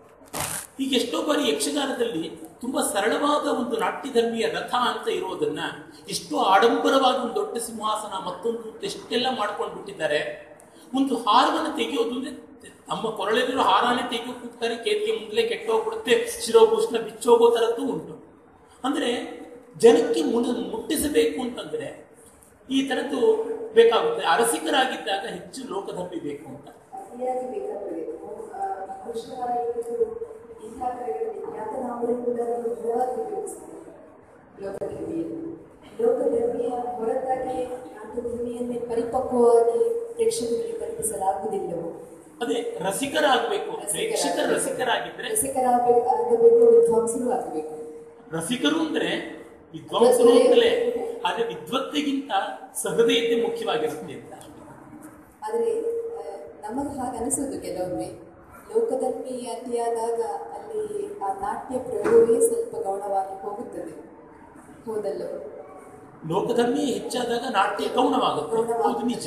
ಈಗ ಎಷ್ಟೋ ಬಾರಿ ಯಕ್ಷಗಾನದಲ್ಲಿ ತುಂಬಾ ಸರಳವಾದ ಒಂದು ನಾಟ್ಯಧರ್ಮಿಯ ರಥ ಅಂತ ಇರೋದನ್ನ ಎಷ್ಟೋ ಆಡಂಬರವಾದ ಒಂದು ದೊಡ್ಡ ಸಿಂಹಾಸನ ಮತ್ತೊಂದು ಅಂತ ಎಷ್ಟೆಲ್ಲ ಮಾಡ್ಕೊಂಡು ಬಿಟ್ಟಿದ್ದಾರೆ ಒಂದು ಹಾರವನ್ನು ತೆಗೆಯೋದು ಅಂದ್ರೆ ನಮ್ಮ ಕೊರಳಲ್ಲಿರೋ ಹಾರನೇ ತೆಗೆಯೋಕೆ ಹೋಗ್ತಾರೆ ಕೇದಿಗೆ ಮುಂದಲೇ ಕೆಟ್ಟೋಗ್ಬಿಡುತ್ತೆ ಶಿರೋಭೂಷಣ ಬಿಚ್ಚೋಗೋ ಥರದ್ದು ಉಂಟು ಅಂದ್ರೆ ಜನಕ್ಕೆ ಮುನ ಮುಟ್ಟಿಸಬೇಕು ಅಂತಂದ್ರೆ ಈ ಥರದ್ದು ಬೇಕಾಗುತ್ತೆ ಅರಸಿಕರಾಗಿದ್ದಾಗ ಹೆಚ್ಚು ಲೋಕಧರ್ಮಿ ಬೇಕು ಅಂತ ಅತಿಯಾಗಿ ಬೇಕಾಗ್ತದೆ ಬಹುಶಃ ಇವತ್ತು ಇಂಥ ಕಡೆಗಳಲ್ಲಿ ಖ್ಯಾತನಾಮಗಳು ಕೂಡ ಬಲವಾಗಿ ಉಪಯೋಗಿಸ್ತಾರೆ ಲೋಕಧರ್ಮಿಯನ್ನು ಲೋಕಧರ್ಮಿಯ ಹೊರತಾಗಿ ನಾಟ್ಯಧರ್ಮಿಯನ್ನೇ ಪರಿಪಕ್ವವಾಗಿ ಪ್ರೇಕ್ಷಕರಿಗೆ ಕಲ್ಪಿಸಲಾಗುವುದಿಲ್ಲವೋ ಅದೇ ರಸಿಕರಾಗಬೇಕು ಪ್ರೇಕ್ಷಕರ ರಸಿಕರಾಗಿದ್ರೆ ರಸಿಕರಾಗಬೇಕು ಆಗಬೇಕು ವಿದ್ವಾಂಸರು ಆಗಬೇಕು ರಸಿಕರು ಅಂದ್ರೆ ವಿದ್ವಾಂಸರು ಅಂತಲೇ ಆದ್ರೆ ವಿದ್ವತ್ತೆಗಿಂತ ಸಹೃದಯತೆ ಮುಖ್ಯವಾಗಿರುತ್ತೆ ಅಂತ ಆದರೆ ನಮಗೆ ಹಾಗೆ ಅನಿಸೋದು ಕೆಲವೊಮ್ಮೆ ಲೋಕಧರ್ಮಿ ಅತಿಯಾದಾಗ ಅಲ್ಲಿ ಆ ನಾಟ್ಯ ಪ್ರಯೋಗವೇ ಸ್ವಲ್ಪ ಗೌಣವಾಗಿ ಹೋಗುತ್ತದೆ ಹೋದಲ್ಲೋ ಲೋಕಧರ್ಮಿ ಹೆಚ್ಚಾದಾಗ ನಾಟ್ಯ ಗೌಣವಾಗುತ್ತೆ ಹೌದು ನಿಜ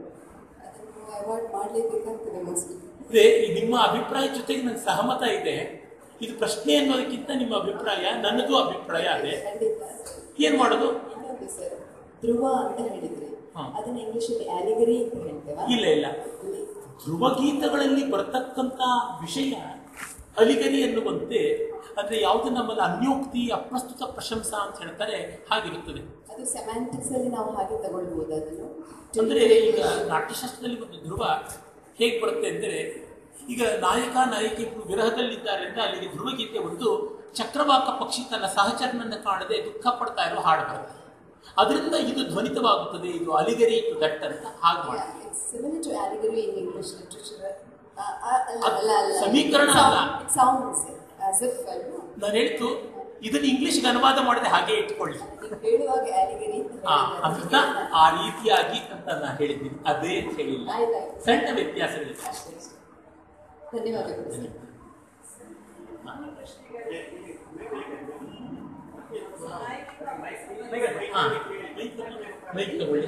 ಅದನ್ನು ಅವಾಯ್ಡ್ ಮಾಡಲೇಬೇಕಾಗ್ತದೆ ಮೋಸ್ಟ್ಲಿ ಅದೇ ಈ ನಿಮ್ಮ ಅಭಿಪ್ರಾಯ ಜೊತೆಗೆ ನನ್ನ ಸಹಮತ ಇದೆ ಇದು ಪ್ರಶ್ನೆ ಅನ್ನೋದಕ್ಕಿಂತ ನಿಮ್ಮ ಅಭಿಪ್ರಾಯ ನನ್ನದು ಅಭಿಪ್ರಾಯ ಅದೇ ಖಂಡಿತ ಏನ್ ಮಾಡೋದು ಇನ್ನೊಂದು ಸರ್ ಧ್ರುವ ಅಂತ ಹೇಳಿದ್ರೆ ಹಾ. ಅದನ್ನ ಇಂಗ್ಲಿಷಲ್ಲಿ ಆಲಿಗರಿ ಅಂತ ಹೇಳ್ತೇವೆ ಇಲ್ಲ ಇಲ್ಲ ಧ್ರುವ ಗೀತಗಳಲ್ಲಿ ಬರತಕ್ಕಂತ ವಿಷಯ ಅಲಿಗರಿ ಎನ್ನುವಂತೆ ಅಂದ್ರೆ ಯಾವುದು ನಮ್ಮಲ್ಲಿ ಅನ್ಯೋಕ್ತಿ ಅಪ್ರಸ್ತುತ ಪ್ರಶಂಸಾ ಅಂತ ಹೇಳ್ತಾರೆ ಹಾಗಿರುತ್ತದೆ ಅದು ಸೆಮ್ಯಾಂಟಿಕ್ಸ್ ಅಲ್ಲಿ ನಾವು ಹಾಗೆ ತಗೊಳ್ಬಹುದು ಅದನ್ನು ಅಂದ್ರೆ ಈಗ ನಾಟ್ಯಶಾಸ್ತ್ರದಲ್ಲಿ ಒಂದು ಧ್ರುವ ಹೇಗೆ ಬರುತ್ತೆ ಅಂದರೆ ಈಗ ನಾಯಕ ನಾಯಕಿ ವಿರಹದಲ್ಲಿದ್ದಾರೆ ಅಂದ್ರೆ ಅಲ್ಲಿಗೆ ಧ್ರುವಗೀತೆ ಒಂದು ಚಕ್ರವಾಕ ಪಕ್ಷಿ ತನ್ನ ಸಹಚರನನ್ನು ಕಾಣದೆ ದುಃಖ ಪಡ್ತಾ ಇರೋ ಹಾಡು ಬರುತ್ತೆ ಅದರಿಂದ ಇದು ಧ್ವನಿತವಾಗುತ್ತದೆ ಇದು ಅಲಿಗರಿ ಟು ದಟ್ ಅಂತ ಹಾಗೆ ಮಾಡ್ತಾರೆ similar to allegory in English literature ಅಲ್ಲ ಅದು ಅಲ್ಲ ಅಲ್ಲ ಸಮೀಕರಣ ಅಲ್ಲ. ಇಟ್ ಸೌಂಡ್ಸ್ ಆಸ್ ಇಫ್ ಅಲ್ವಾ ನಾನು ಹೇಳ್ತು ಇದನ್ನು ಇಂಗ್ಲಿಷ್ಗೆ ಅನುವಾದ ಮಾಡದೆ ಹಾಗೆ ಇಟ್ಕೊಳ್ಳಿ ನೀವು ಹೇಳುವಾಗ ಆಲಿಗರಿ ಅಂತ ಆ, ಹೇಳಿದ್ರೆ ಅಂತ ಆ ರೀತಿಯಾಗಿ ಅಂತ ನಾನು ಹೇಳಿದ್ದೀನಿ ಅದೇ ಅಂತ ಹೇಳಿಲ್ಲ ಆಯ್ತಾಯ್ತು. ಸಣ್ಣ ವ್ಯತ್ಯಾಸಗಳಿದೆ ಅಷ್ಟೇ ಅಷ್ಟೇ. ಧನ್ಯವಾದಗಳು ಸರ್ ಹಾ ಮೈಕ್ ತಗೊಳ್ಳಿ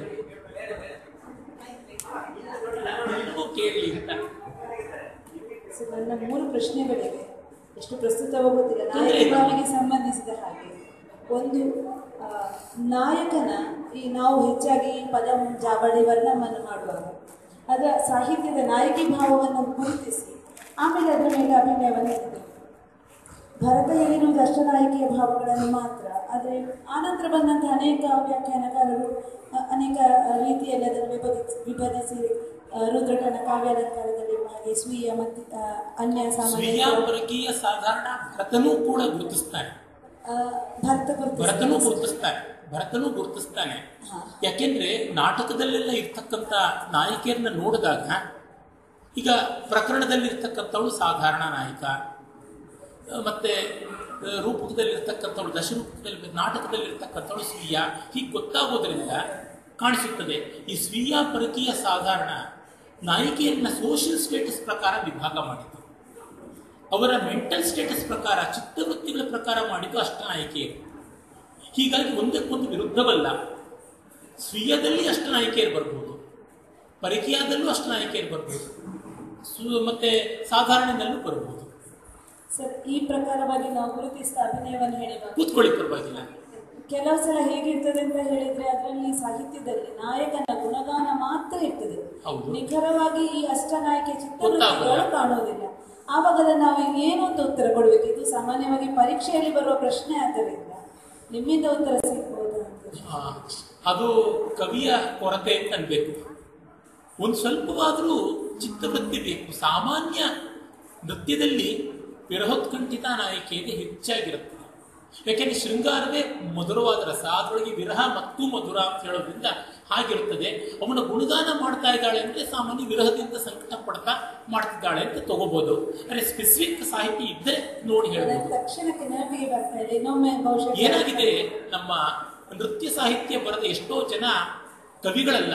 ನಿಮಗೂ ಕೇಳಲಿ ಅಂತ ಸೊ ನನ್ನ ಮೂರು ಪ್ರಶ್ನೆಗಳಿವೆ ಎಷ್ಟು ಪ್ರಸ್ತುತವೋ ಗೊತ್ತಿಲ್ಲ ತೊಂದ್ರೆ ನಾಯಕ ಇಲ್ಲ. ಭಾವನೆಗೆ ಸಂಬಂಧಿಸಿದ ಹಾಗೆ ಒಂದು ಆ, ನಾಯಕನ ಈ ನಾವು ಹೆಚ್ಚಾಗಿ ಪದಂ ಜಾಬಳಿ ವರ್ಣವನ್ನು ಮಾಡುವಾಗ ಅದರ ಸಾಹಿತ್ಯದ ನಾಯಕಿ ಭಾವವನ್ನು ಗುರುತಿಸಿ ಆಮೇಲೆ ಅದರ ಮೇಲೆ ಅಭಿನಯವನ್ನು ಇಡಬೇಕು ಭರತ ಹೇಳಿರುವುದು ಅಷ್ಟನಾಯಕಿಯ ಭಾವಗಳನ್ನು ಮಾತ್ರ ಆದರೆ ಆನಂತರ ಬಂದಂಥ ಅನೇಕ ವ್ಯಾಖ್ಯಾನಕಾರರು ಅ- ಅನೇಕ ರೀತಿಯಲ್ಲಿ ಅದನ್ನು ವಿಭಜಿಸಿ ವಿಭಜಿಸಿ ಆ, ರುದ್ರಟನ ಕಾವ್ಯಾಲಂಕಾರದಲ್ಲಿರುವ ಹಾಗೆ ಸ್ವೀಯ ಮತ್ತು ಆ, ಅನ್ಯ ಸ್ವೀಯ ಸಾಮಾನ್ಯ ಪರಕೀಯ ಸಾಧಾರಣ ಭರತನೂ ಕೂಡ ಗುರುತಿಸ್ತಾನೆ ಆ, ಭರತ ಭರತನೂ ಗುರುತಿಸ್ತಾನೆ. ಗುರುತಿಸ್ತಾನೆ ಭರತನೂ ಗುರುತಿಸ್ತಾನೆ ಹಾ. ಯಾಕೆಂದ್ರೆ ನಾಟಕದಲ್ಲೆಲ್ಲ ಇರ್ತಕ್ಕಂಥ ನಾಯಕಿಯರನ್ನ ನೋಡಿದಾಗ ಈಗ ಪ್ರಕರಣದಲ್ಲಿ ಇರ್ತಕ್ಕಂಥವಳು ಸಾಧಾರಣ ನಾಯಕ ಆ, ಮತ್ತೆ ಆ, ರೂಪಕದಲ್ಲಿರ್ತಕ್ಕಂಥವಳು ದಶರೂಪಕದಲ್ಲಿ ನಾಟಕದಲ್ಲಿರ್ತಕ್ಕಂಥವಳು ಸ್ವೀಯ ಹೀಗೆ ಗೊತ್ತಾಗೋದ್ರಿಂದ ಕಾಣಿಸುತ್ತದೆ ಈ ಸ್ವೀಯ ಪರಕೀಯ ಸಾಧಾರಣ ನಾಯಕಿಯರನ್ನ ಸೋಷಿಯಲ್ ಸ್ಟೇಟಸ್ ಪ್ರಕಾರ ವಿಭಾಗ ಮಾಡಿತು ಅವರ ಮೆಂಟಲ್ ಸ್ಟೇಟಸ್ ಪ್ರಕಾರ ಚಿತ್ತವೃತ್ತಿಗಳ ಪ್ರಕಾರ ಮಾಡಿದ್ದು ಅಷ್ಟನಾಯಕಿಯರು ಹೀಗಾಗಿ ಒಂದಕ್ಕೊಂದು ವಿರುದ್ಧವಲ್ಲ ಸ್ವೀಯದಲ್ಲಿ ಅಷ್ಟನಾಯಕಿಯರು ಬರ್ಬೋದು ಪರಿಕೀಯದಲ್ಲೂ ಅಷ್ಟನಾಯಕಿಯರು ಬರ್ಬೋದು ಸು ಮತ್ತೆ ಸಾಧಾರಣದಲ್ಲೂ ಬರ್ಬೋದು ಸರ್ ಈ ಪ್ರಕಾರವಾಗಿ ನಾವು ಗುರುತಿಸಿದ ಅಭಿನಯವನ್ನು ಹೇಳಿದಾಗ ಕೂತ್ಕೊಳ್ಳಿ ಪರವಾಗಿಲ್ಲ ಕೆಲವು ಸಲ ಹೇಗಿರ್ತದೆ ಅಂತ ಹೇಳಿದ್ರೆ ಅದರಲ್ಲಿ ಸಾಹಿತ್ಯದಲ್ಲಿ ನಾಯಕನ ಗುಣಗಾನ ಮಾತ್ರ ಇರ್ತದೆ ಹೌದು. ನಿಖರವಾಗಿ ಈ ಅಷ್ಟನಾಯಕಿ ಚಿತ್ರಗಳು ಗೊತ್ತಾಗಲ್ಲ. ಕಾಣೋದಿಲ್ಲ ಆವಾಗ ನಾವು ಏನೋ ಒಂದು ಉತ್ತರ ಕೊಡ್ಬೇಕು ಇದು ಸಾಮಾನ್ಯವಾಗಿ ಪರೀಕ್ಷೆಯಲ್ಲಿ ಬರುವ ಪ್ರಶ್ನೆ ಆದ್ದರಿಂದ ನಿಮ್ಮಿಂದ ಉತ್ತರ ಸಿಗ್ಬೋದು ಅಂತ ಆ, ಅದು ಕವಿಯ ಕೊರತೆ ಅಂತ ಅನ್ಬೇಕು ಒಂದು ಸ್ವಲ್ಪವಾದರೂ ಚಿತ್ತವೃತ್ತಿ ಬೇಕು ಸಾಮಾನ್ಯ ನೃತ್ಯದಲ್ಲಿ ವಿರಹೋತ್ಕಂಠಿತ ನಾಯಕಿಯರಿಗೆ ಹೆಚ್ಚಾಗಿರುತ್ತದೆ ಯಾಕೆಂದ್ರೆ ಶೃಂಗಾರವೇ ಮಧುರವಾದ ರಸ ಅದರೊಳಗೆ ವಿರಹ ಮತ್ತು ಮಧುರ ಅಂತ ಹೇಳೋದ್ರಿಂದ ಹಾಗಿರುತ್ತದೆ ಅವನ ಗುಣಗಾನ ಮಾಡ್ತಾ ಇದ್ದಾಳೆ ಅಂದ್ರೆ ಸಾಮಾನ್ಯ ವಿರಹದಿಂದ ಸಂಕಟ ಪಡ್ತಾ ಮಾಡ್ತಿದ್ದಾಳೆ ಅಂತ ತಗೋಬಹುದು ಅಂದ್ರೆ ಸ್ಪೆಸಿಫಿಕ್ ಸಾಹಿತ್ಯ ಇದ್ದರೆ ನೋಡಿ ನನಗೆ ಹೇಳ್ಬೋದು ತಕ್ಷಣಕ್ಕೆ ನೆನಪಿಗೆ ಬರ್ತಾ ಇದೆ ಇನ್ನೊಮ್ಮೆ ಬಹುಶಃ ಏನಾಗಿದೆ ನಮ್ಮ ನೃತ್ಯ ಸಾಹಿತ್ಯ ಬರೆದ ಎಷ್ಟೋ ಜನ ಕವಿಗಳಲ್ಲ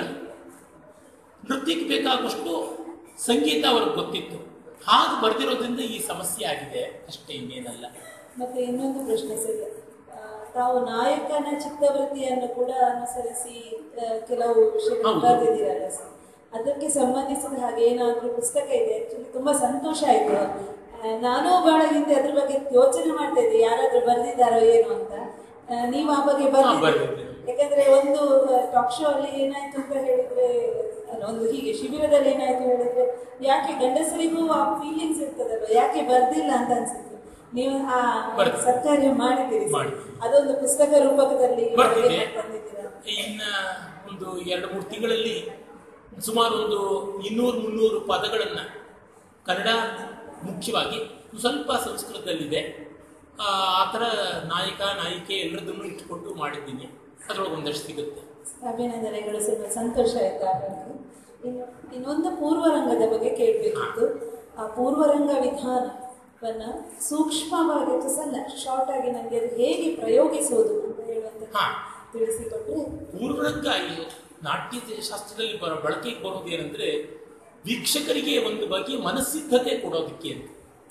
ನೃತ್ಯಕ್ಕೆ ಬೇಕಾಗುವಷ್ಟು ಸಂಗೀತ ಅವ್ರಿಗೆ ಗೊತ್ತಿತ್ತು ಹಾಗೆ ಬರೆದಿರೋದ್ರಿಂದ ಈ ಸಮಸ್ಯೆ ಆಗಿದೆ ಅಷ್ಟೇ ಇನ್ನೇನಲ್ಲ ಮತ್ತೆ ಇನ್ನೊಂದು ಪ್ರಶ್ನೆ ಸರ್ ಆ, ತಾವು ನಾಯಕನ ಚಿತ್ತವೃತ್ತಿಯನ್ನು ಕೂಡ ಅನುಸರಿಸಿ ಆ, ಕೆಲವು ವಿಷಯಗಳು ಹೌದು. ಬರೆದಿದ್ದೀರಲ್ಲ ಸರ್ ಅದಕ್ಕೆ ಸಂಬಂಧಿಸಿದ ಹಾಗೆ ಏನಾದರೂ ಪುಸ್ತಕ ಇದೆ ಆಕ್ಚುಲಿ ತುಂಬಾ ಸಂತೋಷ ಆಯ್ತು ಆ, ನಾನು ಬಹಳ ಹಿಂದೆ ಅದ್ರ ಬಗ್ಗೆ ಯೋಚನೆ ಮಾಡ್ತಾ ಇದ್ದೆ ಯಾರಾದ್ರೂ ಬರೆದಿದ್ದಾರೋ ಏನು ಅಂತ ಆ, ನೀವು ಆ ಬಗ್ಗೆ ಬರ್ದಿದ್ದೀನಿ. ಬರೆದಿದ್ದೀರಿ ಯಾಕಂದ್ರೆ ಒಂದು ಟಾಕ್ ಶೋ ಅಲ್ಲಿ ಏನಾಯ್ತು ಅಂತ ಹೇಳಿದ್ರೆ ಅಲ್ಲ, ಒಂದು ಹೀಗೆ ಶಿಬಿರದಲ್ಲಿ ಏನಾಯ್ತು ಹೇಳಿದ್ರೆ ಯಾಕೆ ಗಂಡಸರಿಗೂ ಆ ಫೀಲಿಂಗ್ಸ್ ಇರ್ತದಲ್ವ ಯಾಕೆ ಬರ್ದಿಲ್ಲ ಅಂತ ಅನ್ಸುತ್ತೆ ನೀವು ಆ ಬರ್ದೆ. ಸತ್ಕಾರ್ಯ ಮಾಡಿದ್ದೀರಿ ಸರ್. ಮಾಡಿ. ಅದೊಂದು ಪುಸ್ತಕ ರೂಪಕದಲ್ಲಿ ಬರ್ತಿದೆ ತಂದಿದ್ದೀರಾ ಇನ್ನ ಒಂದು ಎರಡು ಮೂರು ತಿಂಗಳಲ್ಲಿ ಸುಮಾರು ಒಂದು ಇನ್ನೂರು ಮುನ್ನೂರು ಪದಗಳನ್ನ ಕನ್ನಡ ಮುಖ್ಯವಾಗಿ ಸ್ವಲ್ಪ ಸಂಸ್ಕೃತದಲ್ಲಿದೆ ಆ ಆ ಥರ ನಾಯಕ ನಾಯಿಕೆ ಎಲ್ಲರದನ್ನು ಇಟ್ಕೊಂಡು ಮಾಡಿದ್ದೀನಿ ಅದರೊಳಗೆ ಒಂದಷ್ಟು ಸಿಗುತ್ತೆ ಅಭಿನಂದನೆಗಳು ತುಂಬ ಸಂತೋಷ ಆಯ್ತು ಹಾಗಾಗಿ ಇನ್ನು ಇನ್ನೊಂದು ಪೂರ್ವರಂಗದ ಬಗ್ಗೆ ಕೇಳಬೇಕಿತ್ತು ಆ ಪೂರ್ವರಂಗ ವಿಧಾನವನ್ನ ಸೂಕ್ಷ್ಮವಾಗಿ ಅಥವಾ ಸಣ್ಣ ಶಾರ್ಟ್ ಆಗಿ ನನಗೆ ಅದು ಹೇಗೆ ಪ್ರಯೋಗಿಸುವುದು ಅಂತ ಹೇಳುವಂತ ಹಾ. ತಿಳಿಸಿಕೊಟ್ರೆ ಪೂರ್ವರಂಗ ಈ ನಾಟ್ಯ ಶಾಸ್ತ್ರದಲ್ಲಿ ಬರ ಬಳಕೆಗೆ ಬರೋದು ಏನಂದ್ರೆ ವೀಕ್ಷಕರಿಗೆ ಒಂದು ಬಗೆಯ ಮನಸ್ಸಿದ್ಧತೆ ಕೊಡೋದಕ್ಕೆ ಅಂತ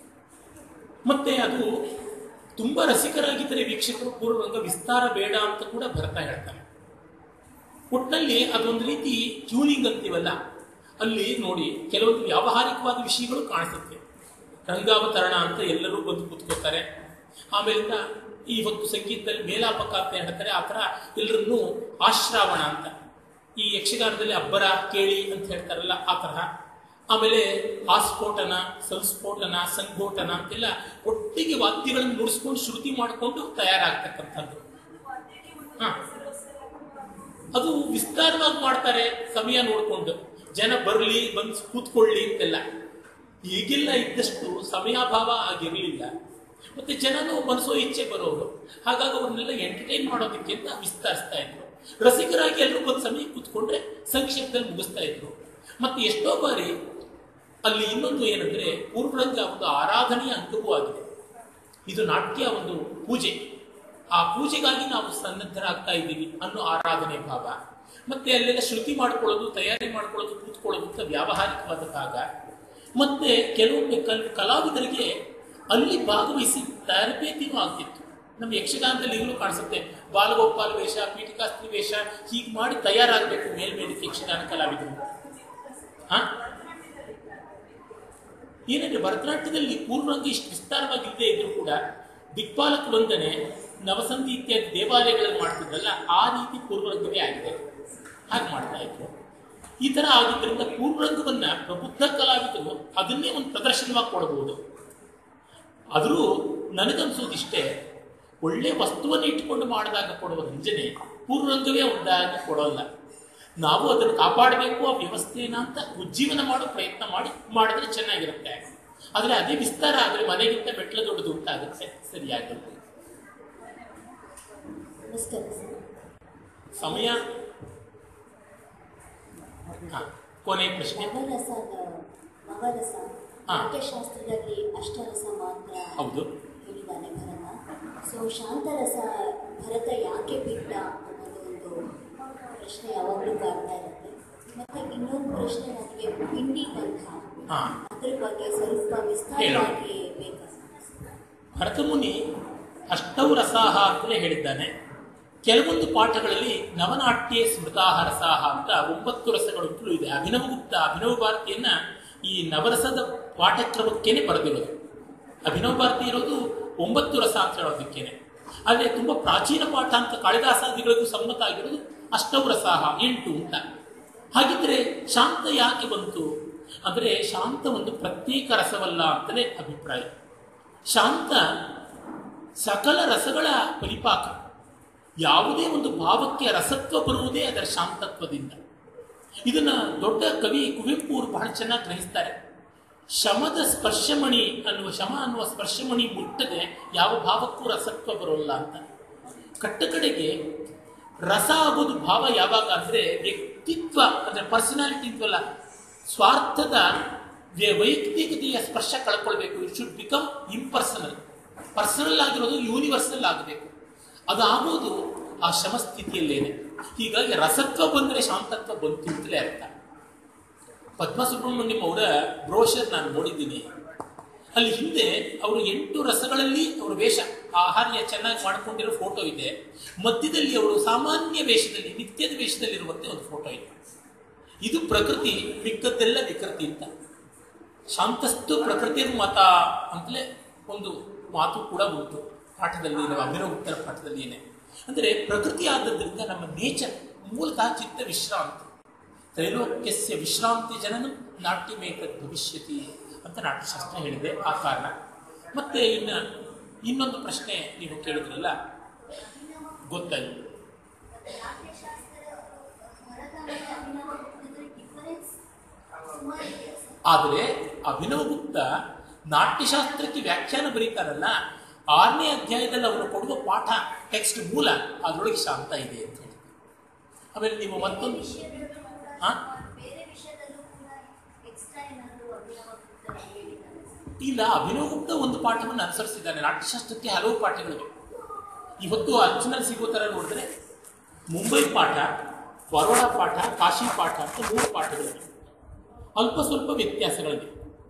ಮತ್ತೆ ಅದು ತುಂಬಾ ರಸಿಕರಾಗಿದ್ದರೆ ವೀಕ್ಷಕರು ಪೂರ್ವರಂಗ ವಿಸ್ತಾರ ಬೇಡ ಅಂತ ಕೂಡ ಭರತ ಹೇಳ್ತಾರೆ ಒಟ್ಟಿನಲ್ಲಿ ಅದೊಂದು ರೀತಿ ಟ್ಯೂನಿಂಗ್ ಅಂತೀವಲ್ಲ ಅಲ್ಲಿ ನೋಡಿ ಕೆಲವೊಂದು ವ್ಯಾವಹಾರಿಕವಾದ ವಿಷಯಗಳು ಕಾಣಿಸುತ್ತೆ ರಂಗಾವತರಣ ಅಂತ ಎಲ್ಲರೂ ಬಂದು ಕೂತ್ಕೋತಾರೆ ಆಮೇಲಿಂದ ಈ ಹೊತ್ತು ಸಂಗೀತದಲ್ಲಿ ಮೇಲಾಪಕ ಅಂತ ಹೇಳ್ತಾರೆ ಆ ಥರ ಎಲ್ಲರನ್ನೂ ಆಶ್ರಾವಣ ಅಂತ ಈ ಯಕ್ಷಗಾನದಲ್ಲಿ ಅಬ್ಬರ ಕೇಳಿ ಅಂತ ಹೇಳ್ತಾರಲ್ಲ ಆ ತರಹ ಆಮೇಲೆ ಆಸ್ಫೋಟನ ಸಂಸ್ಫೋಟನ ಸಂಘೋಟನ ಅಂತೆಲ್ಲ ಒಟ್ಟಿಗೆ ವಾದ್ಯಗಳನ್ನು ನುಡಿಸ್ಕೊಂಡು ಶ್ರುತಿ ಮಾಡಿಕೊಂಡು ತಯಾರಾಗ್ತಕ್ಕಂಥದ್ದು ಹಾ ಅದು ವಿಸ್ತಾರವಾಗಿ ಮಾಡ್ತಾರೆ ಸಮಯ ನೋಡಿಕೊಂಡು ಜನ ಬರಲಿ ಬಂದು ಕೂತ್ಕೊಳ್ಳಿ ಅಂತೆಲ್ಲ ಈಗೆಲ್ಲ ಇದ್ದಷ್ಟು ಸಮಯಾಭಾವ ಆಗಿರಲಿಲ್ಲ ಮತ್ತೆ ಜನನು ಮನಸ್ಸೋ ಇಚ್ಛೆ ಬರೋರು ಹಾಗಾಗಿ ಅವ್ರನ್ನೆಲ್ಲ ಎಂಟರ್ಟೈನ್ ಮಾಡೋದಕ್ಕೆ ಅಂತ ವಿಸ್ತರಿಸ್ತಾ ಇದ್ರು ರಸಿಕರಾಗಿ ಎಲ್ಲರೂ ಒಂದು ಸಮಯ ಕೂತ್ಕೊಂಡ್ರೆ ಸಂಕ್ಷೇಪದಲ್ಲಿ ಮುಗಿಸ್ತಾ ಇದ್ರು ಮತ್ತೆ ಎಷ್ಟೋ ಬಾರಿ ಅಲ್ಲಿ ಇನ್ನೊಂದು ಏನಂದ್ರೆ ಪೂರ್ವರಂಗ ಒಂದು ಆರಾಧನೆಯ ಅಂಗವೂ ಆಗಿದೆ ಇದು ನಾಟ್ಯ ಒಂದು ಪೂಜೆ ಆ ಪೂಜೆಗಾಗಿ ನಾವು ಸನ್ನದ್ಧರಾಗ್ತಾ ಇದ್ದೀವಿ ಅನ್ನೋ ಆರಾಧನೆ ಭಾವ ಮತ್ತೆ ಅಲ್ಲೆಲ್ಲ ಶ್ರುತಿ ಮಾಡ್ಕೊಳ್ಳೋದು ತಯಾರಿ ಮಾಡ್ಕೊಳ್ಳೋದು ಕೂತ್ಕೊಳ್ಳೋದು ಅಂತ ವ್ಯಾವಹಾರಿಕವಾದ ಭಾಗ ಮತ್ತೆ ಕೆಲವೊಮ್ಮೆ ಕಲ್ ಕಲಾವಿದರಿಗೆ ಅಲ್ಲಿ ಭಾಗವಹಿಸಿ ತರಬೇತಿನೂ ಆಗ್ತಿತ್ತು ನಮ್ಮ ಯಕ್ಷಗಾನದಲ್ಲಿ ಈಗಲೂ ಕಾಣಿಸುತ್ತೆ ಬಾಲಗೋಪಾಲ ವೇಷ ಪೀಠಿಕಾಸ್ತ್ರಿ ವೇಷ ಹೀಗೆ ಮಾಡಿ ತಯಾರಾಗಬೇಕು ಮೇಲ್ಮೇಲಕ್ಕೆ ಯಕ್ಷಗಾನ ಕಲಾವಿದರು ಹಾ ಏನಂದ್ರೆ ಭರತನಾಟ್ಯದಲ್ಲಿ ಪೂರ್ವರಂಗ ಇಷ್ಟು ವಿಸ್ತಾರವಾಗಿಲ್ಲದೆ ಇದ್ರೂ ಕೂಡ ದಿಕ್ಪಾಲಕ ವಂದನೆ ನವಸಂಧಿ ಇತ್ಯಾದಿ ದೇವಾಲಯಗಳಲ್ಲಿ ಮಾಡ್ತಿದ್ರಲ್ಲ ಆ ರೀತಿ ಪೂರ್ವರಂಗವೇ ಆಗಿದೆ ಹಾಗೆ ಮಾಡ್ತಾ ಇದ್ರು ಈ ತರ ಆಗಿದ್ದರಿಂದ ಪೂರ್ವರಂಗವನ್ನ ಪ್ರಬುದ್ಧ ಕಲಾವಿದರು ಅದನ್ನೇ ಒಂದು ಪ್ರದರ್ಶನವಾಗಿ ಕೊಡಬಹುದು ಆದರೂ ನನಗನ್ಸೋದಿಷ್ಟೇ ಒಳ್ಳೆ ವಸ್ತುವನ್ನು ಇಟ್ಟುಕೊಂಡು ಮಾಡಿದಾಗ ಕೊಡುವ ರಂಜನೆ ಪೂರ್ವರಂಗವೇ ಒಂದಾಗಿ ಕೊಡೋಲ್ಲ ನಾವು ಅದನ್ನು ಕಾಪಾಡಬೇಕು ಆ ವ್ಯವಸ್ಥೆನ ಅಂತ ಉಜ್ಜೀವನ ಮಾಡೋ ಪ್ರಯತ್ನ ಮಾಡಿ ಮಾಡಿದ್ರೆ ಚೆನ್ನಾಗಿರುತ್ತೆ ಆದರೆ ಅದೇ ವಿಸ್ತಾರ ಆದರೆ ಮನೆಗಿಂತ ಮೆಟ್ಲ ದೊಡ್ಡದು ಉಂಟಾಗುತ್ತೆ ಸರಿಯಾಗುತ್ತೆ ನಮಸ್ಕಾರ ಸರ್ ಸಮಯ ಹಾ, ಕೊನೆ ಪ್ರಶ್ನೆ ನವರಸ ನವರಸ ಹಾ. ನಾಟ್ಯಶಾಸ್ತ್ರದಲ್ಲಿ ಅಷ್ಟರಸ ಮಾತ್ರ ಹೌದು ಹೇಳಿದ್ದಾನೆ ಭರತ ಸೊ ಶಾಂತರಸ ಭರತ ಯಾಕೆ ಬಿಟ್ಟ ಅನ್ನೋದು ಒಂದು ಪ್ರಶ್ನೆ ಯಾವಾಗಲೂ ಕಾಡ್ತಾ ಇರುತ್ತೆ ಮತ್ತೆ ಇನ್ನೊಂದು ಪ್ರಶ್ನೆ ನನಗೆ ಪಿಂಡಿ ಬಂಧ ಹಾ ಅದ್ರ ಬಗ್ಗೆ ಸ್ವಲ್ಪ ವಿಸ್ತಾರವಾಗಿ ಬೇಕಾಗ್ತದೆ ಭರತಮುನಿ ಅಷ್ಟೌ ರಸಾಹ ಅಂತಲೇ ಹೇಳಿದ್ದಾನೆ ಕೆಲವೊಂದು ಪಾಠಗಳಲ್ಲಿ ನವನಾಟ್ಯ ಸ್ಮೃತಾಹ ರಸಾಹ ಅಂತ ಒಂಬತ್ತು ರಸಗಳುಂಟು ಇದೆ ಅಭಿನವಗುಪ್ತ ಅಭಿನವ ಭಾರತಿಯನ್ನ ಈ ನವರಸದ ಪಾಠಕ್ರಮಕ್ಕೇನೆ ಬರೆದಿರೋದು ಅಭಿನವ ಭಾರತಿ ಇರೋದು ಒಂಬತ್ತು ರಸ ಅಂತ ಹೇಳೋದಕ್ಕೇನೆ ಆದರೆ ತುಂಬ ಪ್ರಾಚೀನ ಪಾಠ ಅಂತ ಕಾಳಿದಾಸಾದಿಗಳಿಗೂ ಸಮ್ಮತ ಆಗಿರೋದು ಅಷ್ಟೌ ರಸಾಹ ಎಂಟು ಅಂತ ಹಾಗಿದ್ರೆ ಶಾಂತ ಯಾಕೆ ಬಂತು ಅಂದರೆ ಶಾಂತ ಒಂದು ಪ್ರತ್ಯೇಕ ರಸವಲ್ಲ ಅಂತಲೇ ಅಭಿಪ್ರಾಯ ಶಾಂತ ಸಕಲ ರಸಗಳ ಪರಿಪಾಕ ಯಾವುದೇ ಒಂದು ಭಾವಕ್ಕೆ ರಸತ್ವ ಬರುವುದೇ ಅದರ ಶಾಂತತ್ವದಿಂದ ಇದನ್ನ ದೊಡ್ಡ ಕವಿ ಕುವೆಂಪು ಅವರು ಬಹಳ ಚೆನ್ನಾಗಿ ಗ್ರಹಿಸ್ತಾರೆ ಶಮದ ಸ್ಪರ್ಶಮಣಿ ಅನ್ನುವ ಶಮ ಅನ್ನುವ ಸ್ಪರ್ಶಮಣಿ ಮುಟ್ಟದೆ ಯಾವ ಭಾವಕ್ಕೂ ರಸತ್ವ ಬರೋಲ್ಲ ಅಂತ ಕಟ್ಟ ಕಡೆಗೆ ರಸ ಆಗೋದು ಭಾವ ಯಾವಾಗ ಅಂದ್ರೆ ವ್ಯಕ್ತಿತ್ವ ಅಂದ್ರೆ ಪರ್ಸನಾಲಿಟಿ ಇದ್ವಲ್ಲ ಸ್ವಾರ್ಥದ ವ್ಯ- ವೈಯಕ್ತಿಕತೆಯ ಸ್ಪರ್ಶ ಕಳ್ಕೊಳ್ಬೇಕು it should become impersonal personal ಆಗಿರೋದು ಯೂನಿವರ್ಸಲ್ ಆಗಬೇಕು ಅದಾಗೋದು ಆ ಶಮಸ್ಥಿತಿಯಲ್ಲೇನೆ ಹೀಗಾಗಿ ರಸತ್ವ ಬಂದರೆ ಶಾಂತತ್ವ ಬಂತು ಅಂತಲೇ ಅರ್ಥ ಪದ್ಮಸುಬ್ರಹ್ಮಣ್ಯಂ ಅವರ ಬ್ರೋಷರ್ ನಾನು ನೋಡಿದ್ದೀನಿ ಅಲ್ಲಿ ಹಿಂದೆ ಅವರು ಎಂಟು ರಸಗಳಲ್ಲಿ ಅವರ ವೇಷ ಆಹಾರ್ಯ ಚೆನ್ನಾಗಿ ಮಾಡ್ಕೊಂಡಿರೋ ಫೋಟೋ ಇದೆ ಮಧ್ಯದಲ್ಲಿ ಅವರು ಸಾಮಾನ್ಯ ವೇಷದಲ್ಲಿ ನಿತ್ಯದ ವೇಷದಲ್ಲಿರುವಂತೆ ಒಂದು ಫೋಟೋ ಇದೆ ಇದು ಪ್ರಕೃತಿ ಮಿಕ್ಕದ್ದೆಲ್ಲ ವಿಕೃತಿ ಅಂತ ಶಾಂತಸ್ತು ಪ್ರಕೃತಿಯ ಮತ ಅಂತಲೇ ಒಂದು ಮಾತು ಕೂಡ ಉಂಟು ಪಾಠದಲ್ಲಿ ನಾವು ಅಭಿನವ ಉತ್ತರ ಪಾಠದಲ್ಲಿ ಏನೇ ಅಂದರೆ ಪ್ರಕೃತಿ ಆದದ್ರಿಂದ ನಮ್ಮ ನೇಚರ್ ಮೂಲತಃ ಚಿತ್ತ ವಿಶ್ರಾಂತಿ ತ್ರೈಲೋಕ್ಯಸ್ಯ ವಿಶ್ರಾಂತಿ ಜನನ ನಾಟ್ಯಮೇತದ್ ಭವಿಷ್ಯತಿ ಅಂತ ನಾಟ್ಯಶಾಸ್ತ್ರ ಹೇಳಿದೆ ಆ ಕಾರಣ ಮತ್ತೆ ಇನ್ನು ಇನ್ನೊಂದು ಪ್ರಶ್ನೆ ನೀವು ಕೇಳಿದ್ರಲ್ಲ ಗೊತ್ತಾಯ್ತು ಆದರೆ ಅಭಿನವಗುಪ್ತ ನಾಟ್ಯಶಾಸ್ತ್ರಕ್ಕೆ ವ್ಯಾಖ್ಯಾನ ಬರೀತಾರಲ್ಲ ಆರನೇ ಅಧ್ಯಾಯದಲ್ಲಿ ಅವರು ಕೊಡುವ ಪಾಠ ಟೆಕ್ಸ್ಟ್ ಮೂಲ ಅದರೊಳಗೆ ಶಾಂತ ಇದೆ ಅಂತ ಹೇಳಿ ಆಮೇಲೆ ನೀವು ಮತ್ತೊಂದು ಹಾ ಬೇರೆ ವಿಷಯದಲ್ಲೂ ಕೂಡ ಎಕ್ಸ್ಟ್ರಾ ಏನಾದರೂ ಅಭಿನವ ಗುಪ್ತ ಹೇಳಿದ್ದಾರೆ ಇಲ್ಲ ಅಭಿನವಗುಪ್ತ ಒಂದು ಪಾಠವನ್ನು ಅನುಸರಿಸಿದ್ದಾನೆ ನಾಟ್ಯಶಾಸ್ತ್ರಕ್ಕೆ ಹಲವು ಪಾಠಗಳಿವೆ ಇವತ್ತು ಅರ್ಜುನಲ್ಲಿ ಸಿಗೋ ಥರ ನೋಡಿದ್ರೆ ಮುಂಬೈ ಪಾಠ ಬರೋಡಾ ಪಾಠ ಕಾಶಿ ಪಾಠ ಅಂತ ಮೂರು ಪಾಠಗಳಿವೆ ಅಲ್ಪ ಸ್ವಲ್ಪ ವ್ಯತ್ಯಾಸಗಳಿವೆ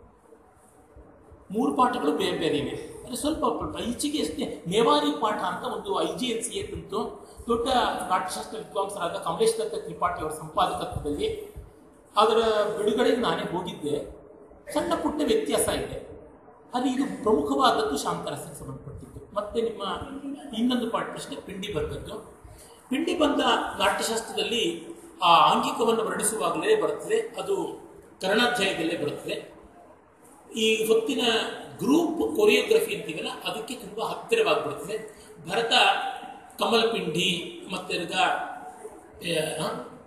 ಮೂರು ಪಾಠಗಳು ಬೇರೆ ಬೇರೆ ಇವೆ ಅಂದರೆ ಸ್ವಲ್ಪ ಸ್ವಲ್ಪ ಈಚೆಗೆ ಅಷ್ಟೇ ಮೇವಾರಿ ಪಾಠ ಅಂತ ಒಂದು I G N C A ಕುರಿತು ದೊಡ್ಡ ನಾಟ್ಯಶಾಸ್ತ್ರ ವಿದ್ವಾಂಸರಾದ ಕಮಲೇಶ್ ದತ್ತ ತ್ರಿಪಾಠಿ ಅವರ ಸಂಪಾದಕತ್ವದಲ್ಲಿ ಅದರ ಬಿಡುಗಡೆಗೆ ನಾನೇ ಹೋಗಿದ್ದೆ ಸಣ್ಣ ಪುಟ್ಟ ವ್ಯತ್ಯಾಸ ಇದೆ ಅದು ಇದು ಪ್ರಮುಖವಾದದ್ದು ಶಾಂತರಸಕ್ಕೆ ಸಂಬಂಧಪಟ್ಟಿದ್ದು ಮತ್ತೆ ನಿಮ್ಮ ಇನ್ನೊಂದು ಪಾಠ ಪ್ರಶ್ನೆ ಪಿಂಡಿ ಬಂದದ್ದು ಪಿಂಡಿ ಬಂದ ನಾಟ್ಯಶಾಸ್ತ್ರದಲ್ಲಿ ಆ ಆಂಗಿಕವನ್ನು ವರ್ಣಿಸುವಾಗಲೇ ಬರುತ್ತದೆ ಅದು ಕರ್ಣಾಧ್ಯಾಯದಲ್ಲೇ ಬರುತ್ತದೆ ಈ ಹೊತ್ತಿನ ಗ್ರೂಪ್ ಕೊರಿಯೋಗ್ರಫಿ ಅಂತೀವಲ್ಲ ಅದಕ್ಕೆ ತುಂಬ ಹತ್ತಿರವಾಗಿಬಿಡ್ತದೆ ಭರತ ಕಮಲಪಿಂಡಿ ಮತ್ತೆ ತಿರ್ಗ, ಏ, ಹ?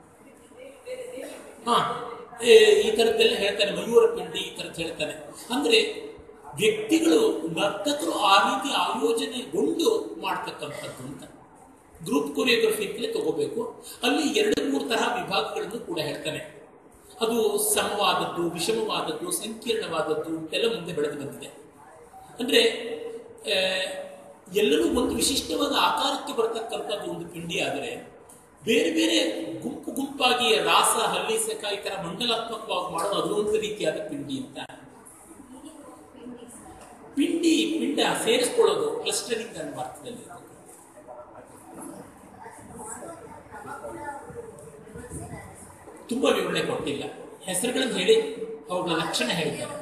ಹಾ ಏ, ಈ ಥರದ್ದೆಲ್ಲ ಹೇಳ್ತಾನೆ ಮಯೂರ ಪಿಂಡಿ ಈ ಥರದ್ದು ಹೇಳ್ತಾನೆ ಅಂದ್ರೆ ವ್ಯಕ್ತಿಗಳು ನರ್ತಕರು ಆ ರೀತಿ ಆಯೋಜನೆಗೊಂಡು ಮಾಡ್ತಕ್ಕಂಥದ್ದು ಅಂತ ಗ್ರೂಪ್ ಕೊರಿಯೋಗ್ರಫಿ ಅಂತಲೇ ತಗೋಬೇಕು ಅಲ್ಲಿ ಎರಡು ಮೂರು ತರಹ ವಿಭಾಗಗಳನ್ನು ಕೂಡ ಹೇಳ್ತಾನೆ ಅದು ಸಮವಾದದ್ದು ವಿಷಮವಾದದ್ದು ಸಂಕೀರ್ಣವಾದದ್ದು ಅಂತೆಲ್ಲ ಮುಂದೆ ಬೆಳೆದು ಬಂದಿದೆ ಅಂದ್ರೆ ಆ, ಎಲ್ಲರೂ ಒಂದು ವಿಶಿಷ್ಟವಾದ ಆಕಾರಕ್ಕೆ ಬರತಕ್ಕಂಥದ್ದು ಒಂದು ಪಿಂಡಿ ಆದರೆ ಬೇರೆ ಬೇರೆ ಗುಂಪು ಗುಂಪಾಗಿ ರಾಸ ಹಲ್ಲಿಸಕ ಈ ಥರ ಮಂಡಲಾತ್ಮಕವಾಗಿ ಮಾಡೋದು ಅದು ಒಂದು ರೀತಿಯಾದ ಪಿಂಡಿ ಅಂತ ಪಿಂಡಿ ಪಿಂಡ ಸೇರಿಸ್ಕೊಳ್ಳೋದು ಕ್ಲಸ್ಟರಿಂಗ್ ಅನ್ನೋ ಅರ್ಥದಲ್ಲಿ ತುಂಬಾ ವಿವರಣೆ ಕೊಟ್ಟಿಲ್ಲ ಹೆಸರುಗಳನ್ನು ಹೇಳಿ ಅವುಗಳ ಲಕ್ಷಣ ಹೇಳ್ತಾರೆ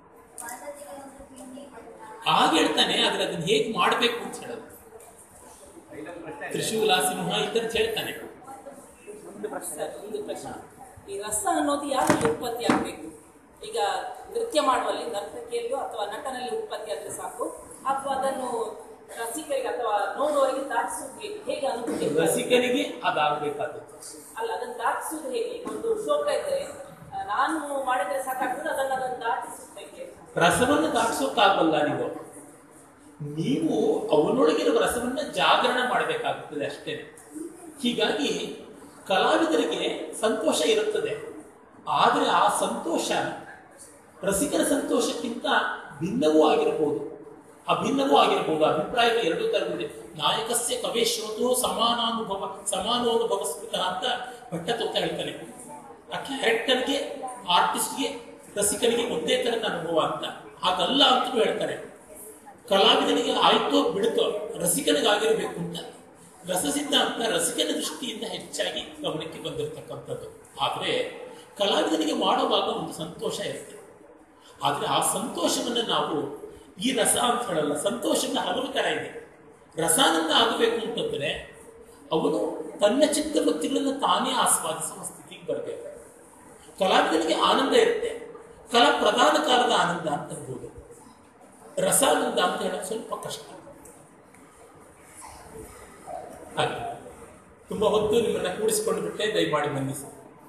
ಆಗ ಹೇಳ್ತಾನೆ ಆದ್ರೆ ಅದನ್ನ ಹೇಗೆ ಮಾಡಬೇಕು ಅಂತ ಹೇಳೋದು ತ್ರಿಶೂಲ ಸಿಂಹ ಈ ಥರದ್ದು ಹೇಳ್ತಾನೆ ಸರ್, ಒಂದು ಪ್ರಶ್ನೆ ಈ ರಸ ಅನ್ನೋದು ಯಾರಲ್ಲಿ ಉತ್ಪತ್ತಿ ಆಗಬೇಕು ಈಗ ನೃತ್ಯ ಮಾಡುವಲ್ಲಿ ನರ್ತಕಿಯಲ್ಲೂ ಅಥವಾ ನಟನಲ್ಲಿ ಉತ್ಪತ್ತಿ ಆದ್ರೆ ಸಾಕು ಅಥವಾ ಅದನ್ನು ರಸಿಕರಿಗೆ ಅಥವಾ ನೋಡುವವರಿಗೆ ದಾಟಿಸೋದು ಹೇಗೆ ಅನುಭೂತಿ ರಸಿಕರಿಗೆ ಅದಾಗಬೇಕಾದದ್ದು ಅಲ್ಲ ಅದನ್ನು ದಾಟಿಸುವುದು ಹೇಗೆ ಈಗ ಒಂದು ಶ್ಲೋಕ ಇದ್ರೆ ಆ, ನಾನು ಮಾಡಿದ್ರೆ ಸಾಕಾಗ್ತದೆ ಅದನ್ನು ಅದನ್ನು ದಾಟಿಸುವುದು ಹೇಗೆ ರಸವನ್ನು ದಾಟಿಸೋಕ್ಕಾಗಲ್ಲ ನೀವು ನೀವು ಅವನೊಳಗಿರುವ ರಸವನ್ನ ಜಾಗರಣ ಮಾಡಬೇಕಾಗುತ್ತದೆ ಅಷ್ಟೇ ಹೀಗಾಗಿ ಕಲಾವಿದರಿಗೆ ಸಂತೋಷ ಇರುತ್ತದೆ ಆದರೆ ಆ ಸಂತೋಷ ರಸಿಕರ ಸಂತೋಷಕ್ಕಿಂತ ಭಿನ್ನವೂ ಆಗಿರಬಹುದು ಅಭಿನ್ನವೂ ಆಗಿರಬಹುದು ಅಭಿಪ್ರಾಯಗಳು ಎರಡೂ ತರವಿದೆ ನಾಯಕಸ್ಯ ಕವೇಶ್ವತು ಸಮಾನಾನುಭವ ಸಮಾನಾನುಭವ ಸ್ಫುಟ ಅಂತ ಭಟ್ಟತೋತ ಹೇಳ್ತಾನೆ ಆ ಕ್ಯಾರೆಕ್ಟರ್ಗೆ ಆರ್ಟಿಸ್ಟ್ಗೆ ರಸಿಕನಿಗೆ ಒಂದೇ ತರದ ಅನುಭವ ಅಂತ ಹಾಗಲ್ಲ ಅಂತಲೂ ಹೇಳ್ತಾರೆ ಕಲಾವಿದನಿಗೆ ಆಯ್ತೋ ಬಿಡುತ್ತೋ ರಸಿಕನಿಗಾಗಿರಬೇಕು ಅಂತ ರಸಸಿದ್ಧ ಅಂತ ರಸಿಕನ ದೃಷ್ಟಿಯಿಂದ ಹೆಚ್ಚಾಗಿ ಗಮನಕ್ಕೆ ಬಂದಿರತಕ್ಕಂಥದ್ದು ಆದರೆ ಕಲಾವಿದನಿಗೆ ಮಾಡುವಾಗ ಒಂದು ಸಂತೋಷ ಇರುತ್ತೆ ಆದರೆ ಆ ಸಂತೋಷವನ್ನು ನಾವು ಈ ರಸ ಅಂತ ಹೇಳಲ್ಲ ಸಂತೋಷದ ಹಲವು ಥರ ಇದೆ ರಸಾನಂದ ಆಗಬೇಕು ಅಂತಂದರೆ ಅವನು ತನ್ನ ಚಿತ್ತವೃತ್ತಿಗಳನ್ನು ತಾನೇ ಆಸ್ವಾದಿಸುವ ಸ್ಥಿತಿಗೆ ಬರಬೇಕು ಕಲಾವಿದನಿಗೆ ಆನಂದ ಇರುತ್ತೆ ಕಲಾ ಪ್ರಧಾನ ಕಾಲದ ಆನಂದ ಅಂತ ಅನ್ಬೋದು ರಸಾನಂದ ಅಂತ ಹೇಳೋದು ಸ್ವಲ್ಪ ಕಷ್ಟ ಹಾಗೆ ತುಂಬ ಹೊತ್ತು ನಿಮ್ಮನ್ನ ಕೂಡಿಸಿಕೊಂಡು ಬಿಟ್ಟೆ ದಯಮಾಡಿ ಮನ್ನಿಸಿ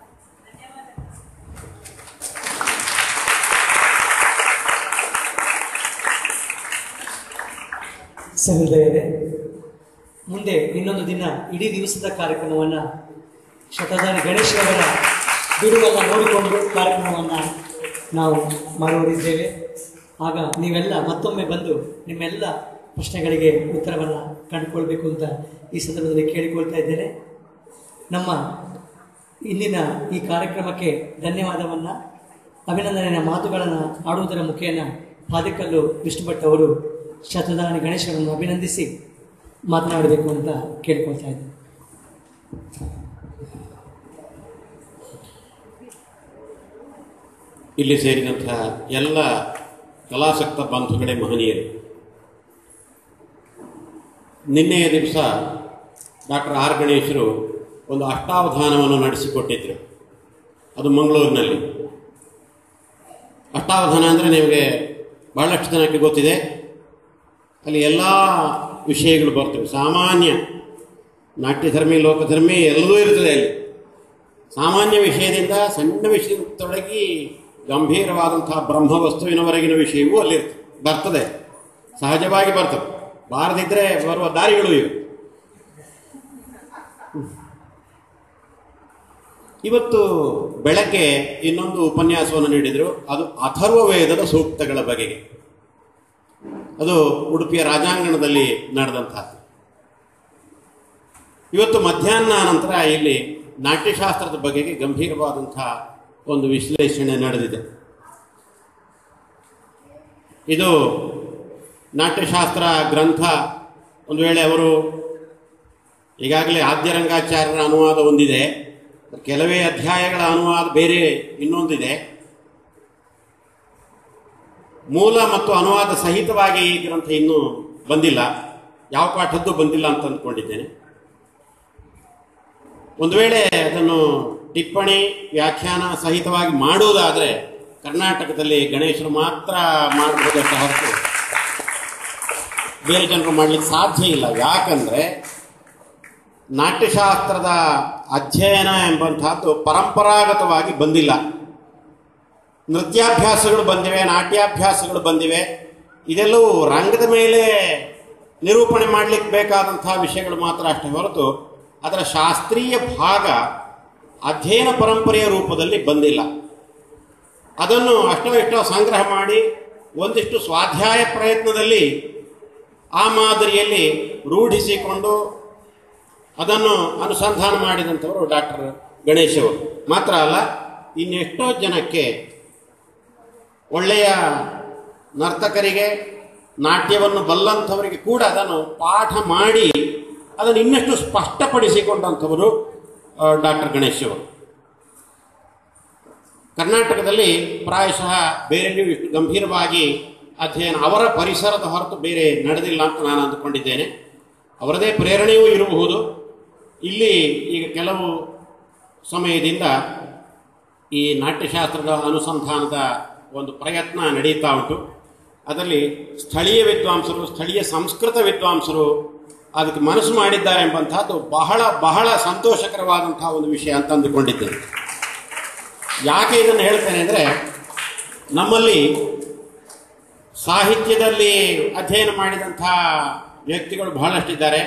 ಸಹೃದಯರೇ ಮುಂದೆ ಇನ್ನೊಂದು ದಿನ ಇಡೀ ದಿವಸದ ಕಾರ್ಯಕ್ರಮವನ್ನು ಶತಧಾರಿ ಗಣೇಶರವರ ಬಿಡುವನ್ನು ನೋಡಿಕೊಂಡು ಕಾರ್ಯಕ್ರಮವನ್ನು ನಾವು ಮಾಡುವರಿದ್ದೇವೆ ಆಗ ನೀವೆಲ್ಲ ಮತ್ತೊಮ್ಮೆ ಬಂದು ನಿಮ್ಮೆಲ್ಲ ಪ್ರಶ್ನೆಗಳಿಗೆ ಉತ್ತರವನ್ನು ಕಂಡುಕೊಳ್ಬೇಕು ಅಂತ ಈ ಸಂದರ್ಭದಲ್ಲಿ ಕೇಳಿಕೊಳ್ತಾ ಇದ್ದೇನೆ ನಮ್ಮ ಇಂದಿನ ಈ ಕಾರ್ಯಕ್ರಮಕ್ಕೆ ಧನ್ಯವಾದವನ್ನು ಅಭಿನಂದನೆಯ ಮಾತುಗಳನ್ನು ಆಡುವುದರ ಮುಖೇನ ಪಾದಕಲ್ಲು ವಿಷ್ಣು ಭಟ್ ಅವರು ಶತಧಾರಣಿ ಗಣೇಶರನ್ನು ಅಭಿನಂದಿಸಿ ಮಾತನಾಡಬೇಕು ಅಂತ ಕೇಳ್ಕೊಳ್ತಾ ಇದ್ದೇನೆ ಇಲ್ಲಿ ಸೇರಿದಂತಹ ಎಲ್ಲ ಕಲಾಸಕ್ತ ಬಂಧುಗಳೇ ಮಹನೀಯರು ನಿನ್ನೆಯ ದಿವಸ ಡಾಕ್ಟರ್ ಆರ್ ಗಣೇಶರು ಒಂದು ಅಷ್ಟಾವಧಾನವನ್ನು ನಡೆಸಿಕೊಟ್ಟಿದ್ರು ಅದು ಮಂಗಳೂರಿನಲ್ಲಿ ಅಷ್ಟಾವಧಾನ ಅಂದರೆ ನಿಮಗೆ ಬಹಳಷ್ಟು ಜನಕ್ಕೆ ಗೊತ್ತಿದೆ ಅಲ್ಲಿ ಎಲ್ಲ ವಿಷಯಗಳು ಬರ್ತವೆ ಸಾಮಾನ್ಯ ನಾಟ್ಯಧರ್ಮಿ ಲೋಕಧರ್ಮಿ ಎಲ್ಲದೂ ಇರ್ತದೆ ಅಲ್ಲಿ ಸಾಮಾನ್ಯ ವಿಷಯದಿಂದ ಸಣ್ಣ ವಿಷಯದಿಂದ ತೊಡಗಿ ಗಂಭೀರವಾದಂತಹ ಬ್ರಹ್ಮವಸ್ತುವಿನವರೆಗಿನ ವಿಷಯವೂ ಅಲ್ಲಿ ಬರ್ತದೆ ಸಹಜವಾಗಿ ಬರ್ತದೆ ಬಾರದಿದ್ದರೆ ಬರುವ ದಾರಿಗಳು ಇವೆ ಇವತ್ತು ಬೆಳಗ್ಗೆ ಇನ್ನೊಂದು ಉಪನ್ಯಾಸವನ್ನು ನೀಡಿದರು ಅದು ಅಥರ್ವ ವೇದದ ಸೂಕ್ತಗಳ ಬಗೆಗೆ ಅದು ಉಡುಪಿಯ ರಾಜಾಂಗಣದಲ್ಲಿ ನಡೆದಂತಹದ್ದು ಇವತ್ತು ಮಧ್ಯಾಹ್ನ ನಂತರ ಇಲ್ಲಿ ನಾಟ್ಯಶಾಸ್ತ್ರದ ಬಗೆಗೆ ಗಂಭೀರವಾದಂತಹ ಒಂದು ವಿಶ್ಲೇಷಣೆ ನಡೆದಿದೆ ಇದು ನಾಟ್ಯಶಾಸ್ತ್ರ ಗ್ರಂಥ ಒಂದು ವೇಳೆ ಅವರು ಈಗಾಗಲೇ ಆದ್ಯರಂಗಾಚಾರ್ಯರ ಅನುವಾದ ಒಂದಿದೆ ಕೆಲವೇ ಅಧ್ಯಾಯಗಳ ಅನುವಾದ ಬೇರೆ ಇನ್ನೊಂದಿದೆ ಮೂಲ ಮತ್ತು ಅನುವಾದ ಸಹಿತವಾಗಿ ಈ ಗ್ರಂಥ ಇನ್ನೂ ಬಂದಿಲ್ಲ ಯಾವ ಪಾಠದ್ದು ಬಂದಿಲ್ಲ ಅಂತ ಅಂದ್ಕೊಂಡಿದ್ದೇನೆ ಒಂದು ವೇಳೆ ಅದನ್ನು ಟಿಪ್ಪಣಿ ವ್ಯಾಖ್ಯಾನ ಸಹಿತವಾಗಿ ಮಾಡುವುದಾದರೆ ಕರ್ನಾಟಕದಲ್ಲಿ ಗಣೇಶರು ಮಾತ್ರ ಮಾಡಬಹುದಕ್ಕೆ ಹೊರತು ಬೇರೆ ಜನರು ಮಾಡಲಿಕ್ಕೆ ಸಾಧ್ಯ ಇಲ್ಲ ಯಾಕಂದರೆ ನಾಟ್ಯಶಾಸ್ತ್ರದ ಅಧ್ಯಯನ ಎಂಬಂತಹದ್ದು ಪರಂಪರಾಗತವಾಗಿ ಬಂದಿಲ್ಲ ನೃತ್ಯಾಭ್ಯಾಸಗಳು ಬಂದಿವೆ ನಾಟ್ಯಾಭ್ಯಾಸಗಳು ಬಂದಿವೆ ಇದೆಲ್ಲವೂ ರಂಗದ ಮೇಲೆ ನಿರೂಪಣೆ ಮಾಡಲಿಕ್ಕೆ ಬೇಕಾದಂತಹ ವಿಷಯಗಳು ಮಾತ್ರ ಅಷ್ಟೇ ಹೊರತು ಅದರ ಶಾಸ್ತ್ರೀಯ ಭಾಗ ಅಧ್ಯಯನ ಪರಂಪರೆಯ ರೂಪದಲ್ಲಿ ಬಂದಿಲ್ಲ ಅದನ್ನು ಅಷ್ಟೋ ಇಷ್ಟೋ ಸಂಗ್ರಹ ಮಾಡಿ ಒಂದಿಷ್ಟು ಸ್ವಾಧ್ಯಾಯ ಪ್ರಯತ್ನದಲ್ಲಿ ಆ ಮಾದರಿಯಲ್ಲಿ ರೂಢಿಸಿಕೊಂಡು ಅದನ್ನು ಅನುಸಂಧಾನ ಮಾಡಿದಂಥವರು ಡಾಕ್ಟರ್ ಗಣೇಶ್ ಅವರು ಮಾತ್ರ ಅಲ್ಲ ಇನ್ನೆಷ್ಟೋ ಜನಕ್ಕೆ ಒಳ್ಳೆಯ ನರ್ತಕರಿಗೆ ನಾಟ್ಯವನ್ನು ಬಲ್ಲಂಥವರಿಗೆ ಕೂಡ ಅದನ್ನು ಪಾಠ ಮಾಡಿ ಅದನ್ನು ಇನ್ನಷ್ಟು ಸ್ಪಷ್ಟಪಡಿಸಿಕೊಂಡಂಥವರು ಡಾಕ್ಟರ್ ಗಣೇಶ್ ಅವರು ಕರ್ನಾಟಕದಲ್ಲಿ ಪ್ರಾಯಶಃ ಬೇರೆಯೂ ಇಷ್ಟು ಗಂಭೀರವಾಗಿ ಅಧ್ಯಯನ ಅವರ ಪರಿಸರದ ಹೊರತು ಬೇರೆ ನಡೆದಿಲ್ಲ ಅಂತ ನಾನು ಅಂದುಕೊಂಡಿದ್ದೇನೆ ಅವರದೇ ಪ್ರೇರಣೆಯೂ ಇರಬಹುದು ಇಲ್ಲಿ ಈಗ ಕೆಲವು ಸಮಯದಿಂದ ಈ ನಾಟ್ಯಶಾಸ್ತ್ರದ ಅನುಸಂಧಾನದ ಒಂದು ಪ್ರಯತ್ನ ನಡೀತಾ ಉಂಟು ಅದರಲ್ಲಿ ಸ್ಥಳೀಯ ವಿದ್ವಾಂಸರು ಸ್ಥಳೀಯ ಸಂಸ್ಕೃತ ವಿದ್ವಾಂಸರು ಅದಕ್ಕೆ ಮನಸ್ಸು ಮಾಡಿದ್ದಾರೆ ಎಂಬಂತಹದ್ದು ಬಹಳ ಬಹಳ ಸಂತೋಷಕರವಾದಂತಹ ಒಂದು ವಿಷಯ ಅಂತ ಅಂದುಕೊಂಡಿದ್ದೇನೆ ಯಾಕೆ ಇದನ್ನು ಹೇಳ್ತೇನೆ ಅಂದರೆ ನಮ್ಮಲ್ಲಿ ಸಾಹಿತ್ಯದಲ್ಲಿ ಅಧ್ಯಯನ ಮಾಡಿದಂತಹ ವ್ಯಕ್ತಿಗಳು ಬಹಳಷ್ಟಿದ್ದಾರೆ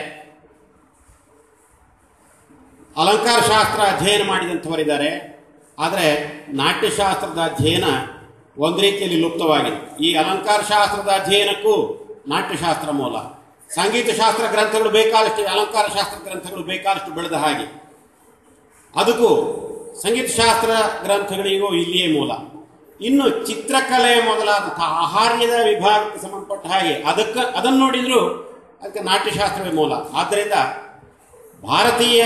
ಅಲಂಕಾರ ಶಾಸ್ತ್ರ ಅಧ್ಯಯನ ಮಾಡಿದಂಥವರಿದ್ದಾರೆ ಆದರೆ ನಾಟ್ಯಶಾಸ್ತ್ರದ ಅಧ್ಯಯನ ಒಂದು ರೀತಿಯಲ್ಲಿ ಲುಪ್ತವಾಗಿದೆ ಈ ಅಲಂಕಾರ ಶಾಸ್ತ್ರದ ಅಧ್ಯಯನಕ್ಕೂ ನಾಟ್ಯಶಾಸ್ತ್ರ ಮೂಲ ಸಂಗೀತ ಶಾಸ್ತ್ರ ಗ್ರಂಥಗಳು ಬೇಕಾದಷ್ಟು ಅಲಂಕಾರ ಶಾಸ್ತ್ರ ಗ್ರಂಥಗಳು ಬೇಕಾದಷ್ಟು ಬೆಳೆದ ಹಾಗೆ ಅದಕ್ಕೂ ಸಂಗೀತ ಶಾಸ್ತ್ರ ಗ್ರಂಥಗಳಿಗೂ ಇಲ್ಲಿಯೇ ಮೂಲ ಇನ್ನು ಚಿತ್ರಕಲೆ ಮೊದಲಾದಂತಹ ಆಹಾರ್ಯದ ವಿಭಾಗಕ್ಕೆ ಸಂಬಂಧಪಟ್ಟ ಹಾಗೆ ಅದಕ್ಕೆ ಅದನ್ನು ನೋಡಿದ್ರು ಅದಕ್ಕೆ ನಾಟ್ಯಶಾಸ್ತ್ರವೇ ಮೂಲ ಆದ್ದರಿಂದ ಭಾರತೀಯ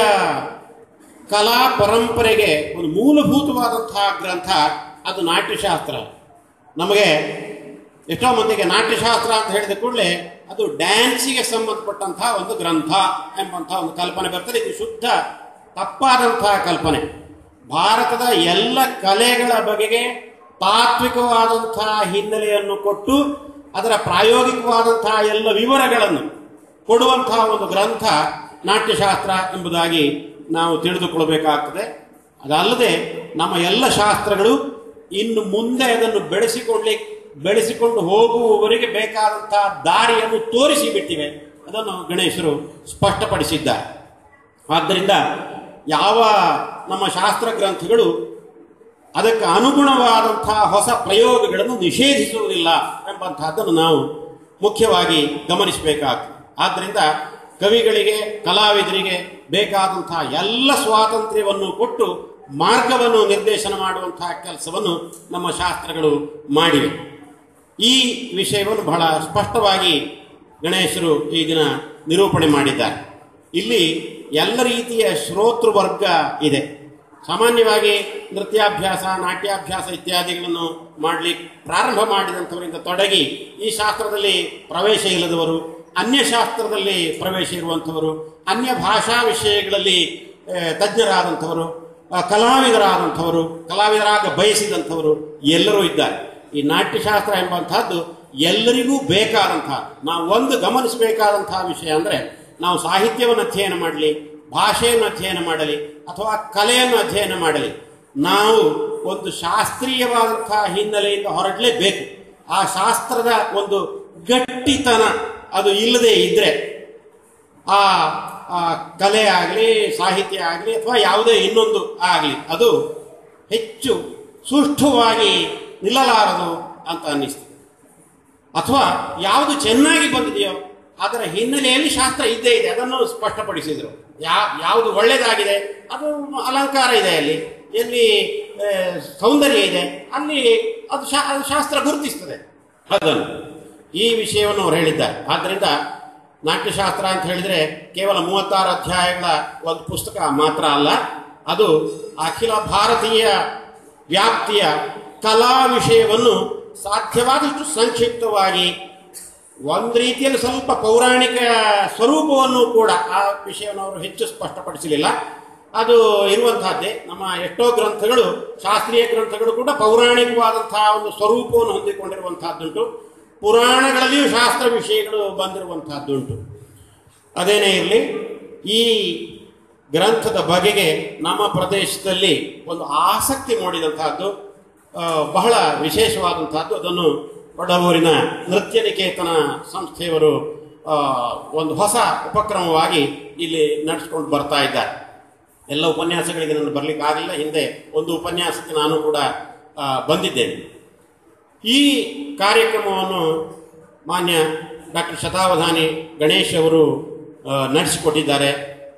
ಕಲಾ ಪರಂಪರೆಗೆ ಒಂದು ಮೂಲಭೂತವಾದಂತಹ ಗ್ರಂಥ ಅದು ನಾಟ್ಯಶಾಸ್ತ್ರ ನಮಗೆ ಎಷ್ಟೋ ಮಂದಿಗೆ ನಾಟ್ಯಶಾಸ್ತ್ರ ಅಂತ ಹೇಳಿದ ಕೂಡಲೇ ಅದು ಡ್ಯಾನ್ಸಿಗೆ ಸಂಬಂಧಪಟ್ಟಂತಹ ಒಂದು ಗ್ರಂಥ ಎಂಬಂತಹ ಒಂದು ಕಲ್ಪನೆ ಬರ್ತದೆ ಇದು ಶುದ್ಧ ತಪ್ಪಾದಂತಹ ಕಲ್ಪನೆ ಭಾರತದ ಎಲ್ಲ ಕಲೆಗಳ ಬಗೆಗೆ ತಾತ್ವಿಕವಾದಂತಹ ಹಿನ್ನೆಲೆಯನ್ನು ಕೊಟ್ಟು ಅದರ ಪ್ರಾಯೋಗಿಕವಾದಂತಹ ಎಲ್ಲ ವಿವರಗಳನ್ನು ಕೊಡುವಂತಹ ಒಂದು ಗ್ರಂಥ ನಾಟ್ಯಶಾಸ್ತ್ರ ಎಂಬುದಾಗಿ ನಾವು ತಿಳಿದುಕೊಳ್ಬೇಕಾಗ್ತದೆ ಅದಲ್ಲದೆ ನಮ್ಮ ಎಲ್ಲ ಶಾಸ್ತ್ರಗಳು ಇನ್ನು ಮುಂದೆ ಅದನ್ನು ಬೆಳೆಸಿಕೊಳ್ಳಿ ಬೆಳೆಸಿಕೊಂಡು ಹೋಗುವವರಿಗೆ ಬೇಕಾದಂತಹ ದಾರಿಯನ್ನು ತೋರಿಸಿ ಬಿಟ್ಟಿವೆ ಅದನ್ನು ಗಣೇಶರು ಸ್ಪಷ್ಟಪಡಿಸಿದ್ದಾರೆ ಆದ್ದರಿಂದ ಯಾವ ನಮ್ಮ ಶಾಸ್ತ್ರ ಗ್ರಂಥಗಳು ಅದಕ್ಕೆ ಅನುಗುಣವಾದಂತಹ ಹೊಸ ಪ್ರಯೋಗಗಳನ್ನು ನಿಷೇಧಿಸುವುದಿಲ್ಲ ಎಂಬಂತಹದ್ದನ್ನು ನಾವು ಮುಖ್ಯವಾಗಿ ಗಮನಿಸಬೇಕಾಗ್ತದೆ ಆದ್ದರಿಂದ ಕವಿಗಳಿಗೆ ಕಲಾವಿದರಿಗೆ ಬೇಕಾದಂತಹ ಎಲ್ಲ ಸ್ವಾತಂತ್ರ್ಯವನ್ನು ಕೊಟ್ಟು ಮಾರ್ಗವನ್ನು ನಿರ್ದೇಶನ ಮಾಡುವಂತಹ ಕೆಲಸವನ್ನು ನಮ್ಮ ಶಾಸ್ತ್ರಗಳು ಮಾಡಿವೆ ಈ ವಿಷಯವನ್ನು ಬಹಳ ಸ್ಪಷ್ಟವಾಗಿ ಗಣೇಶರು ಈ ದಿನ ನಿರೂಪಣೆ ಮಾಡಿದ್ದಾರೆ ಇಲ್ಲಿ ಎಲ್ಲ ರೀತಿಯ ಶ್ರೋತೃವರ್ಗ ಇದೆ ಸಾಮಾನ್ಯವಾಗಿ ನೃತ್ಯಾಭ್ಯಾಸ ನಾಟ್ಯಾಭ್ಯಾಸ ಇತ್ಯಾದಿಗಳನ್ನು ಮಾಡಲಿಕ್ಕೆ ಪ್ರಾರಂಭ ಮಾಡಿದಂಥವರಿಂದ ತೊಡಗಿ ಈ ಶಾಸ್ತ್ರದಲ್ಲಿ ಪ್ರವೇಶ ಇಲ್ಲದವರು ಅನ್ಯ ಶಾಸ್ತ್ರದಲ್ಲಿ ಪ್ರವೇಶ ಇರುವಂಥವರು ಅನ್ಯ ಭಾಷಾ ವಿಷಯಗಳಲ್ಲಿ ಆ, ತಜ್ಞರಾದಂಥವರು ಆ, ಕಲಾವಿದರಾದಂಥವರು ಕಲಾವಿದರಾಗ ಬಯಸಿದಂಥವರು ಎಲ್ಲರೂ ಇದ್ದಾರೆ ಈ ನಾಟ್ಯಶಾಸ್ತ್ರ ಎಂಬಂತಹದ್ದು ಎಲ್ಲರಿಗೂ ಬೇಕಾದಂತಹ ನಾವು ಒಂದು ಗಮನಿಸಬೇಕಾದಂತಹ ವಿಷಯ ಅಂದರೆ ನಾವು ಸಾಹಿತ್ಯವನ್ನು ಅಧ್ಯಯನ ಮಾಡಲಿ ಭಾಷೆಯನ್ನು ಅಧ್ಯಯನ ಮಾಡಲಿ ಅಥವಾ ಕಲೆಯನ್ನು ಅಧ್ಯಯನ ಮಾಡಲಿ ನಾವು ಒಂದು ಶಾಸ್ತ್ರೀಯವಾದಂತಹ ಹಿನ್ನೆಲೆಯಿಂದ ಹೊರಡಲೇಬೇಕು ಆ ಶಾಸ್ತ್ರದ ಒಂದು ಗಟ್ಟಿತನ ಅದು ಇಲ್ಲದೆ ಇದ್ದರೆ ಆ ಆ ಕಲೆ ಆಗಲಿ ಸಾಹಿತ್ಯ ಆಗಲಿ ಅಥವಾ ಯಾವುದೇ ಇನ್ನೊಂದು ಆಗಲಿ ಅದು ಹೆಚ್ಚು ಸುಷ್ಠುವಾಗಿ ನಿಲ್ಲಲಾರದು ಅಂತ ಅನ್ನಿಸ್ತದೆ ಅಥವಾ ಯಾವುದು ಚೆನ್ನಾಗಿ ಬಂದಿದೆಯೋ ಅದರ ಹಿನ್ನೆಲೆಯಲ್ಲಿ ಶಾಸ್ತ್ರ ಇದ್ದೇ ಇದೆ ಅದನ್ನು ಸ್ಪಷ್ಟಪಡಿಸಿದರು ಯಾ ಯಾವುದು ಒಳ್ಳೆಯದಾಗಿದೆ ಅದು ಅಲಂಕಾರ ಇದೆ ಅಲ್ಲಿ ಎಲ್ಲಿ ಆ, ಸೌಂದರ್ಯ ಇದೆ ಅಲ್ಲಿ ಅದು ಶಾ ಅದು ಶಾಸ್ತ್ರ ಗುರುತಿಸ್ತದೆ ಅದನ್ನು ಈ ವಿಷಯವನ್ನು ಅವರು ಹೇಳಿದ್ದಾರೆ ಆದ್ದರಿಂದ ನಾಟ್ಯಶಾಸ್ತ್ರ ಅಂತ ಹೇಳಿದರೆ ಕೇವಲ ಮೂವತ್ತಾರು ಅಧ್ಯಾಯಗಳ ಒಂದು ಪುಸ್ತಕ ಮಾತ್ರ ಅಲ್ಲ ಅದು ಅಖಿಲ ಭಾರತೀಯ ವ್ಯಾಪ್ತಿಯ ಕಲಾ ವಿಷಯವನ್ನು ಸಾಧ್ಯವಾದಷ್ಟು ಸಂಕ್ಷಿಪ್ತವಾಗಿ ಒಂದು ರೀತಿಯಲ್ಲಿ ಸ್ವಲ್ಪ ಪೌರಾಣಿಕ ಸ್ವರೂಪವನ್ನು ಕೂಡ ಆ ವಿಷಯವನ್ನು ಅವರು ಹೆಚ್ಚು ಸ್ಪಷ್ಟಪಡಿಸಲಿಲ್ಲ ಅದು ಇರುವಂತಹದ್ದೇ ನಮ್ಮ ಎಷ್ಟೋ ಗ್ರಂಥಗಳು ಶಾಸ್ತ್ರೀಯ ಗ್ರಂಥಗಳು ಕೂಡ ಪೌರಾಣಿಕವಾದಂತಹ ಒಂದು ಸ್ವರೂಪವನ್ನು ಹೊಂದಿಕೊಂಡಿರುವಂತಹದ್ದುಂಟು ಪುರಾಣಗಳಲ್ಲಿಯೂ ಶಾಸ್ತ್ರ ವಿಷಯಗಳು ಬಂದಿರುವಂತಹದ್ದುಂಟು ಅದೇನೇ ಇರಲಿ ಈ ಗ್ರಂಥದ ಬಗೆಗೆ ನಮ್ಮ ಪ್ರದೇಶದಲ್ಲಿ ಒಂದು ಆಸಕ್ತಿ ಮೂಡಿದಂತಹದ್ದು ಆ, ಬಹಳ ವಿಶೇಷವಾದಂತಹದ್ದು ಅದನ್ನು ಒಡವೂರಿನ ನೃತ್ಯ ನಿಕೇತನ ಸಂಸ್ಥೆಯವರು ಆ, ಒಂದು ಹೊಸ ಉಪಕ್ರಮವಾಗಿ ಇಲ್ಲಿ ನಡೆಸ್ಕೊಂಡು ಬರ್ತಾ ಇದ್ದಾರೆ ಎಲ್ಲ ಉಪನ್ಯಾಸಗಳಿಗೆ ನಾನು ಬರಲಿಕ್ಕೆ ಆಗಲಿಲ್ಲ ಹಿಂದೆ ಒಂದು ಉಪನ್ಯಾಸಕ್ಕೆ ನಾನು ಕೂಡ ಆ, ಬಂದಿದ್ದೇನೆ ಈ ಕಾರ್ಯಕ್ರಮವನ್ನು ಮಾನ್ಯ ಡಾಕ್ಟರ್ ಶತಾವಧಾನಿ ಗಣೇಶ್ ಅವರು ಆ, ನಡೆಸಿಕೊಟ್ಟಿದ್ದಾರೆ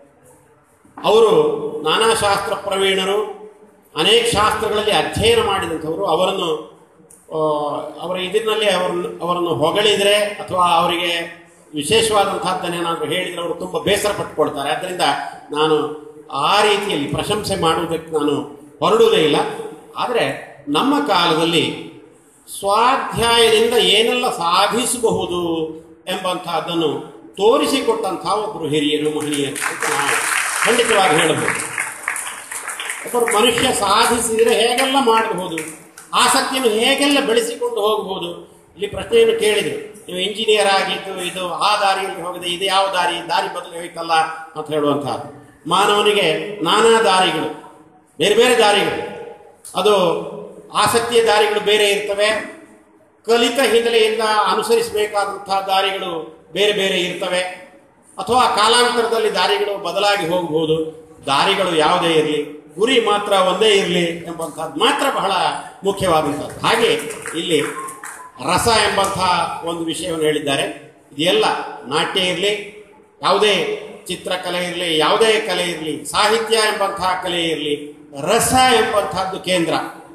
ಅವರು ನಾನಾ ಶಾಸ್ತ್ರ ಪ್ರವೀಣರು ಅನೇಕ ಶಾಸ್ತ್ರಗಳಲ್ಲಿ ಅಧ್ಯಯನ ಮಾಡಿದಂಥವರು ಅವರನ್ನು ಆ, ಅವರ ಇದರಲ್ಲಿ ಅವರನ್ನು ಅವರನ್ನು ಹೊಗಳಿದರೆ ಅಥವಾ ಅವರಿಗೆ ವಿಶೇಷವಾದಂಥದ್ದನ್ನೇನಾದರೂ ಹೇಳಿದರೆ ಅವರು ತುಂಬ ಬೇಸರ ಪಟ್ಟುಕೊಳ್ತಾರೆ ಆದ್ದರಿಂದ ನಾನು ಆ ರೀತಿಯಲ್ಲಿ ಪ್ರಶಂಸೆ ಮಾಡುವುದಕ್ಕೆ ನಾನು ಹೊರಡುವುದೇ ಇಲ್ಲ ಆದರೆ ನಮ್ಮ ಕಾಲದಲ್ಲಿ ಸ್ವಾಧ್ಯಾಯದಿಂದ ಏನೆಲ್ಲ ಸಾಧಿಸಬಹುದು ಎಂಬಂತಹದ್ದನ್ನು ತೋರಿಸಿಕೊಟ್ಟಂತಹ ಒಬ್ಬರು ಹಿರಿಯರು ಮಹನೀಯರು ಅಂತ ನಾವು ಖಂಡಿತವಾಗಿ ಹೇಳಬಹುದು ಒಬ್ಬರು ಮನುಷ್ಯ ಸಾಧಿಸಿದರೆ ಹೇಗೆಲ್ಲ ಮಾಡಬಹುದು ಆಸಕ್ತಿಯನ್ನು ಹೇಗೆಲ್ಲ ಬೆಳೆಸಿಕೊಂಡು ಹೋಗಬಹುದು ಇಲ್ಲಿ ಪ್ರಶ್ನೆಯನ್ನು ಕೇಳಿದರು ನೀವು ಇಂಜಿನಿಯರ್ ಆಗಿದ್ದು ಇದು ಆ ದಾರಿಯಲ್ಲಿ ಹೋಗಿದೆ ಇದು ಯಾವ ದಾರಿ ದಾರಿ ಬದಲು ಹೋಯ್ತಲ್ಲ ಅಂತ ಹೇಳುವಂಥದ್ದು ಮಾನವನಿಗೆ ನಾನಾ ದಾರಿಗಳು ಬೇರೆ ಬೇರೆ ದಾರಿಗಳು ಅದು ಆಸಕ್ತಿಯ ದಾರಿಗಳು ಬೇರೆ ಇರ್ತವೆ ಕಲಿತ ಹಿನ್ನೆಲೆಯಿಂದ ಅನುಸರಿಸಬೇಕಾದಂತಹ ದಾರಿಗಳು ಬೇರೆ ಬೇರೆ ಇರ್ತವೆ ಅಥವಾ ಕಾಲಾಂತರದಲ್ಲಿ ದಾರಿಗಳು ಬದಲಾಗಿ ಹೋಗಬಹುದು ದಾರಿಗಳು ಯಾವುದೇ ಇರಲಿ ಗುರಿ ಮಾತ್ರ ಒಂದೇ ಇರಲಿ ಎಂಬಂಥದ್ದು ಮಾತ್ರ ಬಹಳ ಮುಖ್ಯವಾದಂಥದ್ದು ಹಾಗೆ ಇಲ್ಲಿ ರಸ ಎಂಬಂತಹ ಒಂದು ವಿಷಯವನ್ನು ಹೇಳಿದ್ದಾರೆ ಇದೆಲ್ಲ ನಾಟ್ಯ ಇರಲಿ ಯಾವುದೇ ಚಿತ್ರಕಲೆ ಇರಲಿ ಯಾವುದೇ ಕಲೆ ಇರಲಿ ಸಾಹಿತ್ಯ ಎಂಬಂತಹ ಕಲೆ ಇರಲಿ ರಸ ಎಂಬಂತಹದ್ದು ಕೇಂದ್ರ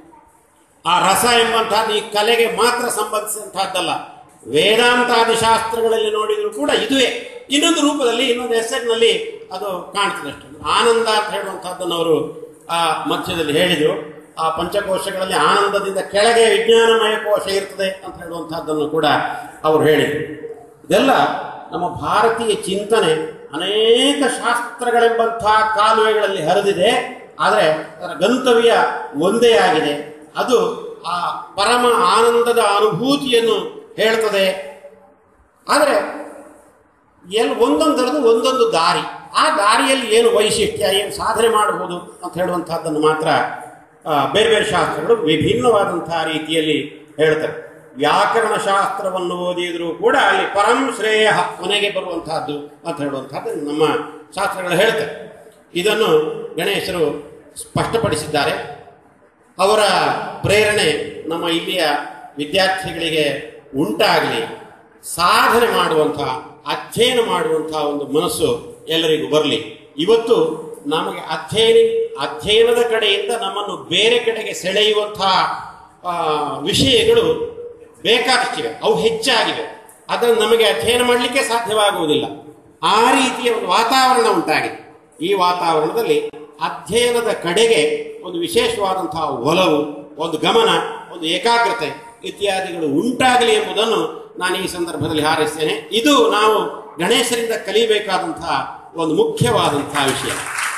ಆ ರಸ ಎಂಬಂತಹದ್ದು ಈ ಕಲೆಗೆ ಮಾತ್ರ ಸಂಬಂಧಿಸಿದಂತಹದ್ದಲ್ಲ ವೇದಾಂತಾದಿ ಶಾಸ್ತ್ರಗಳಲ್ಲಿ ನೋಡಿದ್ರು ಕೂಡ ಇದುವೇ ಇನ್ನೊಂದು ರೂಪದಲ್ಲಿ ಇನ್ನೊಂದು ಹೆಸರಿನಲ್ಲಿ ಅದು ಕಾಣ್ತದೆ ಅಷ್ಟೇ ಆನಂದ ಅಂತ ಹೇಳುವಂತಹದ್ದನ್ನು ಅವರು ಆ ಮಧ್ಯದಲ್ಲಿ ಹೇಳಿದರು ಆ ಪಂಚಕೋಶಗಳಲ್ಲಿ ಆನಂದದಿಂದ ಕೆಳಗೆ ವಿಜ್ಞಾನಮಯ ಕೋಶ ಇರ್ತದೆ ಅಂತ ಹೇಳುವಂತಹದ್ದನ್ನು ಕೂಡ ಅವರು ಹೇಳಿದರು ಇದೆಲ್ಲ ನಮ್ಮ ಭಾರತೀಯ ಚಿಂತನೆ ಅನೇಕ ಶಾಸ್ತ್ರಗಳೆಂಬಂತಹ ಕಾಲುವೆಗಳಲ್ಲಿ ಹರಿದಿದೆ ಆದರೆ ಅದರ ಗಂತವ್ಯ ಒಂದೇ ಆಗಿದೆ ಅದು ಆ ಪರಮ ಆನಂದದ ಅನುಭೂತಿಯನ್ನು ಹೇಳ್ತದೆ ಆದರೆ ಎಲ್ ಒಂದೊಂದರದು ಒಂದೊಂದು ದಾರಿ ಆ ದಾರಿಯಲ್ಲಿ ಏನು ವೈಶಿಷ್ಟ್ಯ ಏನು ಸಾಧನೆ ಮಾಡಬಹುದು ಅಂತ ಹೇಳುವಂತಹದ್ದನ್ನು ಮಾತ್ರ ಆ, ಬೇರೆ ಬೇರೆ ಶಾಸ್ತ್ರಗಳು ವಿಭಿನ್ನವಾದಂತಹ ರೀತಿಯಲ್ಲಿ ಹೇಳ್ತವೆ ವ್ಯಾಕರಣ ಶಾಸ್ತ್ರವನ್ನು ಓದಿದರೂ ಕೂಡ ಅಲ್ಲಿ ಪರಂ ಶ್ರೇಯ ಕೊನೆಗೆ ಬರುವಂತಹದ್ದು ಅಂತ ಹೇಳುವಂತಹದ್ದು ನಮ್ಮ ಶಾಸ್ತ್ರಗಳು ಹೇಳ್ತವೆ ಇದನ್ನು ಗಣೇಶರು ಸ್ಪಷ್ಟಪಡಿಸಿದ್ದಾರೆ ಅವರ ಪ್ರೇರಣೆ ನಮ್ಮ ಇಲ್ಲಿಯ ವಿದ್ಯಾರ್ಥಿಗಳಿಗೆ ಉಂಟಾಗಲಿ ಸಾಧನೆ ಮಾಡುವಂತಹ ಅಧ್ಯಯನ ಮಾಡುವಂತಹ ಒಂದು ಮನಸ್ಸು ಎಲ್ಲರಿಗೂ ಬರಲಿ ಇವತ್ತು ನಮಗೆ ಅಧ್ಯಯನ ಅಧ್ಯಯನದ ಕಡೆಯಿಂದ ನಮ್ಮನ್ನು ಬೇರೆ ಕಡೆಗೆ ಸೆಳೆಯುವಂತಹ ಆ, ವಿಷಯಗಳು ಬೇಕಾದಷ್ಟಿವೆ ಅವು ಹೆಚ್ಚಾಗಿವೆ ಅದನ್ನು ನಮಗೆ ಅಧ್ಯಯನ ಮಾಡಲಿಕ್ಕೆ ಸಾಧ್ಯವಾಗುವುದಿಲ್ಲ ಆ ರೀತಿಯ ಒಂದು ವಾತಾವರಣ ಉಂಟಾಗಿದೆ ಈ ವಾತಾವರಣದಲ್ಲಿ ಅಧ್ಯಯನದ ಕಡೆಗೆ ಒಂದು ವಿಶೇಷವಾದಂತಹ ಒಲವು ಒಂದು ಗಮನ ಒಂದು ಏಕಾಗ್ರತೆ ಇತ್ಯಾದಿಗಳು ಉಂಟಾಗಲಿ ಎಂಬುದನ್ನು ನಾನು ಈ ಸಂದರ್ಭದಲ್ಲಿ ಹಾರೈಸ್ತೇನೆ ಇದು ನಾವು ಗಣೇಶರಿಂದ ಕಲಿಯಬೇಕಾದಂತಹ ಒಂದು ಮುಖ್ಯವಾದಂತಹ ವಿಷಯ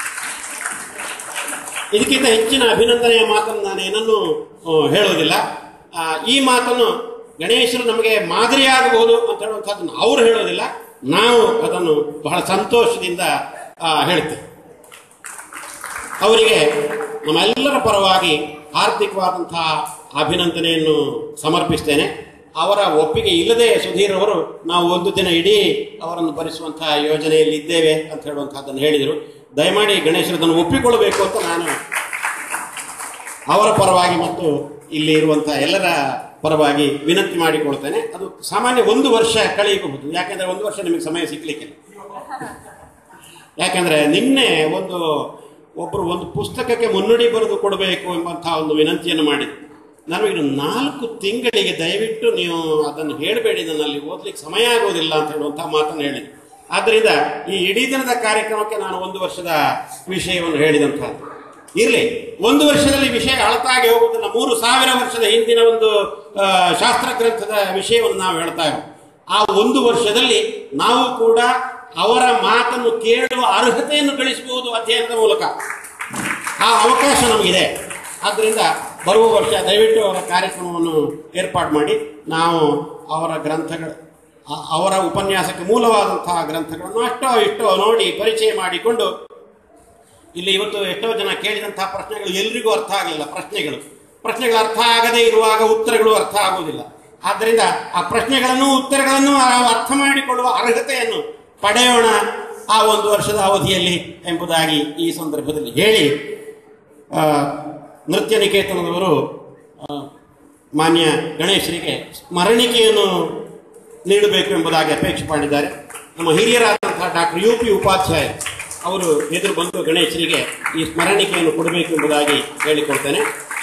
ಇದಕ್ಕಿಂತ ಹೆಚ್ಚಿನ ಅಭಿನಂದನೆಯ ಮಾತನ್ನು ನಾನು ಏನನ್ನು ಆ, ಹೇಳೋದಿಲ್ಲ ಆ, ಈ ಮಾತನ್ನು ಗಣೇಶರು ನಮಗೆ ಮಾದರಿಯಾಗಬಹುದು ಅಂತ ಹೇಳುವಂಥದ್ದನ್ನು ಅವರು ಹೇಳೋದಿಲ್ಲ ನಾವು ಅದನ್ನು ಬಹಳ ಸಂತೋಷದಿಂದ ಆ, ಹೇಳ್ತೇವೆ ಅವರಿಗೆ ನಮ್ಮೆಲ್ಲರ ಪರವಾಗಿ ಹಾರ್ದಿಕವಾದಂತಹ ಅಭಿನಂದನೆಯನ್ನು ಸಮರ್ಪಿಸ್ತೇನೆ ಅವರ ಒಪ್ಪಿಗೆ ಇಲ್ಲದೆ ಸುಧೀರ್ ಅವರು ನಾವು ಒಂದು ದಿನ ಇಡೀ ಅವರನ್ನು ಭರಿಸುವಂತಹ ಯೋಜನೆಯಲ್ಲಿ ಇದ್ದೇವೆ ಅಂತ ಹೇಳುವಂತಹದ್ದನ್ನು ಹೇಳಿದರು ದಯಮಾಡಿ ಗಣೇಶರು ಅದನ್ನು ಒಪ್ಪಿಕೊಳ್ಳಬೇಕು ಅಂತ ನಾನು ಅವರ ಪರವಾಗಿ ಮತ್ತು ಇಲ್ಲಿ ಇರುವಂತಹ ಎಲ್ಲರ ಪರವಾಗಿ ವಿನಂತಿ ಮಾಡಿಕೊಳ್ತೇನೆ ಅದು ಸಾಮಾನ್ಯ ಒಂದು ವರ್ಷ ಕಳೆಯಬಹುದು ಯಾಕೆಂದ್ರೆ ಒಂದು ವರ್ಷ ನಿಮಗೆ ಸಮಯ ಸಿಗ್ಲಿಕ್ಕಿಲ್ಲ ಯಾಕಂದ್ರೆ ನಿನ್ನೆ ಒಂದು ಒಬ್ಬರು ಒಂದು ಪುಸ್ತಕಕ್ಕೆ ಮುನ್ನುಡಿ ಬರೆದು ಕೊಡಬೇಕು ಎಂಬಂತಹ ಒಂದು ವಿನಂತಿಯನ್ನು ಮಾಡಿದ್ರು ನನಗೆ ನಾಲ್ಕು ತಿಂಗಳಿಗೆ ದಯವಿಟ್ಟು ನೀವು ಅದನ್ನು ಹೇಳಬೇಡಿ ನನ್ನಲ್ಲಿ ಓದ್ಲಿಕ್ಕೆ ಸಮಯ ಆಗೋದಿಲ್ಲ ಅಂತ ಹೇಳುವಂತಹ ಮಾತನ್ನು ಹೇಳಿದೆ ಆದ್ದರಿಂದ ಈ ಇಡೀ ದಿನದ ಕಾರ್ಯಕ್ರಮಕ್ಕೆ ನಾನು ಒಂದು ವರ್ಷದ ವಿಷಯವನ್ನು ಹೇಳಿದಂತಹದ್ದು ಇರಲಿ ಒಂದು ವರ್ಷದಲ್ಲಿ ವಿಷಯ ಅಳತಾಗಿ ಹೋಗುವುದಿಲ್ಲ ಮೂರು ಸಾವಿರ ವರ್ಷದ ಹಿಂದಿನ ಒಂದು ಆ, ಶಾಸ್ತ್ರ ಗ್ರಂಥದ ವಿಷಯವನ್ನು ನಾವು ಹೇಳ್ತಾ ಇರೋದು ಆ ಒಂದು ವರ್ಷದಲ್ಲಿ ನಾವು ಕೂಡ ಅವರ ಮಾತನ್ನು ಕೇಳುವ ಅರ್ಹತೆಯನ್ನು ಗಳಿಸಬಹುದು ಅಧ್ಯಯನದ ಮೂಲಕ ಆ ಅವಕಾಶ ನಮಗಿದೆ ಆದ್ದರಿಂದ ಬರುವ ವರ್ಷ ದಯವಿಟ್ಟು ಅವರ ಕಾರ್ಯಕ್ರಮವನ್ನು ಏರ್ಪಾಡು ಮಾಡಿ ನಾವು ಅವರ ಗ್ರಂಥಗಳು ಅ- ಅವರ ಉಪನ್ಯಾಸಕ್ಕೆ ಮೂಲವಾದಂತಹ ಗ್ರಂಥಗಳನ್ನು ಅಷ್ಟೋ ಇಷ್ಟೋ ನೋಡಿ ಪರಿಚಯ ಮಾಡಿಕೊಂಡು ಇಲ್ಲಿ ಇವತ್ತು ಎಷ್ಟೋ ಜನ ಕೇಳಿದಂತಹ ಪ್ರಶ್ನೆಗಳು ಎಲ್ರಿಗೂ ಅರ್ಥ ಆಗಲಿಲ್ಲ ಪ್ರಶ್ನೆಗಳು ಪ್ರಶ್ನೆಗಳು ಅರ್ಥ ಆಗದೇ ಇರುವಾಗ ಉತ್ತರಗಳು ಅರ್ಥ ಆಗುವುದಿಲ್ಲ ಆದ್ದರಿಂದ ಆ ಪ್ರಶ್ನೆಗಳನ್ನು ಉತ್ತರಗಳನ್ನು ಆ- ಅರ್ಥ ಮಾಡಿಕೊಳ್ಳುವ ಅರ್ಹತೆಯನ್ನು ಪಡೆಯೋಣ ಆ ಒಂದು ವರ್ಷದ ಅವಧಿಯಲ್ಲಿ ಎಂಬುದಾಗಿ ಈ ಸಂದರ್ಭದಲ್ಲಿ ಹೇಳಿ ಆ, ನೃತ್ಯ ನಿಕೇತನದವರು ಆ, ಮಾನ್ಯ ಗಣೇಶರಿಗೆ ಸ್ಮರಣಿಕೆಯನ್ನು ನೀಡಬೇಕು ಎಂಬುದಾಗಿ ಅಪೇಕ್ಷೆ ಮಾಡಿದ್ದಾರೆ ನಮ್ಮ ಹಿರಿಯರಾದಂತಹ ಡಾಕ್ಟರ್ ಯು ಪಿ ಉಪಾಧ್ಯಾಯ ಅವರು ಎದುರು ಬಂದು ಗಣೇಶರಿಗೆ ಈ ಸ್ಮರಣಿಕೆಯನ್ನು ಕೊಡಬೇಕು ಎಂಬುದಾಗಿ ಹೇಳಿಕೊಡ್ತೇನೆ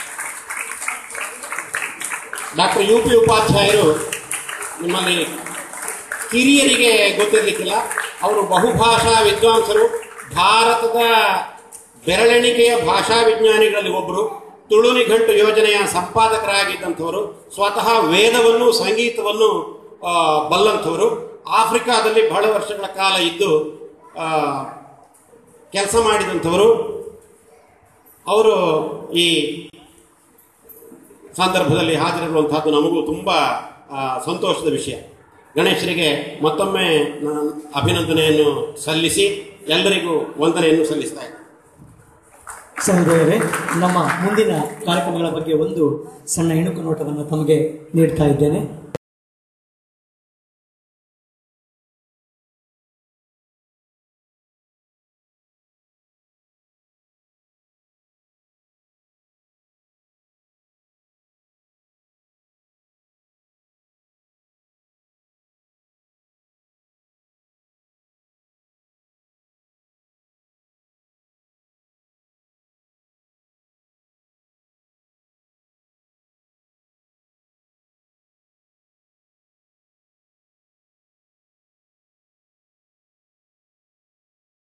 ಡಾಕ್ಟರ್ ಯು ಪಿ ಉಪಾಧ್ಯಾಯರು ನಿಮ್ಮಲ್ಲಿ ಕಿರಿಯರಿಗೆ ಗೊತ್ತಿರಲಿಕ್ಕಿಲ್ಲ ಅವರು ಬಹುಭಾಷಾ ವಿದ್ವಾಂಸರು ಭಾರತದ ಬೆರಳೆಣಿಕೆಯ ಭಾಷಾ ವಿಜ್ಞಾನಿಗಳಲ್ಲಿ ಒಬ್ಬರು ತುಳು ನಿಘಂಟು ಯೋಜನೆಯ ಸಂಪಾದಕರಾಗಿದ್ದಂಥವರು ಸ್ವತಃ ವೇದವನ್ನು ಸಂಗೀತವನ್ನು ಆ, ಬಲ್ಲಂಥವರು ಆಫ್ರಿಕಾದಲ್ಲಿ ಬಹಳ ವರ್ಷಗಳ ಕಾಲ ಇದ್ದು ಕೆಲಸ ಮಾಡಿದಂಥವರು ಅವರು ಈ ಸಂದರ್ಭದಲ್ಲಿ ಹಾಜರಿರುವಂತಹದ್ದು ನಮಗೂ ತುಂಬ ಆ, ಸಂತೋಷದ ವಿಷಯ ಗಣೇಶರಿಗೆ ಮತ್ತೊಮ್ಮೆ ನಾನು ಅಭಿನಂದನೆಯನ್ನು ಸಲ್ಲಿಸಿ ಎಲ್ಲರಿಗೂ ವಂದನೆಯನ್ನು ಸಲ್ಲಿಸ್ತಾ ಇದ್ದೇನೆ ಸಹೋದರರೇ ನಮ್ಮ ಮುಂದಿನ ಕಾರ್ಯಕ್ರಮಗಳ ಬಗ್ಗೆ ಒಂದು ಸಣ್ಣ ಇಣುಕು ನೋಟವನ್ನು ತಮಗೆ ನೀಡ್ತಾ ಇದ್ದೇನೆ